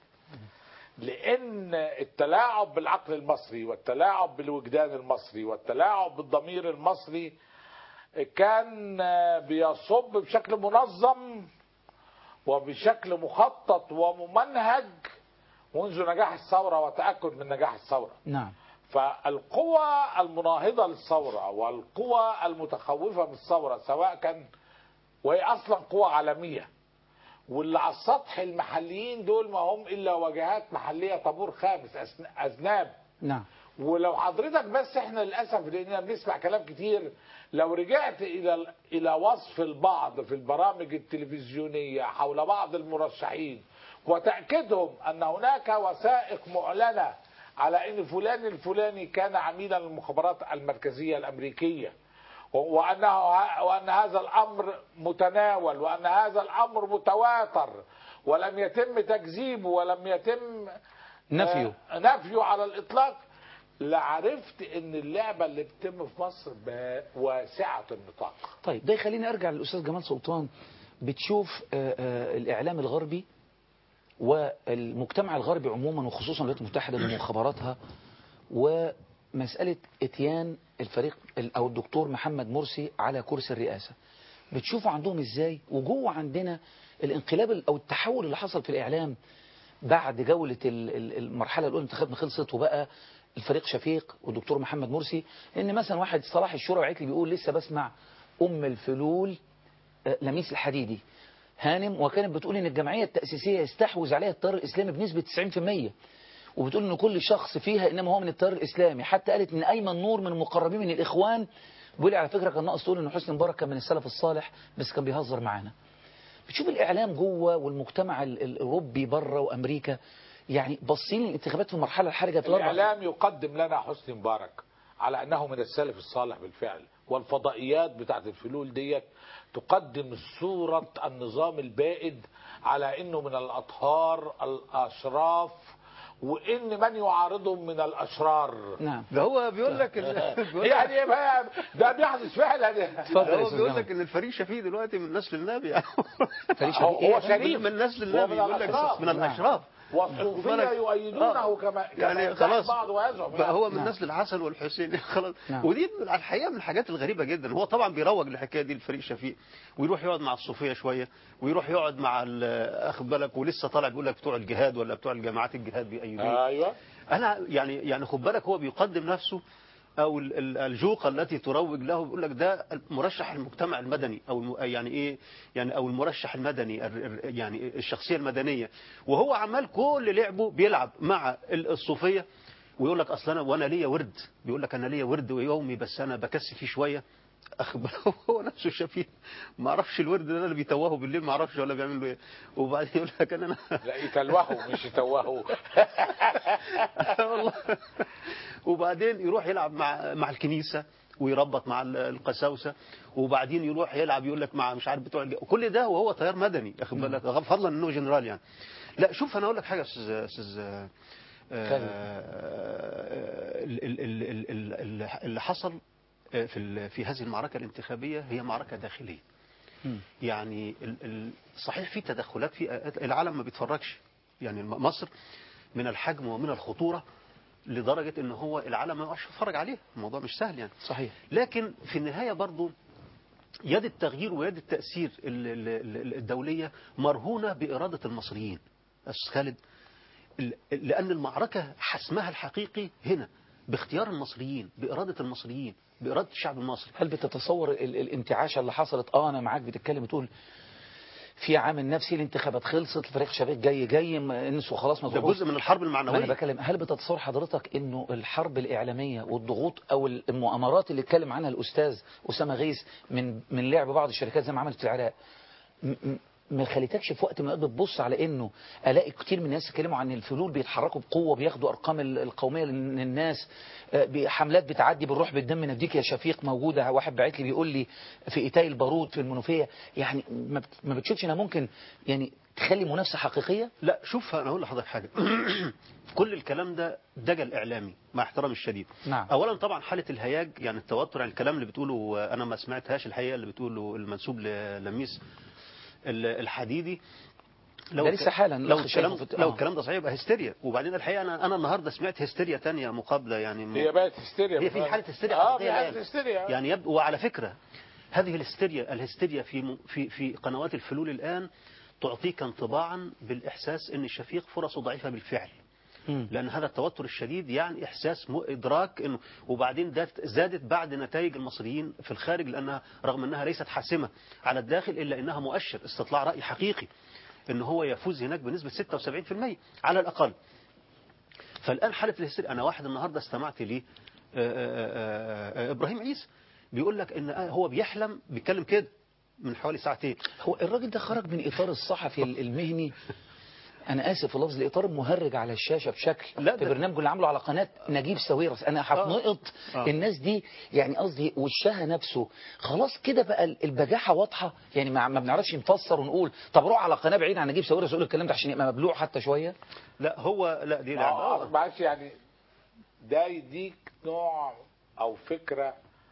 لأن التلاعب بالعقل المصري والتلاعب بالوجدان المصري والتلاعب بالضمير المصري كان بيصب بشكل منظم وبشكل مخطط وممنهج منذ نجاح الثورة وتأكد من نجاح الثورة نعم فالقوى المناهضة للثورة والقوى المتخوفة من الثورة سواء كان وهي أصلا قوى عالمية واللي على السطح المحليين دول ما هم إلا واجهات محلية طابور خامس أسن- أذناب نعم ولو حضرتك بس احنا للاسف لاننا بنسمع كلام كتير لو رجعت الى الى وصف البعض في البرامج التلفزيونيه حول بعض المرشحين وتاكيدهم ان هناك وثائق معلنه على ان فلان الفلاني كان عميلا للمخابرات المركزيه الامريكيه و- وانه وان هذا الامر متناول وان هذا الامر متواتر ولم يتم تكذيبه ولم يتم نفيه آه، نفيه على الإطلاق لعرفت ان اللعبه اللي بتتم في مصر ب- واسعه النطاق طيب ده يخليني ارجع للاستاذ جمال سلطان بتشوف آه، آه، الاعلام الغربي والمجتمع الغربي عموما وخصوصا الولايات المتحده بمخابراتها ومساله اتيان الفريق ال- او الدكتور محمد مرسي على كرسي الرئاسه بتشوفوا عندهم ازاي وجوه عندنا الانقلاب ال- او التحول اللي حصل في الاعلام بعد جولة ال- ال- المرحلة الأولى انتخابنا خلصت وبقى الفريق شفيق والدكتور محمد مرسي ان مثلا واحد صلاح الشورى بعت لي بيقول لسه بسمع ام الفلول آه، لميس الحديدي هانم وكانت بتقول ان الجمعية التأسيسية يستحوذ عليها التيار الإسلامي بنسبة 90% وبتقول ان كل شخص فيها انما هو من التيار الإسلامي حتى قالت ان ايمن نور من المقربين من الإخوان بيقول لي على فكرة كان ناقص تقول ان حسني مبارك كان من السلف الصالح بس كان بيهزر معانا بتشوف الإعلام جوه والمجتمع ال- الأوروبي بره وأمريكا يعني باصين الانتخابات في المرحلة الحرجة في الأربع الإعلام يقدم لنا حسني مبارك على أنه من السلف الصالح بالفعل والفضائيات بتاعت الفلول ديت تقدم صورة النظام البائد على أنه من الأطهار الأشراف وإن من يعارضهم من الأشرار نعم ده هو بيقول لك ال- بيقول لك- يعني ما- ده بيحدث فعلا ده هو بيقول لك ان الفريق شفيق دلوقتي من نسل النبي يعني فريق شفيق إيه؟ هو شريف. من نسل هو النبي من يقول لك الأشراف. من الاشراف والصوفية بالك؟ يؤيدونه آه. كما كما يعني يدعي خلاص بعض ويزعم بقى هو من نعم. نسل الحسن والحسين خلاص نعم. ودي من- الحقيقه من الحاجات الغريبه جدا هو طبعا بيروج للحكايه دي لفريق شفيق ويروح يقعد مع الصوفيه شويه ويروح يقعد مع ال- اخد بالك ولسه طالع بيقول لك بتوع الجهاد ولا بتوع الجماعات الجهاد بيأيدوه ايوه انا يعني يعني خد بالك هو بيقدم نفسه او ال- ال- الجوقه التي تروج له بيقول لك ده مرشح المجتمع المدني او الم- يعني ايه يعني او المرشح المدني ال- ال- يعني الشخصيه المدنيه وهو عمال كل لعبه بيلعب مع ال- الصوفيه ويقول لك اصل انا وانا ليا ورد بيقول لك انا ليا ورد يومي بس انا بكسي فيه شويه اخد بالك هو نفسه شفيق ما اعرفش الورد ده اللي بيتوهه بالليل ما اعرفش ولا بيعمل له ايه وبعدين يقول لك انا لا يتلوهوا مش يتوهوا والله وبعدين يروح يلعب مع مع الكنيسه ويربط مع ال- القساوسه وبعدين يروح يلعب يقول لك مع مش عارف بتوع الج... كل ده وهو تيار مدني واخد بالك فضلا انه جنرال يعني لا شوف انا اقول لك حاجه يا استاذ استاذ آه، آه، ال- ال- ال- ال- ال- ال- اللي حصل آه، في ال- في هذه المعركه الانتخابيه هي معركه داخليه يعني ال- ال- صحيح في تدخلات في العالم ما بيتفرجش يعني الم- مصر من الحجم ومن الخطورة لدرجة ان هو العالم ما يقعدش يتفرج عليه الموضوع مش سهل يعني صحيح لكن في النهاية برضو يد التغيير ويد التأثير ال- ال- ال- الدولية مرهونة بإرادة المصريين أستاذ خالد ال- لأن المعركة حسمها الحقيقي هنا باختيار المصريين بإرادة المصريين بإرادة الشعب المصري هل بتتصور ال- الانتعاشة اللي حصلت اه انا معاك بتتكلم تقول في عامل نفسي الانتخابات خلصت الفريق شباب جاي جاي ما- انسوا خلاص ما ده تروحوش. جزء من الحرب المعنوية. ما انا بكلم هل بتتصور حضرتك انه الحرب الاعلاميه والضغوط او المؤامرات اللي اتكلم عنها الاستاذ اسامه غيث من من لعب بعض الشركات زي ما عملت في العراق م- م- ما خليتكش في وقت من الأوقات بتبص على انه الاقي كتير من الناس يتكلموا عن الفلول بيتحركوا بقوه بياخدوا ارقام ال- القوميه للناس آه، بحملات بتعدي بالروح بالدم نديك يا شفيق موجوده واحد باعت لي بيقول لي في ايتاي البارود في المنوفيه يعني ما بت- ما بتشوفش انها ممكن يعني تخلي منافسه حقيقيه لا شوف انا اقول لحضرتك حاجه كل الكلام ده دجل اعلامي مع احترامي الشديد نعم. اولا طبعا حاله الهياج يعني التوتر يعني الكلام اللي بتقوله آه، انا ما سمعتهاش الحقيقه اللي بتقوله المنسوب للميس ال- الحديدي ده لسه حالا لو الأخ شايفه الكلام في- لو آه. الكلام ده صحيح يبقى هستيريا وبعدين الحقيقه انا انا النهارده سمعت هستيريا تانية مقابله يعني هي بقت هستيريا هي في حاله هستيريا اه حقيقية في حاله الآن. هستيريا يعني يبدو وعلى فكرة هذه الهستيريا الهستيريا في م- في في قنوات الفلول الآن تعطيك انطباعا بالإحساس أن الشفيق فرصه ضعيفة بالفعل لأن هذا التوتر الشديد يعني إحساس م- إدراك إنه وبعدين ده زادت بعد نتائج المصريين في الخارج لأنها رغم أنها ليست حاسمة على الداخل إلا أنها مؤشر استطلاع رأي حقيقي إن هو يفوز هناك بنسبة 76% على الأقل فالآن حالة الهستيريا أنا واحد النهاردة استمعت لي إبراهيم عيسى بيقول لك إن آه هو بيحلم بيتكلم كده من حوالي ساعتين هو الراجل ده خرج من اطار الصحفي ال- المهني انا اسف في اللفظ الاطار المهرج على الشاشه بشكل لا في ده- برنامجه اللي عامله على قناه نجيب ساويرس انا هتنقط آه. الناس دي يعني قصدي وشها نفسه خلاص كده بقى ال- البجاحه واضحه يعني ما, ما بنعرفش نفسر ونقول طب روح على قناه بعيد عن نجيب ساويرس وقول الكلام ده عشان يبقى مبلوع حتى شويه لا هو لا دي لعبة آه معلش يعني ده يديك نوع او فكره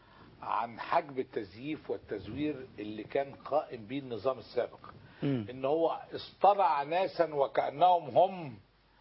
عن حجم التزييف والتزوير اللي كان قائم به النظام السابق ان هو اصطنع ناسا وكانهم هم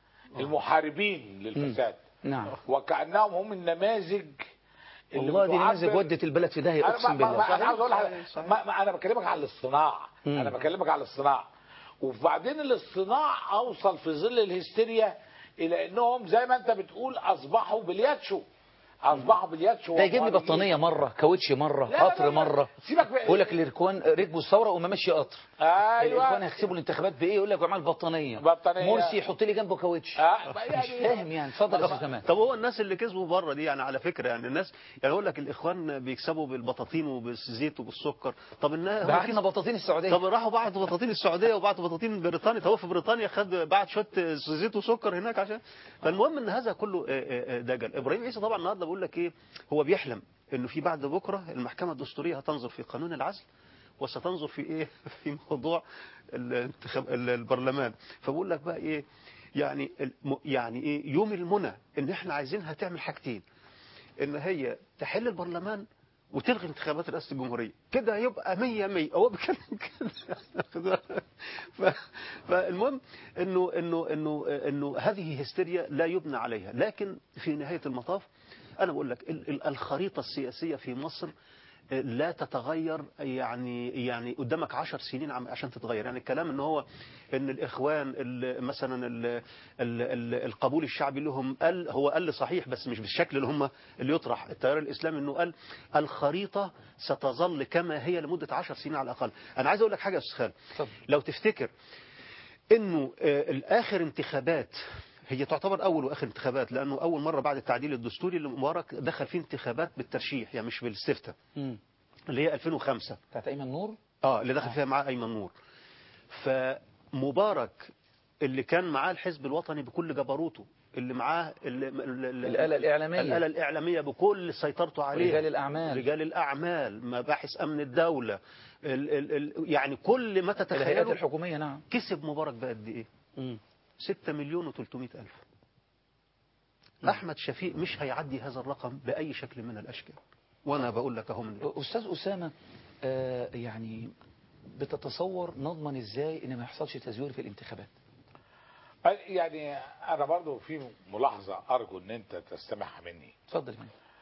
المحاربين للفساد نعم وكانهم هم النماذج اللي والله دي بتعبر- نماذج ودت البلد في داهيه أنا ما- اقسم ما- بالله ما- انا عاوز اقول لحضرتك- ما ما انا بكلمك على الاصطناع مم. انا بكلمك على الاصطناع وبعدين الاصطناع اوصل في ظل الهستيريا الى انهم زي ما انت بتقول اصبحوا بالياتشو اصبحوا بالياتشو ده يجيب لي ومهرجين. بطانيه مره كاوتش مره لا، لا، قطر لا. مره سيبك بقى. يقول لك الاخوان ركبوا الثوره وما ماشي قطر الاخوان ايوه هيكسبوا الانتخابات بايه يقول لك وعمل بطانيه بطانية. مرسي يحط لي جنبه كاوتش مش فاهم يعني اتفضل يا استاذ كمال طب هو الناس اللي كسبوا بره دي يعني على فكره يعني الناس يعني اقول لك الاخوان بيكسبوا بالبطاطين وبالزيت وبالسكر طب الناس بعتنا بطاطين السعوديه طب راحوا بعتوا بطاطين السعوديه وبعتوا بطاطين بريطانيا طب هو في بريطانيا خد بعت شويه زيت وسكر هناك عشان فالمهم ان هذا كله آه، آه، آه، دجل ابراهيم عيسى طبعا النهارده بيقول لك ايه هو بيحلم انه في بعد بكره المحكمه الدستوريه هتنظر في قانون العزل وستنظر في ايه في موضوع الانتخاب البرلمان فبقول لك بقى ايه يعني الم- يعني ايه يوم المنى ان احنا عايزينها تعمل حاجتين ان هي تحل البرلمان وتلغي انتخابات رئاسه الجمهوريه كده هيبقى 100 100 هو بيتكلم كده ف- فالمهم انه انه انه انه هذه هستيريا لا يبنى عليها لكن في نهايه المطاف انا بقول لك ال- ال- الخريطه السياسيه في مصر لا تتغير يعني يعني قدامك عشر سنين عم- عشان تتغير يعني الكلام ان هو ان الاخوان ال- مثلا ال ال ال القبول الشعبي لهم قل هو قل صحيح بس مش بالشكل اللي هم اللي يطرح التيار الاسلامي انه قال الخريطه ستظل كما هي لمده عشر سنين على الاقل انا عايز اقول لك حاجه يا استاذ خالد لو تفتكر انه آه، الاخر انتخابات هي تعتبر اول واخر انتخابات لانه اول مره بعد التعديل الدستوري اللي مبارك دخل فيه انتخابات بالترشيح يعني مش بالاستفتاء اللي هي 2005 بتاعت ايمن نور اه اللي دخل فيها معاه ايمن نور فمبارك اللي كان معاه الحزب الوطني بكل جبروته اللي معاه ال- ال- ال- الآلة الإعلامية. الآلة الإعلامية بكل سيطرته عليها رجال الأعمال. رجال الأعمال مباحث أمن الدولة ال ال ال يعني كل ما الهيئات تتخيله الحكوميه نعم كسب مبارك بقد إيه 6 مليون و300 ألف أحمد شفيق مش هيعدي هذا الرقم بأي شكل من الأشكال وأنا بقول لك أهو من دلوقتي. استاذ اسامه آه يعني بتتصور نضمن ازاي ان ما يحصلش تزوير في الانتخابات يعني انا برضو في ملاحظه ارجو ان انت تستمعها مني اتفضل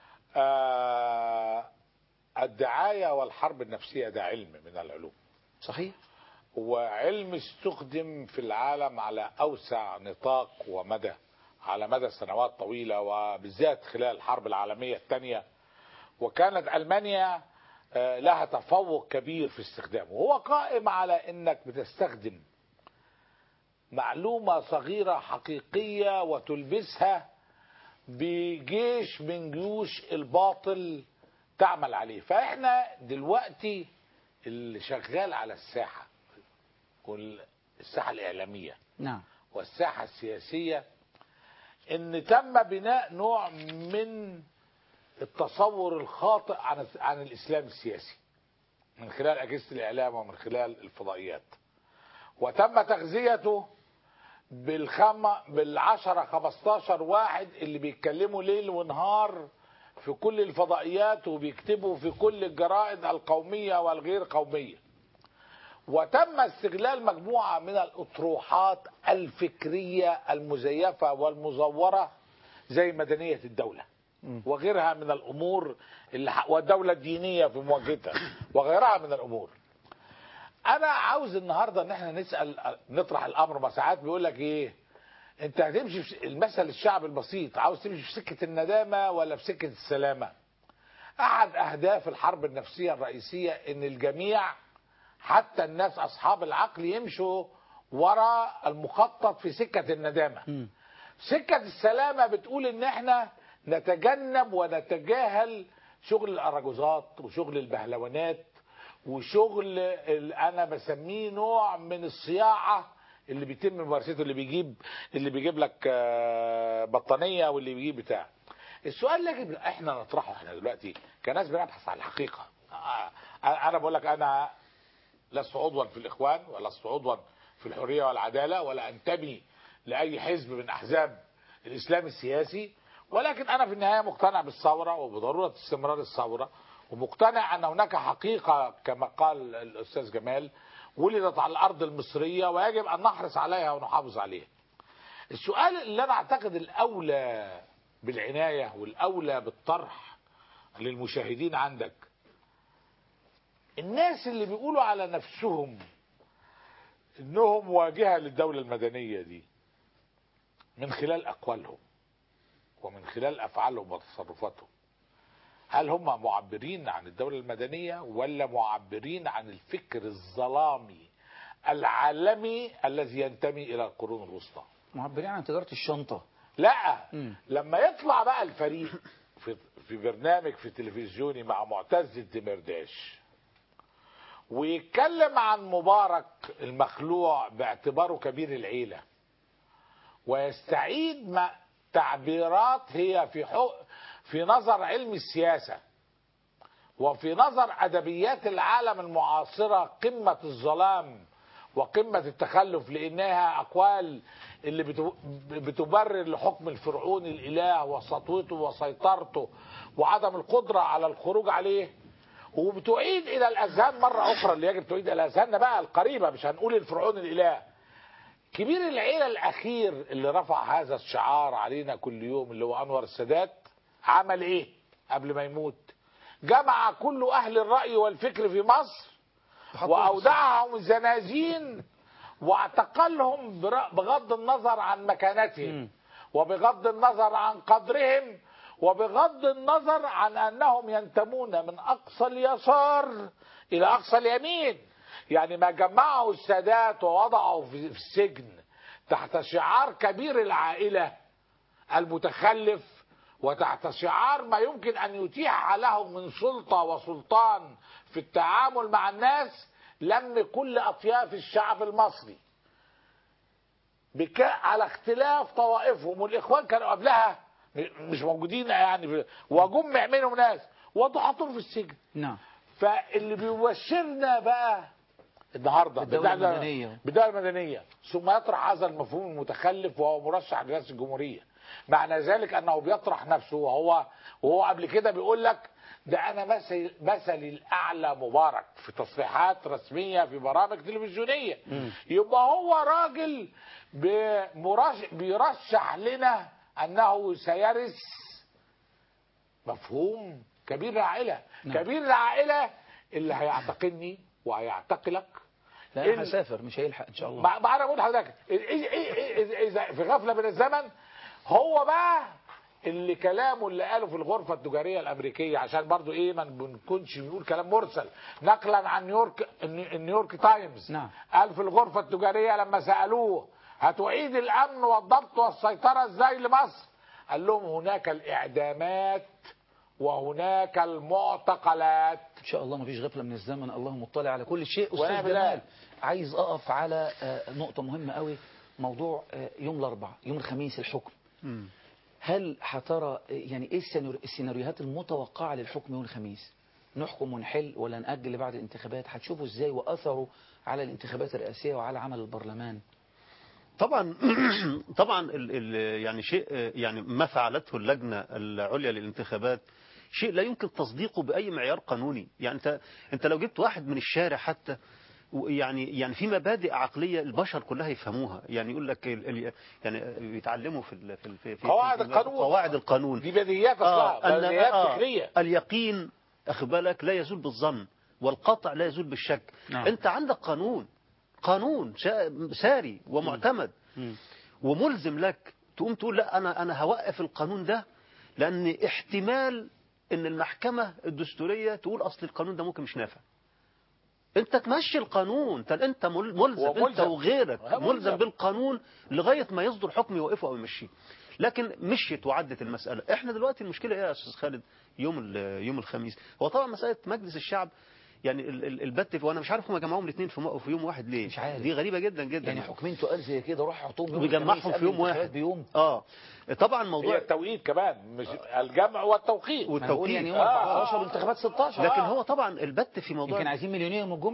آه الدعايه والحرب النفسيه ده علم من العلوم صحيح وعلم استخدم في العالم على اوسع نطاق ومدى على مدى سنوات طويله وبالذات خلال الحرب العالميه الثانيه وكانت المانيا آه، لها تفوق كبير في استخدامه هو قائم على انك بتستخدم معلومه صغيره حقيقيه وتلبسها بجيش من جيوش الباطل تعمل عليه فاحنا دلوقتي اللي شغال على الساحه والساحه الاعلاميه نعم والساحه السياسيه ان تم بناء نوع من التصور الخاطئ عن عن الاسلام السياسي من خلال اجهزه الاعلام ومن خلال الفضائيات وتم تغذيته بالخم بالعشرة 15 واحد اللي بيتكلموا ليل ونهار في كل الفضائيات وبيكتبوا في كل الجرائد القومية والغير قومية وتم استغلال مجموعة من الأطروحات الفكرية المزيفة والمزورة زي مدنية الدولة وغيرها من الأمور اللي ح- والدولة الدينية في مواجهتها وغيرها من الأمور أنا عاوز النهاردة إن احنا نسأل نطرح الأمر ما ساعات بيقول لك إيه أنت هتمشي في المثل الشعب البسيط عاوز تمشي في سكة الندامة ولا في سكة السلامة أحد أهداف الحرب النفسية الرئيسية إن الجميع حتى الناس أصحاب العقل يمشوا وراء المخطط في سكة الندامة سكة السلامة بتقول إن إحنا نتجنب ونتجاهل شغل الأراجوزات وشغل البهلوانات وشغل ال- أنا بسميه نوع من الصياعة اللي بيتم ممارسته اللي بيجيب اللي بيجيب لك آه، بطانية واللي بيجيب بتاع السؤال اللي يجب احنا نطرحه احنا دلوقتي كناس بنبحث عن الحقيقة آه، انا بقول لك انا لست عضوا في الاخوان ولا لست عضوا في الحريه والعداله ولا انتمي لاي حزب من احزاب الاسلام السياسي ولكن انا في النهايه مقتنع بالثوره وبضروره استمرار الثوره ومقتنع ان هناك حقيقه كما قال الاستاذ جمال ولدت على الارض المصريه ويجب ان نحرص عليها ونحافظ عليها. السؤال اللي انا اعتقد الاولى بالعنايه والاولى بالطرح للمشاهدين عندك الناس اللي بيقولوا على نفسهم انهم واجهه للدوله المدنيه دي من خلال اقوالهم ومن خلال افعالهم وتصرفاتهم هل هم معبرين عن الدوله المدنيه ولا معبرين عن الفكر الظلامي العالمي الذي ينتمي الى القرون الوسطى معبرين عن تجاره الشنطه لا لما يطلع بقى الفريق في في برنامج في تلفزيوني مع معتز الدمرداش ويتكلم عن مبارك المخلوع باعتباره كبير العيله ويستعيد ما تعبيرات هي في حق في نظر علم السياسه وفي نظر ادبيات العالم المعاصره قمه الظلام وقمه التخلف لانها اقوال اللي بتو- بتبرر لحكم الفرعون الاله وسطوته وسيطرته وعدم القدره على الخروج عليه وبتعيد الى الاذهان مره اخرى اللي يجب تعيد الى اذهاننا بقى القريبه مش هنقول الفرعون الاله كبير العيله الاخير اللي رفع هذا الشعار علينا كل يوم اللي هو انور السادات عمل ايه قبل ما يموت جمع كل اهل الراي والفكر في مصر واودعهم الزنازين واعتقلهم بر- بغض النظر عن مكانتهم وبغض النظر عن قدرهم وبغض النظر عن انهم ينتمون من اقصى اليسار الى اقصى اليمين يعني ما جمعه السادات ووضعه في في السجن تحت شعار كبير العائله المتخلف وتحت شعار ما يمكن ان يتيح له من سلطه وسلطان في التعامل مع الناس لم كل اطياف الشعب المصري بك على اختلاف طوائفهم والاخوان كانوا قبلها م- مش موجودين يعني في- وجمع منهم ناس وضعوا حطوهم في السجن نعم فاللي بيبشرنا بقى النهارده بالدولة بالدولة- المدنية. بالدولة المدنية ثم يطرح هذا المفهوم المتخلف وهو مرشح لرئاسة الجمهورية معنى ذلك انه بيطرح نفسه وهو وهو قبل كده بيقول لك ده انا مثل مثلي الاعلى مبارك في تصريحات رسميه في برامج تلفزيونيه يبقى هو راجل بمرش- بيرشح لنا انه سيرث مفهوم كبير العائله نعم. كبير العائله اللي هيعتقلني وهيعتقلك لا ال- انا هسافر مش هيلحق ان شاء الله ما ما انا بقول لحضرتك إذا- إذا- إذا في غفله من الزمن هو بقى اللي كلامه اللي قاله في الغرفه التجاريه الامريكيه عشان برضو ايه ما بنكونش بنقول كلام مرسل نقلا عن نيويورك نيويورك تايمز نعم. قال في الغرفه التجاريه لما سالوه هتعيد الامن والضبط والسيطره ازاي لمصر قال لهم هناك الاعدامات وهناك المعتقلات ان شاء الله ما فيش غفله من الزمن الله مطلع على كل شيء ونعم استاذ بالله. جمال عايز اقف على آه، نقطه مهمه قوي موضوع آه، يوم الاربعاء يوم الخميس الحكم هل هترى آه، يعني ايه السيناريو- السيناريوهات المتوقعه للحكم يوم الخميس نحكم ونحل ولا نأجل لبعد الانتخابات هتشوفوا ازاي واثره على الانتخابات الرئاسيه وعلى عمل البرلمان طبعا طبعا ال ال يعني شيء يعني ما فعلته اللجنه العليا للانتخابات شيء لا يمكن تصديقه باي معيار قانوني يعني انت انت لو جبت واحد من الشارع حتى يعني يعني في مبادئ عقليه البشر كلها يفهموها يعني يقول لك ال- ال- يعني بيتعلموا في ال- في ال- في في- قواعد في القانون. قواعد القانون دي بديهيات اصلا أن- بديهيات آه، فكريه اليقين أخي بالك لا يزول بالظن والقطع لا يزول بالشك نعم. أنت عندك قانون قانون شا- ساري ومعتمد وملزم لك تقوم تقول لا أنا أنا هوقف القانون ده لأن احتمال أن المحكمة الدستورية تقول أصل القانون ده ممكن مش نافع انت تمشي القانون انت انت مل- ملزم, هو انت ملزم. وغيرك هو ملزم ملزم. بالقانون لغايه ما يصدر حكم يوقفه او يمشيه لكن مشيت وعدت المساله احنا دلوقتي المشكله ايه يا استاذ خالد يوم ال- يوم الخميس هو طبعا مساله مجلس الشعب يعني ال- ال- البت وانا مش عارف هم جمعوهم الاثنين في م- في يوم واحد ليه مش عارف. دي غريبه جدا جدا يعني حكمين تقال زي كده روح يحطوهم يوم ويجمعهم الخميس في يوم قبل الانتخابات واحد بيوم اه طبعا هي موضوع التوقيت كمان مش الجمع والتوقيت ما أنا بقول يعني يوم آه. 14 والانتخابات 16 لكن آه. هو طبعا البت في موضوع يمكن عايزين مليونير من الجمعه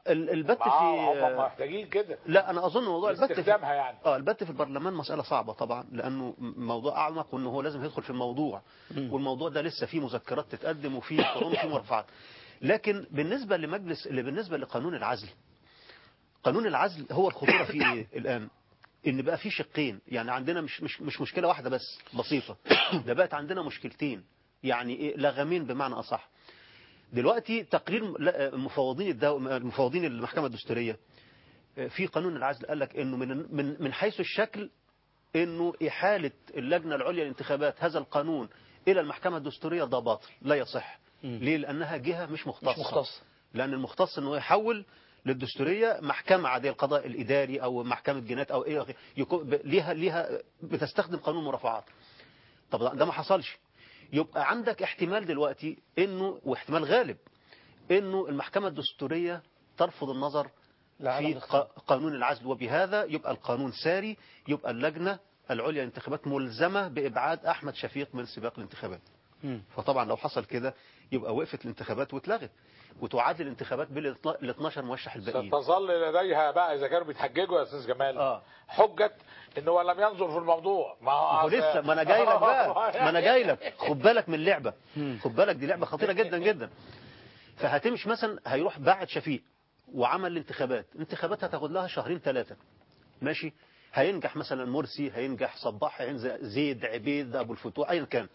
ال- البت آه، هم في محتاجين كده لا انا اظن موضوع البت في استخدامها يعني اه البت في البرلمان مساله صعبه طبعا لانه م- موضوع اعمق وانه هو لازم يدخل في الموضوع والموضوع ده لسه فيه مذكرات تتقدم وفيه قانون وفيه مرفعات لكن بالنسبه لمجلس اللي بالنسبه لقانون العزل قانون العزل هو الخطوره فيه ايه الان ان بقى في شقين يعني عندنا مش مش مش مشكله واحده بس بسيطه ده بقت عندنا مشكلتين يعني ايه لغمين بمعنى اصح دلوقتي تقرير لا- مفوضين الدو... مفوضين المحكمه الدستوريه في قانون العزل قال لك انه من من من حيث الشكل انه احاله اللجنه العليا للانتخابات هذا القانون الى المحكمه الدستوريه ده باطل لا يصح ليه لانها جهه مش مختصه مش مختصة. لان المختص انه يحول للدستوريه محكمه عاديه القضاء الاداري او محكمه جنايات او ايه يكون ب- ليها ليها بتستخدم قانون مرافعات طب ده ما حصلش يبقى عندك احتمال دلوقتي انه واحتمال غالب انه المحكمه الدستوريه ترفض النظر لعدم في ق- قانون العزل وبهذا يبقى القانون ساري يبقى اللجنه العليا للانتخابات ملزمه بابعاد احمد شفيق من سباق الانتخابات فطبعا لو حصل كده يبقى وقفت الانتخابات واتلغت وتعاد الانتخابات بال 12 مرشح الباقيين ستظل لديها بقى اذا كانوا بيتحججوا يا استاذ جمال آه. حجه ان هو لم ينظر في الموضوع ما هو هو لسه ما انا جاي لك بقى ما انا جاي لك خد بالك من اللعبه خد بالك دي لعبه خطيره جدا جدا فهتمشي مثلا هيروح باعت شفيق وعمل الانتخابات الانتخابات هتاخد لها شهرين ثلاثه ماشي هينجح مثلا مرسي هينجح صباح هينجح زيد عبيد ابو الفتوح ايا كان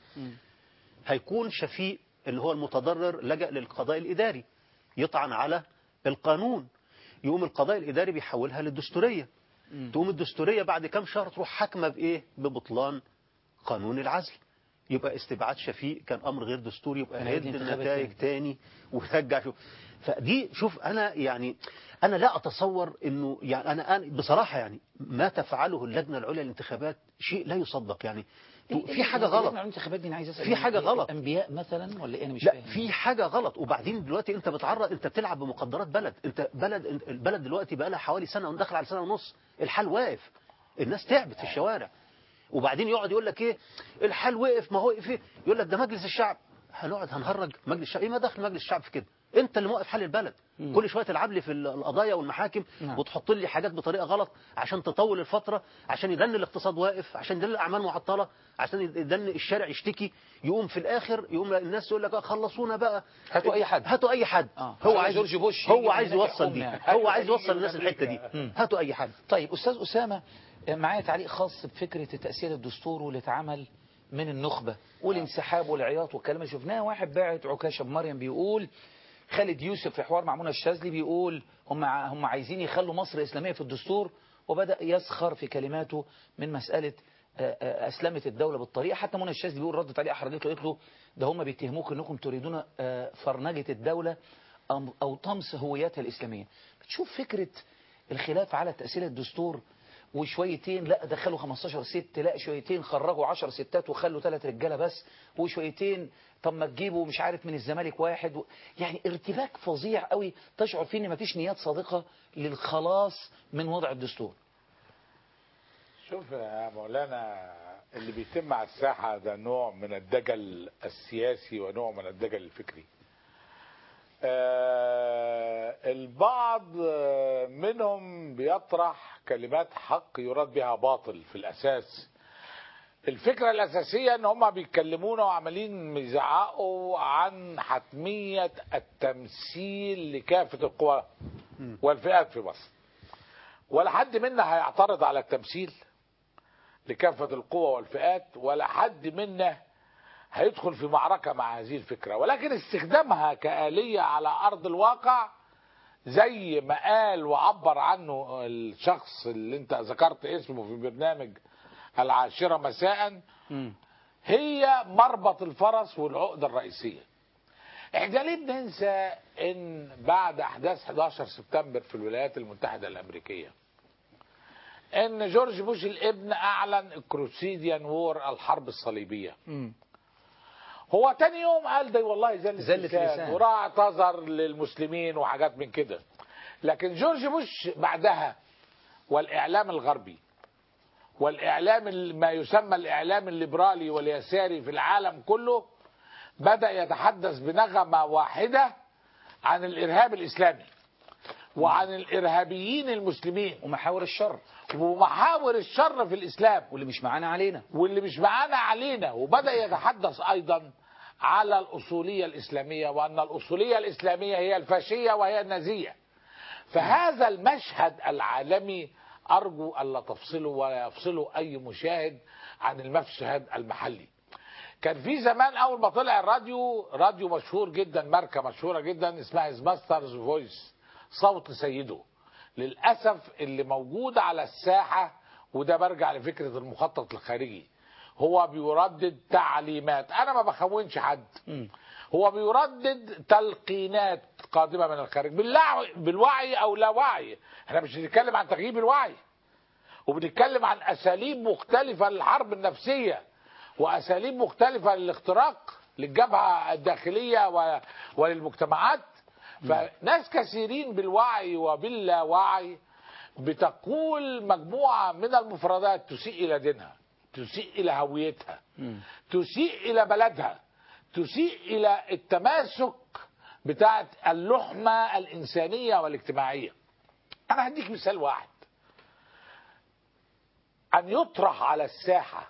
هيكون شفيق اللي هو المتضرر لجأ للقضاء الإداري يطعن على القانون يقوم القضاء الإداري بيحولها للدستورية تقوم الدستورية بعد كام شهر تروح حاكمة بإيه ببطلان قانون العزل يبقى استبعاد شفيق كان أمر غير دستوري يبقى هنعيد هيد الانتخابات النتائج تاني ويرجع شوف فدي شوف أنا يعني أنا لا أتصور إنه يعني أنا أنا بصراحة يعني ما تفعله اللجنة العليا للانتخابات شيء لا يصدق يعني في حاجة غلط الانتخابات دي انا عايز اسال في حاجة إيه؟ غلط. انبياء مثلا ولا ايه انا مش لا فاهم في حاجة غلط وبعدين دلوقتي انت بتعرض انت بتلعب بمقدرات بلد انت بلد البلد دلوقتي بقى لها حوالي سنة وداخل على سنة ونص الحال واقف الناس تعبت في الشوارع وبعدين يقعد يقول لك ايه الحال وقف ما هو وقف ايه يقول لك ده مجلس الشعب هنقعد هنهرج مجلس الشعب ايه ما دخل مجلس الشعب في كده انت اللي موقف حال البلد كل شويه تلعب لي في ال- القضايا والمحاكم نعم. وتحط لي حاجات بطريقه غلط عشان تطول الفتره عشان يدن الاقتصاد واقف عشان يدن الاعمال معطله عشان يدن الشارع يشتكي يقوم في الاخر يقوم الناس يقول لك آه خلصونا بقى هاتوا أي حد. هاتوا اي حد آه. هو على عايز جورج بوش يجي هو من عايز هناك يوصل دي يحكمنا. هو عايز يوصل الناس الحته دي هاتوا اي حد طيب استاذ اسامه معايا تعليق خاص بفكره تاثير الدستور واللي اتعمل من النخبه والانسحاب والعياط والكلام اللي شفناه واحد باعت عكاشه بمريم بيقول خالد يوسف في حوار مع منى الشاذلي بيقول هم ع- هم عايزين يخلوا مصر اسلاميه في الدستور وبدا يسخر في كلماته من مساله آه، آه، اسلمت الدوله بالطريقه حتى منى الشاذلي بيقول ردت عليه احرجته قالت له ده هم بيتهموك انكم تريدون آه، فرنجه الدوله أم- او طمس هويتها الاسلاميه بتشوف فكره الخلاف على تاثير الدستور وشويتين لا دخلوا 15 ست لا شويتين خرجوا 10 ستات وخلوا ثلاث رجاله بس وشويتين طب ما تجيبوا مش عارف من الزمالك واحد و... يعني ارتباك فظيع قوي تشعر فيه ان مفيش نيات صادقه للخلاص من وضع الدستور شوف يا مولانا اللي بيتم على الساحة ده نوع من الدجل السياسي ونوع من الدجل الفكري آه البعض آه، منهم بيطرح كلمات حق يراد بها باطل في الأساس الفكرة الأساسية إن هم بيتكلمونا وعمالين يزعقوا عن حتمية التمثيل لكافة القوى والفئات في مصر ولا حد منا هيعترض على التمثيل لكافة القوى والفئات ولا حد منا هيدخل في معركة مع هذه الفكرة ولكن استخدامها كآلية على أرض الواقع زي ما قال وعبر عنه الشخص اللي انت ذكرت اسمه في برنامج العاشرة مساء هي مربط الفرس والعقدة الرئيسية احنا ليه بننسى ان بعد احداث 11 سبتمبر في الولايات المتحدة الامريكية ان جورج بوش الابن اعلن الكروسيديان وور الحرب الصليبية هو تاني يوم قال ده والله زلة زلة لسان لسان. وراح اعتذر للمسلمين وحاجات من كده لكن جورج بوش بعدها والاعلام الغربي والاعلام ال- ما يسمى الاعلام الليبرالي واليساري في العالم كله بدا يتحدث بنغمه واحده عن الارهاب الاسلامي وعن الارهابيين المسلمين ومحاور الشر ومحاور الشر في الاسلام واللي مش معانا علينا واللي مش معانا علينا وبدا يتحدث ايضا على الاصوليه الاسلاميه وان الاصوليه الاسلاميه هي الفاشيه وهي النازيه فهذا المشهد العالمي ارجو الا تفصله ولا يفصله اي مشاهد عن المشهد المحلي كان في زمان اول ما طلع الراديو راديو مشهور جدا ماركه مشهوره جدا اسمها ماسترز فويس صوت سيده للاسف اللي موجود على الساحه وده برجع لفكره المخطط الخارجي هو بيردد تعليمات انا ما بخونش حد هو بيردد تلقينات قادمه من الخارج بالوعي, بالوعي او لا وعي احنا مش بنتكلم عن تغييب الوعي وبنتكلم عن اساليب مختلفه للحرب النفسيه واساليب مختلفه للاختراق للجبهه الداخليه و- وللمجتمعات فناس كثيرين بالوعي وباللاوعي بتقول مجموعه من المفردات تسيء الى دينها تسيء الى هويتها تسيء الى بلدها تسيء الى التماسك بتاعت اللحمه الانسانيه والاجتماعيه انا هديك مثال واحد ان يطرح على الساحه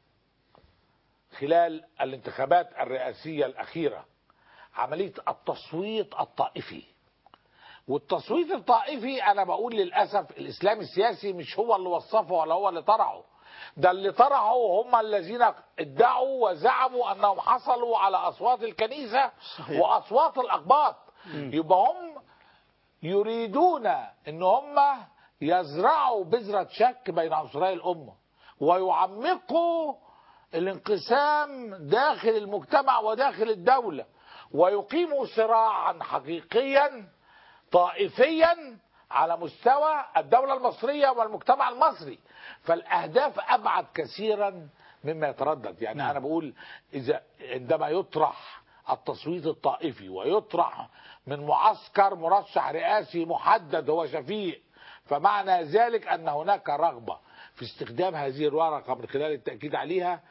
خلال الانتخابات الرئاسيه الاخيره عمليه التصويت الطائفي والتصويت الطائفي انا بقول للاسف الاسلام السياسي مش هو اللي وصفه ولا هو اللي طرحه ده اللي طرحه هم الذين ادعوا وزعموا انهم حصلوا على اصوات الكنيسه صحيح. واصوات الاقباط يبقى هم يريدون ان هم يزرعوا بذرة شك بين عنصري الأمة ويعمقوا الانقسام داخل المجتمع وداخل الدولة ويقيموا صراعا حقيقيا طائفيا على مستوى الدولة المصرية والمجتمع المصري فالأهداف أبعد كثيرا مما يتردد يعني نعم. أنا بقول إذا عندما يطرح التصويت الطائفي ويطرح من معسكر مرشح رئاسي محدد هو شفيق فمعنى ذلك أن هناك رغبة في استخدام هذه الورقة من خلال التأكيد عليها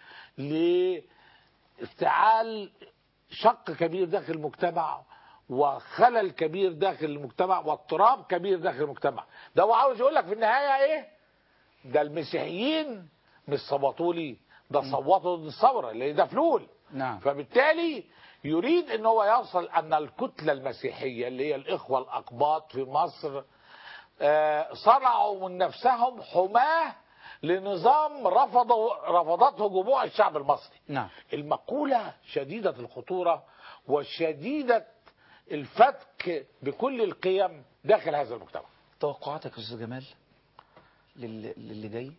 لافتعال شق كبير داخل المجتمع وخلل كبير داخل المجتمع واضطراب كبير داخل المجتمع ده هو عاوز يقول لك في النهاية ايه ده المسيحيين مش صوتوا لي ده صوتوا ضد الثورة لان ده فلول نعم فبالتالي يريد ان هو يوصل ان الكتلة المسيحية اللي هي الاخوة الاقباط في مصر آه، صنعوا من نفسهم حماة لنظام رفضه رفضته جموع الشعب المصري نعم المقولة شديدة الخطورة وشديدة الفتك بكل القيم داخل هذا المجتمع توقعاتك يا استاذ جمال لل- للي جاي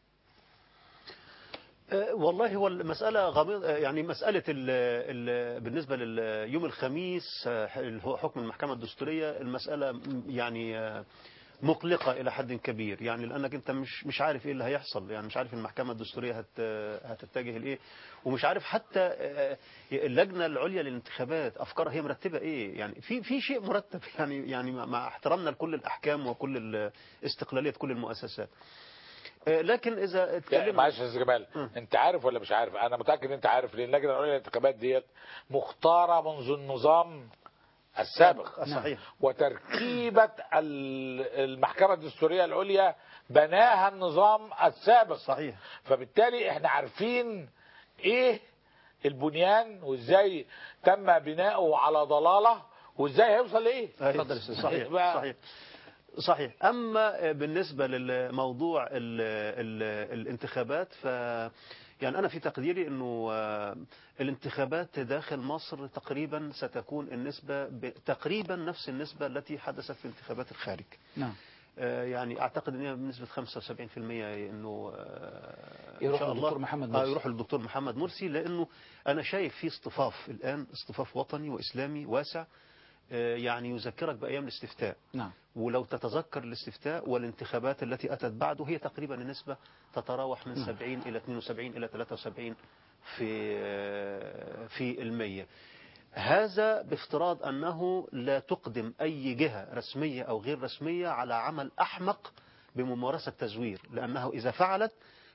آه، والله هو المسألة غميض آه، يعني مسألة ال ال بالنسبة لليوم الخميس آه، اللي هو حكم المحكمة الدستورية المسألة م- يعني آه، مقلقة إلى حد كبير يعني لأنك أنت مش مش عارف إيه اللي هيحصل يعني مش عارف المحكمة الدستورية هت هتتجه لإيه ومش عارف حتى آه، اللجنة العليا للانتخابات أفكارها هي مرتبة إيه يعني في في شيء مرتب يعني يعني مع- مع احترامنا لكل الأحكام وكل ال- استقلالية كل المؤسسات آه، لكن إذا لا، اتكلمنا معلش يا استاذ جمال انت عارف ولا مش عارف انا متاكد ان انت عارف لان اللجنه العليا للانتخابات ديت مختاره منذ النظام السابق صحيح. وتركيبه ال- المحكمه الدستوريه العليا بناها النظام السابق صحيح فبالتالي احنا عارفين ايه البنيان وازاي تم بناؤه على ضلاله وازاي هيوصل لايه اتفضل يا أستاذ. صحيح بقى- صحيح صحيح اما بالنسبه للموضوع ال ال الانتخابات ف يعني انا في تقديري انه آه، الانتخابات داخل مصر تقريبا ستكون النسبه ب- تقريبا نفس النسبه التي حدثت في انتخابات الخارج نعم آه، يعني اعتقد ان هي بنسبه 75% انه آه، إن يروح شاء للدكتور الله- محمد آه، مرسي. يروح للدكتور محمد مرسي لانه انا شايف في اصطفاف الان اصطفاف وطني واسلامي واسع آه، يعني يذكرك بايام الاستفتاء نعم ولو تتذكر الاستفتاء والانتخابات التي أتت بعده هي تقريبا النسبة تتراوح من نعم. 70 إلى 72 إلى 73 في في المية هذا بافتراض أنه لا تقدم أي جهة رسمية أو غير رسمية على عمل أحمق بممارسة تزوير لأنه إذا فعلت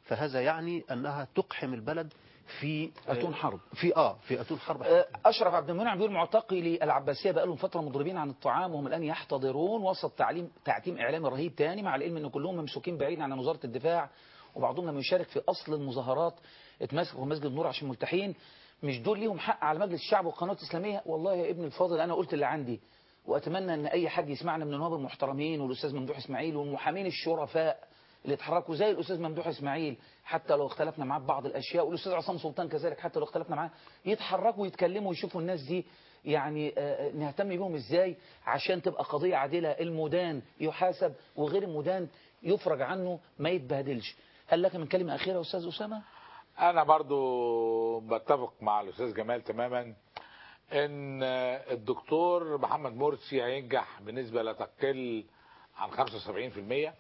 فهذا يعني أنها تقحم البلد في أتون حرب. في اه في أتون حرب آه، أشرف عبد المنعم بيقول معتقلي العباسية بقى لهم فترة مضربين عن الطعام وهم الآن يحتضرون وسط تعليم تعتيم إعلامي رهيب تاني مع العلم أن كلهم ممسوكين بعيد عن وزارة الدفاع وبعضهم لم يشارك في أصل المظاهرات اتمسكوا في مسجد النور عشان ملتحين مش دول ليهم حق على مجلس الشعب والقناة الإسلامية والله يا ابن الفاضل أنا قلت اللي عندي وأتمنى أن أي حد يسمعنا من النواب المحترمين والأستاذ ممدوح إسماعيل والمحامين الشرفاء اللي اتحركوا زي الأستاذ ممدوح إسماعيل حتى لو اختلفنا معاه ببعض الأشياء والأستاذ عصام سلطان كذلك حتى لو اختلفنا معاه يتحركوا ويتكلموا ويشوفوا الناس دي يعني آه، نهتم بيهم ازاي عشان تبقى قضية عادلة المدان يحاسب وغير المدان يفرج عنه ما يتبهدلش هل لك من كلمة أخيرة يا أستاذ أسامة؟ انا برضو بتفق مع الاستاذ جمال تماما ان الدكتور محمد مرسي هينجح بنسبة لا تقل عن 75%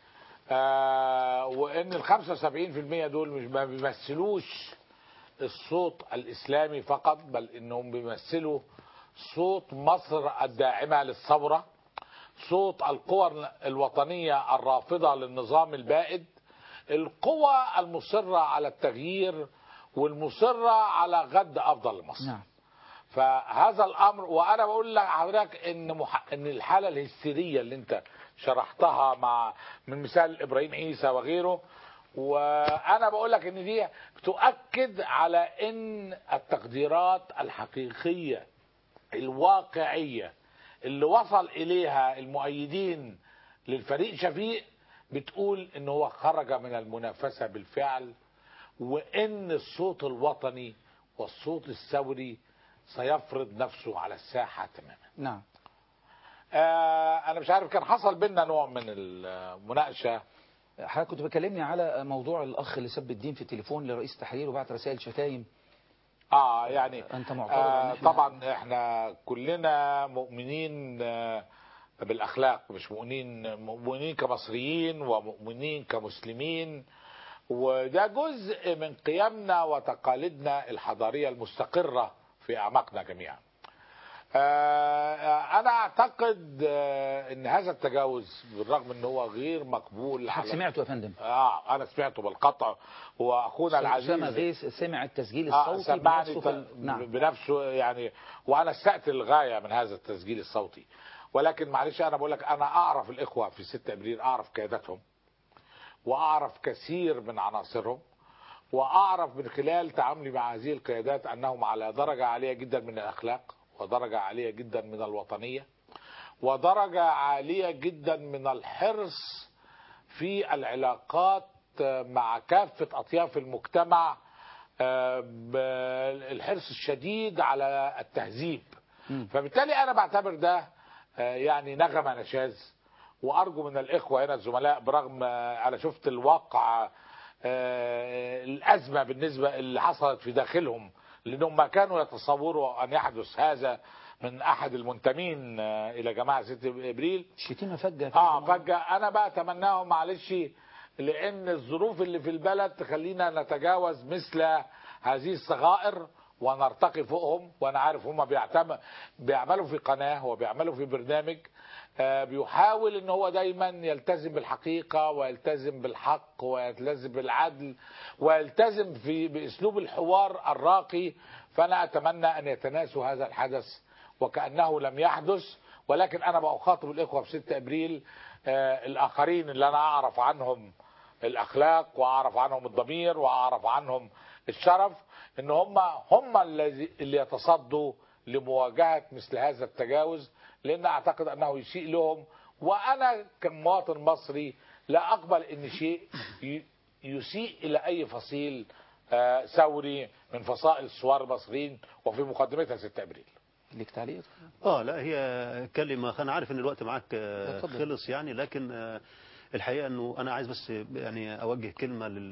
آه وان ال 75% دول مش ما بيمثلوش الصوت الاسلامي فقط بل انهم بيمثلوا صوت مصر الداعمة للثورة صوت القوى الوطنية الرافضة للنظام البائد القوى المصرة على التغيير والمصرة على غد أفضل لمصر نعم فهذا الامر وانا بقول لحضرتك ان مح... ان الحاله الهستيريه اللي انت شرحتها مع من مثال ابراهيم عيسى وغيره وانا بقول لك ان دي تؤكد على ان التقديرات الحقيقيه الواقعيه اللي وصل اليها المؤيدين للفريق شفيق بتقول ان هو خرج من المنافسه بالفعل وان الصوت الوطني والصوت الثوري سيفرض نفسه على الساحه تماما نعم آه انا مش عارف كان حصل بينا نوع من المناقشه حضرتك كنت بكلمني على موضوع الأخ اللي سب الدين في التليفون لرئيس التحرير وبعت رسائل شتايم اه يعني أنت معترض عن آه إحنا- طبعا احنا كلنا مؤمنين آه بالاخلاق مش مؤمنين مؤمنين كمصريين ومؤمنين كمسلمين وده جزء من قيمنا وتقاليدنا الحضاريه المستقره في اعماقنا جميعا. آه انا اعتقد آه ان هذا التجاوز بالرغم ان هو غير مقبول حضرتك على- سمعته يا فندم اه انا سمعته بالقطع واخونا العزيز أسامة غيث سمع التسجيل آه، الصوتي سمعني بنفسه في ت- ال- نعم بنفسه يعني وانا استأت الغايه من هذا التسجيل الصوتي ولكن معلش انا بقول لك انا اعرف الاخوه في 6 ابريل اعرف قيادتهم واعرف كثير من عناصرهم واعرف من خلال تعاملي مع هذه القيادات انهم على درجه عاليه جدا من الاخلاق ودرجه عاليه جدا من الوطنيه ودرجه عاليه جدا من الحرص في العلاقات مع كافه اطياف المجتمع آه، بالحرص الشديد على التهذيب فبالتالي انا بعتبر ده آه، يعني نغمه نشاز وارجو من الاخوه هنا الزملاء برغم آه، انا شفت الواقع آه، الازمه بالنسبه اللي حصلت في داخلهم لانهم ما كانوا يتصوروا ان يحدث هذا من احد المنتمين آه، الى جماعه 6 ابريل شتيمة فجة اه فجاه انا بقى اتمناهم معلش لان الظروف اللي في البلد تخلينا نتجاوز مثل هذه الصغائر ونرتقي فوقهم وانا عارف هم بيعتم بيعملوا في قناه وبيعملوا في برنامج آه بيحاول ان هو دايما يلتزم بالحقيقه ويلتزم بالحق ويلتزم بالعدل ويلتزم في باسلوب الحوار الراقي فانا اتمنى ان يتناسوا هذا الحدث وكانه لم يحدث ولكن انا بخاطب الاخوه في 6 ابريل آه الاخرين اللي انا اعرف عنهم الاخلاق واعرف عنهم الضمير واعرف عنهم الشرف ان هم هم الذي اللي يتصدوا لمواجهه مثل هذا التجاوز لان اعتقد انه يسيء لهم وانا كمواطن مصري لا اقبل ان شيء ي- يسيء الى اي فصيل آه، ثوري من فصائل الثوار المصريين وفي مقدمتها 6 ابريل ليك تعليق اه لا هي كلمة انا عارف ان الوقت معاك آه، اتفضل. خلص يعني لكن آه، الحقيقة انه انا عايز بس يعني اوجه كلمة لل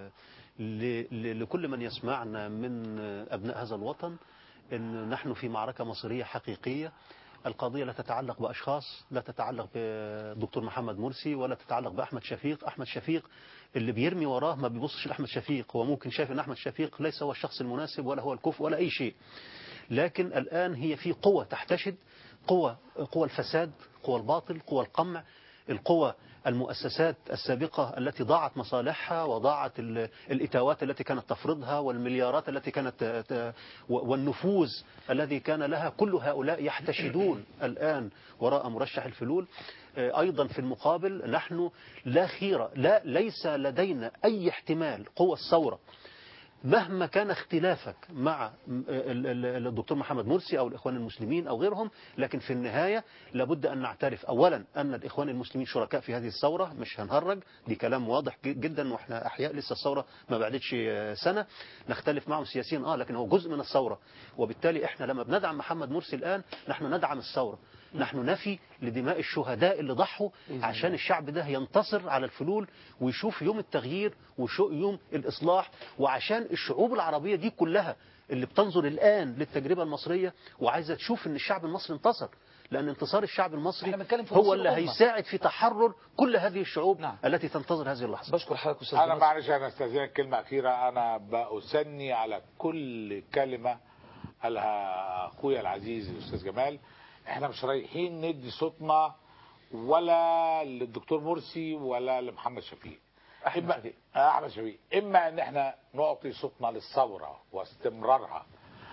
ل- ل- لكل من يسمعنا من آه، ابناء هذا الوطن ان نحن في معركة مصيرية حقيقية القضية لا تتعلق بأشخاص لا تتعلق بدكتور محمد مرسي ولا تتعلق بأحمد شفيق أحمد شفيق اللي بيرمي وراه ما بيبصش لأحمد شفيق هو ممكن شايف أن أحمد شفيق ليس هو الشخص المناسب ولا هو الكفء ولا أي شيء لكن الآن هي في قوة تحتشد قوة قوة الفساد قوة الباطل قوة القمع القوة المؤسسات السابقة التي ضاعت مصالحها وضاعت ال- الإتاوات التي كانت تفرضها والمليارات التي كانت ت- ت- والنفوذ الذي كان لها كل هؤلاء يحتشدون الآن وراء مرشح الفلول آه، أيضا في المقابل نحن لا خيرة لا ليس لدينا أي احتمال قوى الثورة مهما كان اختلافك مع ال- ال- الدكتور محمد مرسي أو الإخوان المسلمين أو غيرهم لكن في النهاية لابد أن نعترف أولا أن الإخوان المسلمين شركاء في هذه الثورة مش هنهرج دي كلام واضح ج- جدا وإحنا أحياء لسه الثورة ما بعدتش آه، سنة نختلف معهم سياسيا آه لكن هو جزء من الثورة وبالتالي إحنا لما بندعم محمد مرسي الآن نحن ندعم الثورة نحن نفي لدماء الشهداء اللي ضحوا عشان الشعب ده ينتصر على الفلول ويشوف يوم التغيير وشو يوم الإصلاح وعشان الشعوب العربية دي كلها اللي بتنظر الآن للتجربة المصرية وعايزة تشوف ان الشعب المصري انتصر لأن انتصار الشعب المصري في هو مصير اللي الأمة. هيساعد في تحرر كل هذه الشعوب نعم. التي تنتظر هذه اللحظة بشكر حضرتك أستاذ انا جمال. معلش انا استاذنك كلمه اخيره انا بأثني على كل كلمه قالها اخويا العزيز الاستاذ جمال احنا مش رايحين ندي صوتنا ولا للدكتور مرسي ولا لمحمد شفيق أحمد إما- شفيق. آه، احمد شفيق اما ان احنا نعطي صوتنا للثوره واستمرارها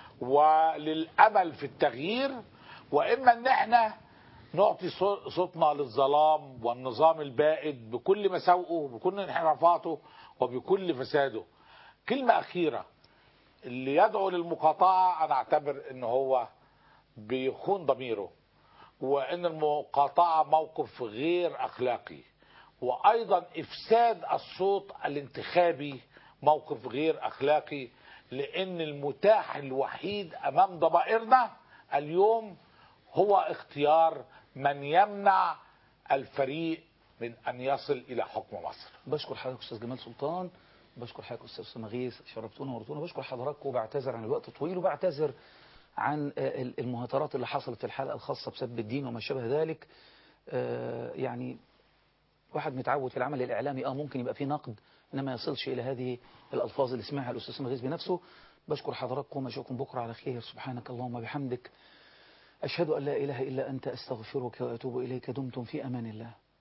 وللامل في التغيير واما ان احنا نعطي صو- صوتنا للظلام والنظام البائد بكل مساوئه بكل انحرافاته وبكل فساده كلمة أخيرة اللي يدعو للمقاطعة أنا أعتبر أنه هو بيخون ضميره وأن المقاطعة موقف غير أخلاقي وأيضا إفساد الصوت الانتخابي موقف غير أخلاقي لأن المتاح الوحيد أمام ضمائرنا اليوم هو اختيار من يمنع الفريق من أن يصل إلى حكم مصر بشكر حضرتك استاذ جمال سلطان بشكر حضرتك استاذ اسامه غيث شرفتونا ورتونا بشكر حضراتكم وبعتذر عن الوقت الطويل وبعتذر عن آه، ال- المهاترات اللي حصلت في الحلقه الخاصه بسب الدين وما شابه ذلك آه، يعني واحد متعود في العمل الاعلامي اه ممكن يبقى فيه نقد انما ما يصلش الى هذه الالفاظ اللي سمعها الاستاذ اسامه غيث بنفسه بشكر حضراتكم اشوفكم بكره على خير سبحانك اللهم وبحمدك اشهد ان لا اله الا انت استغفرك واتوب اليك دمتم في امان الله